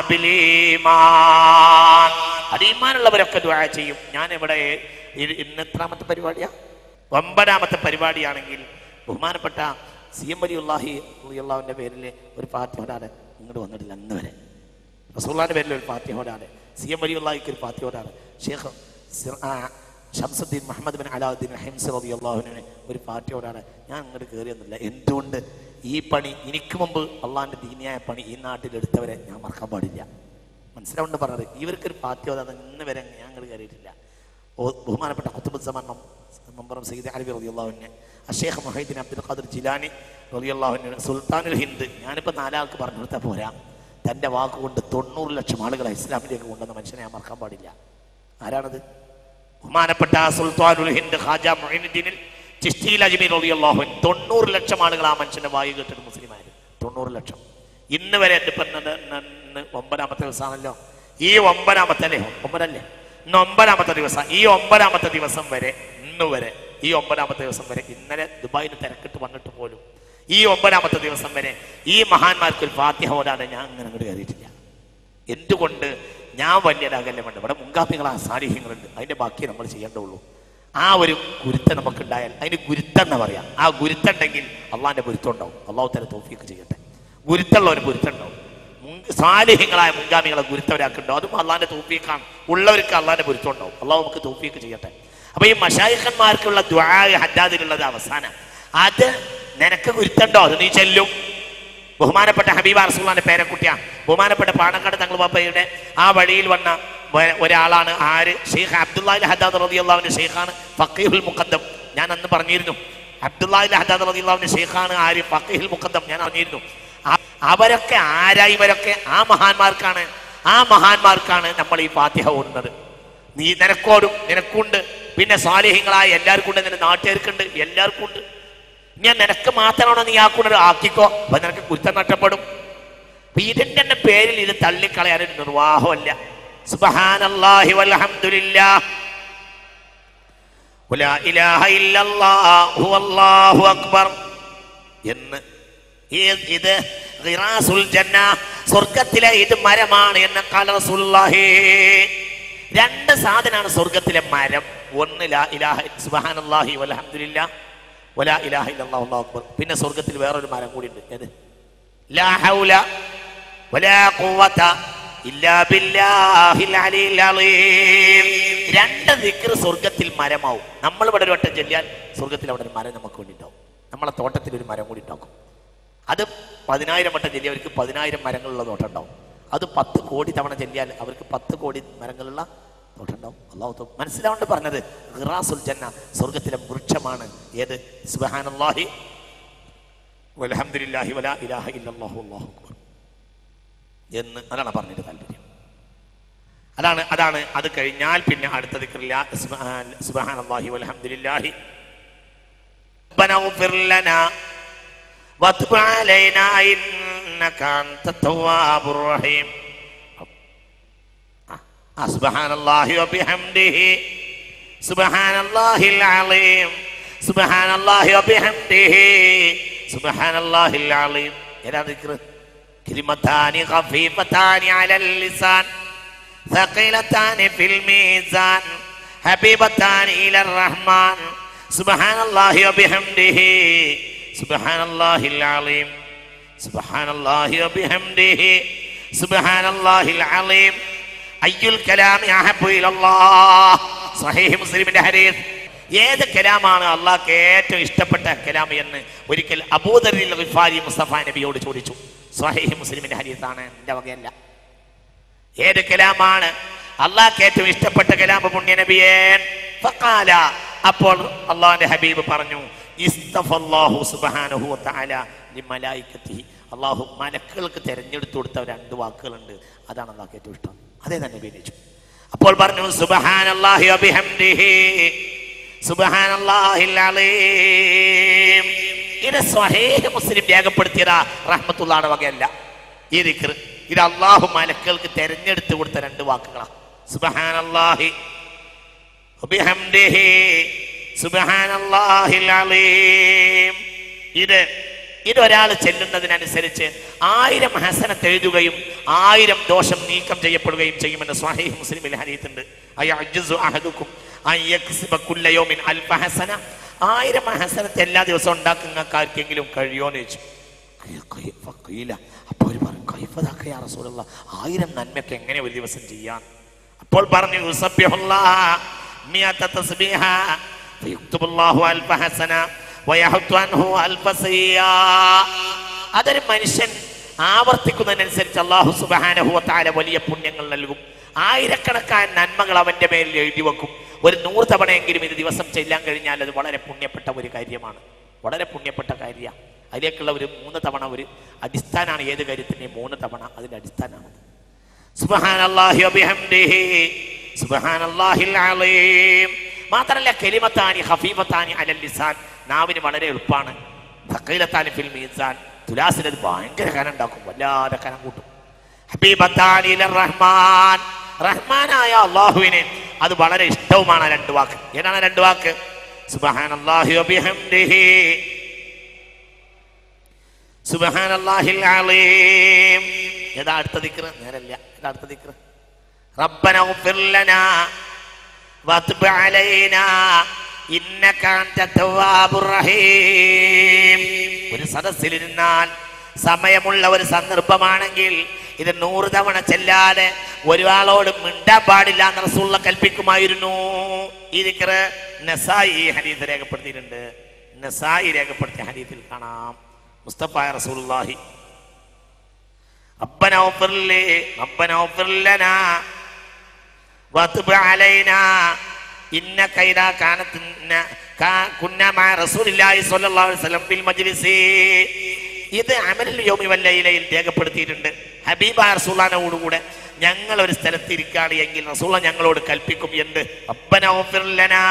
ബിലീമാൻ അത് ഈമാനുള്ളവരൊക്കെ ദുആ ചെയ്യും ഞാൻ ഇവിടെ ഇ- ഇന്ന് എത്രാമത്തെ പരിപാടിയാ ഒമ്പതാമത്തെ പരിപാടിയാണെങ്കിൽ ബഹുമാനപ്പെട്ട സി എം വലിയുള്ളാഹി അള്ളാഹുവിൻ്റെ പേരിൽ ഒരു പാർട്ടി ഒരാളെ ഇങ്ങോട്ട് വന്നിട്ടില്ല അന്ന് വരെ റസൂള്ളാന്റെ പേരിൽ ഒരു പാർട്ടി ഹോടാണ് സി എം വലിയുള്ളാഹിക്ക് ഒരു പാർട്ടി ഹോടാണ് ഷേഖ് സിർ- ആ, ഷംസുദ്ദീൻ മുഹമ്മദ് ബിൻ അലാവുദ്ദീൻ ഹിംസ് റബി അള്ളാഹുവിനെ ഒരു പാർട്ടി ഹോടാണ് ഞാൻ അങ്ങോട്ട് കയറിയൊന്നുമില്ല എന്തുകൊണ്ട് ഈ പണി എനിക്ക് മുമ്പ് അള്ളാഹിന്റെ ദീനിയായ പണി ഈ നാട്ടിലെടുത്തവരെ ഞാൻ മറക്കാൻ പാടില്ല മനസ്സിലാവുണ്ട് പറഞ്ഞത് ഇവർക്കൊരു പാർട്ടി ഹോദാണ് ഇന്ന് വരെ ഞാൻ അങ്ങോട്ട് കയറിയിട്ടില്ല ഓ- ബഹുമാനപ്പെട്ട കുത്തുബുസമാൻ മെമ്പറും സയ്യിദ് അലവി റളിയല്ലാഹുവിനെ അഷേഖ് മൊഹീദ്ദീൻ അബ്ദുൽ ഖാദർ ജിലാനി റളിയല്ലാഹുവിനെ സുൽത്താനുൽ ഹിന്ദ് ഞാനിപ്പോൾ നാലാൾക്ക് പറഞ്ഞു കൊടുത്താൽ പോരാ തൻ്റെ വാക്കുകൊണ്ട് തൊണ്ണൂറ് ലക്ഷം ആളുകളെ ഇസ്ലാമിലേക്ക് കൊണ്ടുവന്ന മനുഷ്യനെ ഞാൻ മറക്കാൻ പാടില്ല ആരാണത് ബഹുമാനപ്പെട്ട സുൽത്താനുൽ ഹിന്ദ് ഖാജ മൊഹീനുദ്ദീനിൽ ചിഷ്തിയിൽ അജ്മീർ റളിയല്ലാഹു അൻഹു തൊണ്ണൂറ് ലക്ഷം ആളുകൾ ആ മനുഷ്യന്റെ വായു കേട്ടിട്ട് മുസ്ലിമായത് തൊണ്ണൂറ് ലക്ഷം ഇന്ന് വരെ എൻ്റെ ഇപ്പം ഇന്ന് ഇന്ന് ഇന്ന് ഒമ്പതാമത്തെ ദിവസമാണല്ലോ ഈ ഒമ്പതാമത്തെ അല്ലേ ഒമ്പതല്ലേ ഇന്ന് ഒമ്പതാമത്തെ ദിവസം ഈ ഒമ്പതാമത്തെ ദിവസം വരെ ഇന്ന് വരെ ഈ ഒമ്പതാമത്തെ ദിവസം വരെ ഇന്നലെ ദുബായിന് തിരക്കിട്ട് വന്നിട്ട് പോലും ഈ ഒമ്പതാമത്തെ ദിവസം വരെ ഈ മഹാന്മാർക്ക് ഒരു ഫാത്തിഹ ഓടാതെ ഞാൻ അങ്ങനെ അങ്ങോട്ട് കയറിയിട്ടില്ല എന്തുകൊണ്ട് ഞാൻ വലിയതാകല്ലേ വേണ്ട ഇവിടെ മുൻകാപ്പികളാ സാന്നിധ്യങ്ങളുണ്ട് അതിന്റെ ബാക്കി നമ്മൾ ചെയ്യേണ്ടുള്ളൂ ആ ഒരു ഗുരുത്തം നമുക്കുണ്ടായാൽ അതിന് ഗുരുത്തം എന്ന് പറയാം ആ ഗുരുത്തം ഉണ്ടെങ്കിൽ അള്ളാന്റെ ഗുരുത്തം ഉണ്ടാവും അള്ളാഹു തല തോഫിയൊക്കെ ചെയ്യട്ടെ ഗുരുത്തമുള്ള ഒരു ഗുരുത്തം ഉണ്ടാവും മുൻ- സാലിഹ്യങ്ങളായ മുൻഗാമികളെ ഗുരുത്തവരാക്കുണ്ടോ അതും അള്ളാന്റെ തോഫിക്കാണ് ഉള്ളവർക്ക് അള്ളാന്റെ ഗുരുത്തം ഉണ്ടാവും അള്ളാഹു നമുക്ക് തോഫിയൊക്കെ ചെയ്യട്ടെ അപ്പൊ ഈ മഷായിഖന്മാർക്കുള്ള ദ്വാ ഹദ്ദാദിലുള്ളത് അവസാനം അത് നിനക്ക് ഗുരുത്തുണ്ടോ അത് നീ ചെല്ലും ബഹുമാനപ്പെട്ട ഹബീബ റസൂള്ളാന്റെ പേരക്കുട്ടിയ ബഹുമാനപ്പെട്ട പാണക്കാട് തങ്ങൾ ബാപ്പയുടെ ആ വഴിയിൽ വന്ന വ- ഒരാളാണ് ആര് ഷെയ്ഖ് അബ്ദുല്ലാഹി ഹദാദ് റതി അള്ളാഹുവിന്റെ ഷെയ്ഖാണ് ഫക്കീഹുൽ മുഖദ്ദം ഞാൻ അന്ന് പറഞ്ഞിരുന്നു അബ്ദുല്ലാഹി ഹദാദ് റതി അള്ളാഹുവിന്റെ ഷെയ്ഖാണ് ആര് ഫക്കീഹുൽ മുഖദ്ദം ഞാൻ അറിഞ്ഞിരുന്നു ആ- അവരൊക്കെ ആരായി ഇവരൊക്കെ ആ മഹാന്മാർക്കാണ് ആ മഹാന്മാർക്കാണ് നമ്മൾ ഈ ഫാത്തിഹ ഓടുന്നത് നീ നിനക്കോടും നിനക്കുണ്ട് പിന്നെ സാലിഹ്യങ്ങളായ എല്ലാവർക്കും ഉണ്ട് നിന്റെ നാട്ടുകാർക്കുണ്ട് എല്ലാവർക്കും ഉണ്ട് ഞാൻ നിനക്ക് മാത്രമാണോ നീ ആക്കുന്നത് ആക്കിക്കോ അപ്പൊ നിനക്ക് കുരുത്തം നഷ്ടപ്പെടും അപ്പൊ ഇതിന്റെ തന്നെ പേരിൽ ഇത് തള്ളിക്കളയാനൊരു നിർവാഹമല്ല സുബ്ഹാനല്ലാഹി വൽഹംദുലില്ലാഹ് വലാ ഇലാഹ ഇല്ലല്ലാഹു വല്ലാഹു അക്ബർ എന്ന് ഈ- ഇത് ഖിറാസുൽ ജന്ന സ്വർഗത്തിലെ ഇത് മരമാണ് എന്ന് കാല റസൂലുള്ളാഹി രണ്ട് സാധനമാണ് സ്വർഗത്തിലെ മരം ഒന്ന് ലാ ഇലാഹ സുബ്ഹാനല്ലാഹി വൽഹംദുലില്ലാഹ് വലാ ഇലാഹ ഇല്ലല്ലാഹു അല്ലാഹു അക്ബർ പിന്നെ സ്വർഗത്തിൽ വേറൊരു മരം കൂടി ഉണ്ട് ഏത് ലാ ഹൗല വലാ ഖുവത ഇല്ലാ ബില്ലാഹിൽ അലിയിൽ അലീം രണ്ട് ദിക്ർ സ്വർഗത്തിൽ മരമാവും നമ്മൾ ഇവിടെ ഒരു വട്ടം ചെല്ലിയാൽ സ്വർഗത്തിൽ അവിടെ ഒരു മരം നമുക്ക് വേണ്ടി ഉണ്ടാവും നമ്മളെ തോട്ടത്തിൽ ഒരു മരം കൂടി ഉണ്ടാക്കും അത് പതിനായിരം വട്ടം ചെല്ലിയവർക്ക് പതിനായിരം മരങ്ങളുള്ള തോട്ടം ഉണ്ടാവും അത് പത്ത് കോടി തവണ ചെല്ലിയാൽ അവർക്ക് പത്ത് കോടി മരങ്ങളുള്ള തോട്ടം ഉണ്ടാവും അള്ളാഹു തോ- മനസ്സിലാവേണ്ട പറഞ്ഞത് ഖിറാസുൽ ജന്ന സ്വർഗത്തിലെ വൃക്ഷമാണ് ഏത് സുബ്ഹാനല്ലാഹി വൽഹംദുലില്ലാഹി വലാ ഇലാഹ ഇല്ലല്ലാഹു അല്ലാഹു അക്ബർ എന്ന് അതാണ് പറഞ്ഞിട്ട് താല്പര്യം അതാണ് അതാണ് അത് കഴിഞ്ഞാൽ പിന്നെ അടുത്ത ദിക്റില്ല സുബ്ഹാനല്ലാഹി വൽഹംദുലില്ലാഹി ربنا اغفر لنا وتب علينا إنك أنت التواب الرحيم آه، سبحان الله وبحمده سبحان الله العظيم سبحان الله وبحمده سبحان الله العظيم إلى ذكر كلمتان خفيفتان على اللسان ثقيلتان في الميزان حبيبتان إلى الرحمن سبحان الله وبحمده سبحان الله العظيم سبحان الله وبحمده سبحان الله العظيم أي الكلام أحب إلى الله صحيح مسلم الحديث ഏത് കലാമാണ് അള്ളാഹ്ക്ക് ഏറ്റവും ഇഷ്ടപ്പെട്ട കലാം എന്ന് ഒരിക്കൽ അബൂദറിൽ ഗിഫാരി മുസ്തഫ നബിയോട് ചോദിച്ചു സ്വഹീഹ് മുസ്ലിമിന്റെ ഹരീത്താണ് എൻ്റെ വകയല്ല ഏത് കലാമാണ് അള്ളാഹ്ക്ക് ഏറ്റവും ഇഷ്ടപ്പെട്ട കലാം പുണ്യ നബിയേ ഫഖാല അപ്പോൾ അള്ളാഹിന്റെ ഹബീബ് പറഞ്ഞു ഇസ്തഫല്ലാഹു സുബ്ഹാനഹു വതആല ലിമലായികത്തിഹി അള്ളാഹു മലക്കുകൾക്ക് തെരഞ്ഞെടുത്തു കൊടുത്ത രണ്ട് വാക്കുകളുണ്ട് അതാണ് അള്ളാഹ്ക്ക് ഏറ്റവും ഇഷ്ടം അതേ തന്നെ വിനിച്ചു അപ്പോൾ പറഞ്ഞു സുബ്ഹാനല്ലാഹി വബിഹംദിഹി സുബ്ഹാനല്ലാഹിൽ അലീം ഇത് സ്വഹീഹ് മുസ്ലിം രേഖപ്പെടുത്തിയതാ റഹ്മത്തുള്ളാടെ വകയല്ല ഈ ദിക്ർ ഇത് അള്ളാഹു മലക്കുകൾക്ക് തെരഞ്ഞെടുത്ത് കൊടുത്ത രണ്ട് വാക്കുകളാണ് സുബ്ഹാനല്ലാഹി വബിഹംദിഹി സുബ്ഹാനല്ലാഹിൽ അലീം ഇത് ഇതൊരാൾ ചെല്ലുന്നതിനനുസരിച്ച് ആയിരം ഹസനത്ത് എഴുതുകയും ആയിരം ദോഷം നീക്കം ചെയ്യപ്പെടുകയും ചെയ്യുമെന്ന് സ്വാഹിഹ് മുസ്ലിമിൽ ഹരീത്തുണ്ട് അയ്യു അഹദുക്കും കുല്ലയോമിൻ അൽഫ ഹസന ആയിരം ഹസനത്ത് എല്ലാ ദിവസവും ഉണ്ടാക്കുന്ന ആർക്കെങ്കിലും കഴിയോന്ന് ചോദിച്ചു കഴിയില്ല അപ്പൊ അവർ പറഞ്ഞു കൈഫതാക്കയാ റസൂലുള്ള ആയിരം നന്മയ്ക്ക് എങ്ങനെ ഒരു ദിവസം ചെയ്യാൻ അപ്പോൾ പറഞ്ഞു യുസബ്ബിഹുല്ലാഹ മിയത തസ്ബീഹ ഫയുക്തുബുല്ലാഹു അൽഫ ഹസന വയഹത്തു അൻഹു അൽഫ സയ്യാ അതൊരു മനുഷ്യൻ ആവർത്തിക്കുന്നതിനനുസരിച്ച് അള്ളാഹു സുബ്ഹാനഹു വതആല വലിയ പുണ്യങ്ങൾ നൽകും ആയിരക്കണക്കായ നന്മകൾ അവന്റെ മേലിൽ എഴുതി വെക്കും ഒരു നൂറ് തവണയെങ്കിലും ഇത് ദിവസം ചെല്ലാൻ കഴിഞ്ഞാൽ അത് വളരെ പുണ്യപ്പെട്ട ഒരു കാര്യമാണ് വളരെ പുണ്യപ്പെട്ട കാര്യമാണ് അതിലേക്കുള്ള ഒരു മൂന്ന് തവണ ഒരു അടിസ്ഥാനമാണ് ഏത് കാര്യത്തിൻ്റെയും മൂന്ന് തവണ അതിന്റെ അടിസ്ഥാനമാണ് സുബ്ഹാനല്ലാഹി വബിഹംദിഹി സുബ്ഹാനല്ലാഹിൽ അലീം മാത്രല്ല കെലിമത്താനി ഹഫീഫത്താനി അലൽ ലിസാൻ നാവിന് വളരെ എളുപ്പമാണ് ഫഖീലത്താനി ഫിൽ മീസാൻ തുലാസിൽ അത് ഭയങ്കര കനം ഉണ്ടാക്കും വല്ലാതെ കനം കൂട്ടും ഹബീബത്താനി ഇലർ റഹ്മാൻ റഹ്മാനായ അള്ളാഹുവിന് അത് വളരെ ഇഷ്ടവുമാണ് ആ രണ്ട് വാക്ക് ഏതാണ് ആ രണ്ട് വാക്ക് സുബ്ഹാനല്ലാഹി വബിഹംദിഹി സുബ്ഹാനല്ലാഹിൽ അലീം ഏതാ അടുത്ത ദിക്ർ നേരല്ല ഏതാ അടുത്ത ദിക്ർ റബ്ബന ഉഗ്ഫിർ ലനാ വത്ബ് അലൈനാ ഇന്നക അൻത തവ്വാബുർ റഹീം ഒരു സദസ്സിലിരുന്നാൽ സമയമുള്ള ഒരു സന്ദർഭമാണെങ്കിൽ ഇത് നൂറ് തവണ ചെല്ലാതെ ഒരാളോട് മിണ്ടാൻ പാടില്ല എന്ന് റസൂള്ള കൽപ്പിക്കുമായിരുന്നു ഈ ദിക്ർ നസായി ഈ ഹദീസ് രേഖപ്പെടുത്തിയിട്ടുണ്ട് നസായി രേഖപ്പെടുത്തിയ ഹദീസിൽ കാണാം മുസ്തഫ റസൂലുള്ളാഹി ربنا اغفر لي ربنا اغفر لنا وتب علينا إنك إذا كانت كا- كنا مع رسول الله صلى الله عليه وسلم في المجلس ഇത് അമലിൽ യോമി വല്ലയിലയിൽ രേഖപ്പെടുത്തിയിട്ടുണ്ട് ഹബീബ റസൂലാനോടുകൂടെ ഞങ്ങൾ ഒരു സ്ഥലത്ത് ഇരിക്കുകയാണ് എങ്കിൽ റസൂല ഞങ്ങളോട് കൽപ്പിക്കും എന്ത് റബ്ബന ഉഗ്ഫിർ ലനാ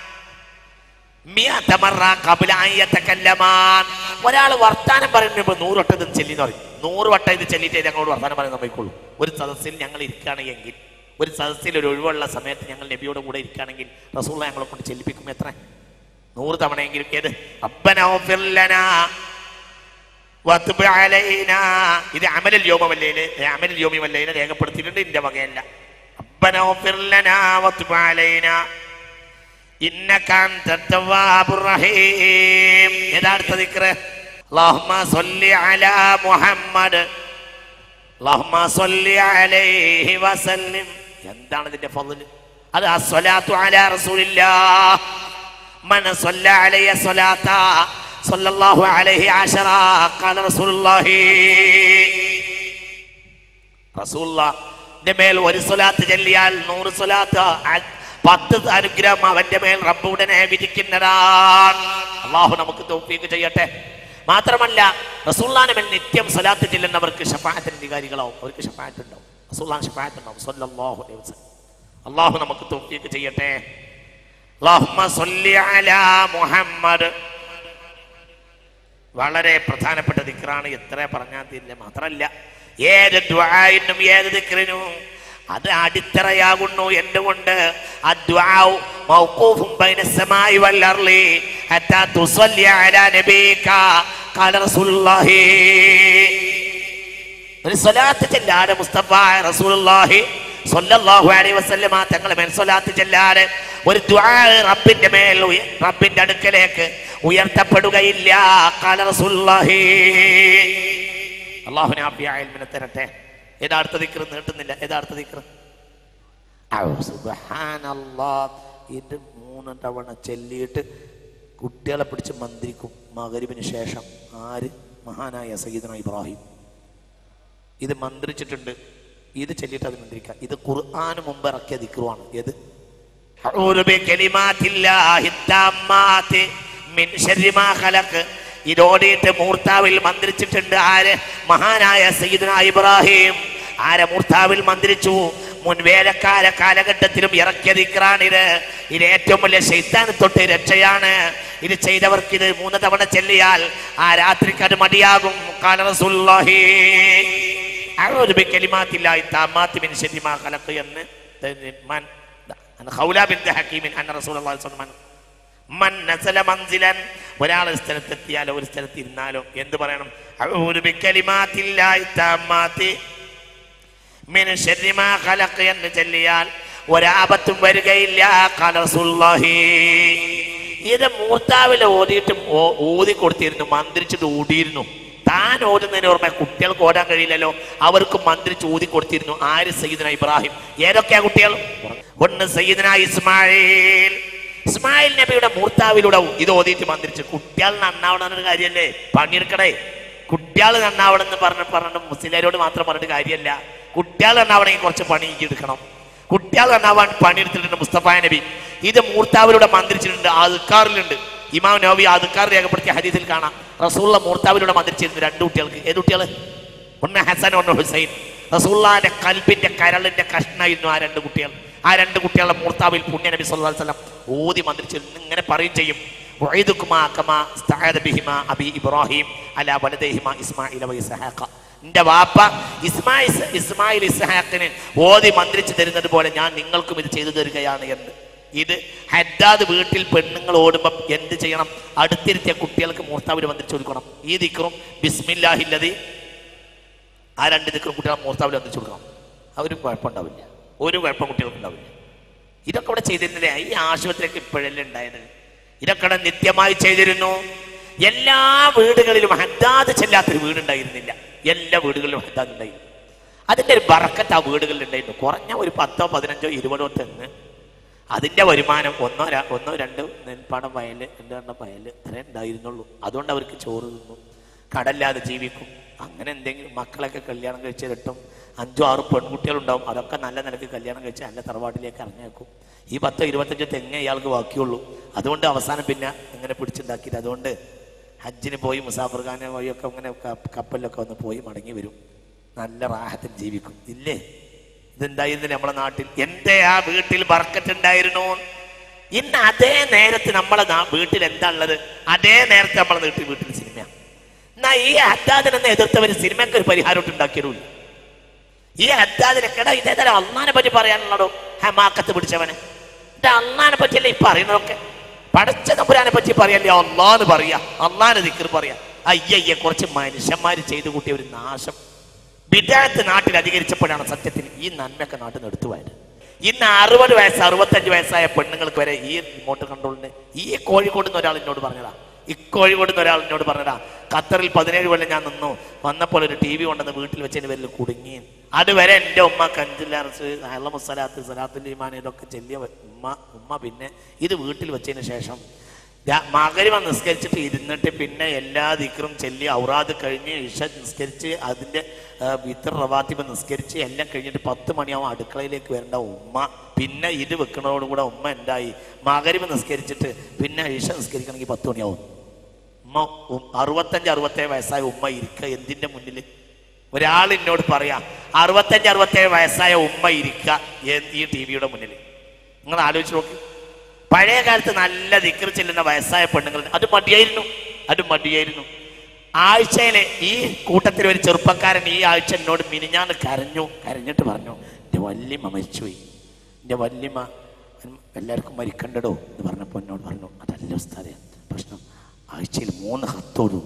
മിയത മറ ഖബ്ല അൻ യതകല്ലമാൻ. ഒരാൾ വർത്താനം പറയുമ്പോൾ നൂറ് വട്ടം ഇത് ചെല്ലിന്ന് പറയും നൂറ് വട്ടം ഇത് ചെല്ലിയിട്ട് ഞങ്ങളോട് വർത്താനം പറയാൻ നമ്മൾക്കുള്ളൂ ഒരു സദസ്സിൽ ഞങ്ങൾ ഇരിക്കുകയാണെങ്കിൽ ഒരു സദസ്സിൽ ഒരു ഒഴിവുള്ള സമയത്ത് ഞങ്ങൾ നബിയോട് കൂടെ ഇരിക്കുകയാണെങ്കിൽ റസൂള്ള ഞങ്ങളെ കൊണ്ട് ചെല്ലിപ്പിക്കും എത്ര നൂറ് തവണയെങ്കിലും ഏത് റബ്ബന ഉഗ്ഫിർ ലനാ വത്ബ് അലൈനാ. ഇത് അമലൽ യോമവല്ലയില് അമലൽ യോമി വല്ലയില് രേഖപ്പെടുത്തിയിട്ടുണ്ട് ഇതിന്റെ വകയല്ല റബ്ബന ഉഗ്ഫിർ ലനാ വത്ബ് അലൈനാ إنك أنت التواب الرحيم إذا ذكره اللهم صل على محمد اللهم صل عليه وسلم എന്താണ് ഇതിന്റെ ഫضل അത് അസ്വലാത്തു അലാ റസൂലില്ലാ من صلى عليه صلاة صلى الله عليه عشرة قال رسول الله റസൂലിന്റെ മേൽ ഒരു സ്വലാത്ത് ചൊല്ലിയാൽ നൂറ് സ്വലാത്ത് അ- പത്ത് അനുഗ്രഹം അവന്റെ മേൽ റബ്ബ് ഉടനെ വിധിക്കുന്നതാണ് അള്ളാഹു നമുക്ക് തൗഫീഖ് ചെയ്യട്ടെ മാത്രമല്ല റസൂല്ലാന്റെ മേൽ നിത്യം സ്വലാത്ത് ചെല്ലുന്നവർക്ക് ഷഫായത്തിന് അധികാരികളാവും അവർക്ക് ഷഫായത്ത് ഉണ്ടാവും റസൂല്ലാൻ ഷഫായത്ത് ഉണ്ടാവും സല്ലല്ലാഹു അലൈഹി വസല്ലം അള്ളാഹു നമുക്ക് തൗഫീഖ് ചെയ്യട്ടെ അല്ലാഹുമ്മ സ്വല്ലി അലാ മുഹമ്മദ് വളരെ പ്രധാനപ്പെട്ട ദിക്റാണ് എത്ര പറഞ്ഞാൽ തീരില്ല മാത്രമല്ല ഏത് ദ്വായിനും ഏത് ദിക്റിനും അത് അടിത്തറയാകുന്നു എന്തുകൊണ്ട് അദ്വാഉ മൗഖൂഫും ബൈന السماء والأرض حتى تصلي على نبيك قال رسول الله ഒരു സ്വലാത്ത് ചെല്ലാതെ മുസ്തഫ റസൂലുള്ളാഹി സ്വല്ലല്ലാഹു അലൈഹി വസല്ലമ തങ്ങളുടെ മേൽ സ്വലാത്ത് ചെല്ലാതെ ഒരു ദുആ റബ്ബിന്റെ മേൽ ഉയ- റബ്ബിന്റെ അടുക്കലേക്ക് ഉയർത്തപ്പെടുകയില്ല ഖാല റസൂലുള്ളാഹി അല്ലാഹുവിനെ ആഫിയ ഇൽമിനെ തരട്ടെ ഏതാ അടുത്ത ദിക്ർ നീട്ടുന്നില്ല ഏതാ അടുത്ത ദിക്ർ ഔ സുബ്ഹാനല്ലാഹ് ഇത് മൂന്ന് തവണ ചെല്ലിയിട്ട് കുട്ടികളെ പിടിച്ച് മന്ത്രിക്കും മകരിവിന് ശേഷം ആര് മഹാനായ സയ്യിദന ഇബ്രാഹിം ഇത് മന്ത്രിച്ചിട്ടുണ്ട് ഇത് ചൊല്ലിയിട്ട് അത് മന്ത്രിക്കാം ഇത് ഖുർആന് മുമ്പ് ഇറക്കിയ ദിക്റുവാണ് ഏത് അഊദു ബികലിമാത്തില്ലാഹി താമ്മാത്തി മിൻ ശർരി മാ ഖലഖ് ഇതോടിയിട്ട് മൂർത്താവിൽ മന്ത്രിച്ചിട്ടുണ്ട് ആര് മഹാനായ സയ്യിദുന ഇബ്രാഹിം ആരെ മൂർത്താവിൽ മന്ത്രിച്ചു മുൻവേലക്കാല കാലഘട്ടത്തിലും ഇറക്കിയ ദിക്റാണിത് ഇത് ഏറ്റവും വലിയ ശൈത്താന് തൊട്ട് രക്ഷയാണ് ഇത് ചെയ്തവർക്ക് ഇത് മൂന്ന് തവണ ചെല്ലിയാൽ ആ രാത്രിക്ക് അത് മടിയാകും കാല റസൂലുള്ളാഹി അഊദു ബികലിമാത്തില്ലാഹി താമ്മാത്തി മിൻ ശർരി മാ ഖലഖ് എന്ന് മൻ ഖൗല ബിൻത് ഹക്കീമിൻ അന്ന റസൂലുള്ളാഹി സ്വല്ലല്ലാഹു അലൈഹി വസല്ലം മൻ നസല മൻസിലൻ ഒരാൾ ഒരു സ്ഥലത്തെത്തിയാലോ ഒരു സ്ഥലത്ത് ഇരുന്നാലോ എന്ത് പറയണം അഊദു ബികലിമാത്തില്ലാഹി താമ്മാത്തി മിൻ ശർരി മാ ഖലഖ് എന്ന് ചൊല്ലിയാൽ ഒരാപത്തും വരികയില്ല ഖാല റസൂലുള്ളാഹി ഇത് മൂർത്താവിൽ ഓതിയിട്ട് ഓ- ഓതി കൊടുത്തിരുന്നു മന്ത്രിച്ചിട്ട് ഓടിയിരുന്നു താൻ ഓടുന്നതിന് ഓർമ്മ കുട്ടികൾക്ക് ഓടാൻ കഴിയില്ലല്ലോ അവർക്ക് മന്ത്രിച്ച് ഊതി കൊടുത്തിരുന്നു ആര് സയ്യിദന ഇബ്രാഹിം ഏതൊക്കെയാ കുട്ടികൾ ഒന്ന് സയ്യിദന ഇസ്മായിൽ ഇസ്മായിൽ നബിയുടെ മൂർത്താവിലൂടെ ഇത് ഓതിയിട്ട് മന്ത്രിച്ച് കുട്ടികൾ നന്നാവണം ഒരു കാര്യല്ലേ പണിയെടുക്കണേ കുട്ടികൾ നന്നാവണം എന്ന് പറഞ്ഞ പറഞ്ഞിട്ട് മുസ്ലിംകാരോട് മാത്രം പറഞ്ഞിട്ട് കാര്യമല്ല കുട്ടികൾ നന്നാവണമെങ്കിൽ കുറച്ച് പണി ഇജ്ജ് എടുക്കണം കുട്ടികൾ നന്നാവാൻ പണിയെടുത്തിട്ടുണ്ട് മുസ്തഫ നബി ഇത് മൂർത്താവിലൂടെ മന്ത്രിച്ചിട്ടുണ്ട് ആദ്ക്കാറിലുണ്ട് ഇമാം നബി ആദ്ക്കാർ രേഖപ്പെടുത്തിയ ഹദീസിൽ കാണാം റസൂള്ള മൂർത്താവിലൂടെ മന്ത്രിച്ചിരുന്നു രണ്ട് കുട്ടികൾക്ക് ഏത് കുട്ടികൾ ഒന്ന് ഹസൻ ഒന്ന് ഹുസൈൻ റസൂള്ളാന്റെ കൽബിന്റെ കരളിന്റെ കഷ്ണായിരുന്നു ആ രണ്ട് കുട്ടികൾ ആ രണ്ട് കുട്ടികളുടെ മൂർത്താവിൽ പുണ്യ നബി സല്ലല്ലാഹു അലൈഹി വസല്ലം ഓതി മന്ത്രിച്ചിരുന്നു ഇങ്ങനെ പറയും ചെയ്യും ഉഈദുക്കുമാ കമാ ഇസ്തഅദ ബിഹിമാ അബി ഇബ്രാഹിം അലാ വലദൈഹിമാ ഇസ്മാഈല വ ഇസ്ഹാഖ എന്റെ വാപ്പ ഇസ്മായിൽ ഇസ്മായിൽ ഇസ്ഹാഖിന് ഓതി മന്ത്രിച്ചു തരുന്നത് പോലെ ഞാൻ നിങ്ങൾക്കും ഇത് ചെയ്തു തരികയാണ് എന്ന് ഇത് ഹദ്ദാദ് വീട്ടിൽ പെണ്ണുങ്ങൾ ഓടുമ്പം എന്ത് ചെയ്യണം അടുത്തിരുത്തിയ കുട്ടികൾക്ക് മൂർത്താവിൽ മന്ത്രിച്ചു കൊടുക്കണം ഈ ദിക്റും ബിസ്മില്ലാഹില്ലതി ആ രണ്ട് ദിക്റും കുട്ടികളെ മൂർത്താവിൽ മന്ത്രിച്ചു കൊടുക്കണം അവരും കുഴപ്പമുണ്ടാവില്ല ഒരു കുഴപ്പം കുട്ടികൾക്ക് ഉണ്ടാവില്ല ഇതൊക്കെ ഇവിടെ ചെയ്തിരുന്നില്ലേ ഈ ആശുപത്രിയൊക്കെ ഇപ്പോഴല്ലേ ഉണ്ടായത് ഇതൊക്കെ ഇവിടെ നിത്യമായി ചെയ്തിരുന്നു എല്ലാ വീടുകളിലും ഹദ്ദാദ് ചെല്ലാത്തൊരു വീടുണ്ടായിരുന്നില്ല എല്ലാ വീടുകളിലും ഹദ്ദാദ് ഉണ്ടായിരുന്നു അതിന്റെ ഒരു ബറക്കത്ത് ആ വീടുകളിൽ ഉണ്ടായിരുന്നു കുറഞ്ഞ ഒരു പത്തോ പതിനഞ്ചോ ഇരുപതോ തെങ്ങ് അതിന്റെ വരുമാനം ഒന്നോ ര- ഒന്നോ രണ്ടോ നെൽപ്പാടം വയല് രണ്ടെണ്ണം വയല് ഇത്രേ ഉണ്ടായിരുന്നുള്ളൂ അതുകൊണ്ട് അവർക്ക് ചോറ് തിന്നു കടല്ലാതെ ജീവിക്കും അങ്ങനെ എന്തെങ്കിലും മക്കളൊക്കെ കല്യാണം കഴിച്ച് കിട്ടും അഞ്ചോ ആറ് പെൺകുട്ടികളുണ്ടാവും അതൊക്കെ നല്ല നിലക്ക് കല്യാണം കഴിച്ച് നല്ല തറവാട്ടിലേക്ക് ഇറങ്ങിയേക്കും ഈ പത്തോ ഇരുപത്തഞ്ചോ തെങ്ങേ ഇയാൾക്ക് ബാക്കിയുള്ളൂ അതുകൊണ്ട് അവസാനം പിന്നെ ഇങ്ങനെ പിടിച്ചുണ്ടാക്കിയത് അതുകൊണ്ട് ഹജ്ജിന് പോയി മുസാഫർ ഖാനെ വഴിയൊക്കെ ഇങ്ങനെ ക- കപ്പലിലൊക്കെ വന്ന് പോയി മടങ്ങി വരും നല്ല റാഹത്തിൽ ജീവിക്കും ഇല്ലേ ഇതുണ്ടായിരുന്നില്ല നമ്മുടെ നാട്ടിൽ എന്റെ ആ വീട്ടിൽ ബർക്കത്ത് ഉണ്ടായിരുന്നു ഇന്ന് അതേ നേരത്ത് നമ്മളെ നാ- വീട്ടിൽ എന്താ ഉള്ളത് അതേ നേരത്തെ നമ്മളെ വീട്ടിൽ വീട്ടിൽ സിനിമ എന്നാ ഈ ഹദ്ദാദിനെന്ന് എതിർത്തവർ സിനിമയ്ക്ക് ഒരു പരിഹാരം ഉണ്ടാക്കിയതുമില്ല ഈ ഹദ്ദാദിനെക്കട ഇതേതരം അള്ളാനെ പറ്റി പറയാനുള്ളടോ ഹമാക്കത്ത് പിടിച്ചവന് ഇത് അള്ളാനെ പറ്റിയല്ലേ ഈ പറയുന്നതൊക്കെ പടച്ച തമ്പുരാനെ പറ്റി പറയല്ലേ അള്ളാന്ന് പറയാ അള്ളാനെ ദിക്കർ പറയാ അയ്യയ്യ കുറച്ച് മനുഷ്യന്മാര് ചെയ്തു കൂട്ടിയ ഒരു നാശം വിദേഹത്ത് നാട്ടിൽ അധികരിച്ചപ്പോഴാണ് സത്യത്തിൽ ഈ നന്മയൊക്കെ നാട്ടിൽ നിന്ന് എടുത്തുപോയത് ഇന്ന് അറുപത് വയസ്സ് അറുപത്തഞ്ച് വയസ്സായ പെണ്ണുങ്ങൾക്ക് വരെ ഈ റിമോട്ട് കൺട്രോളിന് ഈ കോഴിക്കോട് നിന്ന് ഒരാൾ എന്നോട് പറഞ്ഞതാ ഈ കോഴിക്കോട് നിന്ന് ഒരാൾ എന്നോട് പറഞ്ഞതാ ഖത്തറിൽ പതിനേഴ് കൊല്ലം ഞാൻ നിന്നു വന്നപ്പോൾ ഒരു ടി വി കൊണ്ടുവന്ന് വീട്ടിൽ വെച്ചതിന് പേരിൽ കുടുങ്ങി അതുവരെ എൻ്റെ ഉമ്മ കഞ്ചില്ലാറസ് അഹ്ലമുസലാത്ത് സലാത്തുൽ ഈമാൻ ഇതൊക്കെ ചെല്ലിയ ഉമ്മ ഉമ്മ പിന്നെ ഇത് വീട്ടിൽ വെച്ചതിന് ശേഷം മകരിമ നിസ്കരിച്ചിട്ട് ഇരുന്നിട്ട് പിന്നെ എല്ലാ ദിക്റും ചൊല്ലി ഔറാദ് കഴിഞ്ഞ് ഇഷ നിസ്കരിച്ച് അതിൻ്റെ വിത്തർ റവാത്തിബ് നിസ്കരിച്ച് എല്ലാം കഴിഞ്ഞിട്ട് പത്ത് മണിയാവും അടുക്കളയിലേക്ക് വരേണ്ട ഉമ്മ പിന്നെ ഇത് വെക്കുന്നതോടുകൂടെ ഉമ്മ എന്തായി മകരിമ നിസ്കരിച്ചിട്ട് പിന്നെ ഇഷ നിസ്കരിക്കണമെങ്കിൽ പത്ത് മണിയാവും ഉമ്മ ഉം- അറുപത്തഞ്ച് അറുപത്തേഴ് വയസ്സായ ഉമ്മ ഇരിക്കുക എന്തിന്റെ മുന്നിൽ ഒരാൾ എന്നോട് പറയാ അറുപത്തഞ്ച് അറുപത്തേഴ് വയസ്സായ ഉമ്മ ഇരിക്കുക ഏ- ഈ ടി വിയുടെ മുന്നിൽ നിങ്ങൾ ആലോചിച്ച് നോക്ക് പഴയ കാലത്ത് നല്ല ദിക്കർ ചെല്ലുന്ന വയസ്സായ പെണ്ണുങ്ങൾ അത് മടിയായിരുന്നു അത് മടിയായിരുന്നു ആഴ്ചയിലെ ഈ കൂട്ടത്തിൽ ഒരു ചെറുപ്പക്കാരൻ ഈ ആഴ്ച എന്നോട് മിനിഞ്ഞാന്ന് കരഞ്ഞു കരഞ്ഞിട്ട് പറഞ്ഞു എൻ്റെ വല്യമ്മ മരിച്ചുപോയി എൻ്റെ വല്യമ്മ എല്ലാവർക്കും മരിക്കണ്ടടോ എന്ന് പറഞ്ഞപ്പോൾ എന്നോട് പറഞ്ഞു അതല്ല ഉസ്താദെ പ്രശ്നം ആഴ്ചയിൽ മൂന്ന് ഹത്തോടും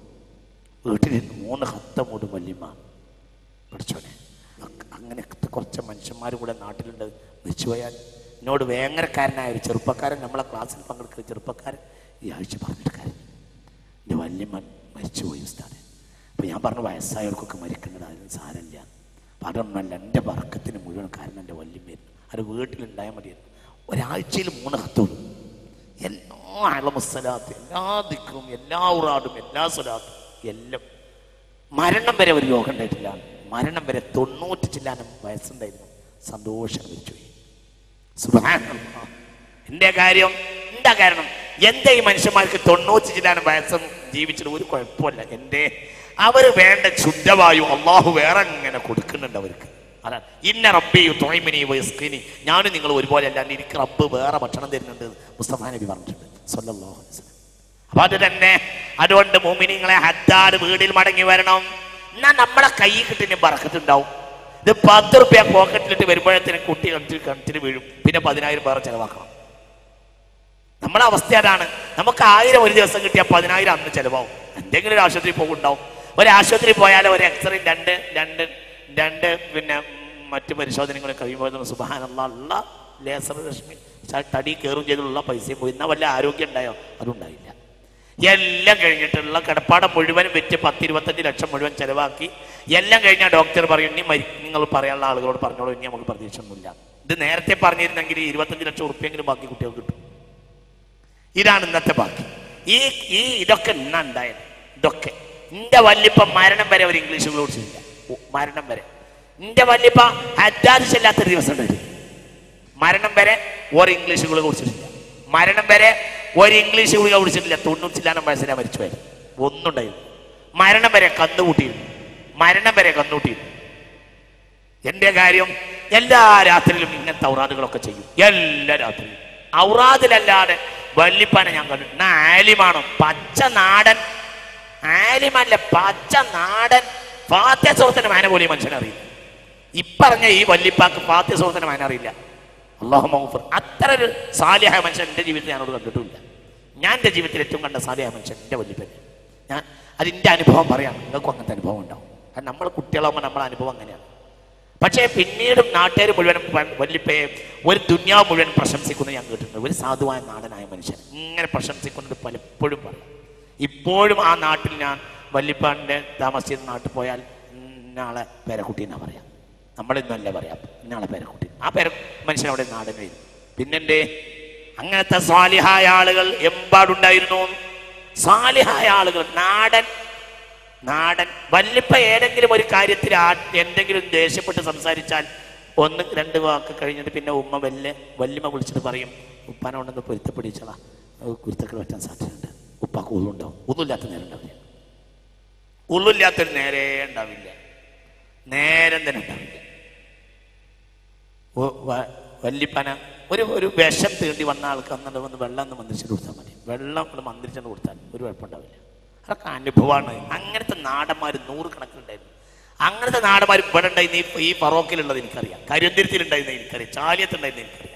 വീട്ടിൽ മൂന്ന് ഹത്തമോടും വല്യമ്മ പഠിച്ചോനെ അ- അങ്ങനെ കുറച്ച് മനുഷ്യന്മാർ കൂടെ നാട്ടിലുണ്ട് മരിച്ചുപോയാൽ എന്നോട് വേങ്ങരക്കാരനായ ഒരു ചെറുപ്പക്കാരൻ നമ്മളെ ക്ലാസ്സിൽ പങ്കെടുക്കുന്ന ചെറുപ്പക്കാരൻ ഈ ആഴ്ച പറഞ്ഞിട്ട് കാര്യം എൻ്റെ വല്യമ്മ മരിച്ചുപോയി ഉസ്താദെ അപ്പോൾ ഞാൻ പറഞ്ഞു വയസ്സായവർക്കൊക്കെ മരിക്കേണ്ടത് അതിന് സാരമില്ല അപ്പം അതൊന്നല്ല എൻ്റെ വർക്കത്തിന് മുഴുവൻ കാരണം എൻ്റെ വല്യമ്മയായിരുന്നു അത് വീട്ടിലുണ്ടായാൽ മതിയായിരുന്നു ഒരാഴ്ചയിൽ മൂന്ന് ഹത്തോടും എല്ലാ അളമുസ്സലാത്തും എല്ലാ ദിക്കും എല്ലാ ഉറാടും എല്ലാ സ്വലാത്തും എല്ലാം മരണം വരെ ഒരു യോഗം ഉണ്ടായിട്ടില്ല മരണം വരെ തൊണ്ണൂറ്റി ചില്ലാനും വയസ്സുണ്ടായിരുന്നു സന്തോഷം മരിച്ചുപോയി സുബ്ഹാനല്ലാഹ്. എന്റെ കാര്യം എന്താ കാരണം എന്റെ ഈ മനുഷ്യന്മാർക്ക് തൊണ്ണൂറ്റി ചില്ലാനും വയസ്സും ജീവിച്ചിട്ട് ഒരു കുഴപ്പമില്ല എന്റെ അവർ വേണ്ട ശുദ്ധവായു അള്ളാഹു വേറെ ഇങ്ങനെ കൊടുക്കുന്നുണ്ട് അവർക്ക് അതാണ് ഇന്ന റബ്ബി തുഴമിനി വയസ്കിനി ഞാനും നിങ്ങൾ ഒരുപോലെ അല്ലാണ്ട് എനിക്ക് റബ്ബ് വേറെ ഭക്ഷണം തരുന്നുണ്ട് എന്ന് മുസ്തഫ നബി പറഞ്ഞിട്ടുണ്ട് സല്ലല്ലാഹു അലൈഹി വസല്ലം. അപ്പൊ അത് തന്നെ അതുകൊണ്ട് മോമിനിങ്ങളെ ഹദ്ദാട് വീടിൽ മടങ്ങി വരണം എന്നാ നമ്മളെ കൈ കിട്ടുന്ന ബറക്കത്തുണ്ടാവും ഇത് പത്ത് റുപ്യ പോക്കറ്റിലിട്ട് വരുമ്പോഴത്തേനും കുട്ടി കണത്തിൽ കണത്തിന് വീഴും പിന്നെ പതിനായിരം വേറെ ചെലവാക്കണം നമ്മളെ അവസ്ഥ അതാണ് നമുക്ക് ആയിരം ഒരു ദിവസം കിട്ടിയാൽ പതിനായിരം അന്ന് ചെലവാകും എന്തെങ്കിലും ഒരു ആശുപത്രി പോകുണ്ടാവും ഒരു ആശുപത്രി പോയാൽ ഒരു എക്സ്റേ രണ്ട് രണ്ട് രണ്ട് പിന്നെ മറ്റു പരിശോധനകൾ കഴിയുമ്പോൾ സുബാനുള്ള ലേസർ രശ്മി ച- തടി കയറും ചെയ്തുള്ള പൈസയും പോയി എന്നാൽ വല്ല ആരോഗ്യം ഉണ്ടായോ അതുണ്ടായില്ല എല്ലാം കഴിഞ്ഞിട്ടുള്ള കിടപ്പാടം മുഴുവനും വെച്ച് പത്ത് ഇരുപത്തഞ്ച് ലക്ഷം മുഴുവൻ ചെലവാക്കി എല്ലാം കഴിഞ്ഞാൽ ഡോക്ടർ പറയും ഇനി മരി നിങ്ങൾ പറയാനുള്ള ആളുകളോട് പറഞ്ഞോളൂ ഇനി നമുക്ക് പ്രതീക്ഷയൊന്നുമില്ല ഇത് നേരത്തെ പറഞ്ഞിരുന്നെങ്കിൽ ഇരുപത്തഞ്ച് ലക്ഷം ഉറുപ്പ്യെങ്കിലും ബാക്കി കുട്ടികൾക്ക് കിട്ടും ഇതാണ് ഇന്നത്തെ ബാക്കി ഈ ഈ ഇതൊക്കെ ഇന്നാ ഉണ്ടായത് ഇതൊക്കെ എന്റെ വല്യപ്പ മരണം വരെ ഒരു ഇംഗ്ലീഷ് കുടിച്ചില്ല മരണം വരെ എന്റെ വല്യപ്പ അറ്റാദില്ലാത്തൊരു ദിവസം ഉണ്ടായിരുന്നു മരണം വരെ ഒരു ഇംഗ്ലീഷ് ഗുളിക കുടിച്ചിട്ടില്ല മരണം വരെ ഒരു ഇംഗ്ലീഷ് ഗുളിക കുടിച്ചിട്ടില്ല തൊണ്ണൂറ്റില്ലാനം വയസ്സിലാ മരിച്ചു പോയത് ഒന്നും ഉണ്ടായിരുന്നു മരണം വരെ കന്നുകൂട്ടിയിരുന്നു മരണം വരെ കന്നുകൂട്ടിയിരുന്നു എന്റെ കാര്യം എല്ലാ രാത്രിയിലും ഇങ്ങനത്തെ ഔറാദുകളൊക്കെ ചെയ്യും എല്ലാ രാത്രിയിലും ഔറാദിലല്ലാതെ വല്ലിപ്പാനെ ഞാൻ കണ്ടു എന്നാ ആലിമാണോ പച്ച നാടൻ ആലിമല്ല പച്ച നാടൻ ഫാത്യ സുഹൃത്തിന്റെ മാന പോലും മനുഷ്യനറിയില്ല ഇപ്പറഞ്ഞ ഈ വല്ലിപ്പാക്ക് ഫാത്യ സുഹൃത്തിന്റെ മാന അറിയില്ല അള്ളാഹു മൗഫർ അത്ര ഒരു സാലിഹായ മനുഷ്യൻ എൻ്റെ ജീവിതത്തിൽ ഞാനോട് കണ്ടിട്ടില്ല ഞാൻ എൻ്റെ ജീവിതത്തിൽ ഏറ്റവും കണ്ട സാലിഹായ മനുഷ്യൻ എൻ്റെ വല്ലിപ്പൻ ഞാൻ അതിൻ്റെ അനുഭവം പറയാം നിങ്ങൾക്കും അങ്ങനത്തെ അനുഭവം ഉണ്ടാവും കാരണം നമ്മൾ കുട്ടികളാകുമ്പോൾ നമ്മളെ അനുഭവം അങ്ങനെയാണ് പക്ഷേ പിന്നീടും നാട്ടുകാർ മുഴുവൻ പ- വല്യപ്പയെ ഒരു ദുന്യാവ് മുഴുവൻ പ്രശംസിക്കുന്നത് ഞാൻ കേട്ടിട്ടുണ്ട് ഒരു സാധുവായ നാടനായ മനുഷ്യൻ ഇങ്ങനെ പ്രശംസിക്കുന്നത് പലപ്പോഴും പറയും ഇപ്പോഴും ആ നാട്ടിൽ ഞാൻ വല്യപ്പാൻ്റെ താമസിച്ച നാട്ടിൽ പോയാൽ ഇന്നാളെ പേരക്കുട്ടി എന്നാ പറയാം നമ്മളിന്നല്ല പറയാം ഇന്നാളെ പേരക്കുട്ടി ആ പേര മനുഷ്യൻ അവിടെ നാടനായിരുന്നു പിന്നെന്തേ അങ്ങനത്തെ സ്വാലിഹായ ആളുകൾ എമ്പാടുണ്ടായിരുന്നു സ്വാലിഹായ ആളുകൾ നാടൻ നാടൻ വല്ലിപ്പ ഏതെങ്കിലും ഒരു കാര്യത്തിൽ ആ എന്തെങ്കിലും ദേഷ്യപ്പെട്ട് സംസാരിച്ചാൽ ഒന്ന് രണ്ട് വാക്ക് കഴിഞ്ഞിട്ട് പിന്നെ ഉമ്മ വല്യ വല്യമ്മ വിളിച്ചിട്ട് പറയും ഉപ്പാനെ കൊണ്ടൊന്ന് പൊരുത്തപ്പിടിച്ചളാ കുരുത്തക്കൾ പറ്റാൻ സാധ്യതയുണ്ട് ഉപ്പാക്ക് ഉള്ളുണ്ടാവും ഒന്നുമില്ലാത്ത നേരം ഉണ്ടാവില്ല ഉള്ളില്ലാത്തൊരു നേരെ ഉണ്ടാവില്ല നേരം തന്നെ ഉണ്ടാവില്ല ഓ, വ- വല്യപ്പന ഒരു ഒരു വിഷം തീണ്ടി വന്ന ആൾക്ക് വന്നിട്ട് വന്ന് വെള്ളം ഒന്ന് മന്ത്രിച്ചിട്ട് കൊടുത്താൽ മതി വെള്ളം ഒന്ന് മന്ത്രിച്ചിട്ട് കൊടുത്താൽ ഒരു കുഴപ്പമുണ്ടാവില്ല അതൊക്കെ അനുഭവമാണ് അങ്ങനത്തെ നാടന്മാർ നൂറുകണക്കിനുണ്ടായിരുന്നു അങ്ങനത്തെ നാടന്മാർ ഇവിടെ ഉണ്ടായിരുന്നു ഈ- ഈ ഫറോക്കിലുള്ളത് എനിക്കറിയാം കരിയന്തിരത്തിലുണ്ടായിരുന്നു എനിക്കറിയാം ചാലിയത്തുണ്ടായിരുന്നു എനിക്കറിയാം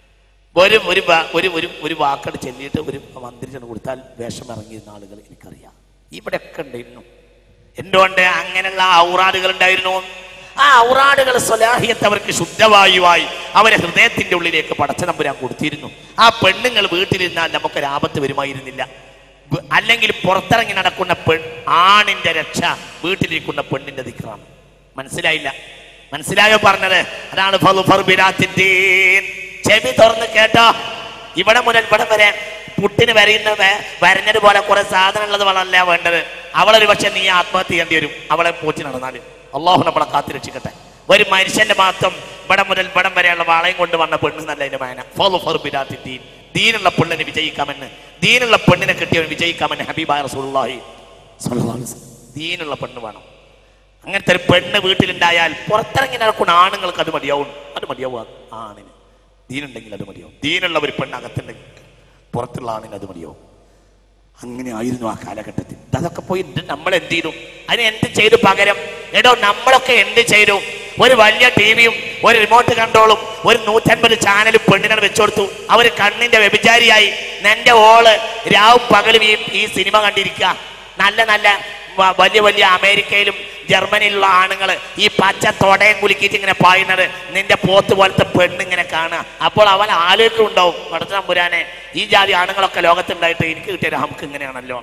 ഒരു ഒരു വാ- ഒരു ഒരു ഒരു വാക്കട് ചെല്ലിയിട്ട് ഒരു മന്ത്രിച്ചിട്ട് കൊടുത്താൽ വേഷം ഇറങ്ങിയിരുന്ന ആളുകൾ എനിക്കറിയാം ഇവിടെയൊക്കെ ഉണ്ടായിരുന്നു എന്തുകൊണ്ട് അങ്ങനെയുള്ള ഔറാടുകൾ ഉണ്ടായിരുന്നു ആ ഔറാടുകൾ സ്വലാഹിയത്ത് അവർക്ക് ശുദ്ധവായുവായി അവരെ ഹൃദയത്തിന്റെ ഉള്ളിലേക്ക് പടച്ച നമ്പുരാൻ കൊടുത്തിരുന്നു ആ പെണ്ണുങ്ങൾ വീട്ടിലിരുന്നാൽ നമുക്ക് ആപത്ത് വരുമായിരുന്നില്ല ബ- അല്ലെങ്കിൽ പുറത്തിറങ്ങി നടക്കുന്ന പെൺ ആണിന്റെ രക്ഷ വീട്ടിലിരിക്കുന്ന പെണ്ണിന്റെ ദിക്റാണ് മനസ്സിലായില്ല മനസ്സിലായോ പറഞ്ഞത് അതാണ് ഫളുഫർ ബിരാത്തിദ്ദീൻ. ചെവി തുറന്ന് കേട്ടോ ഇവിടെ മുതൽ ഇവിടെ വരെ പുട്ടിന് വരയുന്ന വെ- വരഞ്ഞത് പോലെ കുറെ സാധനം ഉള്ളത് വളരല്ല വേണ്ടത് അവളൊരു പക്ഷെ നീ ആത്മഹത്യ ചെയ്യേണ്ടി വരും അവളെ പോറ്റി നടന്നാല് അള്ളാഹു നമ്മളെ കാത്തിരക്ഷിക്കട്ടെ ഒരു മനുഷ്യന്റെ മാത്രം ഇവിടെ മുതൽ ഇവിടം വരെയുള്ള വാളയും കൊണ്ട് വന്ന പെണ്ണ് നല്ല അതിന്റെ മാന ഫളുഫർ ബിരാത്തിദ്ദീൻ. ദീനുള്ള പെണ്ണിനെ വിജയിക്കാമെന്ന് ദീനുള്ള പെണ്ണിനെ കിട്ടിയവൻ വിജയിക്കാമെന്ന് ഹബീബായ റസൂലുള്ളാഹി സ്വല്ലല്ലാഹു അലൈഹി വസല്ലം. ദീനുള്ള പെണ്ണ് വേണം അങ്ങനത്തെ ഒരു പെണ്ണ് വീട്ടിലുണ്ടായാൽ പുറത്തിറങ്ങി നടക്കുന്ന ആണുങ്ങൾക്ക് അത് മതിയാവും അത് മതിയാവും ആ ആണിന് ദീനുണ്ടെങ്കിൽ അത് മതിയാവും ദീനുള്ള ഒരു പെണ്ണ് അകത്തുണ്ടെങ്കിൽ പുറത്തുള്ള ആണിന് അത് മതിയാവും അങ്ങനെ ആയിരുന്നു ആ കാലഘട്ടത്തിൽ അതൊക്കെ പോയി ഇത് നമ്മൾ എന്ത് ചെയ്തു അതിന് എന്ത് ചെയ്തു പകരം എടോ നമ്മളൊക്കെ എന്ത് ചെയ്തു ഒരു വലിയ ടി വിയും ഒരു റിമോട്ട് കൺട്രോളും ഒരു നൂറ്റൻപത് ചാനലും പെണ്ണിനാണ് വെച്ചുകൊടുത്തു അവര് കണ്ണിന്റെ വ്യഭിചാരിയായി നിന്റെ ഓള് രാവും പകലും ഈ ഈ സിനിമ കണ്ടിരിക്കുക നല്ല നല്ല വ- വലിയ വലിയ അമേരിക്കയിലും ജർമ്മനിയിലുള്ള ആണുങ്ങൾ ഈ പച്ച തൊടയും കുലുക്കിയിട്ട് ഇങ്ങനെ പായുന്നത് നിന്റെ പോത്ത് പോലത്തെ പെണ്ണിങ്ങനെ കാണുക അപ്പോൾ അവൻ ആലോചിക്കുണ്ടാവും പടത്തമ്പുരാനെ ഈ ജാതി ആണുങ്ങളൊക്കെ ലോകത്തുണ്ടായിട്ട് എനിക്ക് കിട്ടിയ നമുക്ക് ഇങ്ങനെയാണല്ലോ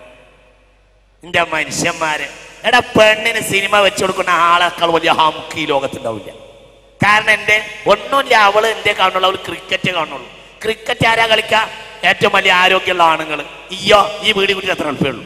എന്റെ മനുഷ്യന്മാര് എടാ പെണ്ണിന് സിനിമ വെച്ചു കൊടുക്കുന്ന ആളെക്കാൾ വലിയ ഹംക്ക് ഈ ലോകത്തുണ്ടാവില്ല കാരണം എന്റെ ഒന്നുമില്ല അവള് എന്റെ കാണുള്ളൂ അവള് ക്രിക്കറ്റ് കാണുള്ളൂ ക്രിക്കറ്റ് ആരാ കളിക്ക ഏറ്റവും വലിയ ആരോഗ്യമുള്ള ആണുങ്ങൾ ഇയ്യോ ഈ വീട് കൂടി എത്ര എളുപ്പമുള്ളൂ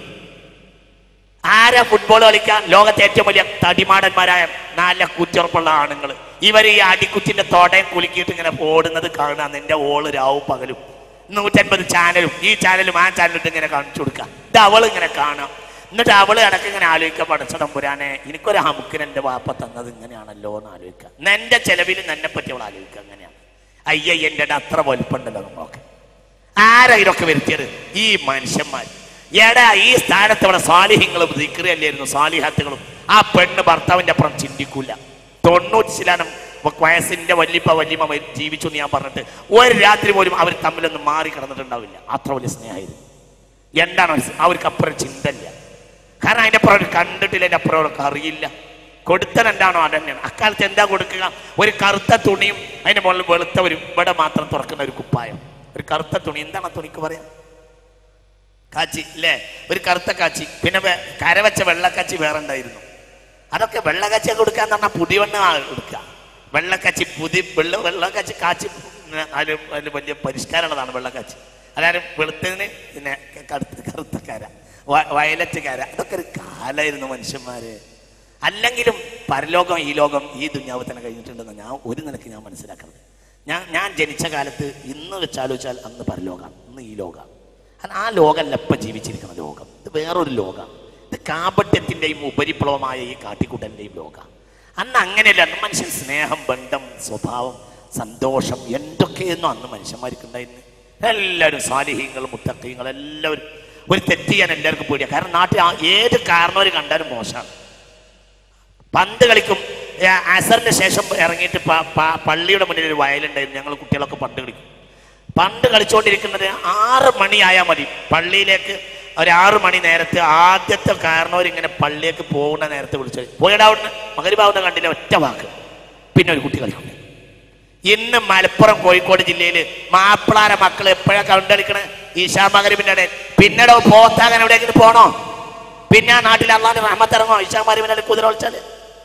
ആരാ ഫുട്ബോൾ കളിക്കാൻ ലോകത്തെ ഏറ്റവും വലിയ തടിമാടന്മാരായ നല്ല കുറ്റുറപ്പുള്ള ആണുങ്ങൾ ഇവർ ഈ അടിക്കുറ്റിന്റെ തോട്ടയും കുലുക്കിയിട്ട് ഇങ്ങനെ ഓടുന്നത് കാണാൻ നിന്റെ ഓള് രാവും പകലും നൂറ്റൻപത് ചാനലും ഈ ചാനലും ആ ചാനലും ഇട്ട് ഇങ്ങനെ കാണിച്ചു കൊടുക്കുക ഇത് അവൾ ഇങ്ങനെ കാണാം എന്നിട്ട് അവള് ഇടയ്ക്ക് ഇങ്ങനെ ആലോചിക്കുക പഠിച്ചടം പുരാനെ എനിക്കൊരു ഹമുക്കിന് എൻ്റെ വാപ്പ തന്നത് ഇങ്ങനെയാണല്ലോ എന്ന് ആലോചിക്കുക എന്നാ എൻ്റെ ചെലവിൽ എന്നെ പറ്റി അവൾ ആലോചിക്കുക അങ്ങനെയാണ് അയ്യ എൻ്റെ അത്ര വലുപ്പമുണ്ടല്ലോ നമ്മളൊക്കെ ആരാ ഇതൊക്കെ വരുത്തിയത് ഈ മനുഷ്യന്മാർ എടാ ഈ സ്ഥാനത്ത് ഇവിടെ സ്വാലിഹ്യങ്ങളും ദിക്റിയല്ലായിരുന്നു സ്വാലിഹത്തുകളും ആ പെണ്ണ് ഭർത്താവിന്റെ അപ്പുറം ചിന്തിക്കൂല തൊണ്ണൂറ്റി ശതമാനം വയസ്സിന്റെ വല്യപ്പ വല്യമ്മ മരി- ജീവിച്ചു എന്ന് ഞാൻ പറഞ്ഞിട്ട് ഒരു രാത്രി പോലും അവർ തമ്മിലൊന്നും മാറി കിടന്നിട്ടുണ്ടാവില്ല അത്ര വലിയ സ്നേഹമായിരുന്നു എന്താണ് മനസ്സ് അവർക്ക് അപ്പുറം ചിന്തയില്ല കാരണം അതിന്റെ അപ്പുറം അവർ കണ്ടിട്ടില്ല അതിന്റെ അപ്പുറം അവർക്ക് അറിയില്ല കൊടുത്തത് എന്താണോ അതന്നെയാണ് അക്കാലത്ത് എന്താ കൊടുക്കുക ഒരു കറുത്ത തുണിയും അതിന്റെ മുകളിൽ വെളുത്ത ഒരു ഇവിടെ മാത്രം തുറക്കുന്ന ഒരു കുപ്പായം ഒരു കറുത്ത തുണി എന്താണ് ആ തുണിക്ക് പറയാ കാച്ചി അല്ലേ ഒരു കറുത്ത കാച്ചി പിന്നെ വെ- കരവച്ച വെള്ളക്കാച്ചി വേറെ ഉണ്ടായിരുന്നു അതൊക്കെ വെള്ളക്കാച്ചി കൊടുക്കാന്ന് പറഞ്ഞാൽ പുതിവെണ്ണ കൊടുക്കുക വെള്ളക്കാച്ചി പുതി വെള്ള വെള്ളക്കാച്ചി കാച്ചി ഉം, അതിൽ അതിൽ വലിയ പരിഷ്കാരമുള്ളതാണ് വെള്ളക്കാച്ചി അതായത് വെളുത്തതിന് പിന്നെ കറുത്ത കറുത്ത കര വ- വയലറ്റ് കര അതൊക്കെ ഒരു കാലായിരുന്നു മനുഷ്യന്മാര് അല്ലെങ്കിലും പരലോകം ഈ ലോകം ഈ ദുന്യാവ് തന്നെ കഴിഞ്ഞിട്ടുണ്ടെന്ന് ഞാൻ ഒരു നിലയ്ക്ക് ഞാൻ മനസ്സിലാക്കുന്നത് ഞാൻ ഞാൻ ജനിച്ച കാലത്ത് ഇന്ന് വെച്ചാലോചിച്ചാൽ അന്ന് പരലോകമാണ് ഇന്ന് ഈ ലോകമാണ് അത് ആ ലോകമല്ല ഇപ്പം ജീവിച്ചിരിക്കുന്ന ലോകം ഇത് വേറൊരു ലോകമാണ് ഇത് കാപട്യത്തിൻ്റെയും ഉപരിപ്ലവമായ ഈ കാട്ടിക്കൂട്ടലിൻ്റെയും ലോകമാണ് അന്ന് അങ്ങനെയല്ല അന്ന് മനുഷ്യൻ സ്നേഹം ബന്ധം സ്വഭാവം സന്തോഷം എന്തൊക്കെയെന്നോ അന്ന് മനുഷ്യന്മാർക്ക് ഉണ്ടായിരുന്നു എല്ലാവരും സാലിഹ്യങ്ങളും മുത്തക്കീങ്ങളും എല്ലാവരും ഒരു തെറ്റ് ചെയ്യാൻ എല്ലാവർക്കും പേടിയാണ് കാരണം നാട്ടിൽ ആ- ഏത് കാരണവർ കണ്ടാലും മോശമാണ് പന്ത് കളിക്കും ഏ, അസറിന് ശേഷം ഇറങ്ങിയിട്ട് പ- പ- പള്ളിയുടെ മുന്നിൽ ഒരു വയലുണ്ടായിരുന്നു ഞങ്ങൾ കുട്ടികളൊക്കെ പന്ത് കളിക്കും പണ്ട് കളിച്ചുകൊണ്ടിരിക്കുന്നത് ആറ് മണിയായാൽ മതി പള്ളിയിലേക്ക് ഒരു ആറ് മണി നേരത്ത് ആദ്യത്തെ കാരണവർ ഇങ്ങനെ പള്ളിയിലേക്ക് പോകുന്ന നേരത്തെ വിളിച്ചു പോയിടാവുന്ന മകരിഭാവുന്ന കണ്ടില്ല ഒറ്റ വാക്ക് പിന്നെ ഒരു കുട്ടി കളിക്കും ഇന്ന് മലപ്പുറം കോഴിക്കോട് ജില്ലയിൽ മാപ്പിളാര മക്കൾ എപ്പോഴാ കണ്ട് കളിക്കണേ ഈശാ മകരിവിന്റെ ഇടയിൽ പിന്നീട് പോത്താകാൻ എവിടെയെങ്കിലും പോണോ പിന്നെ ആ നാട്ടിൽ അള്ളാന്റെ റഹ്മത്ത് ഇറങ്ങോ ഈശാ മകരിവിന്റെ ഇടയിൽ കുതിര കളിച്ചാല്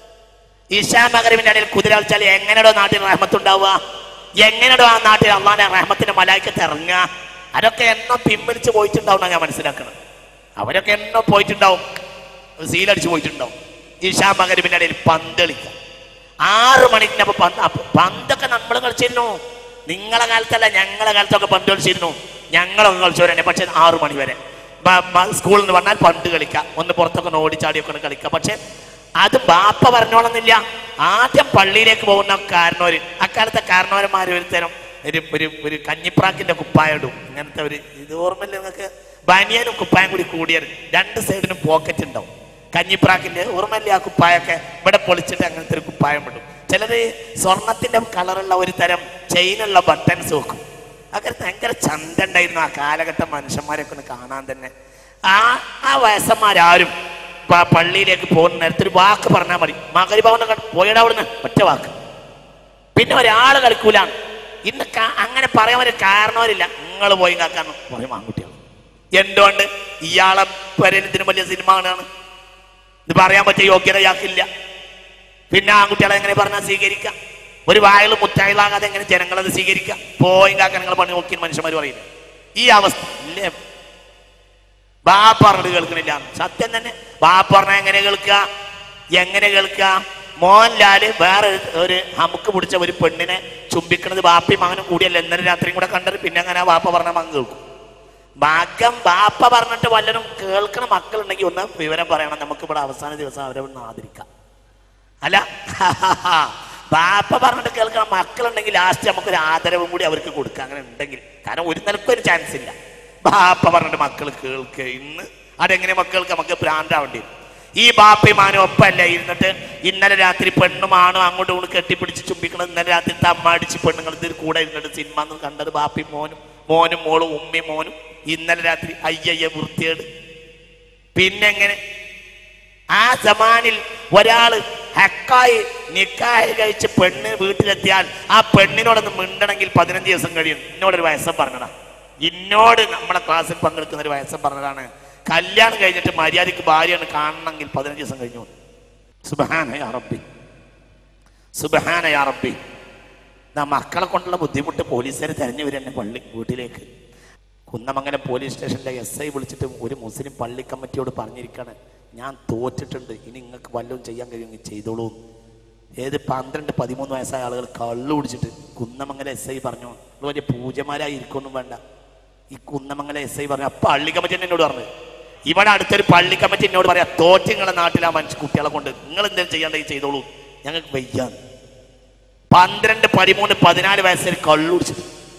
ഈശാ മകരിവിന്റെ ഇടയിൽ കുതിര കളിച്ചാൽ എങ്ങനെയോ നാട്ടിൽ റഹ്മത്ത് ഉണ്ടാവുക എങ്ങനെയോ ആ നാട്ടിൽ അള്ളാന്റെ റഹ്മത്തിന്റെ മലായിക്കത്ത് ഇറങ്ങുക അതൊക്കെ എന്നോ പിൻവലിച്ച് പോയിട്ടുണ്ടാവും ഞാൻ മനസ്സിലാക്കണം അവരൊക്കെ എന്നോ പോയിട്ടുണ്ടാവും സീലടിച്ച് പോയിട്ടുണ്ടാവും ഈശാ മകരിവിന്റെ ഇടയിൽ പന്ത് കളിക്കുക ആറ് മണിക്ക് അപ്പൊ പന്ത് അപ്പൊ പന്തൊക്കെ നമ്മൾ കളിച്ചിരുന്നു നിങ്ങളെ കാലത്തല്ല ഞങ്ങളെ കാലത്തൊക്കെ പന്ത് കളിച്ചിരുന്നു ഞങ്ങളൊന്നും കളിച്ചവരെ പക്ഷെ ആറു മണി വരെ ബ- ബ- സ്കൂളിൽ നിന്ന് വന്നാൽ പന്ത് കളിക്കാം ഒന്ന് പുറത്തൊക്കെ ഒന്ന് ഓടിച്ചാടിയൊക്കെ ഒന്ന് കളിക്കാം പക്ഷെ അത് ബാപ്പ പറഞ്ഞോളന്നില്ല ആദ്യം പള്ളിയിലേക്ക് പോകുന്ന കാരണവര് അക്കാലത്തെ കാരണവന്മാർ ഒരു തരം ഒരു ഒരു ഒരു കഞ്ഞിപ്രാക്കിന്റെ കുപ്പായം ഇടും ഇങ്ങനത്തെ ഒരു ഇത് ഓർമ്മയില്ല നിങ്ങൾക്ക് ബനിയനും കുപ്പായം കൂടി കൂടിയത് രണ്ട് സൈഡിനും പോക്കറ്റ് ഉണ്ടാവും കഞ്ഞിപ്രാക്കിന്റെ ഓർമ്മയില്ല ആ കുപ്പായൊക്കെ ഇവിടെ പൊളിച്ചിട്ട് അങ്ങനത്തെ ഒരു കുപ്പായം ഇടും ചിലത് സ്വർണത്തിന്റെ കളറുള്ള ഒരു തരം ചെയിനുള്ള ബട്ടൺസ് വെക്കും അതൊക്കെ ഭയങ്കര ചന്ത ഉണ്ടായിരുന്നു ആ കാലഘട്ടം മനുഷ്യന്മാരെയൊക്കെ ഒന്ന് കാണാൻ തന്നെ ആ ആ വയസ്സന്മാരാരും പ- പള്ളിയിലേക്ക് പോകുന്ന നേരത്തെ ഒരു വാക്ക് പറഞ്ഞാൽ മതി മകരിഭാവന പോയിട അവിടുന്ന് ഒറ്റ വാക്ക് പിന്നെ ഒരാൾ കളിക്കൂലാണ് ഇന്ന് ക- അങ്ങനെ പറയാൻ ഒരു കാരണവരില്ല നിങ്ങൾ പോയി കാക്കാൻ പറയും ആൺകുട്ടികൾ എന്തുകൊണ്ട് ഇയാളെ വരയിൽ ഇതിന് വലിയ സിനിമ കാണുകയാണ് ഇത് പറയാൻ പറ്റിയ യോഗ്യത ഇയാൾക്കില്ല പിന്നെ ആൺകുട്ടികളെ എങ്ങനെ പറഞ്ഞാൽ സ്വീകരിക്കാം ഒരു വായൽ മുറ്റായിലാകാതെ എങ്ങനെ ജനങ്ങളത് സ്വീകരിക്കാം പോയി കാക്കാൻ നിങ്ങൾ പണി നോക്കി മനുഷ്യന്മാർ പറയുന്നത് ഈ അവസ്ഥ ഇല്ലേ ബാപ്പ പറഞ്ഞത് കേൾക്കണില്ല സത്യം തന്നെ ബാപ്പ പറഞ്ഞ എങ്ങനെ കേൾക്കുക എങ്ങനെ കേൾക്കുക മോഹൻലാല് വേറെ ഒരു- ഒരു ഹമുക്ക് പിടിച്ച ഒരു പെണ്ണിനെ ചുംബിക്കണത് ബാപ്പയും മകനും കൂടിയല്ല ഇന്നലെ രാത്രിയും കൂടെ കണ്ടത് പിന്നെ അങ്ങനെ ആ ബാപ്പ പറഞ്ഞ മകൻ കേൾക്കും ഭാഗ്യം ബാപ്പ പറഞ്ഞിട്ട് വല്ലതും കേൾക്കണ മക്കളുണ്ടെങ്കിൽ ഒന്ന് വിവരം പറയണം നമുക്ക് ഇവിടെ അവസാന ദിവസം അവരെ ഒന്ന് ആദരിക്കാം അല്ല ബാപ്പ പറഞ്ഞിട്ട് കേൾക്കണ മക്കളുണ്ടെങ്കിൽ ലാസ്റ്റ് നമുക്കൊരു ആദരവും കൂടി അവർക്ക് കൊടുക്കാം അങ്ങനെ ഉണ്ടെങ്കിൽ കാരണം ഒരു നിലക്കും ഒരു ചാൻസ് ഇല്ല ബാപ്പ പറഞ്ഞിട്ട് മക്കൾ കേൾക്കുക ഇന്ന് അതെങ്ങനെ മക്കൾക്ക് നമുക്ക് ഭ്രാന്താവേണ്ടി വരും. ഈ ബാപ്പയും മാനും ഒപ്പമല്ല ഇരുന്നിട്ട് ഇന്നലെ രാത്രി പെണ്ണും ആണും അങ്ങോട്ടും ഇങ്ങോട്ടും കെട്ടിപ്പിടിച്ച് ചുംബിക്കണം ഇന്നലെ രാത്രി തമ്മടിച്ച് പെണ്ണുങ്ങൾ ഇതിൽ കൂടെ ഇരുന്നിട്ട് സിനിമ എന്ന് കണ്ടത് ബാപ്പയും മോനും മോനും മോളും ഉമ്മയും മോനും ഇന്നലെ രാത്രി അയ്യയ്യ വൃത്തിയേട് പിന്നെങ്ങനെ ആ സമാനിൽ ഒരാള് ഹക്കായി നിക്കാഹ് കഴിച്ച് പെണ്ണ് വീട്ടിലെത്തിയാൽ ആ പെണ്ണിനോടൊന്ന് മിണ്ടണമെങ്കിൽ പതിനഞ്ച് ദിവസം കഴിയും എന്നോടൊരു വയസ്സം പറഞ്ഞതാ എന്നോട് നമ്മളെ ക്ലാസ്സിൽ പങ്കെടുക്കുന്ന ഒരു വയസ്സം പറഞ്ഞതാണ് കല്യാണം കഴിഞ്ഞിട്ട് മര്യാദയ്ക്ക് ഭാര്യയാണ് കാണണമെങ്കിൽ പതിനഞ്ച് ദിവസം കഴിഞ്ഞു സുബഹാന യാ റബ്ബി സുബഹാന യാ റബ്ബി നാ മക്കളെ കൊണ്ടുള്ള ബുദ്ധിമുട്ട് പോലീസുകാർ തെരഞ്ഞു വരും എന്നെ പള്ളി വീട്ടിലേക്ക് കുന്നമംഗലം പോലീസ് സ്റ്റേഷനിലെ എസ് ഐ വിളിച്ചിട്ട് ഒരു മുസ്ലിം പള്ളി കമ്മിറ്റിയോട് പറഞ്ഞിരിക്കാണ് ഞാൻ തോറ്റിട്ടുണ്ട് ഇനി നിങ്ങൾക്ക് വല്ലതും ചെയ്യാൻ കഴിയുമെങ്കിൽ ചെയ്തോളൂ എന്ന്." ഏത് പന്ത്രണ്ട് പതിമൂന്ന് വയസ്സായ ആളുകൾ കള്ളു കുടിച്ചിട്ട് കുന്നമംഗലം എസ് ഐ പറഞ്ഞു "നിങ്ങൾ വലിയ പൂജമാരായി ഇരിക്കൊന്നും വേണ്ട ഈ കുന്നമംഗലം എസ് ഐ പറഞ്ഞു അപ്പൊ പള്ളി കമ്മിറ്റി തന്നെ എന്നോട് പറഞ്ഞു ഇവിടെ അടുത്തൊരു പള്ളി കമ്മിറ്റി എന്നോട് പറയാം തോറ്റ് നിങ്ങളുടെ നാട്ടിൽ ആ മനുഷ്യ കുട്ടികളെ കൊണ്ട് നിങ്ങൾ എന്തെങ്കിലും ചെയ്യണ്ടെങ്കിൽ ചെയ്തോളൂ ഞങ്ങൾക്ക് വയ്യാന്ന് പന്ത്രണ്ട് പതിമൂന്ന് പതിനാല് വയസ്സിൽ കള്ളുടിച്ചു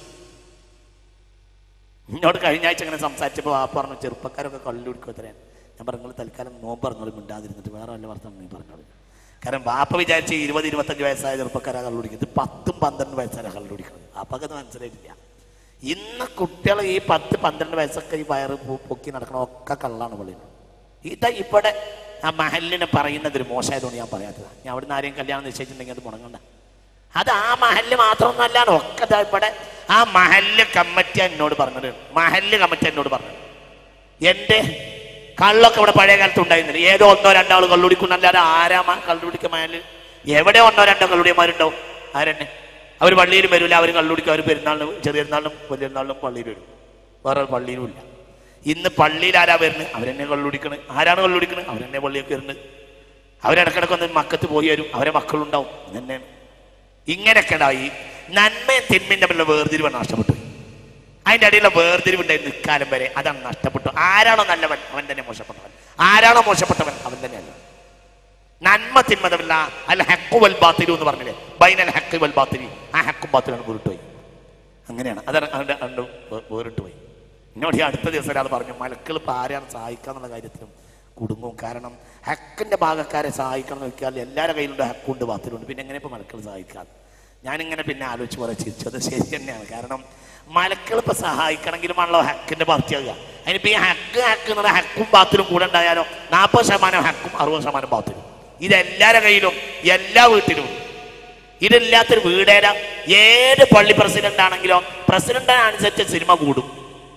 എന്നോട് കഴിഞ്ഞ ആഴ്ച അങ്ങനെ സംസാരിച്ചപ്പോൾ ആ പറഞ്ഞു ചെറുപ്പക്കാരൊക്കെ കള്ളു കുടിക്കും എത്രയാണ് ഞാൻ പറഞ്ഞു നിങ്ങൾ തൽക്കാലം നോമ്പ് പറഞ്ഞോളൂ മിണ്ടാതിരുന്നിട്ട് വേറെ വല്ല വർത്തമാനം നീ പറഞ്ഞോളൂ കാരണം ബാപ്പ വിചാരിച്ച് ഇരുപത് ഇരുപത്തഞ്ച് വയസ്സായ ചെറുപ്പക്കാരാ കള്ളു കുടിക്കുന്നത് പത്തും പന്ത്രണ്ട് വയസ്സാരാ കള്ളു കുടിക്കുന്നത് ബാപ്പക്ക് അത് മനസ്സിലായിട്ടില്ല ഇന്ന് കുട്ടികൾ ഈ പത്ത് പന്ത്രണ്ട് വയസ്സൊക്കെ ഈ വയറ് പൊ- പൊക്കി നടക്കണ ഒക്കെ കള്ളാണ് പള്ളിയിൽ ഇതാ ഇവിടെ ആ മഹലിനെ പറയുന്നത് ഒരു മോശമായതുകൊണ്ട് ഞാൻ പറയാത്തത് ഞാൻ അവിടുന്ന് ആരെയും കല്യാണം നിശ്ചയിച്ചിട്ടുണ്ടെങ്കിൽ അത് മുടങ്ങണ്ട അത് ആ മഹല്ല് മാത്രമൊന്നുമല്ലാണ് ഒക്കെ ദാ ഇവിടെ ആ മഹല്ല് കമ്മിറ്റി എന്നോട് പറഞ്ഞത് മഹല്ല് കമ്മിറ്റി എന്നോട് പറഞ്ഞത് എന്റെ കള്ളൊക്കെ ഇവിടെ പഴയ കാലത്ത് ഉണ്ടായിരുന്നില്ല ഏതോ ഒന്നോ രണ്ടോ ആൾ കള്ളുടിക്കുന്നല്ലാതെ ആരാ മ- കള്ളുടിക്ക മഹല്ല് എവിടെ ഒന്നോ രണ്ടോ കള്ളുടിയന്മാരുണ്ടാവും ആരെന്നെ അവർ പള്ളിയിൽ വരില്ല അവർ കള്ളുടിക്കും അവർ പെരുന്നാളിനും ചെറിയ പെരുന്നാളിനും വലിയ പെരുന്നാളിനും പള്ളിയിൽ വരും വേറെ ഒരു പള്ളിയിലും ഇല്ല ഇന്ന് പള്ളിയിൽ ആരാ വരുന്നത് അവരെന്നെ കള്ളുടിക്കണ് ആരാണ് കള്ളുടിക്കണത് അവരെന്നെ പള്ളിയൊക്കെ വരുന്നത് അവരിടക്കിടക്ക് ഒന്ന് മക്കത്ത് പോയി വരും അവരെ മക്കളുണ്ടാവും ഇതന്നെയാണ് ഇങ്ങനെയൊക്കെ ഈ നന്മയും തിന്മയും തമ്മിലുള്ള വേർതിരിവ് നഷ്ടപ്പെട്ടു അതിന്റെ അടിയിലുള്ള വേർതിരിവ് ഉണ്ടായിരുന്നു ഇക്കാലം വരെ അതാണ് നഷ്ടപ്പെട്ടു ആരാണോ നല്ലവൻ അവൻ തന്നെ മോശപ്പെട്ടവൻ ആരാണോ മോശപ്പെട്ടവൻ അവൻ തന്നെയല്ല നന്മ തിന്മ തമ്മിലുള്ള അൽ ഹക്കു വൽ ബാത്തിലു എന്ന് പറഞ്ഞില്ലേ ബൈനൽ ഹക്ക് വൽ ബാത്തിലി ആ ഹക്കും ബാത്തിലാണ് വേറിട്ട് പോയി അങ്ങനെയാണ് അതാണ് അവൻ്റെ അവൻ്റെ വേറിട്ട് പോയി എന്നോട് ഈ അടുത്ത ദിവസം ഒരാൾ പറഞ്ഞു മലക്കൾ ഇപ്പം ആരെയാണ് സഹായിക്കാന്നുള്ള കാര്യത്തിലും കുടുങ്ങും കാരണം ഹക്കിന്റെ ഭാഗക്കാരെ സഹായിക്കണം എന്ന് വെച്ചാൽ എല്ലാവരുടെ കയ്യിലുണ്ട് ഹക്കുണ്ട് ബാത്തിലുണ്ട് പിന്നെ എങ്ങനെ ഇപ്പം മലക്കൾ സഹായിക്കാം ഞാനിങ്ങനെ പിന്നെ ആലോചിച്ച് കുറെ ചിരിച്ചത് ശരി തന്നെയാണ് കാരണം മലക്കൾ ഇപ്പൊ സഹായിക്കണമെങ്കിലുമാണല്ലോ ഹക്കിന്റെ പാർട്ടിയാകുക അതിനിപ്പോ ഈ ഹക്ക് ഹക്ക് എന്നുള്ള ഹക്കും ബാത്തിലും കൂടെ ഉണ്ടായാലോ നാൽപ്പത് ശതമാനം ഹക്കും അറുപത് ശതമാനം ബാത്തിലും ഇത് എല്ലാവരുടെ കയ്യിലും എല്ലാ വീട്ടിലും ഉണ്ട്. ഇതില്ലാത്തൊരു വീടേര ഏത് പള്ളി പ്രസിഡന്റ് ആണെങ്കിലോ പ്രസിഡന്റിനനുസരിച്ച് സിനിമ കൂടും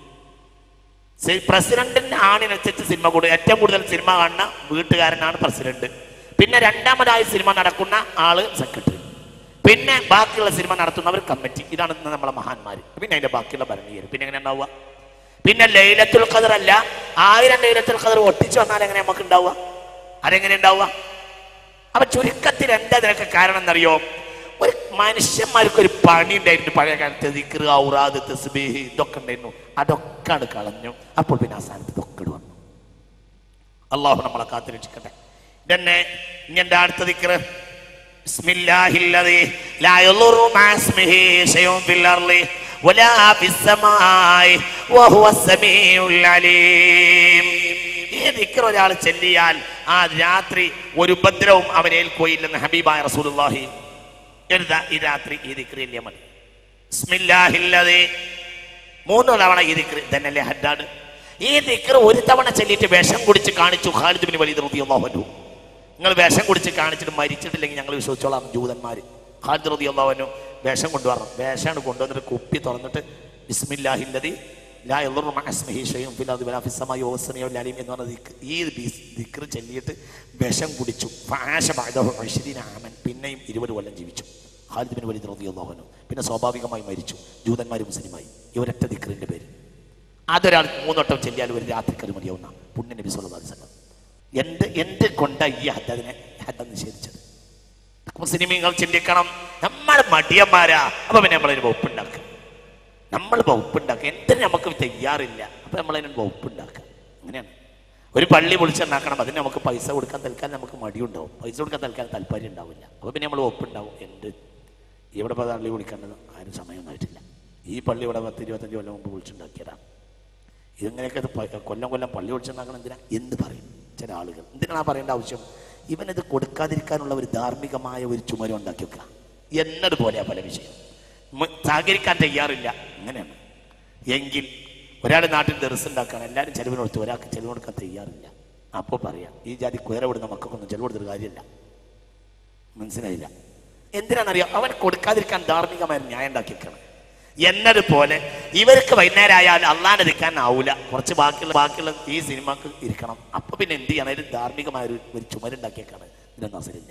സി- പ്രസിഡന്റിന് ആണിനനുസരിച്ച് സിനിമ കൂടും ഏറ്റവും കൂടുതൽ സിനിമ കാണുന്ന വീട്ടുകാരനാണ് പ്രസിഡന്റ് പിന്നെ രണ്ടാമതായി സിനിമ നടക്കുന്ന ആള് സെക്രട്ടറി പിന്നെ ബാക്കിയുള്ള സിനിമ നടത്തുന്നവർ കമ്മിറ്റി ഇതാണ് ഇന്ന് നമ്മളെ മഹാന്മാർ പിന്നെ അതിന്റെ ബാക്കിയുള്ള ഭരണീയർ പിന്നെ എങ്ങനെ ഉണ്ടാവുക പിന്നെ ലൈലത്തുൽ ഖദർ അല്ല ആയിരം ലൈലത്തുൽ ഖദർ ഒട്ടിച്ചു വന്നാൽ എങ്ങനെ നമുക്ക് ഉണ്ടാവുക അതെങ്ങനെ ഉണ്ടാവുക അപ്പൊ ചുരുക്കത്തിൽ എന്താ ഇതിനൊക്കെ കാരണം എന്നറിയോ ഒരു മനുഷ്യന്മാർക്ക് ഒരു പണി ഉണ്ടായിരുന്നു പഴയ കാലത്ത് ദിക്ർ ഔറാദ് തസ്ബീഹ് ഇതൊക്കെ ഉണ്ടായിരുന്നു അതൊക്കെ ആണ് കളഞ്ഞു അപ്പോൾ പിന്നെ അവസാനത്ത് ഇതൊക്കെ ഇട് വന്നു അള്ളാഹു നമ്മളെ കാത്തിരക്ഷിക്കട്ടെ ഇതന്നെ ഇനി എന്താ അടുത്ത ദിക്ർ ബിസ്മില്ലാഹില്ലദീ ലാ യളുറു മഅ ഇസ്മിഹി ശൈഉൻ ഫിൽ അർളി വലാ ഫിസ് സമാഇ വഹുവ സമീഉൽ അലീം ഈ ദിക്ർ ഒരാൾ ചെല്ലിയാൽ ആ രാത്രി ഒരു ഉപദ്രവവും അവനേൽക്കുകയില്ലെന്ന് ഹബീബായ റസൂലുള്ളാഹി എഴുതാ ഈ രാത്രി ഈ ദിക്ർ ചെല്ലിയാൽ മതി ബിസ്മില്ലാഹില്ലദീ മൂന്ന് തവണ ഈ ദിക്ർ തന്നെയല്ലേ ഹദ്ദാണ് ഈ ദിക്ർ ഒരു തവണ ചെല്ലിയിട്ട് വിഷം കുടിച്ച് കാണിച്ചു ഖാലിദ് ബിൻ വലീദ് റളിയല്ലാഹു അൻഹു നിങ്ങൾ വിഷം കുടിച്ച് കാണിച്ചിട്ട് മരിച്ചിട്ടില്ലെങ്കിൽ ഞങ്ങൾ വിശ്വസിച്ചോളാം ജൂതന്മാർ ഖാലിദ് റളിയല്ലാഹു അൻഹു വിഷം കൊണ്ടുവരണം വിഷമാണ് കൊണ്ടുവന്നിട്ട് കുപ്പി തുറന്നിട്ട് ബിസ്മില്ലാഹില്ലദി ലാ യളുറു മഅ ഇസ്മിഹി ശൈഉൻ ഫിൽ അർദി വലാ ഫിസ് സമാഇ വഹുവ സമീഉൽ അലീം എന്ന് പറഞ്ഞ ദിക്ർ ഈ ബിസ്- ദിക്ർ ചൊല്ലിയിട്ട് വിഷം കുടിച്ചു ഫആശ ബഅദഹു 20 ആമൻ പിന്നെയും 20 കൊല്ലം ജീവിച്ചു ഖാലിദ് ബിൻ വലീദ് റളിയല്ലാഹു അൻഹു പിന്നെ സ്വാഭാവികമായി മരിച്ചു ജൂതന്മാർ മുസ്ലിമായി ഈ ഒരൊറ്റ ദിക്റിന്റെ പേര് അതൊരാൾ മൂന്നോട്ടം ചെല്ലിയാൽ ഒരു രാത്രിക്കറി മതിയാവുന്ന പുണ്യ നബി സല്ലല്ലാഹു അലൈഹി വസല്ലം എന്ത് എന്ത് കൊണ്ടാ ഈ ഹദ്ദതിനെ ഹദ്ദ നിഷേധിച്ചത് മുസ്ലിമീങ്ങൾ ചിന്തിക്കണം നമ്മൾ മടിയന്മാരാ അപ്പൊ പിന്നെ നമ്മളതിന് വകുപ്പുണ്ടാക്കുക നമ്മൾ വകുപ്പുണ്ടാക്കുക എന്തിനും നമുക്ക് തയ്യാറില്ല അപ്പൊ നമ്മളതിന് വകുപ്പുണ്ടാക്കുക അങ്ങനെയാണ് ഒരു പള്ളി പൊളിച്ചുണ്ടാക്കണം അതിന് നമുക്ക് പൈസ കൊടുക്കാൻ തൽക്കാലം നമുക്ക് മടിയുണ്ടാവും പൈസ കൊടുക്കാൻ തൽക്കാലം താല്പര്യം ഉണ്ടാവില്ല അപ്പൊ പിന്നെ നമ്മൾ വകുപ്പുണ്ടാവും എന്ത് ഇവിടെ ഇപ്പൊ പള്ളി വിളിക്കേണ്ടത് ആരും സമയമൊന്നായിട്ടില്ല ഈ പള്ളി ഇവിടെ പത്ത് ഇരുപത്തഞ്ച് കൊല്ലം മുമ്പ് വിളിച്ചുണ്ടാക്കിയതാണ് ഇതെങ്ങനെയൊക്കെ ഇത് പ- കൊല്ലം കൊല്ലം പള്ളി ഒഴിച്ചുണ്ടാക്കണം എന്തിനാ എന്ത് പറയും ചില ആളുകൾ എന്തിനാണ് പറയേണ്ട ആവശ്യം ഇവനത് കൊടുക്കാതിരിക്കാനുള്ള ഒരു ധാർമ്മികമായ ഒരു ചുമരം ഉണ്ടാക്കി വെക്കുക എന്നതുപോലെയാ പല വിഷയം മ- സഹകരിക്കാൻ തയ്യാറില്ല അങ്ങനെയാണ് എങ്കിൽ ഒരാൾ നാട്ടിൽ ദർസ് ഉണ്ടാക്കുകയാണ് എല്ലാവരും ചെലവിന് കൊടുത്തു ഒരാൾക്ക് ചെലവ് കൊടുക്കാൻ തയ്യാറില്ല അപ്പോൾ പറയാം ഈ ജാതി കുതിര വിടുന്ന മക്കൾക്കൊന്നും ചെലവ് കൊടുത്തൊരു കാര്യമില്ല മനസ്സിലായില്ല എന്തിനാണെന്നറിയാം അവൻ കൊടുക്കാതിരിക്കാൻ ധാർമ്മികമായ ഒരു ന്യായം ഉണ്ടാക്കി വെക്കണം എന്നതുപോലെ ഇവർക്ക് വൈകുന്നേരം ആയാൽ അള്ളാൻ എടുക്കാൻ ആവൂല കുറച്ച് ബാക്കിയുള്ള ബാക്കിയുള്ള ഈ സിനിമക്ക് ഇരിക്കണം അപ്പൊ പിന്നെ എന്ത് ചെയ്യണം ഒരു ധാർമ്മികമായ ഒരു ഒരു ചുമരുണ്ടാക്കിയേക്കാണ് ഇതിനൊന്നും അസലില്ല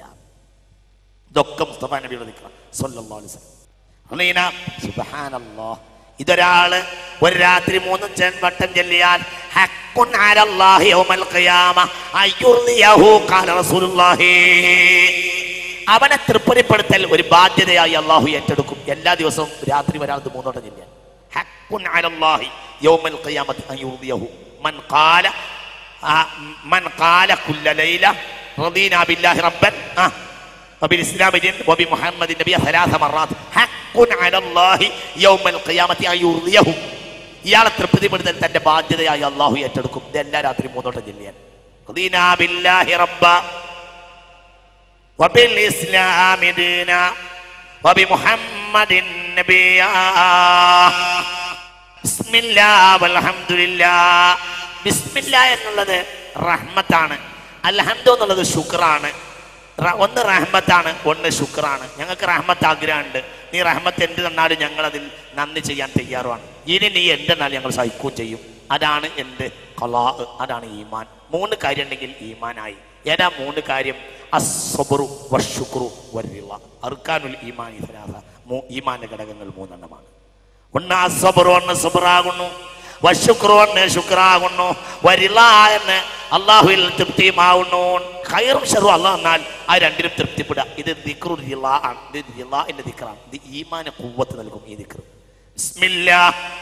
ഇതൊക്കെ മുസ്തഫ നബിയുടെ നിൽക്കണം സല്ലല്ലാഹു അലൈഹി വസല്ലം അള്ളീന സുബ്ഹാനല്ലാഹ് ഇതൊരാള് ഒരു രാത്രി മൂന്നും ചെ- വട്ടം ചെല്ലിയാൽ ഹക്കുൻ അലല്ലാഹി യൗമൽ ഖിയാമ അയ്യുർദിയഹു ഖാല റസൂലുള്ളാഹി അവനെ തൃപ്തിപ്പെടുത്തൽ ഒരു ബാധ്യതയായി അള്ളാഹു ഏറ്റെടുക്കും എല്ലാ ദിവസവും രാത്രി വരാതെ മൂന്നോട്ടം ചെല്ലിയാൽ ഹക്കുൻ അലല്ലാഹി യൗമൽ ഖിയാമത്തി അയ്യുർദിയഹു മൻ ഖാല ആ, മൻ ഖാല കുല്ല ലൈല റദീന ബില്ലാഹി റബ്ബൻ ആ وبالإسلام دين وبمحمد النبي ثلاث مرات حق على الله يوم القيامة أن يرضيه ഇയാളെ തൃപ്തിപ്പെടുത്തൽ തന്റെ ബാധ്യതയായി അള്ളാഹു ഏറ്റെടുക്കും ഇത് എല്ലാ രാത്രി മൂന്നോട്ടം ജില്ലയാൻ റദീന ബില്ലാഹി റബ്ബ وبالإسلام دينا وبمحمد نبيا بسم الله والحمد لله بسم الله എന്നുള്ളത് റഹ്മത്താണ് അൽഹംദു എന്നുള്ളത് ശുക്രാണ് റ- ഒന്ന് റഹ്മത്താണ് ഒന്ന് ശുക്രാണ് ഞങ്ങൾക്ക് റഹ്മത്ത് ആഗ്രഹമുണ്ട് നീ റഹ്മത്ത് എന്ത് തന്നാലും ഞങ്ങൾ അതിൽ നന്ദി ചെയ്യാൻ തയ്യാറുമാണ് ഇനി നീ എന്ത് തന്നാലും ഞങ്ങൾ സഹിക്കുകയും ചെയ്യും അതാണ് എന്ത് കലാ അതാണ് ഈമാൻ മൂന്ന് കാര്യം ഉണ്ടെങ്കിൽ ഈമാനായി ഏതാ മൂന്ന് കാര്യം അസ്സബറു വഷുക്രു വരില്ല അർക്കാനുൽ ഈമാൻ ഇസലാസ മൂ ഈമാന്റെ ഘടകങ്ങൾ മൂന്നെണ്ണമാണ് ഒന്ന് അസബറു ഒന്ന് സുബറാകുന്നു വശുക്രു ഒന്ന് ശുക്രാകുന്നു വരില എന്ന് അള്ളാഹുവിൽ തൃപ്തിയുമാവുന്നു ഖൈറും ഷറും അള്ളാഹ് എന്നാൽ ആ രണ്ടിലും തൃപ്തിപ്പെടുക ഇത് ദിക്റു റിള ആണ് ഇത് റിള എന്റെ ദിക്റാണ് ഇത് ഈമാന് കൂവത്ത് നൽകും ഈ ദിക്ർ ബിസ്മില്ലാ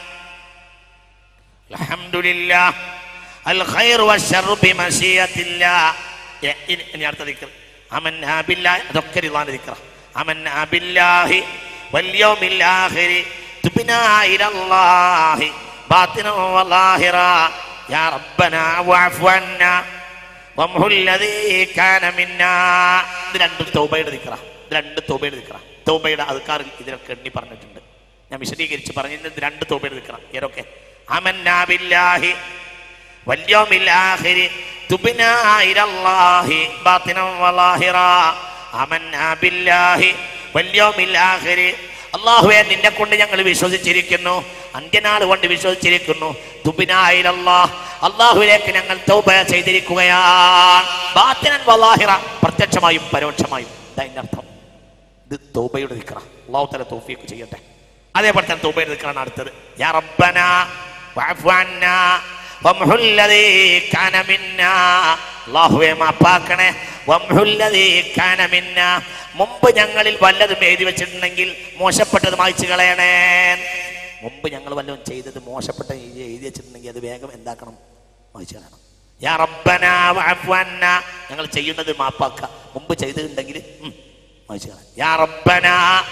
അൽഹംദുലില്ലാ അൽ ഖൈർ വശർ ബിമശിയത്തില്ലാ എ- ഇനി ഇനി അടുത്ത ദിക്ർ അമന്നാ ബില്ലാഹി അതൊക്കെ റിളാന്റെ ദിക്റ അമന്നാ ബില്ലാഹി വൽയൗമിൽ ആഖിരി തുബ്നാ ഇലല്ലാഹി ബാത്തിന വലാഹിറ യാ റബ്ബനാ വഅഫു അന്നാ വംഹു അല്ലദീ കാന മിന്നാ ഇത് രണ്ടും തൗബയുടെ ദിക്റ ഇത് രണ്ട് തൗബയുടെ ദിക്റ തൗബയുടെ അദ്കാറിൽ ഇതിലൊക്കെ എണ്ണി പറഞ്ഞിട്ടുണ്ട് ഞാൻ വിശദീകരിച്ച് പറഞ്ഞത് ഇത് രണ്ട് തൗബയുടെ ദിക്റ ഏതൊക്കെ അമന്നാ ബില്ലാഹി واليوم الآخر تبنا إلى الله باطنا وظاهرا آمنا بالله واليوم الآخر അള്ളാഹുവെ നിന്നെ കൊണ്ട് ഞങ്ങൾ വിശ്വസിച്ചിരിക്കുന്നു അന്ത്യനാൾ കൊണ്ട് വിശ്വസിച്ചിരിക്കുന്നു തുബിനായിലല്ലാ അള്ളാഹുവിലേക്ക് ഞങ്ങൾ തൗബ ചെയ്തിരിക്കുകയാണ് ബാത്തിനൻ വലാഹിറ പ്രത്യക്ഷമായും പരോക്ഷമായും ഇതാ ഇതിന്റെ അർത്ഥം ഇത് തൗബയുടെ ദിക്റ അള്ളാഹു തല തൗഫീഖ് ചെയ്യട്ടെ അതേപോലെ തന്നെ തൗബയുടെ ദിക്റാണ് അടുത്തത് യാ റബ്ബന വഅഫു അന്നാ വംഹു അല്ലദീ കാന മിന്നാ അല്ലാഹുവേ മാപ്പാക്കണേ വംഹു അല്ലദീ കാന മിന്നാ മുമ്പ് ഞങ്ങളിൽ വല്ലതും എഴുതി വെച്ചിട്ടുണ്ടെങ്കിൽ മോശപ്പെട്ടത് മായ്ച്ചു കളയണേ മുമ്പ് ഞങ്ങൾ വല്ലതും ചെയ്തത് മോശപ്പെട്ട എഴുതി എഴുതി വെച്ചിട്ടുണ്ടെങ്കിൽ അത് വേഗം എന്താക്കണം മായ്ച്ചു കളയണം യാ റബ്ബന വഅഫു അന്നാ ഞങ്ങൾ ചെയ്യുന്നത് മാപ്പാക്ക മുമ്പ് ചെയ്തിട്ടുണ്ടെങ്കിൽ ഉം, മായ്ച്ചു കളയാം യാ റബ്ബന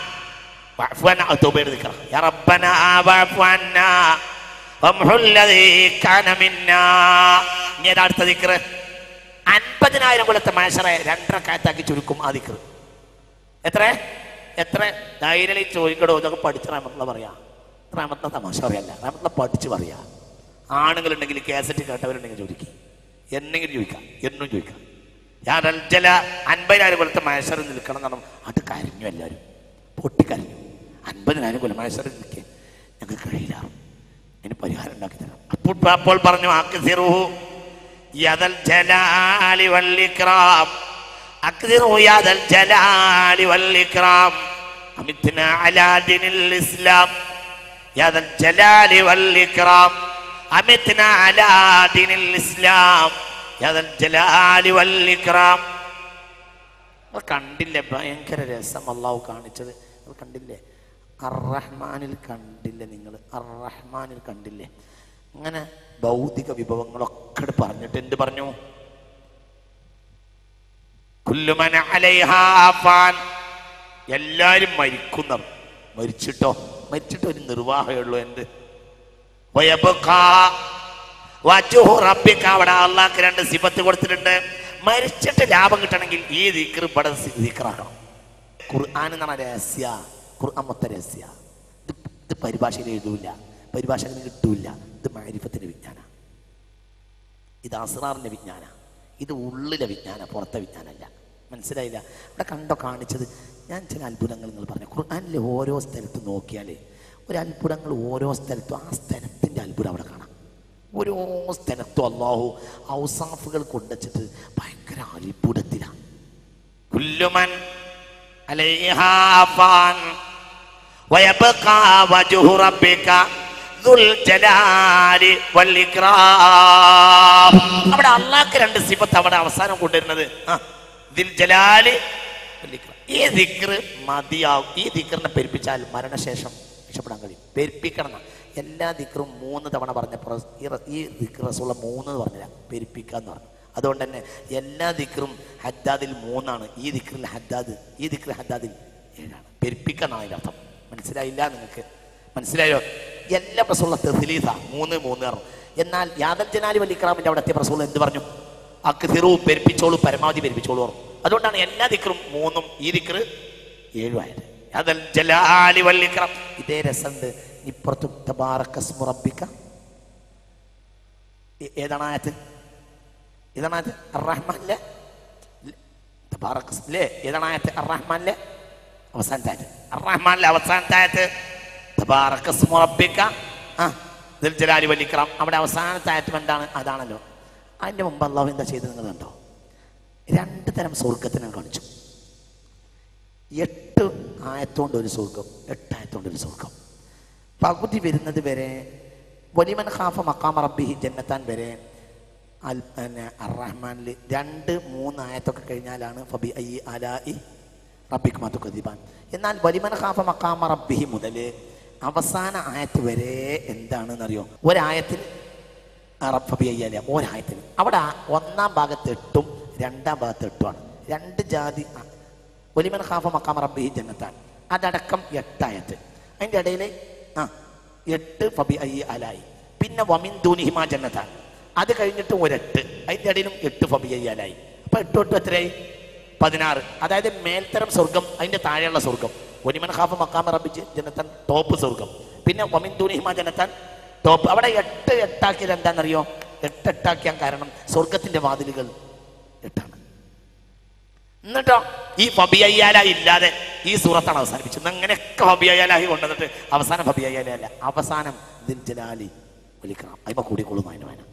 വഅഫു അന്നാ അത് തൗബയുടെ ദിക്റാ യാ റബ്ബന വഅഫു അന്നാ വംഹു അല്ലദീ കാന മിന്നാ ഇനി ഏതാ അടുത്ത ദിക്ർ അൻപതിനായിരം കൊല്ലത്തെ മാഷറെ രണ്ടര കാത്താക്കി ചുരുക്കും ആ ദിക്ർ എത്ര എത്ര ധൈര്യം ചോദിക്കടോ ഇതൊക്കെ പഠിച്ച റഹമത്തുള്ള പറയാ റഹമത്തുള്ള തമാശ പറയല്ല റഹമത്തുള്ള പഠിച്ച് പറയാ ആണുങ്ങളുണ്ടെങ്കിൽ കാസറ്റ് കേട്ടവരുണ്ടെങ്കിൽ ചോദിക്കും എന്നെങ്കിലും ചോദിക്കാം എന്നും ചോദിക്കാം ഞാൻ ചില അൻപതിനായിരം കൊല്ലത്തെ മത്സരം നിൽക്കണം എന്ന് പറഞ്ഞു അത് കരഞ്ഞു എല്ലാവരും പൊട്ടിക്കരഞ്ഞു അൻപതിനായിരം കൊല്ലം മത്സരം നിൽക്കുക ഞങ്ങൾക്ക് കഴിയില്ല അതിന് പരിഹാരം ഉണ്ടാക്കി തരാം അപ്പോൾ അപ്പോൾ പറഞ്ഞു ആക്കിസിറുഹു യദൽ ജലാലി വല്ലിക്രാം أكثروا يا ذا الجلال والإكرام أمتنا على دين الإسلام يا ذا الجلال والإكرام أمتنا على دين الإسلام يا ذا الجلال والإكرام അത് കണ്ടില്ലേ ഭയങ്കര രസം അള്ളാഹു കാണിച്ചത് അത് കണ്ടില്ലേ അറഹ്മാനിൽ കണ്ടില്ലേ നിങ്ങൾ അറഹ്മാനിൽ കണ്ടില്ലേ അങ്ങനെ ഭൗതിക വിഭവങ്ങളൊക്കെ പറഞ്ഞിട്ട് എന്ത് പറഞ്ഞു കുല്ലുമന അലൈഹാ ഫാൻ എല്ലാരും മരിക്കുന്ന മരിച്ചിട്ടോ മരിച്ചിട്ട് ഒരു നിർവാഹമുള്ളൂ എന്ത് വയബുക്കാ വജുഹു റബ്ബിക്ക അവിടെ അള്ളാഹ്ക്ക് രണ്ട് സിബത്ത് കൊടുത്തിട്ടുണ്ട് മരിച്ചിട്ട് ലാഭം കിട്ടണമെങ്കിൽ ഈ ദിക്ർ ഇവിടെ ദിക്റാക്കണം ഖുർആൻ എന്ന് പറഞ്ഞ രഹസ്യ ഖുർആൻ മൊത്ത രഹസ്യ ഇത് ഇത് പരിഭാഷയിൽ എഴുതൂല പരിഭാഷയിൽ കിട്ടൂല ഇത് മാരിഫത്തിന്റെ വിജ്ഞാന ഇത് അസ്റാറിന്റെ വിജ്ഞാന ഇത് ഉള്ളിലെ വിജ്ഞാന പുറത്തെ വിജ്ഞാനമല്ല മനസ്സിലായില്ല ഇവിടെ കണ്ടോ കാണിച്ചത് ഞാൻ ചില അത്ഭുതങ്ങൾ നിങ്ങൾ പറഞ്ഞു ഖുർആാനിലെ ഓരോ സ്ഥലത്ത് നോക്കിയാൽ ഒരു അത്ഭുതങ്ങൾ ഓരോ സ്ഥലത്തും ആ സ്ഥലത്തിൻ്റെ അത്ഭുതം അവിടെ കാണാം ഓരോ സ്ഥലത്തും അള്ളാഹു ഔസാഫുകൾ കൊണ്ടുവച്ചിട്ട് ഭയങ്കര അത്ഭുതത്തിലാണ് കുല്ലുമൻ അലൈഹാ ഫാൻ ويبقى وجه ربك ذو الجلال والإكرام അവിടെ അള്ളാഹ്ക്ക് രണ്ട് സിഫത്ത് അവിടെ അവസാനം കൊണ്ടുവരുന്നത് ആ, ദിൽ ജലാല് വൽ ഇക്രാം. ഈ ദിക്ർ മതിയാവും ഈ ദിക്റിനെ പെരുപ്പിച്ചാൽ മരണശേഷം രക്ഷപ്പെടാൻ കഴിയും പെരുപ്പിക്കണം എന്നാ. എല്ലാ ദിക്റും മൂന്ന് തവണ പറഞ്ഞപ്പോൾ ഈ റ- ഈ ദിക്ർ റസൂള്ള മൂന്ന് എന്ന് പറഞ്ഞില്ല പെരുപ്പിക്കാന്ന് പറഞ്ഞു അതുകൊണ്ട് തന്നെ എല്ലാ ദിക്റും ഹദ്ദാദിൽ മൂന്നാണ് ഈ ദിക്റിൽ ഹദ്ദാദ് ഈ ദിക്ർ ഹദ്ദാദിൽ ഏഴാണ് പെരുപ്പിക്കാന്നാണ് അതിൻ്റെ അർത്ഥം മനസ്സിലായില്ല നിങ്ങൾക്ക് മനസ്സിലായോ എല്ലാ പ്രസവമുള്ള തെസിലീസ മൂന്ന് മൂന്ന് പറഞ്ഞു എന്നാൽ യാദൽ ജനാലി വലിക്രാമിന്റെ അവിടെ എത്തിയ പ്രസവം എന്ത് പറഞ്ഞു അക്തിറു പെരുപ്പിച്ചോളൂ പരമാവധി പെരുപ്പിച്ചോളൂ പറഞ്ഞു അതുകൊണ്ടാണ് എല്ലാ ദിക്റും മൂന്നും ഈ ദിക്റ് ഏഴുമായത് യാദൽ ജലാലി വല്ലിക്രാം ഇതേ രസമുണ്ട് ഇപ്പുറത്തും തബാറക്കസ്മു റബ്ബിക്ക ഏ- ഏതാണ് ആയത്ത് ഏതാണ് ആയത്ത് അറഹ്മാനിലെ തബാറക്കസ് ഏതാണ് ആയത്ത് അറഹ്മാനിലെ അവസാനത്തെ ആയത്ത് അറഹ്മാനിലെ അവസാനത്തെ ആയത്ത് തബാറക്കസ്മു റബ്ബിക്ക ആ ദിൽ ജലാലി വല്ലിക്രാം അവിടെ അവസാനത്തെ ആയത്തും എന്താണ് അതാണല്ലോ അതിന്റെ മുമ്പ് അള്ളാഹു എന്താ ചെയ്തത് നിങ്ങൾ കണ്ടോ രണ്ട് തരം സ്വർഗത്തിനെ കാണിച്ചു എട്ട് ആയത്തോണ്ട് ഒരു സ്വർഗം എട്ട് ആയത്തോണ്ട് ഒരു സ്വർഗം പകുതി വരുന്നത് വരെ വലിമൻ ഖാഫ മക്കാമ റബ്ബിഹി ജന്നത്താൻ വരെ അൽ പിന്നെ അറഹ്മാനിൽ രണ്ട് മൂന്ന് ആയത്തൊക്കെ കഴിഞ്ഞാലാണ് ഫബി ഐ അലായി റബ്ബിക്ക് മത്തു കദിബാൻ എന്നാൽ വലിമൻ ഖാഫ മക്കാമ റബ്ബിഹി മുതൽ അവസാന ആയത്ത് വരെ എന്താണെന്നറിയോ ഒരായത്തിൽ ഫബി ഐ അല ഒരായത്തിൽ അവിടെ ആ ഒന്നാം ഭാഗത്ത് എട്ടും രണ്ടാം ഭാഗത്ത് എട്ടുമാണ് രണ്ട് ജാതി ആ, ഒലിമൻ ഖാഫ മക്കാം റബ്ബിഹി ജന്നത്താൻ അതടക്കം എട്ടായത്ത് അതിൻ്റെ ഇടയിൽ ആ എട്ട് ഫബി ഐ അലായി പിന്നെ വമിൻ ദൂനിഹിമ ജന്നത്താൻ അത് കഴിഞ്ഞിട്ട് ഒരെട്ട് അതിൻ്റെ ഇടയിലും എട്ട് ഫബി ഐ അലായി അപ്പൊ എട്ട് എട്ട് എത്രയായി പതിനാറ് അതായത് മേൽത്തരം സ്വർഗം അതിന്റെ താഴെയുള്ള സ്വർഗം ഒനിമൻ ഖാഫ മക്കാം റബ്ബി ജനത്താൻ ടോപ്പ് സ്വർഗം പിന്നെ വമിൻ ദൂനിഹിമ ജനത്താൻ ടോപ്പ് അവിടെ എട്ട് എട്ടാക്കിയത് എന്താണെന്നറിയോ എട്ട് എട്ടാക്കിയാൻ കാരണം സ്വർഗത്തിന്റെ വാതിലുകൾ എട്ടാണ് എന്നിട്ടോ ഈ ഫബിയയ്യാല ഇല്ലാതെ ഈ സൂറത്താണ് അവസാനിപ്പിച്ചത് അങ്ങനെയൊക്കെ ഫബിയയ്യാലാഹി കൊണ്ടുവന്നിട്ട് അവസാനം ഫബിയയ്യാല അല്ല അവസാനം ദിൽ ജലാലി വലിക്കണം അയ്മ കൂടിക്കൊള്ളും അതിന് വേണം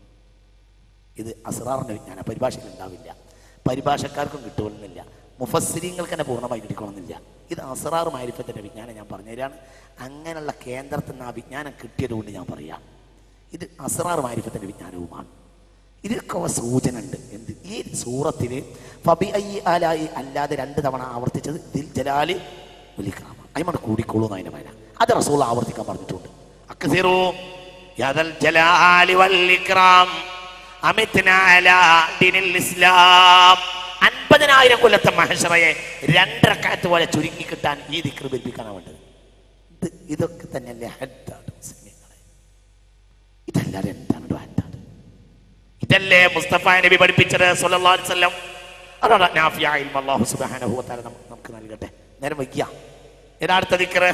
ഇത് അസ്രാറിന്റെ വിജ്ഞാന പരിഭാഷയിൽ ഉണ്ടാവില്ല പരിഭാഷക്കാർക്കും കിട്ടുമെന്നില്ല മുഫസ്സിരിങ്ങൾക്ക് തന്നെ പൂർണ്ണമായി കിട്ടിക്കൊള്ളുന്നില്ല ഇത് അസ്രാർ മാരിഫത്തിന്റെ വിജ്ഞാനം ഞാൻ പറഞ്ഞുതരാണ് അങ്ങനെയുള്ള കേന്ദ്രത്തിൽ നിന്ന് ആ വിജ്ഞാനം കിട്ടിയതുകൊണ്ട് ഞാൻ പറയാം ഇത് അസ്രാർ മാരിഫത്തിന്റെ വിജ്ഞാനവുമാണ് ഇതിലൊക്കെ ഒരു സൂചന ഉണ്ട് എന്ത് ഈ സൂറത്തില് ഫബി ഐ ആലായി അല്ലാതെ രണ്ട് തവണ ആവർത്തിച്ചത് ദിൽ ജലാലി വലിക്രാമ അയ്മ കൂടിക്കോളൂ എന്നതിന് മേല അത് റസൂൾ ആവർത്തിക്കാൻ പറഞ്ഞിട്ടുണ്ട് അക്സിറു യദൽ ജലാലി വല്ലിക്രാം അമിത്ന അലാ ദീനിൽ ഇസ്ലാം അൻപതിനായിരം കൊല്ലത്തെ മഹഷറയെ രണ്ടരക്കാലത്ത് പോലെ ചുരുക്കി കിട്ടാൻ ഈ ദിക്ർ ബന്ധിക്കാനാണ് വേണ്ടത് ഇത് ഇതൊക്കെ തന്നെയല്ലേ ഹദ്ദാണ് മുസ്ലിങ്ങളെ ഇതല്ലാതെ എന്താണ് ഒരു ഹദ്ദാണ് ഇതല്ലേ മുസ്തഫ നബി പഠിപ്പിച്ചത് സല്ലല്ലാഹു അലൈഹി വസല്ലം അതാണ് നാഫിയ ഇൽമ അല്ലാഹു സുബ്ഹാനഹു വ തആല നമുക്ക് നമുക്ക് നൽകട്ടെ നേരം വയ്ക്കുക ഏതാ ദിക്ർ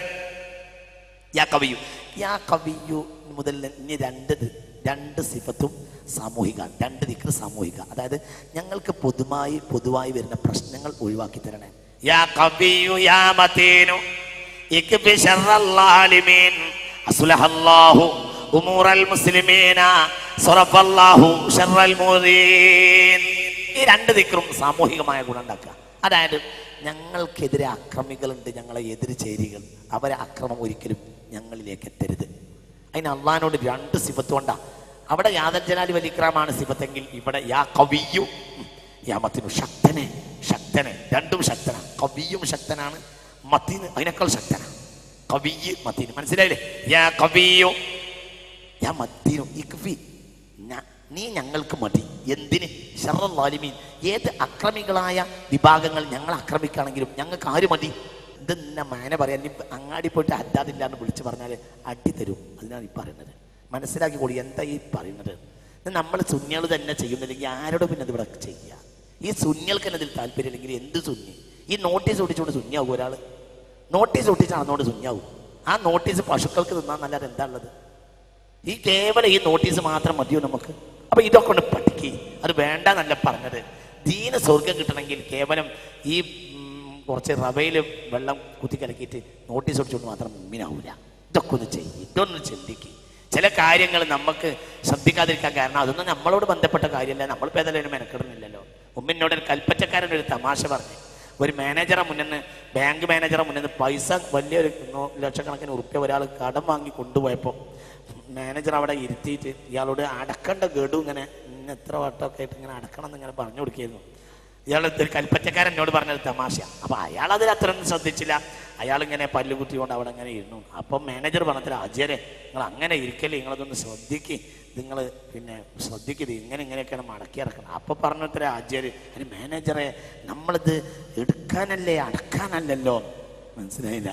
യാ കവിയു യാ കവിയു മുതൽ ഇനി രണ്ട് ദി- രണ്ട് സിഫത്തും സാമൂഹിക രണ്ട് ദിക്ർ സാമൂഹിക അതായത് ഞങ്ങൾക്ക് പൊതുവായി പൊതുവായി വരുന്ന പ്രശ്നങ്ങൾ ഒഴിവാക്കി തരണേ യാ കവിയു യാ മതീനു ഇക്ബി ശർറൽ ലാലിമീൻ അസ്ലഹല്ലാഹു ഉമൂറൽ മുസ്ലിമീന സ്വറഫല്ലാഹു ശർറൽ മുദീൻ ഈ രണ്ട് ദിക്റും സാമൂഹികമായ ഗുണം ഉണ്ടാക്കുക അതായത് ഞങ്ങൾക്കെതിരെ അക്രമികളുണ്ട് ഞങ്ങളെ എതിര് ചേരികൾ അവരെ അക്രമം ഒരിക്കലും ഞങ്ങളിലേക്ക് എത്തരുത് അതിന് അള്ളഹാനോട് രണ്ട് സിഫത്ത് കൊണ്ടാ അവിടെ യാദൽ ജലാലി വലിക്രാമാണ് സിഫത്തെങ്കിൽ ഇവിടെ യാ കവിയു ഉം, യാ മത്തിനു ശക്തനെ ശക്തനെ രണ്ടും ശക്തനാണ് കവിയും ശക്തനാണ് മത്തിന് അതിനേക്കാൾ ശക്തനാണ് കവിയ് മത്തിന് മനസ്സിലായില്ലേ യാ കവിയു യാ മത്തീനു ഇക്ഫി ഞ- നീ ഞങ്ങൾക്ക് മതി എന്തിന് ഷർറല്ലാലിമീൻ ഏത് അക്രമികളായ വിഭാഗങ്ങൾ ഞങ്ങൾ ആക്രമിക്കുകയാണെങ്കിലും ഞങ്ങൾക്ക് ആര് മതി ഇത് നിന്നെ മാന പറയാൻ നീ അങ്ങാടി പോയിട്ട് ഹദ്ദാദില്ല എന്ന് വിളിച്ച് പറഞ്ഞാൽ അടി തരും അതിനാണ് ഈ പറയുന്നത് മനസ്സിലാക്കിക്കോളി എന്താ ഈ പറയുന്നത് ഇത് നമ്മൾ സുന്യകൾ തന്നെ ചെയ്യുന്നില്ലെങ്കിൽ ആരോട് പിന്നെ ഇത് ഇവിടെ ചെയ്യുക ഈ സുന്യൾക്ക് തന്നെ ഇതിൽ താല്പര്യമില്ലെങ്കിൽ എന്ത് സുന്നി ഈ നോട്ടീസ് ഒട്ടിച്ചുകൊണ്ട് സുന്യാവും ഒരാൾ നോട്ടീസ് ഒട്ടിച്ച് നടന്നുകൊണ്ട് സുന്യാവും ആ നോട്ടീസ് പശുക്കൾക്ക് തിന്നാൻ നല്ലത് എന്താ ഉള്ളത് ഈ കേവലം ഈ നോട്ടീസ് മാത്രം മതിയോ നമുക്ക് അപ്പൊ ഇതൊക്കെ ഒന്ന് പഠിക്കുക അത് വേണ്ട എന്നല്ല പറഞ്ഞത് ദീന സ്വർഗം കിട്ടണമെങ്കിൽ കേവലം ഈ ഉം, കുറച്ച് റവയിൽ വെള്ളം കുത്തി കലക്കിയിട്ട് നോട്ടീസ് ഒടിച്ചുകൊണ്ട് മാത്രം മുമ്പിനാവൂല ഇതൊക്കെ ഒന്ന് ചെയ്യും ഇതൊന്ന് ചിന്തിക്കുക ചില കാര്യങ്ങൾ നമുക്ക് ശ്രദ്ധിക്കാതിരിക്കാൻ കാരണം അതൊന്നും നമ്മളോട് ബന്ധപ്പെട്ട കാര്യമല്ല നമ്മളിപ്പോൾ ഏതായാലും മെനക്കെടുന്നില്ലല്ലോ മുമ്പിനോട് ഒരു കൽപ്പറ്റക്കാരൻ ഒരു തമാശ പറഞ്ഞു ഒരു മാനേജറെ മുന്നിൽ ബാങ്ക് മാനേജറെ മുന്നിൽ പൈസ വലിയൊരു നോ- ലക്ഷക്കണക്കിന് ഉറുപ്പ്യ ഒരാൾ കടം വാങ്ങി കൊണ്ടുപോയപ്പോൾ മാനേജർ അവിടെ ഇരുത്തിയിട്ട് ഇയാളോട് അടക്കേണ്ട ഗഡു ഇങ്ങനെ ഇന്ന് എത്ര വട്ടമൊക്കെ ആയിട്ട് ഇങ്ങനെ അടക്കണം എന്ന് ഇങ്ങനെ പറഞ്ഞു കൊടുക്കുകയായിരുന്നു ഇയാൾ ഒരു കൽപ്പറ്റക്കാരൻ എന്നോട് പറഞ്ഞത് തമാശ അപ്പൊ അയാൾ അതിൽ അത്രയൊന്നും ശ്രദ്ധിച്ചില്ല അയാളിങ്ങനെ പല്ല് കുത്തിക്കൊണ്ട് അവിടെ അങ്ങനെ ഇരുന്നു അപ്പം മാനേജർ പറഞ്ഞില്ല അജയരെ നിങ്ങൾ അങ്ങനെ ഇരിക്കല്ലേ നിങ്ങളതൊന്ന് ശ്രദ്ധിക്ക് നിങ്ങൾ പിന്നെ ശ്രദ്ധിക്കരുത് ഇങ്ങനെ ഇങ്ങനെയൊക്കെയാണ് മടക്കി ഇറക്കണം അപ്പം പറഞ്ഞത്ര അജയര് അതിന് മാനേജറെ നമ്മളിത് എടുക്കാനല്ലേ അടക്കാനല്ലല്ലോ മനസ്സിലായില്ല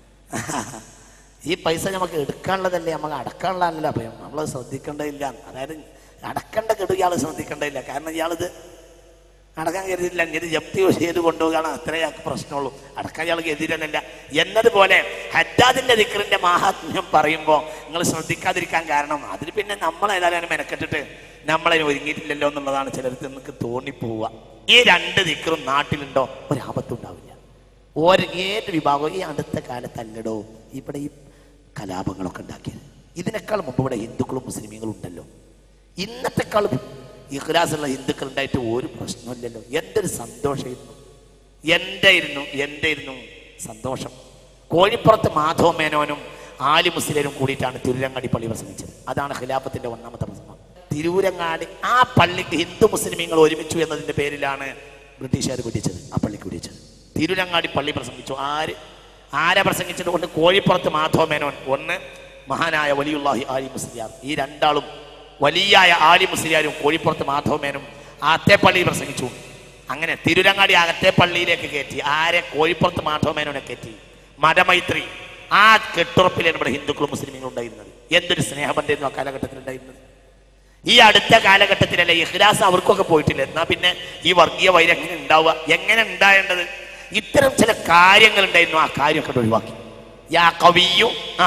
ഈ പൈസ നമുക്ക് എടുക്കാനുള്ളതല്ലേ നമുക്ക് അടക്കാനുള്ളതല്ല അപ്പം നമ്മളത് ശ്രദ്ധിക്കേണ്ടതില്ല അതായത് അടക്കേണ്ട കെടു ഇയാൾ ശ്രദ്ധിക്കേണ്ടതില്ല കാരണം ഇയാളിത് അടക്കാൻ കരുതിയില്ല ഇത് ജപ്തി ചെയ്ത് കൊണ്ടുപോകാണ് അത്രേ അയാൾക്ക് പ്രശ്നമുള്ളൂ അടക്കാൻ ഇയാൾക്ക് എതിരല്ല എന്നതുപോലെ ഹജ്ജാദിന്റെ ദിക്കറിന്റെ മാഹാത്മ്യം പറയുമ്പോൾ നിങ്ങൾ ശ്രദ്ധിക്കാതിരിക്കാൻ കാരണം അതിന് പിന്നെ നമ്മൾ ഏതായാലും മെനക്കെട്ടിട്ട് നമ്മളതിന് ഒരുങ്ങിയിട്ടില്ലല്ലോ എന്നുള്ളതാണ് ചിലർക്ക് നിങ്ങൾക്ക് തോന്നിപ്പോവുക ഈ രണ്ട് ദിക്കറും നാട്ടിലുണ്ടോ ഒരാപത്തും ഉണ്ടാവില്ല ഒരു ഏത് വിഭാഗവും ഈ അടുത്ത കാലത്തല്ലടോ ഇവിടെ ഈ കലാപങ്ങളൊക്കെ ഉണ്ടാക്കിയത് ഇതിനേക്കാൾ മുമ്പ് ഇവിടെ ഹിന്ദുക്കളും മുസ്ലിമീങ്ങളും ഉണ്ടല്ലോ ഇന്നത്തെക്കാൾ ഇഖ്ലാസുള്ള ഹിന്ദുക്കൾ ഉണ്ടായിട്ട് ഒരു പ്രശ്നമില്ലല്ലോ എന്തൊരു സന്തോഷമായിരുന്നു എൻ്റെ ഇരുന്നു എൻ്റെ ഇരുന്നു സന്തോഷം കോഴിപ്പുറത്ത് മാധവ മേനോനും ആലി മുസ്ലിരും കൂടിയിട്ടാണ് തിരുരങ്ങാടി പള്ളി പ്രസംഗിച്ചത് അതാണ് ഖിലാഫത്തിന്റെ ഒന്നാമത്തെ പ്രസംഗം തിരൂരങ്ങാടി ആ പള്ളിക്ക് ഹിന്ദു മുസ്ലിമീങ്ങൾ ഒരുമിച്ചു എന്നതിന്റെ പേരിലാണ് ബ്രിട്ടീഷുകാർ പിടിച്ചത് ആ പള്ളിക്ക് പിടിച്ചത് തിരുരങ്ങാടി പള്ളി പ്രസംഗിച്ചു ആര് ആരെ പ്രസംഗിച്ചത് കൊണ്ട് കോഴിപ്പുറത്ത് മാധവ മേനോൻ ഒന്ന് മഹാനായ വലിയുള്ളാഹി ആലി മുസ്ലിയാർ ഈ രണ്ടാളും വലിയായ ആലി മുസ്ലിയാരും കോഴിപ്പുറത്ത് മാധവമേനും ആത്തെ പള്ളിയിൽ പ്രസംഗിച്ചു അങ്ങനെ തിരുരങ്ങാടി അകത്തെ പള്ളിയിലേക്ക് കയറ്റി ആരെ കോഴിപ്പുറത്ത് മാധവമേനോനെ കയറ്റി മതമൈത്രി ആ കെട്ടുറപ്പിലാണ് ഇവിടെ ഹിന്ദുക്കളും മുസ്ലിങ്ങളും ഉണ്ടായിരുന്നത് എന്തൊരു സ്നേഹബന്ധമായിരുന്നു ആ കാലഘട്ടത്തിൽ ഉണ്ടായിരുന്നത് ഈ അടുത്ത കാലഘട്ടത്തിലല്ലേ ഇഖ്ലാസ് അവർക്കൊക്കെ പോയിട്ടില്ല എന്നാ പിന്നെ ഈ വർഗീയ വൈരം എങ്ങനെ ഉണ്ടാവുക എങ്ങനെ ഉണ്ടായേണ്ടത് ഇത്തരം ചില കാര്യങ്ങൾ ഉണ്ടായിരുന്നു ആ കാര്യമൊക്കെ ഒഴിവാക്കി യാ കവിയും ആ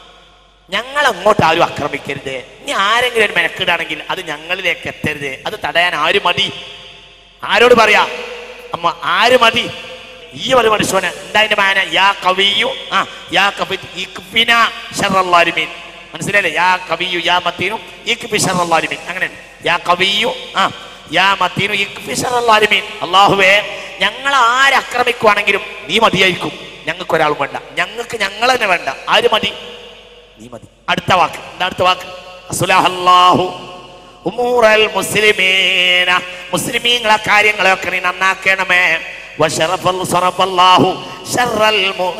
ഞങ്ങൾ അങ്ങോട്ട് ആരും ആക്രമിക്കരുത് ഇനി ആരെങ്കിലും ഒരു മെനക്കിടാണെങ്കിൽ അത് ഞങ്ങളിലേക്ക് എത്തരുത് അത് തടയാൻ ആര് മതി ആരോട് പറയാ അമ്മ ആര് മതി ഈ ഒരു മനുഷ്യന് എന്താ മാന യാ കവിയു ആ യാ കവി ഇക്ഫിന ശർറല്ലാലിമീൻ മനസ്സിലായില്ലേ യാ കവിയു യാ മത്തീനു ഇക്ഫി ശർറല്ലാലിമീൻ അങ്ങനെ യാ കവിയു ആ യാ മത്തീനു ഇക്ഫി ശർറല്ലാലിമീൻ അല്ലാഹുവേ ഞങ്ങൾ ആരക്രമിക്കുവാണെങ്കിലും നീ മതിയായിരിക്കും ഞങ്ങൾക്ക് ഒരാളും വേണ്ട ഞങ്ങൾക്ക് ഞങ്ങൾ തന്നെ വേണ്ട ആര് മതി നീ മതി അടുത്ത വാക്ക് എന്താ അടുത്ത വാക്ക് അസുലഹല്ലാഹു ഉമൂറൽ മുസ്ലിമീന മുസ്ലിമീങ്ങളെ കാര്യങ്ങളെയൊക്കെ നീ നന്നാക്കണമേ വശറഫൽ സറഫല്ലാഹു ശർറൽ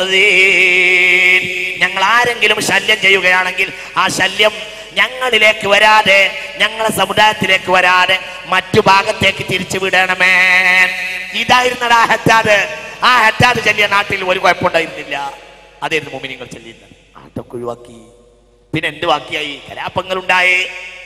മുഅ്ദീൻ. ഞങ്ങൾ ആരെങ്കിലും ശല്യം ചെയ്യുകയാണെങ്കിൽ ആ ശല്യം ഞങ്ങളിലേക്ക് വരാതെ ഞങ്ങളെ സമുദായത്തിലേക്ക് വരാതെ മറ്റു ഭാഗത്തേക്ക് തിരിച്ചു വിടണമേ ഇതായിരുന്നടാ ഹറ്റാദ് ആ ഹറ്റാദ് ചൊല്ലിയ നാട്ടിൽ ഒരു കുഴപ്പമുണ്ടായിരുന്നില്ല അതായിരുന്നു മുമിനിങ്ങൾ ചൊല്ലിയിരുന്നത് ആട്ടൊക്കെ ഒഴിവാക്കി പിന്നെ എന്ത് ബാക്കിയായി കലാപങ്ങളുണ്ടായേ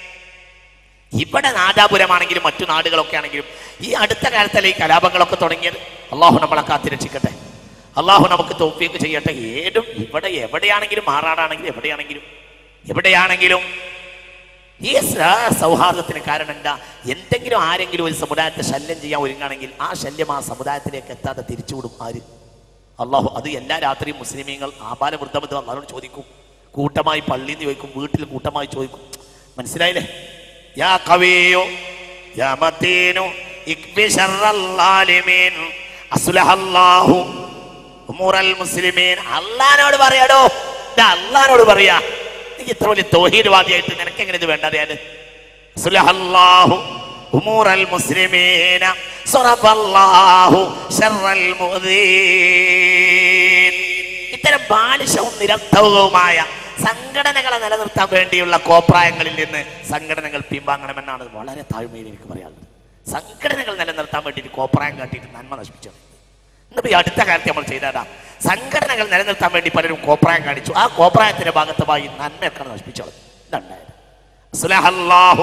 ഇവിടെ നാദാപുരമാണെങ്കിലും മറ്റു നാടുകളൊക്കെ ആണെങ്കിലും ഈ അടുത്ത കാലത്തല്ലേ ഈ കലാപങ്ങളൊക്കെ തുടങ്ങിയത് അള്ളാഹു നമ്മളെ കാത്തിരക്ഷിക്കട്ടെ അള്ളാഹു നമുക്ക് തോഫിയൊക്കെ ചെയ്യട്ടെ ഏതും ഇവിടെ എവിടെയാണെങ്കിലും മാറാടാണെങ്കിലും എവിടെയാണെങ്കിലും എവിടെയാണെങ്കിലും ഈ സ- സൗഹാർദ്ദത്തിന് കാരണം എന്താ എന്തെങ്കിലും ആരെങ്കിലും ഒരു സമുദായത്തെ ശല്യം ചെയ്യാൻ ഒരുങ്ങാണെങ്കിൽ ആ ശല്യം ആ സമുദായത്തിലേക്ക് എത്താതെ തിരിച്ചുവിടും ആര് അള്ളാഹു അത് എല്ലാ രാത്രിയും മുസ്ലിമീങ്ങൾ ആപാല വൃദ്ധബന്ധം അള്ളാഹോട് ചോദിക്കും കൂട്ടമായി പള്ളിയിൽ നിന്ന് ചോദിക്കും വീട്ടിൽ കൂട്ടമായി ചോദിക്കും മനസ്സിലായില്ലേ യാ കവിയോ യാ മത്തീനു ഇക്ഫി ശർറൽ ളാലിമീൻ അസ്ലഹല്ലാഹു ഉമൂറൽ മുസ്ലിമീൻ അള്ളഹാനോട് പറയാടോ ഇത് അള്ളഹാനോട് പറയാ നീ ഇത്ര വലിയ തോഹീദ്വാദിയായിട്ട് നിനക്ക് എങ്ങനെ ഇത് വേണ്ടറിയാല് അസ്ലഹല്ലാഹു ഉമൂറൽ മുസ്ലിമീന സറഫല്ലാഹു ശർറൽ മുഅ്ദീൻ ഇത്തരം ബാലിശവും നിരർത്ഥകവുമായ സംഘടനകളെ നിലനിർത്താൻ വേണ്ടിയുള്ള കോപ്രായങ്ങളിൽ നിന്ന് സംഘടനകൾ പിൻവാങ്ങണമെന്നാണ് വളരെ താഴ്മയിൽ എനിക്ക് പറയാനുള്ളത് സംഘടനകൾ നിലനിർത്താൻ വേണ്ടിയിട്ട് കോപ്രായം കാട്ടിയിട്ട് നന്മ നശിപ്പിച്ചു ഇന്നിപ്പോ ഈ അടുത്ത കാലത്ത് നമ്മൾ ചെയ്തതാ സംഘടനകൾ നിലനിർത്താൻ വേണ്ടി പലരും കോപ്രായം കാണിച്ചു ആ കോപ്രായത്തിന്റെ ഭാഗത്തുമായി നന്മയൊക്കെ നശിപ്പിച്ചോളൂ ഇതുണ്ടായത് അസ്ലഹല്ലാഹു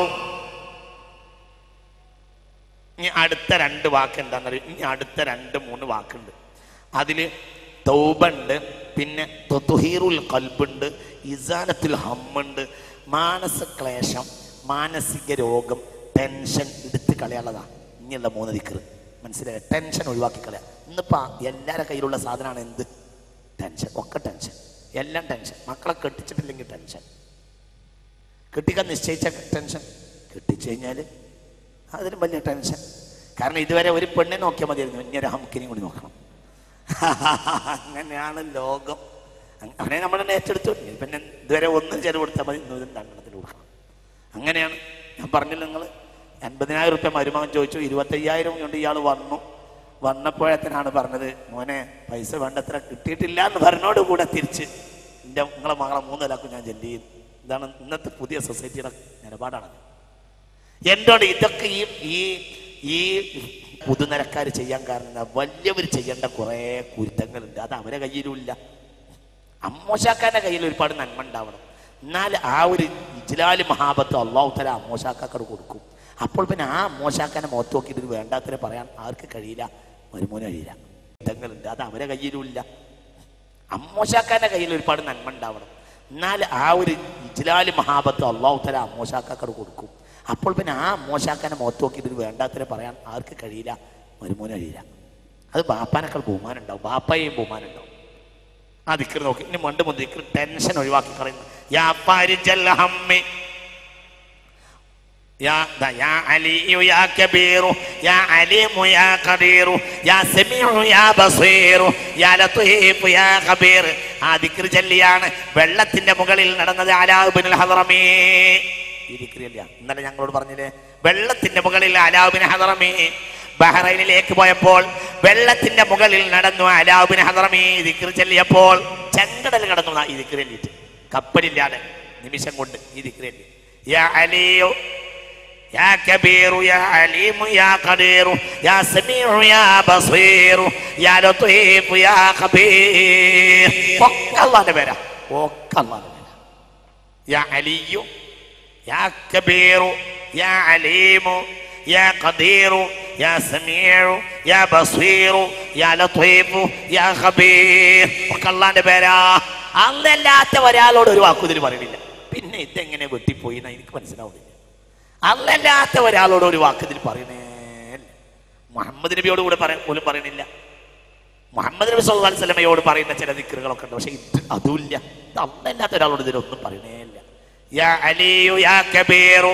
ഇനി അടുത്ത രണ്ട് വാക്ക് എന്താണെന്നറിയോ ഇനി അടുത്ത രണ്ട് മൂന്ന് വാക്കുണ്ട് അതിൽ തൗബുണ്ട് പിന്നെ തൊത്തുഹീറുൽ കൽബുണ്ട് ഇസാനത്തുൽ ഹമ്മുണ്ട് മാനസക്ലേശം മാനസിക രോഗം ടെൻഷൻ എടുത്ത് കളയാനുള്ളതാണ് ഇനിയുള്ള മൂന്ന് ദിക്കറ് മനസ്സിലായ ടെൻഷൻ ഒഴിവാക്കി കളയാം ഇന്നിപ്പോ എല്ലാവരുടെ കയ്യിലുള്ള സാധനമാണ് എന്ത് ടെൻഷൻ ഒക്കെ ടെൻഷൻ എല്ലാം ടെൻഷൻ മക്കളെ കെട്ടിച്ചിട്ടില്ലെങ്കിൽ ടെൻഷൻ കെട്ടിക്കാൻ നിശ്ചയിച്ച ടെൻഷൻ കെട്ടിച്ചു കഴിഞ്ഞാൽ അതിലും വലിയ ടെൻഷൻ കാരണം ഇതുവരെ ഒരു പെണ്ണെ നോക്കിയാൽ മതിയായിരുന്നു ഇനി ഒരു ഹംക്കിനെയും കൂടി നോക്കണം അങ്ങനെയാണ് ലോകം അങ്ങനെ നമ്മൾ ഏറ്റെടുത്തു പിന്നെ ഇതുവരെ ഒന്നും ചെലവ് കൊടുത്താൽ മതി ഇന്നും രണ്ടെണ്ണത്തിന് കൊടുക്കണം അങ്ങനെയാണ് ഞാൻ പറഞ്ഞില്ല നിങ്ങൾ എൺപതിനായിരം റുപ്യ മരുമകൻ ചോദിച്ചു ഇരുപത്തയ്യായിരം കൊണ്ട് ഇയാൾ വന്നു വന്നപ്പോഴത്തിനാണ് പറഞ്ഞത് മോനെ പൈസ വേണ്ടത്ര കിട്ടിയിട്ടില്ല എന്ന് പറഞ്ഞോട് കൂടെ തിരിച്ച് എൻ്റെ നിങ്ങളെ മകളെ മൂന്നിലാക്കും ഞാൻ ജെല്ലി ചെയ്യും ഇതാണ് ഇന്നത്തെ പുതിയ സൊസൈറ്റിയുടെ നിലപാടാണത് എന്നോട് ഇതൊക്കെ ഈ ഈ ഈ പുതുനിരക്കാർ ചെയ്യാൻ കാരണം എന്താ? വലിയവർ ചെയ്യേണ്ട കുറേ കുരുത്തങ്ങളുണ്ട് അത് അവരെ കയ്യിലുമില്ല അമ്മോശാക്കാന്റെ കയ്യിൽ ഒരുപാട് നന്മ ഉണ്ടാവണം എന്നാൽ ആ ഒരു ഇജ്ലാല് മഹാബത്ത് അള്ളാഹു തല അമ്മോശാക്കാക്കോട് കൊടുക്കും അപ്പോൾ പിന്നെ ആ അമ്മോശാക്കാനെ മുഖത്ത് നോക്കിയിട്ട് ഇത് വേണ്ടാത്തതിനെ പറയാൻ ആർക്ക് കഴിയില്ല വരുമോന് കഴിയില്ല കുരുത്തങ്ങളുണ്ട് അത് അവരെ കയ്യിലുമില്ല അമ്മോശാക്കാന്റെ കയ്യിൽ ഒരുപാട് നന്മ ഉണ്ടാവണം എന്നാൽ ആ ഒരു ഇജ്ലാല് മഹാബത്ത് അള്ളാഹു തല അമ്മോശാക്കാക്കോട് കൊടുക്കും അപ്പോൾ പിന്നെ ആ അമ്മോശാക്കാനെ മുഖത്ത് നോക്കിയിട്ട് ഇത് വേണ്ടാത്തതിനെ പറയാൻ ആർക്ക് കഴിയില്ല വരുമോന് കഴിയില്ല അത് ബാപ്പാനേക്കാൾ ബഹുമാനം ഉണ്ടാവും ബാപ്പയെയും ബഹുമാനം ഉണ്ടാവും ആ ദിക്കർ നോക്കി ഇനി മണ്ട് മുതൽ ദിക്കർ ടെൻഷൻ ഒഴിവാക്കി കളയുന്നു യാ ഫാരിജൽ ഹമ്മി يا دا يا علي يا كبير يا عليم يا قدير يا سميع يا بصير يا لطيف يا خبير ആ ദിക്ർ ചൊല്ലിയാണ് വെള്ളത്തിന്റെ മുകളിൽ നടന്നത് അലാബിൻ ഹദറമീ ഈ ദിക്രിയല്ല ഇന്നലെ ഞങ്ങളോട് പറഞ്ഞില്ലേ വെള്ളത്തിന്റെ മുകളിൽ അലാബിൻ ഹദറമീ ബഹ്റൈനിലേക്ക് പോയപ്പോൾ വെള്ളത്തിന്റെ മുകളിൽ നടന്നു അലാബിൻ ഹദറമീ ദിക്ർ ചൊല്ലിയപ്പോൾ ചെങ്കടൽ കടന്നു എന്നാ ഈ ദിക്ർ ചൊല്ലിയിട്ട് കപ്പലില്ലാതെ നിമിഷം കൊണ്ട് ഈ ദിക്ർ ചൊല്ലി യാ അലിയോ يا كبير يا عليم يا قدير يا سميع يا بصير يا لطيف يا خبير ഒക്കെ അള്ളാന്റെ പേരാ ഒക്കെ അള്ളാന്റെ പേരാ يا علي يا كبير يا عليم يا قدير يا سميع يا بصير يا لطيف يا خبير ഒക്കെ അള്ളാന്റെ പേരാ അല്ലല്ലാത്ത ഒരാളോട് ഒരു വാക്കുതിരി പറയണില്ല പിന്നെ ഇതെങ്ങനെ വെട്ടിപ്പോയി എന്ന് എനിക്ക് മനസ്സിലാവുന്നില്ല അല്ലല്ലാത്ത ഒരാളോട് ഒരു വാക്ക് ഇതിൽ പറയണേ ഇല്ല. മുഹമ്മദ് നബിയോട് കൂടെ പറ പോലും പറയണില്ല മുഹമ്മദ് നബി സല്ലല്ലാഹു അലൈഹി വസല്ലമയോട് പറയുന്ന ചില ദിക്റുകളൊക്കെ ഉണ്ട് പക്ഷെ ഇത് അതുമില്ല ഇത് അല്ലല്ലാത്ത ഒരാളോട് ഇതിലൊന്നും പറയണേ ഇല്ല യാ അലിയു യാ കബീറു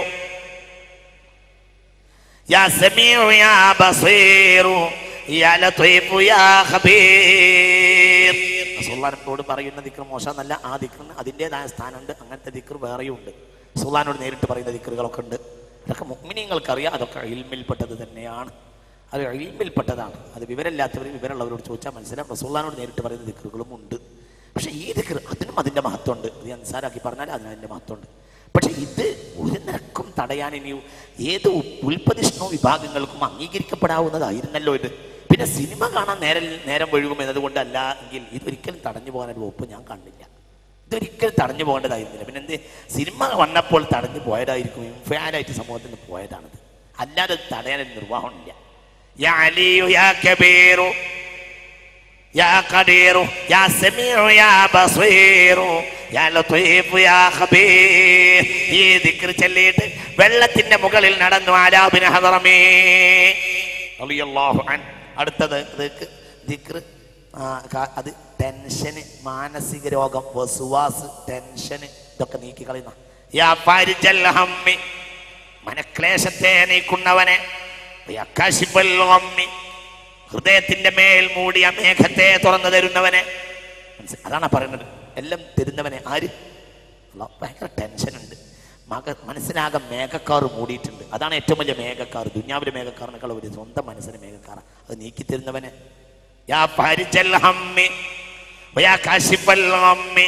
യാ സമീഉ യാ ബസീറു യാ ലത്തീഫു യാ ഖബീർ റസൂലുള്ളാഹിനോട് പറയുന്ന ദിക്ർ മോശമെന്നല്ല ആ ദിക്റിന് അതിൻ്റെതായ സ്ഥാനമുണ്ട് അങ്ങനത്തെ ദിക്ർ വേറെയും ഉണ്ട് റസൂലുള്ളാഹിനോട് നേരിട്ട് പറയുന്ന ദിക്റുകളൊക്കെ ഉണ്ട് അതൊക്കെ മുഅ്മിനീങ്ങൾക്കറിയാം അതൊക്കെ ഇൽമിൽപ്പെട്ടത് തന്നെയാണ് അത് ഇൽമിൽപ്പെട്ടതാണ് അത് വിവരമില്ലാത്തവർ വിവരമുള്ളവരോട് ചോദിച്ചാൽ മനസ്സിലാവും റസൂലുള്ളാഹിനോട് നേരിട്ട് പറയുന്ന ദിക്റുകളും ഉണ്ട് പക്ഷേ ഈ ദിക്ർ അതിനും അതിൻ്റെ മഹത്വമുണ്ട് ഇത് അൻസാരാക്കി പറഞ്ഞാൽ അതിന് അതിൻ്റെ മഹത്വമുണ്ട് പക്ഷെ ഇത് ഒരു നിരക്കും തടയാൻ ഇനി ഏത് ഉൽപ്പതിഷ്ണോ വിഭാഗങ്ങൾക്കും അംഗീകരിക്കപ്പെടാവുന്നതായിരുന്നല്ലോ ഇത് പിന്നെ സിനിമ കാണാൻ നേരം നേരം ഒഴുകും എന്നതുകൊണ്ടല്ല എങ്കിൽ ഇതൊരിക്കലും തടഞ്ഞു പോകാനൊരു ഒപ്പ് ഞാൻ കണ്ടില്ല ഇതൊരിക്കലും തടഞ്ഞു പോകേണ്ടതായിരുന്നില്ല പിന്നെ എന്ത് സിനിമ വന്നപ്പോൾ തടഞ്ഞു പോയതായിരിക്കും ഇൻഫാനായിട്ട് സമൂഹത്തിൽ നിന്ന് പോയതാണത് അല്ലാതെ ഇത് തടയാനൊരു നിർവാഹമില്ല യാ അലിയു യാ കബീറു يا قدير يا سميع يا بصير يا لطيف يا خبير ഈ ദിക്ർ ചൊല്ലിയിട്ട് വെള്ളത്തിന്റെ മുകളിൽ നടന്നു ആലാബിന് ഹദറമേ റളിയല്ലാഹു അൻ അടുത്തത് ദിക്ർ ദിക്ർ ആ, ക- അത് ടെൻഷന് മാനസിക രോഗം വസുവാസ് ടെൻഷന് ഇതൊക്കെ നീക്കി കളയുന്ന യാ ഫാരിജൽ ഹമ്മി മനക്ലേശത്തെ നീക്കുന്നവനെ യാ കാശിഫൽ ഗമ്മി ഹൃദയത്തിന്റെ മേൽ മൂടിയ മേഘത്തെ തുറന്നു തരുന്നവനെ മനസ്സി- അതാണ് പറയുന്നത് എല്ലാം തരുന്നവനെ ആര് അള്ളാഹ് ഭയങ്കര ടെൻഷൻ ഉണ്ട് മക മനസ്സിനാകെ മേഘക്കാർ മൂടിയിട്ടുണ്ട് അതാണ് ഏറ്റവും വലിയ മേഘക്കാർ ദുഞ്ഞാവിലെ മേഘക്കാരനേക്കാൾ ഒരു സ്വന്തം മനസ്സിന് മേഘക്കാർ അത് നീക്കി തരുന്നവനെ യാ ഫാരിജൽ ഹമ്മി വയാ കാശിഫൽ ഗമ്മി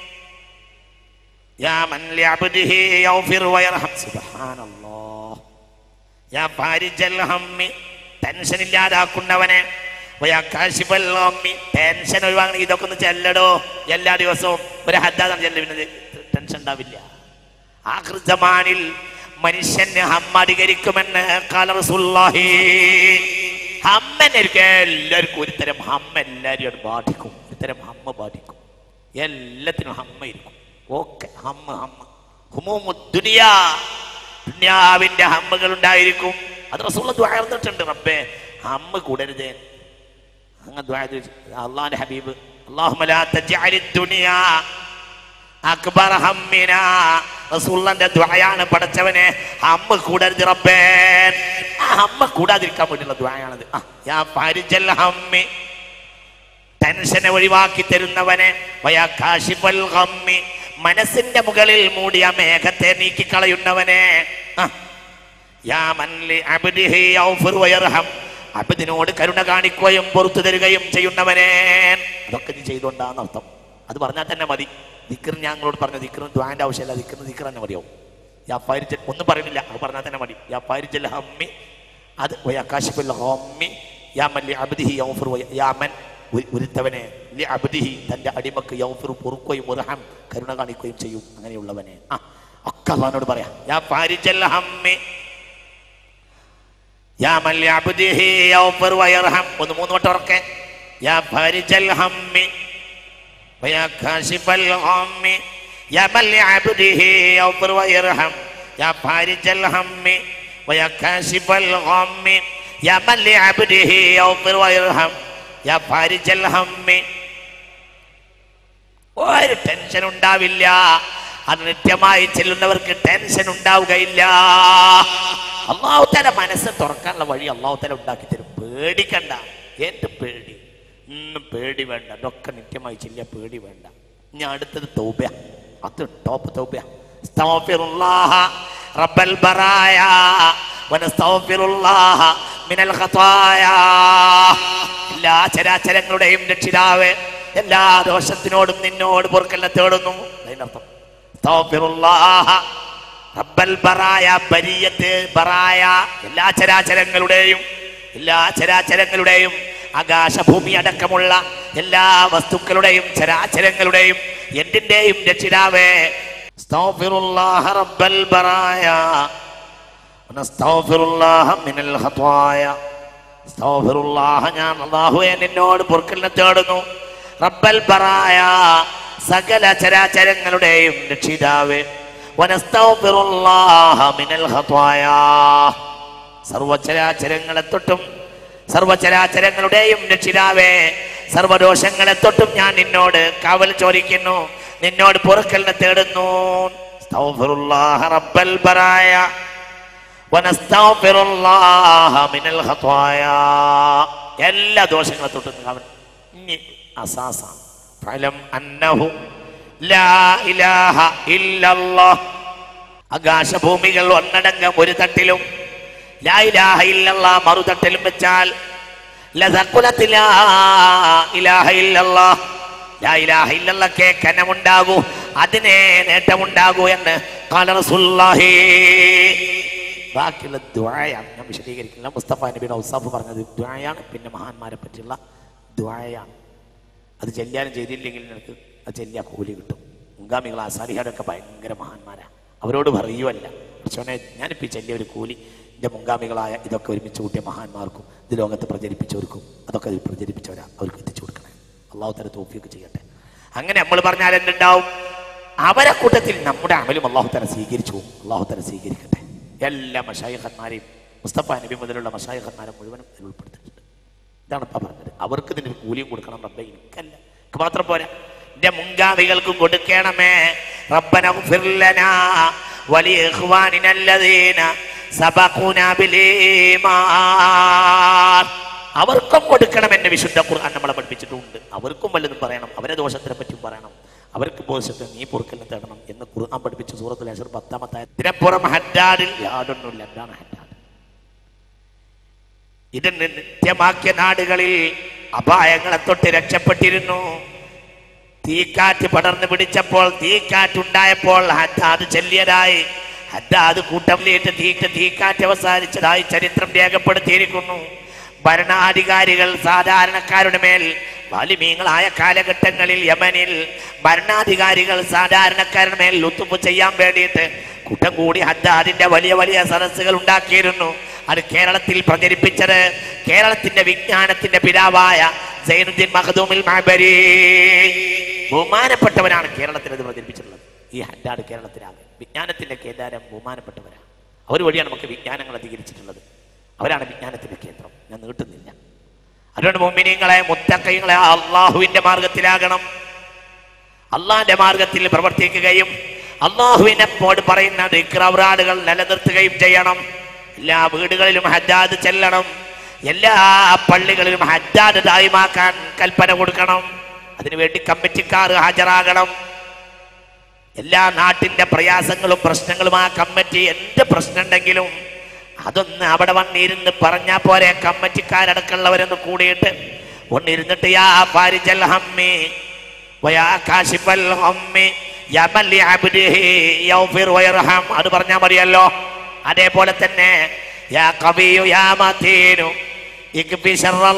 യാ മൻ ലിഅബ്ദിഹി യഗ്ഫിർ വയർഹം സുബ്ഹാനല്ലാഹ് യാ ഫാരിജൽ ഹമ്മി ടെൻഷൻ ഇല്ലാതാക്കുന്നവനെ വയാ കാശിഫൽ ഗമ്മി ടെൻഷൻ ഒഴിവാക്കണം ഇതൊക്കെ ഒന്ന് ചെല്ലടോ എല്ലാ ദിവസവും ഒരു ഹദ്ദാദാണ് ചെല്ലു പിന്നെ ടെൻഷൻ ഉണ്ടാവില്ല ആഹൃതമാനിൽ മനുഷ്യന് ഹമ്മ അധികരിക്കുമെന്ന് കാല റസൂലുള്ളാഹി ഹമ്മനായിരിക്കും എല്ലാവർക്കും ഒരു തരം ഹമ്മ എല്ലാവരും ബാധിക്കും ഒരു തരം ഹമ്മ ബാധിക്കും എല്ലാത്തിനും ഹമ്മ ഇരിക്കും ഓക്കെ ഹമ്മ ഹമ്മ ഹുമൂമു ദുനിയാ ദുനിയാവിന്റെ ഹമ്മകൾ ഉണ്ടായിരിക്കും അത് റസൂള്ള ദ്വാർന്നിട്ടുണ്ട് റബ്ബേ ഹമ്മ കൂടരുതേ അങ്ങ് ദ്വാ അള്ളാന്റെ ഹബീബ് അള്ളാഹുമ ലാ തജ്അലി ദുനിയാ അക്ബർ ഹമ്മിന റസൂള്ളന്റെ ദ്വായാണ് പടച്ചവനെ ഹമ്മ കൂടരുത് റബ്ബേ ആ ഹമ്മ കൂടാതിരിക്കാൻ വേണ്ടിയുള്ള ദ്വായാണത് ആ യാ ഫാരിജൽ ഹമ്മി ടെൻഷനെ ഒഴിവാക്കി തരുന്നവനെ വയാ കാശിഫൽ ഗമ്മി മനസ്സിന്റെ മുകളിൽ മൂടിയ മേഘത്തെ നീക്കിക്കളയുന്നവനെ ആ യാ മൻ ലി അബ്ദിഹി യഗ്ഫിർ വയർഹം അബദിനോട് കരുണ കാണിക്കുകയും പുറത്തു തരികയും ചെയ്യുന്നവനെ അതൊക്കെ നീ ചെയ്തുകൊണ്ടാന്ന് അർത്ഥം അത് പറഞ്ഞാൽ തന്നെ മതി ദിക്കർ ഞങ്ങളോട് പറഞ്ഞ ദിക്കറിന് ദ്വാന്റെ ആവശ്യമില്ല ദിക്കറിന് ദിക്കർ തന്നെ മതിയാവും യാ ഫാരിജൽ ഒന്നും പറയുന്നില്ല അത് പറഞ്ഞാൽ തന്നെ മതി യാ ഫാരിജൽ ഹമ്മി അത് വയക്കാശിഫുൽ ഹമ്മി യാ മല്ലി അബ്ദിഹി യൗഫിർ വയ- യാ മൻ ഒരു- ഒരുത്തവനെ ലി അബ്ദിഹി തന്റെ അടിമക്ക് യൗഫിർ പൊറുക്കുകയും ഉർഹം കരുണ കാണിക്കുകയും ചെയ്യും അങ്ങനെയുള്ളവനെ ആ ഒക്കെ അള്ളഹാനോട് പറയാം യാ ഫാരിജൽ ഹമ്മി യാ മൻ ലി അബ്ദിഹി യൗഫിർ വയർഹം ഒന്ന് മൂന്ന് വട്ടം ഉറക്കെ യാ ഫാരിജൽ ഹമ്മി ويا كاشف الغم يا من لعبده يغفر ويرحم يا فارج الهم ويا كاشف الغم يا من لعبده يغفر ويرحم يا فارج الهم ഒരു ടെൻഷൻ ഉണ്ടാവില്ല അത് നിത്യമായി ചെല്ലുന്നവർക്ക് ടെൻഷൻ ഉണ്ടാവുകയില്ല അള്ളാഹുത്തല മനസ്സ് തുറക്കാനുള്ള വഴി അള്ളാഹുത്തല ഉണ്ടാക്കി തരും പേടിക്കണ്ട എന്ത് പേടി ഒന്നും പേടി വേണ്ട ഇതൊക്കെ നിത്യമായി ചെല്ലിയ പേടി വേണ്ട ഇനി അടുത്തത് തൗബ അത് ടോപ്പ് തൗബ അസ്തഗ്ഫിറുല്ലാഹ റബ്ബൽ ബറായ വനസ്തഗ്ഫിറുല്ലാഹ മിനൽ ഖതായ എല്ലാ ചരാചരങ്ങളുടെയും രക്ഷിതാവ് എല്ലാ ദോഷത്തിനോടും നിന്നോട് പൊറുക്കല്ല തേടുന്നു അതിനർത്ഥം അസ്തഗ്ഫിറുല്ലാഹ റബ്ബൽ ബറായ ബരിയത്ത് ബറായ എല്ലാ ചരാചരങ്ങളുടെയും എല്ലാ ചരാചരങ്ങളുടെയും ആകാശഭൂമി അടക്കമുള്ള എല്ലാ വസ്തുക്കളുടെയും ചരാചരങ്ങളുടെയും എന്തിന്റെയും രക്ഷിതാവേ അസ്തഗ്ഫിറുല്ലാഹ റബ്ബൽ ബറായ വനസ്തഗ്ഫിറുല്ലാഹ മിനൽ ഖതായ അസ്തഗ്ഫിറുല്ലാഹ ഞാൻ അല്ലാഹുവേ നിന്നോട് പൊറുക്കലിനെ തേടുന്നു റബ്ബൽ ബറായ സകല ചരാചരങ്ങളുടെയും രക്ഷിതാവേ വനസ്തഗ്ഫിറുല്ലാഹ മിനൽ ഖതായ സർവചരാചരങ്ങളെ തൊട്ടും സർവചരാചരങ്ങളുടെയും രക്ഷിതാവേ സർവദോഷങ്ങളെ തൊട്ടും ഞാൻ നിന്നോട് കാവൽ ചോദിക്കുന്നു നിന്നോട് പൊറുക്കലിനെ തേടുന്നു അസ്തഗ്ഫിറുല്ലാഹ റബ്ബൽ ബറായ വനസ്തഗ്ഫിറുല്ലാഹ മിനൽ ഖതായ എല്ലാ ദോഷങ്ങളെ തൊട്ടും അവൻ ഇനി അസാസാണ് ഫലം അന്നഹു ലാ ഇലാഹ ഇല്ലല്ലാഹ് ആകാശഭൂമികൾ ഒന്നടങ്കം ഒരു തട്ടിലും ലാ ഇലാഹ ഇല്ലല്ലാ മറുതട്ടിലും വെച്ചാൽ ലതഖുലത്ത് ലാ ഇലാഹ ഇല്ലല്ലാ ലാ ഇലാഹ ഇല്ലല്ലക്ക് കനമുണ്ടാകൂ അതിനെ നേട്ടമുണ്ടാകൂ എന്ന് ഖാല റസൂലുള്ളാഹി ബാക്കിയുള്ള ദ്വായാണ് ഞാൻ വിശദീകരിക്കില്ല മുസ്തഫ നബിയുടെ ഔസാഫ് പറഞ്ഞത് ദ്വായാണ് പിന്നെ മഹാന്മാരെ പറ്റിയുള്ള ദ്വായാണ് അത് ചെല്ലാനും ചെയ്തില്ലെങ്കിൽ നിനക്ക് അത് ചെല്ലിയ കൂലി കിട്ടും മുൻഗാമികൾ ആസാരിഹാരൊക്കെ ഭയങ്കര മഹാന്മാരാ അവരോട് പറയുവല്ല പക്ഷേ ഞാനിപ്പോൾ ഈ ചെല്ലിയ ഒരു കൂലി എൻ്റെ മുൻഗാമികളായ ഇതൊക്കെ ഒരുമിച്ച് കൂട്ടിയ മഹാന്മാർക്കും ഇത് ലോകത്ത് പ്രചരിപ്പിച്ചവർക്കും അതൊക്കെ ഇത് പ്രചരിപ്പിച്ചവരാ അവർക്ക് എത്തിച്ചു കൊടുക്കണേ അള്ളാഹു തല തോഫിയൊക്കെ ചെയ്യട്ടെ അങ്ങനെ നമ്മൾ പറഞ്ഞാൽ എന്തുണ്ടാവും അവരെ കൂട്ടത്തിൽ നമ്മുടെ അമലും അള്ളാഹു തല സ്വീകരിച്ചു പോകും അള്ളാഹു തല സ്വീകരിക്കട്ടെ എല്ലാ മഷായിഖന്മാരെയും മുസ്തഫ നബി മുതലുള്ള മഷായിഖന്മാരെ മുഴുവനും ഇതിൽ ഉൾപ്പെടുത്തിയിട്ടുണ്ട് ഇതാണ് ഇപ്പൊ പറഞ്ഞത് അവർക്ക് ഇതിന് കൂലിയും കൊടുക്കണം റബ്ബെ എനിക്കല്ല എനിക്ക് മാത്രം പോരാ എന്റെ മുൻഗാമികൾക്കും കൊടുക്കണമേ റബ്ബന اغفر لنا ولإخواننا الذين سبقونا بالإيمان അവർക്കും കൊടുക്കണം എന്നെ വിശുദ്ധ ഖുർആൻ നമ്മളെ പഠിപ്പിച്ചിട്ടുണ്ട് അവർക്കും വല്ലതും പറയണം അവരെ ദോഷത്തിനെ പറ്റിയും പറയണം അവർക്ക് ദോഷത്തെ നീ പൊറുക്കലിനെ തേടണം എന്ന് ഖുർആൻ പഠിപ്പിച്ച സൂറത്തുൽ അഷർ പത്താമത്തെ ഇതിനപ്പുറം ഹദ്ദാദിൽ യാതൊന്നുമില്ല എന്താണ് ഹദ്ദാദ് ഇത് നിത്യമാക്കിയ നാടുകളിൽ അപായങ്ങളെ തൊട്ട് രക്ഷപ്പെട്ടിരുന്നു തീക്കാറ്റ് പടർന്നു പിടിച്ചപ്പോൾ തീക്കാറ്റുണ്ടായപ്പോൾ ഹദ്ദാദ് ചെല്ലിയതായി ഹദ്ദാദ് കൂട്ടമിലേറ്റ് തീറ്റ് തീക്കാറ്റ് അവസാനിച്ചതായി ചരിത്രം രേഖപ്പെടുത്തിയിരിക്കുന്നു ഭരണാധികാരികൾ സാധാരണക്കാരുടെ മേൽ വാലിമീങ്ങളായ കാലഘട്ടങ്ങളിൽ യമനിൽ ഭരണാധികാരികൾ സാധാരണക്കാരുടെ മേൽ ലുത്തുപ്പ് ചെയ്യാൻ വേണ്ടിയിട്ട് കൂട്ടം കൂടി ഹദ്ദാദിന്റെ വലിയ വലിയ സദസ്സുകൾ ഉണ്ടാക്കിയിരുന്നു അത് കേരളത്തിൽ പ്രചരിപ്പിച്ചത് കേരളത്തിന്റെ വിജ്ഞാനത്തിന്റെ പിതാവായ സൈനുദ്ദീൻ മഹദൂമിൽ മഹബരി ബഹുമാനപ്പെട്ടവരാണ് കേരളത്തിൽ ഇത് പ്രചരിപ്പിച്ചിട്ടുള്ളത് ഈ ഹദ്ദാദ് കേരളത്തിലാകെ വിജ്ഞാനത്തിന്റെ കേന്ദ്രം ബഹുമാനപ്പെട്ടവരാണ് അവർ വഴിയാണ് നമുക്ക് വിജ്ഞാനങ്ങൾ അധികരിച്ചിട്ടുള്ളത് അവരാണ് വിജ്ഞാനത്തിന്റെ കേന്ദ്രം ഞാൻ നീട്ടുന്നില്ല അതുകൊണ്ട് മുമ്പിനിങ്ങളെ മുത്തക്കൈകളെ അള്ളാഹുവിന്റെ മാർഗത്തിലാകണം അള്ളാന്റെ മാർഗത്തിൽ പ്രവർത്തിക്കുകയും അള്ളാഹുവിനെപ്പോട് പറയുന്ന ദിക്റൗറാടുകൾ നിലനിർത്തുകയും ചെയ്യണം എല്ലാ വീടുകളിലും ഹജ്ജാദ് ചെല്ലണം എല്ലാ പള്ളികളിലും ഹജ്ജാദ് ദായിമാക്കാൻ കൽപ്പന കൊടുക്കണം അതിനുവേണ്ടി കമ്മിറ്റിക്കാർ ഹാജരാകണം എല്ലാ നാട്ടിന്റെ പ്രയാസങ്ങളും പ്രശ്നങ്ങളും ആ കമ്മിറ്റി എന്ത് പ്രശ്നം ഉണ്ടെങ്കിലും അതൊന്ന് അവിടെ വന്നിരുന്ന് പറഞ്ഞാ പോരെ കമ്മറ്റിക്കാരടക്കമുള്ളവരൊന്ന് കൂടിയിട്ട് ഒന്നിരുന്നിട്ട് യാ ഫാരിജൽ ഹമ്മി വയാ കാശിഫൽ ഹമ്മി യാ മല്ലി അബ്ദിഹി യഗ്ഫിർ വയർഹം അത് പറഞ്ഞാൽ മതിയല്ലോ അതേപോലെ തന്നെ യാ കവിയു യാ മതീനു ഇക്ഫി ശർറൽ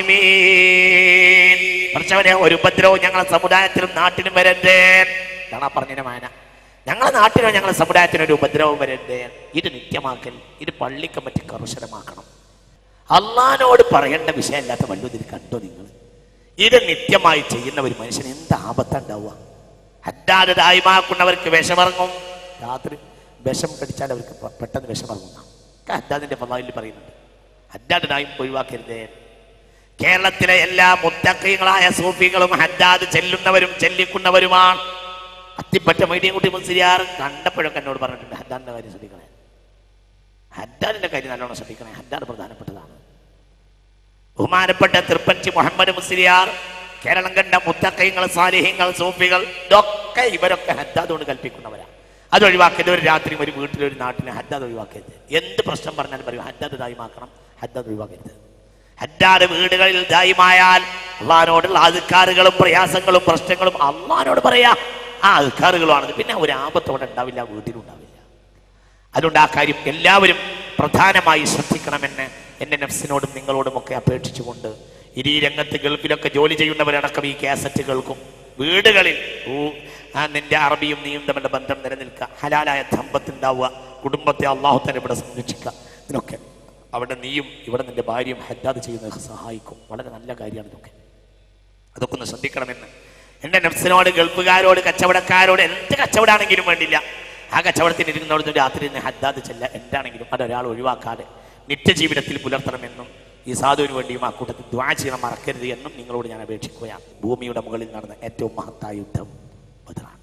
ളാലിമീൻ കുറച്ചവനെ ഒരു ഉപദ്രവവും ഞങ്ങളെ സമുദായത്തിലും നാട്ടിലും വരരുതേ ഇതാണ് ആ പറഞ്ഞതിന്റെ മാന ഞങ്ങളെ നാട്ടിലോ ഞങ്ങളെ സമുദായത്തിനോ ഒരു ഉപദ്രവം വരരുതേ ഇത് നിത്യമാക്കൽ ഇത് പള്ളിക്ക് പറ്റി കർശനമാക്കണം അള്ളഹാനോട് പറയേണ്ട വിഷയമല്ലാത്ത വല്ലതിൽ കണ്ടോ നിങ്ങൾ ഇത് നിത്യമായി ചെയ്യുന്ന ഒരു മനുഷ്യന് എന്ത് ആപത്തുണ്ടാവുക ഹദ്ദാദ് ദായ്മാക്കുന്നവർക്ക് വിഷമിറങ്ങും രാത്രി വിഷം കടിച്ചാൽ അവർക്ക് പെ- പെട്ടെന്ന് വിഷമിറങ്ങുന്ന ഹദ്ദാദിന്റെ ഫലായിൽ പറയുന്നുണ്ട് ഹദ്ദാദ് ദായും ഒഴിവാക്കരുതേ കേരളത്തിലെ എല്ലാ മുത്തക്കൈകളായ സൂഫികളും ഹദ്ദാദ് ചെല്ലുന്നവരും ചെല്ലിക്കുന്നവരുമാണ് അത്തിപ്പറ്റ മൈഡിയൻകുട്ടി മുസ്ലിയാർ കണ്ടപ്പോഴൊക്കെ എന്നോട് പറഞ്ഞിട്ടുണ്ട് ഹദ്ദാദിന്റെ കാര്യം ശ്രദ്ധിക്കണേ ഹദ്ദാദിന്റെ കാര്യം നല്ലോണം ശ്രദ്ധിക്കണേ ഹദ്ദാദ് പ്രധാനപ്പെട്ടതാണ് ബഹുമാനപ്പെട്ട തൃപ്പഞ്ചി മുഹമ്മദ് മുസ്ലിയാർ കേരളം കണ്ട മുത്തക്കൈങ്ങൾ സാലിഹ്യങ്ങൾ സൂഫികൾ ഇതൊക്കെ ഇവരൊക്കെ ഹദ്ദാദോട് കൽപ്പിക്കുന്നവരാ അത് ഒഴിവാക്കരുത് ഒരു രാത്രി ഒരു വീട്ടിൽ ഒരു നാട്ടിൽ ഹദ്ദാദ് ഒഴിവാക്കരുത് എന്ത് പ്രശ്നം പറഞ്ഞാലും പറയും ഹദ്ദാദ് ദായിമാക്കണം ഹദ്ദാദ് ഒഴിവാക്കരുത് ഹദ്ദാദ് വീടുകളിൽ ദായിമായാൽ അള്ളഹാനോടുള്ള അധികാറുകളും പ്രയാസങ്ങളും പ്രശ്നങ്ങളും അള്ളഹാനോട് പറയാ ആ അധികാറുകളുമാണത് പിന്നെ ഒരു ആപത്തോടെ ഉണ്ടാവില്ല വീട്ടിലുണ്ടാവില്ല അതുകൊണ്ട് ആ കാര്യം എല്ലാവരും പ്രധാനമായി ശ്രദ്ധിക്കണമെന്ന് എൻ്റെ നഫ്സിനോടും നിങ്ങളോടും ഒക്കെ അപേക്ഷിച്ചുകൊണ്ട് ഇനി ഈ രംഗത്ത് ഗൾഫിലൊക്കെ ജോലി ചെയ്യുന്നവരടക്കം ഈ കാസറ്റ് കേൾക്കും വീടുകളിൽ ഊ, ആ നിന്റെ അറബിയും നീയും തമ്മിലുള്ള ബന്ധം നിലനിൽക്കുക ഹലാലായ ദമ്പത്തുണ്ടാവുക കുടുംബത്തെ അള്ളാഹു തന്നെ ഇവിടെ സംരക്ഷിക്കുക ഇതിനൊക്കെ അവിടെ നീയും ഇവിടെ നിന്റെ ഭാര്യയും ഹദ്ദാദ് ചെയ്യുന്നത് സഹായിക്കും വളരെ നല്ല കാര്യമാണ് ഇതൊക്കെ അതൊക്കെ ഒന്ന് ശ്രദ്ധിക്കണമെന്ന് എൻ്റെ നഫ്സിനോട് ഗൾഫുകാരോട് കച്ചവടക്കാരോട് എന്ത് കച്ചവടമാണെങ്കിലും വേണ്ടില്ല ആ കച്ചവടത്തിന് ഇരുന്നോട് രാത്രി നിന്ന് ഹദ്ദാദ് ചെല്ല എന്താണെങ്കിലും അതൊരാൾ ഒഴിവാക്കാതെ നിത്യജീവിതത്തിൽ പുലർത്തണമെന്നും ഈ സാധുവിന് വേണ്ടിയും ആ കൂട്ടത്തിൽ ദ്വാ ചെയ്യണം മറക്കരുത് എന്നും നിങ്ങളോട് ഞാൻ അപേക്ഷിക്കുകയാണ് ഭൂമിയുടെ മുകളിൽ നടന്ന ഏറ്റവും മഹത്തായ യുദ്ധം ബദറാണ്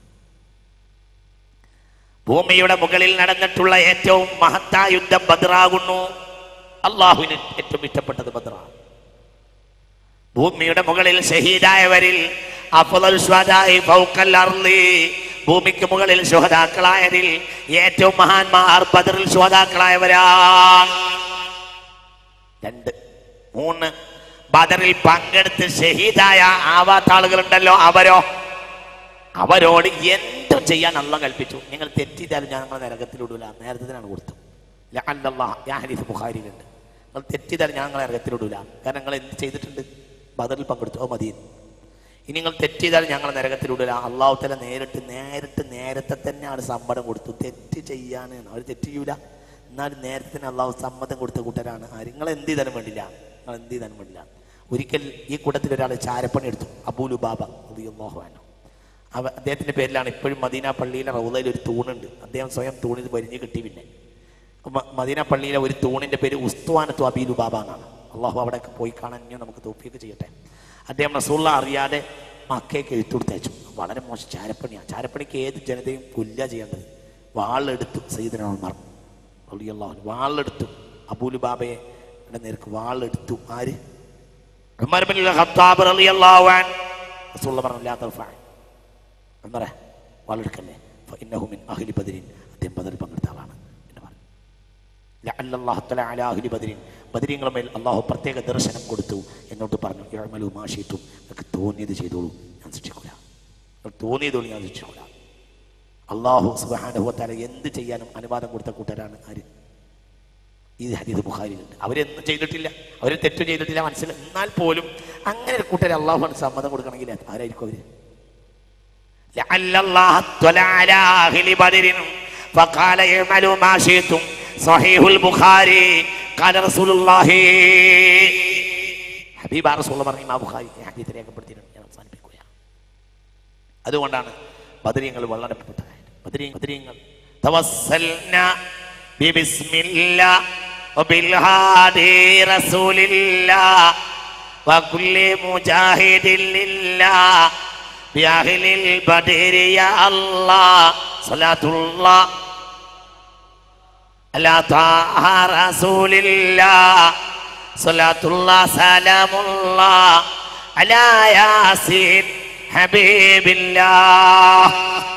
ഭൂമിയുടെ മുകളിൽ നടന്നിട്ടുള്ള ഏറ്റവും മഹത്തായ യുദ്ധം ബദ്രാകുന്നു അള്ളാഹുവിന് ഏറ്റവും ഇഷ്ടപ്പെട്ടത് ബദ്രാണ് ഭൂമിയുടെ മുകളിൽ ഷഹീദായവരിൽ അഫ്ളൽ ശുഹദാഇ ഫൗഖൽ അർളി ഭൂമിക്ക് മുകളിൽ ശുഹദാക്കളായതിൽ ഏറ്റവും മഹാന്മാർ ബദറിൽ ശുഹദാക്കളായവരാണ് രണ്ട് മൂന്ന് ബദറിൽ പങ്കെടുത്ത് ഷഹീദായ ആവാത്ത ആളുകളുണ്ടല്ലോ അവരോ അവരോട് എന്തും ചെയ്യാൻ അള്ള കൽപ്പിച്ചു നിങ്ങൾ തെറ്റിച്ചാലും ഞാൻ നിങ്ങളെ നരകത്തിലിടൂല നേരത്തെ തന്നെയാണ് കൊടുത്തു ലഅല്ലല്ലാഹ് യാ ഹദീസ് ബുഖാരിയിലുണ്ട് നിങ്ങൾ തെറ്റിച്ചാലും ഞാൻ നിങ്ങളെ നരകത്തിലിടൂല കാരണം നിങ്ങൾ എന്ത് ചെയ്തിട്ടുണ്ട് ബദറിൽ പങ്കെടുത്തു ഓ മതി ഇനി നിങ്ങൾ തെറ്റ് ചെയ്താൽ ഞങ്ങൾ നരകത്തിലിടൂല അള്ളാഹു തല നേരിട്ട് നേരിട്ട് നേരത്തെ തന്നെയാണ് സമ്മതം കൊടുത്തു തെറ്റ് ചെയ്യാൻ അവർ തെറ്റ് ചെയ്യൂല എന്നാൽ നേരത്തെ തന്നെ അള്ളാഹു സമ്മതം കൊടുത്ത കൂട്ടരാണ് ആര് നിങ്ങൾ എന്ത് ചെയ്താലും വേണ്ടില്ല നിങ്ങൾ എന്ത് ചെയ്താലും വേണ്ടില്ല ഒരിക്കൽ ഈ കൂട്ടത്തിൽ ഒരാൾ ചാരപ്പണി എടുത്തു അബൂലു ബാബ അള്ളാഹുവാനോ അവ അദ്ദേഹത്തിന്റെ പേരിലാണ് ഇപ്പോഴും മദീന പള്ളിയിലെ റൗദയിൽ ഒരു തൂണുണ്ട് അദ്ദേഹം സ്വയം തൂണിൽ വരിഞ്ഞ് കിട്ടി പിന്നെ മ- മദീന പള്ളിയിലെ ഒരു തൂണിന്റെ പേര് ഉസ്തുവാനത്തു അബീലു ബാബ എന്നാണ് അള്ളാഹു അവിടെയൊക്കെ പോയി കാണാൻ ഇനിയും നമുക്ക് തോപ്പിയൊക്കെ ചെയ്യട്ടെ അദ്ദേഹം റസൂള്ള അറിയാതെ മക്കയൊക്കെ എഴുത്തുകൊടുത്തയച്ചു വളരെ മോശം ചാരപ്പണിയാണ് ചാരപ്പണിക്ക് ഏത് ജനതയും കൊല്ല ചെയ്യേണ്ടത് വാളെടുത്തു സയ്യിദന ഉമർ റളിയല്ലാഹു അൻഹു. വാളെടുത്തു അബൂലു ബാബയെ നേർക്ക് വാളെടുത്തു ആര് ഉമർ ബിൻ ഖത്താബ് റളിയല്ലാഹു അൻഹു റസൂലുള്ള പറഞ്ഞു ലാ തർഫഅ ഉമറെ വാളെടുക്കല്ലേ ഫഇന്നഹു മിൻ അഹ്ലി ബദരിൻ അദ്ദേഹം ബദറിൽ പങ്കെടുത്ത ആളാണ് എന്ന് പറഞ്ഞു ലഅല്ല അല്ലാഹു തആല അലാ അഹ്ലി ബദരിൻ ബദരീങ്ങളുടെ മേൽ അള്ളാഹു പ്രത്യേക ദർശനം കൊടുത്തു എന്നോട്ട് പറഞ്ഞു ഇഴമലു മാഷിയിട്ടും നിങ്ങൾക്ക് തോന്നിയത് ചെയ്തോളൂ ഞാൻ ശിക്ഷിക്കൂല നിങ്ങൾ തോന്നിയതോളൂ ഞാൻ ശിക്ഷിക്കൂല അള്ളാഹു സുബാനുഭവത്താല എന്ത് ചെയ്യാനും അനുവാദം കൊടുത്ത കൂട്ടരാണ് ആര് ഈ ഹദീദ് ബുഖാരിയിലുണ്ട് അവരെന്തും ചെയ്തിട്ടില്ല അവർ തെറ്റും ചെയ്തിട്ടില്ല മനസ്സിൽ എന്നാൽ പോലും അങ്ങനെ ഒരു കൂട്ടർ അള്ളാഹുവാണ് സമ്മതം കൊടുക്കണമെങ്കിൽ ആരായിരിക്കും അവര് لعل الله اطلع على أهل بدر فقال اعملوا ما شئتم صحيح البخاري قال رسول الله ഹബീബ റസൂള്ള പറഞ്ഞു ഇമാ ബുഖാരി ഈ ഹദീസ് രേഖപ്പെടുത്തിയിട്ടുണ്ട് ഞാൻ അവസാനിപ്പിക്കുകയാണ് അതുകൊണ്ടാണ് ബദരീങ്ങൾ വളരെ പെട്ടതായത് ബദരീ ബദരീങ്ങൾ തവസ്സൽന ബിബിസ്മില്ലാ وبالهادي رسول الله وكل مجاهد لله بأهل البدر يا الله صلاة الله على طه رسول الله صلاة الله سلام الله على ياسين حبيب الله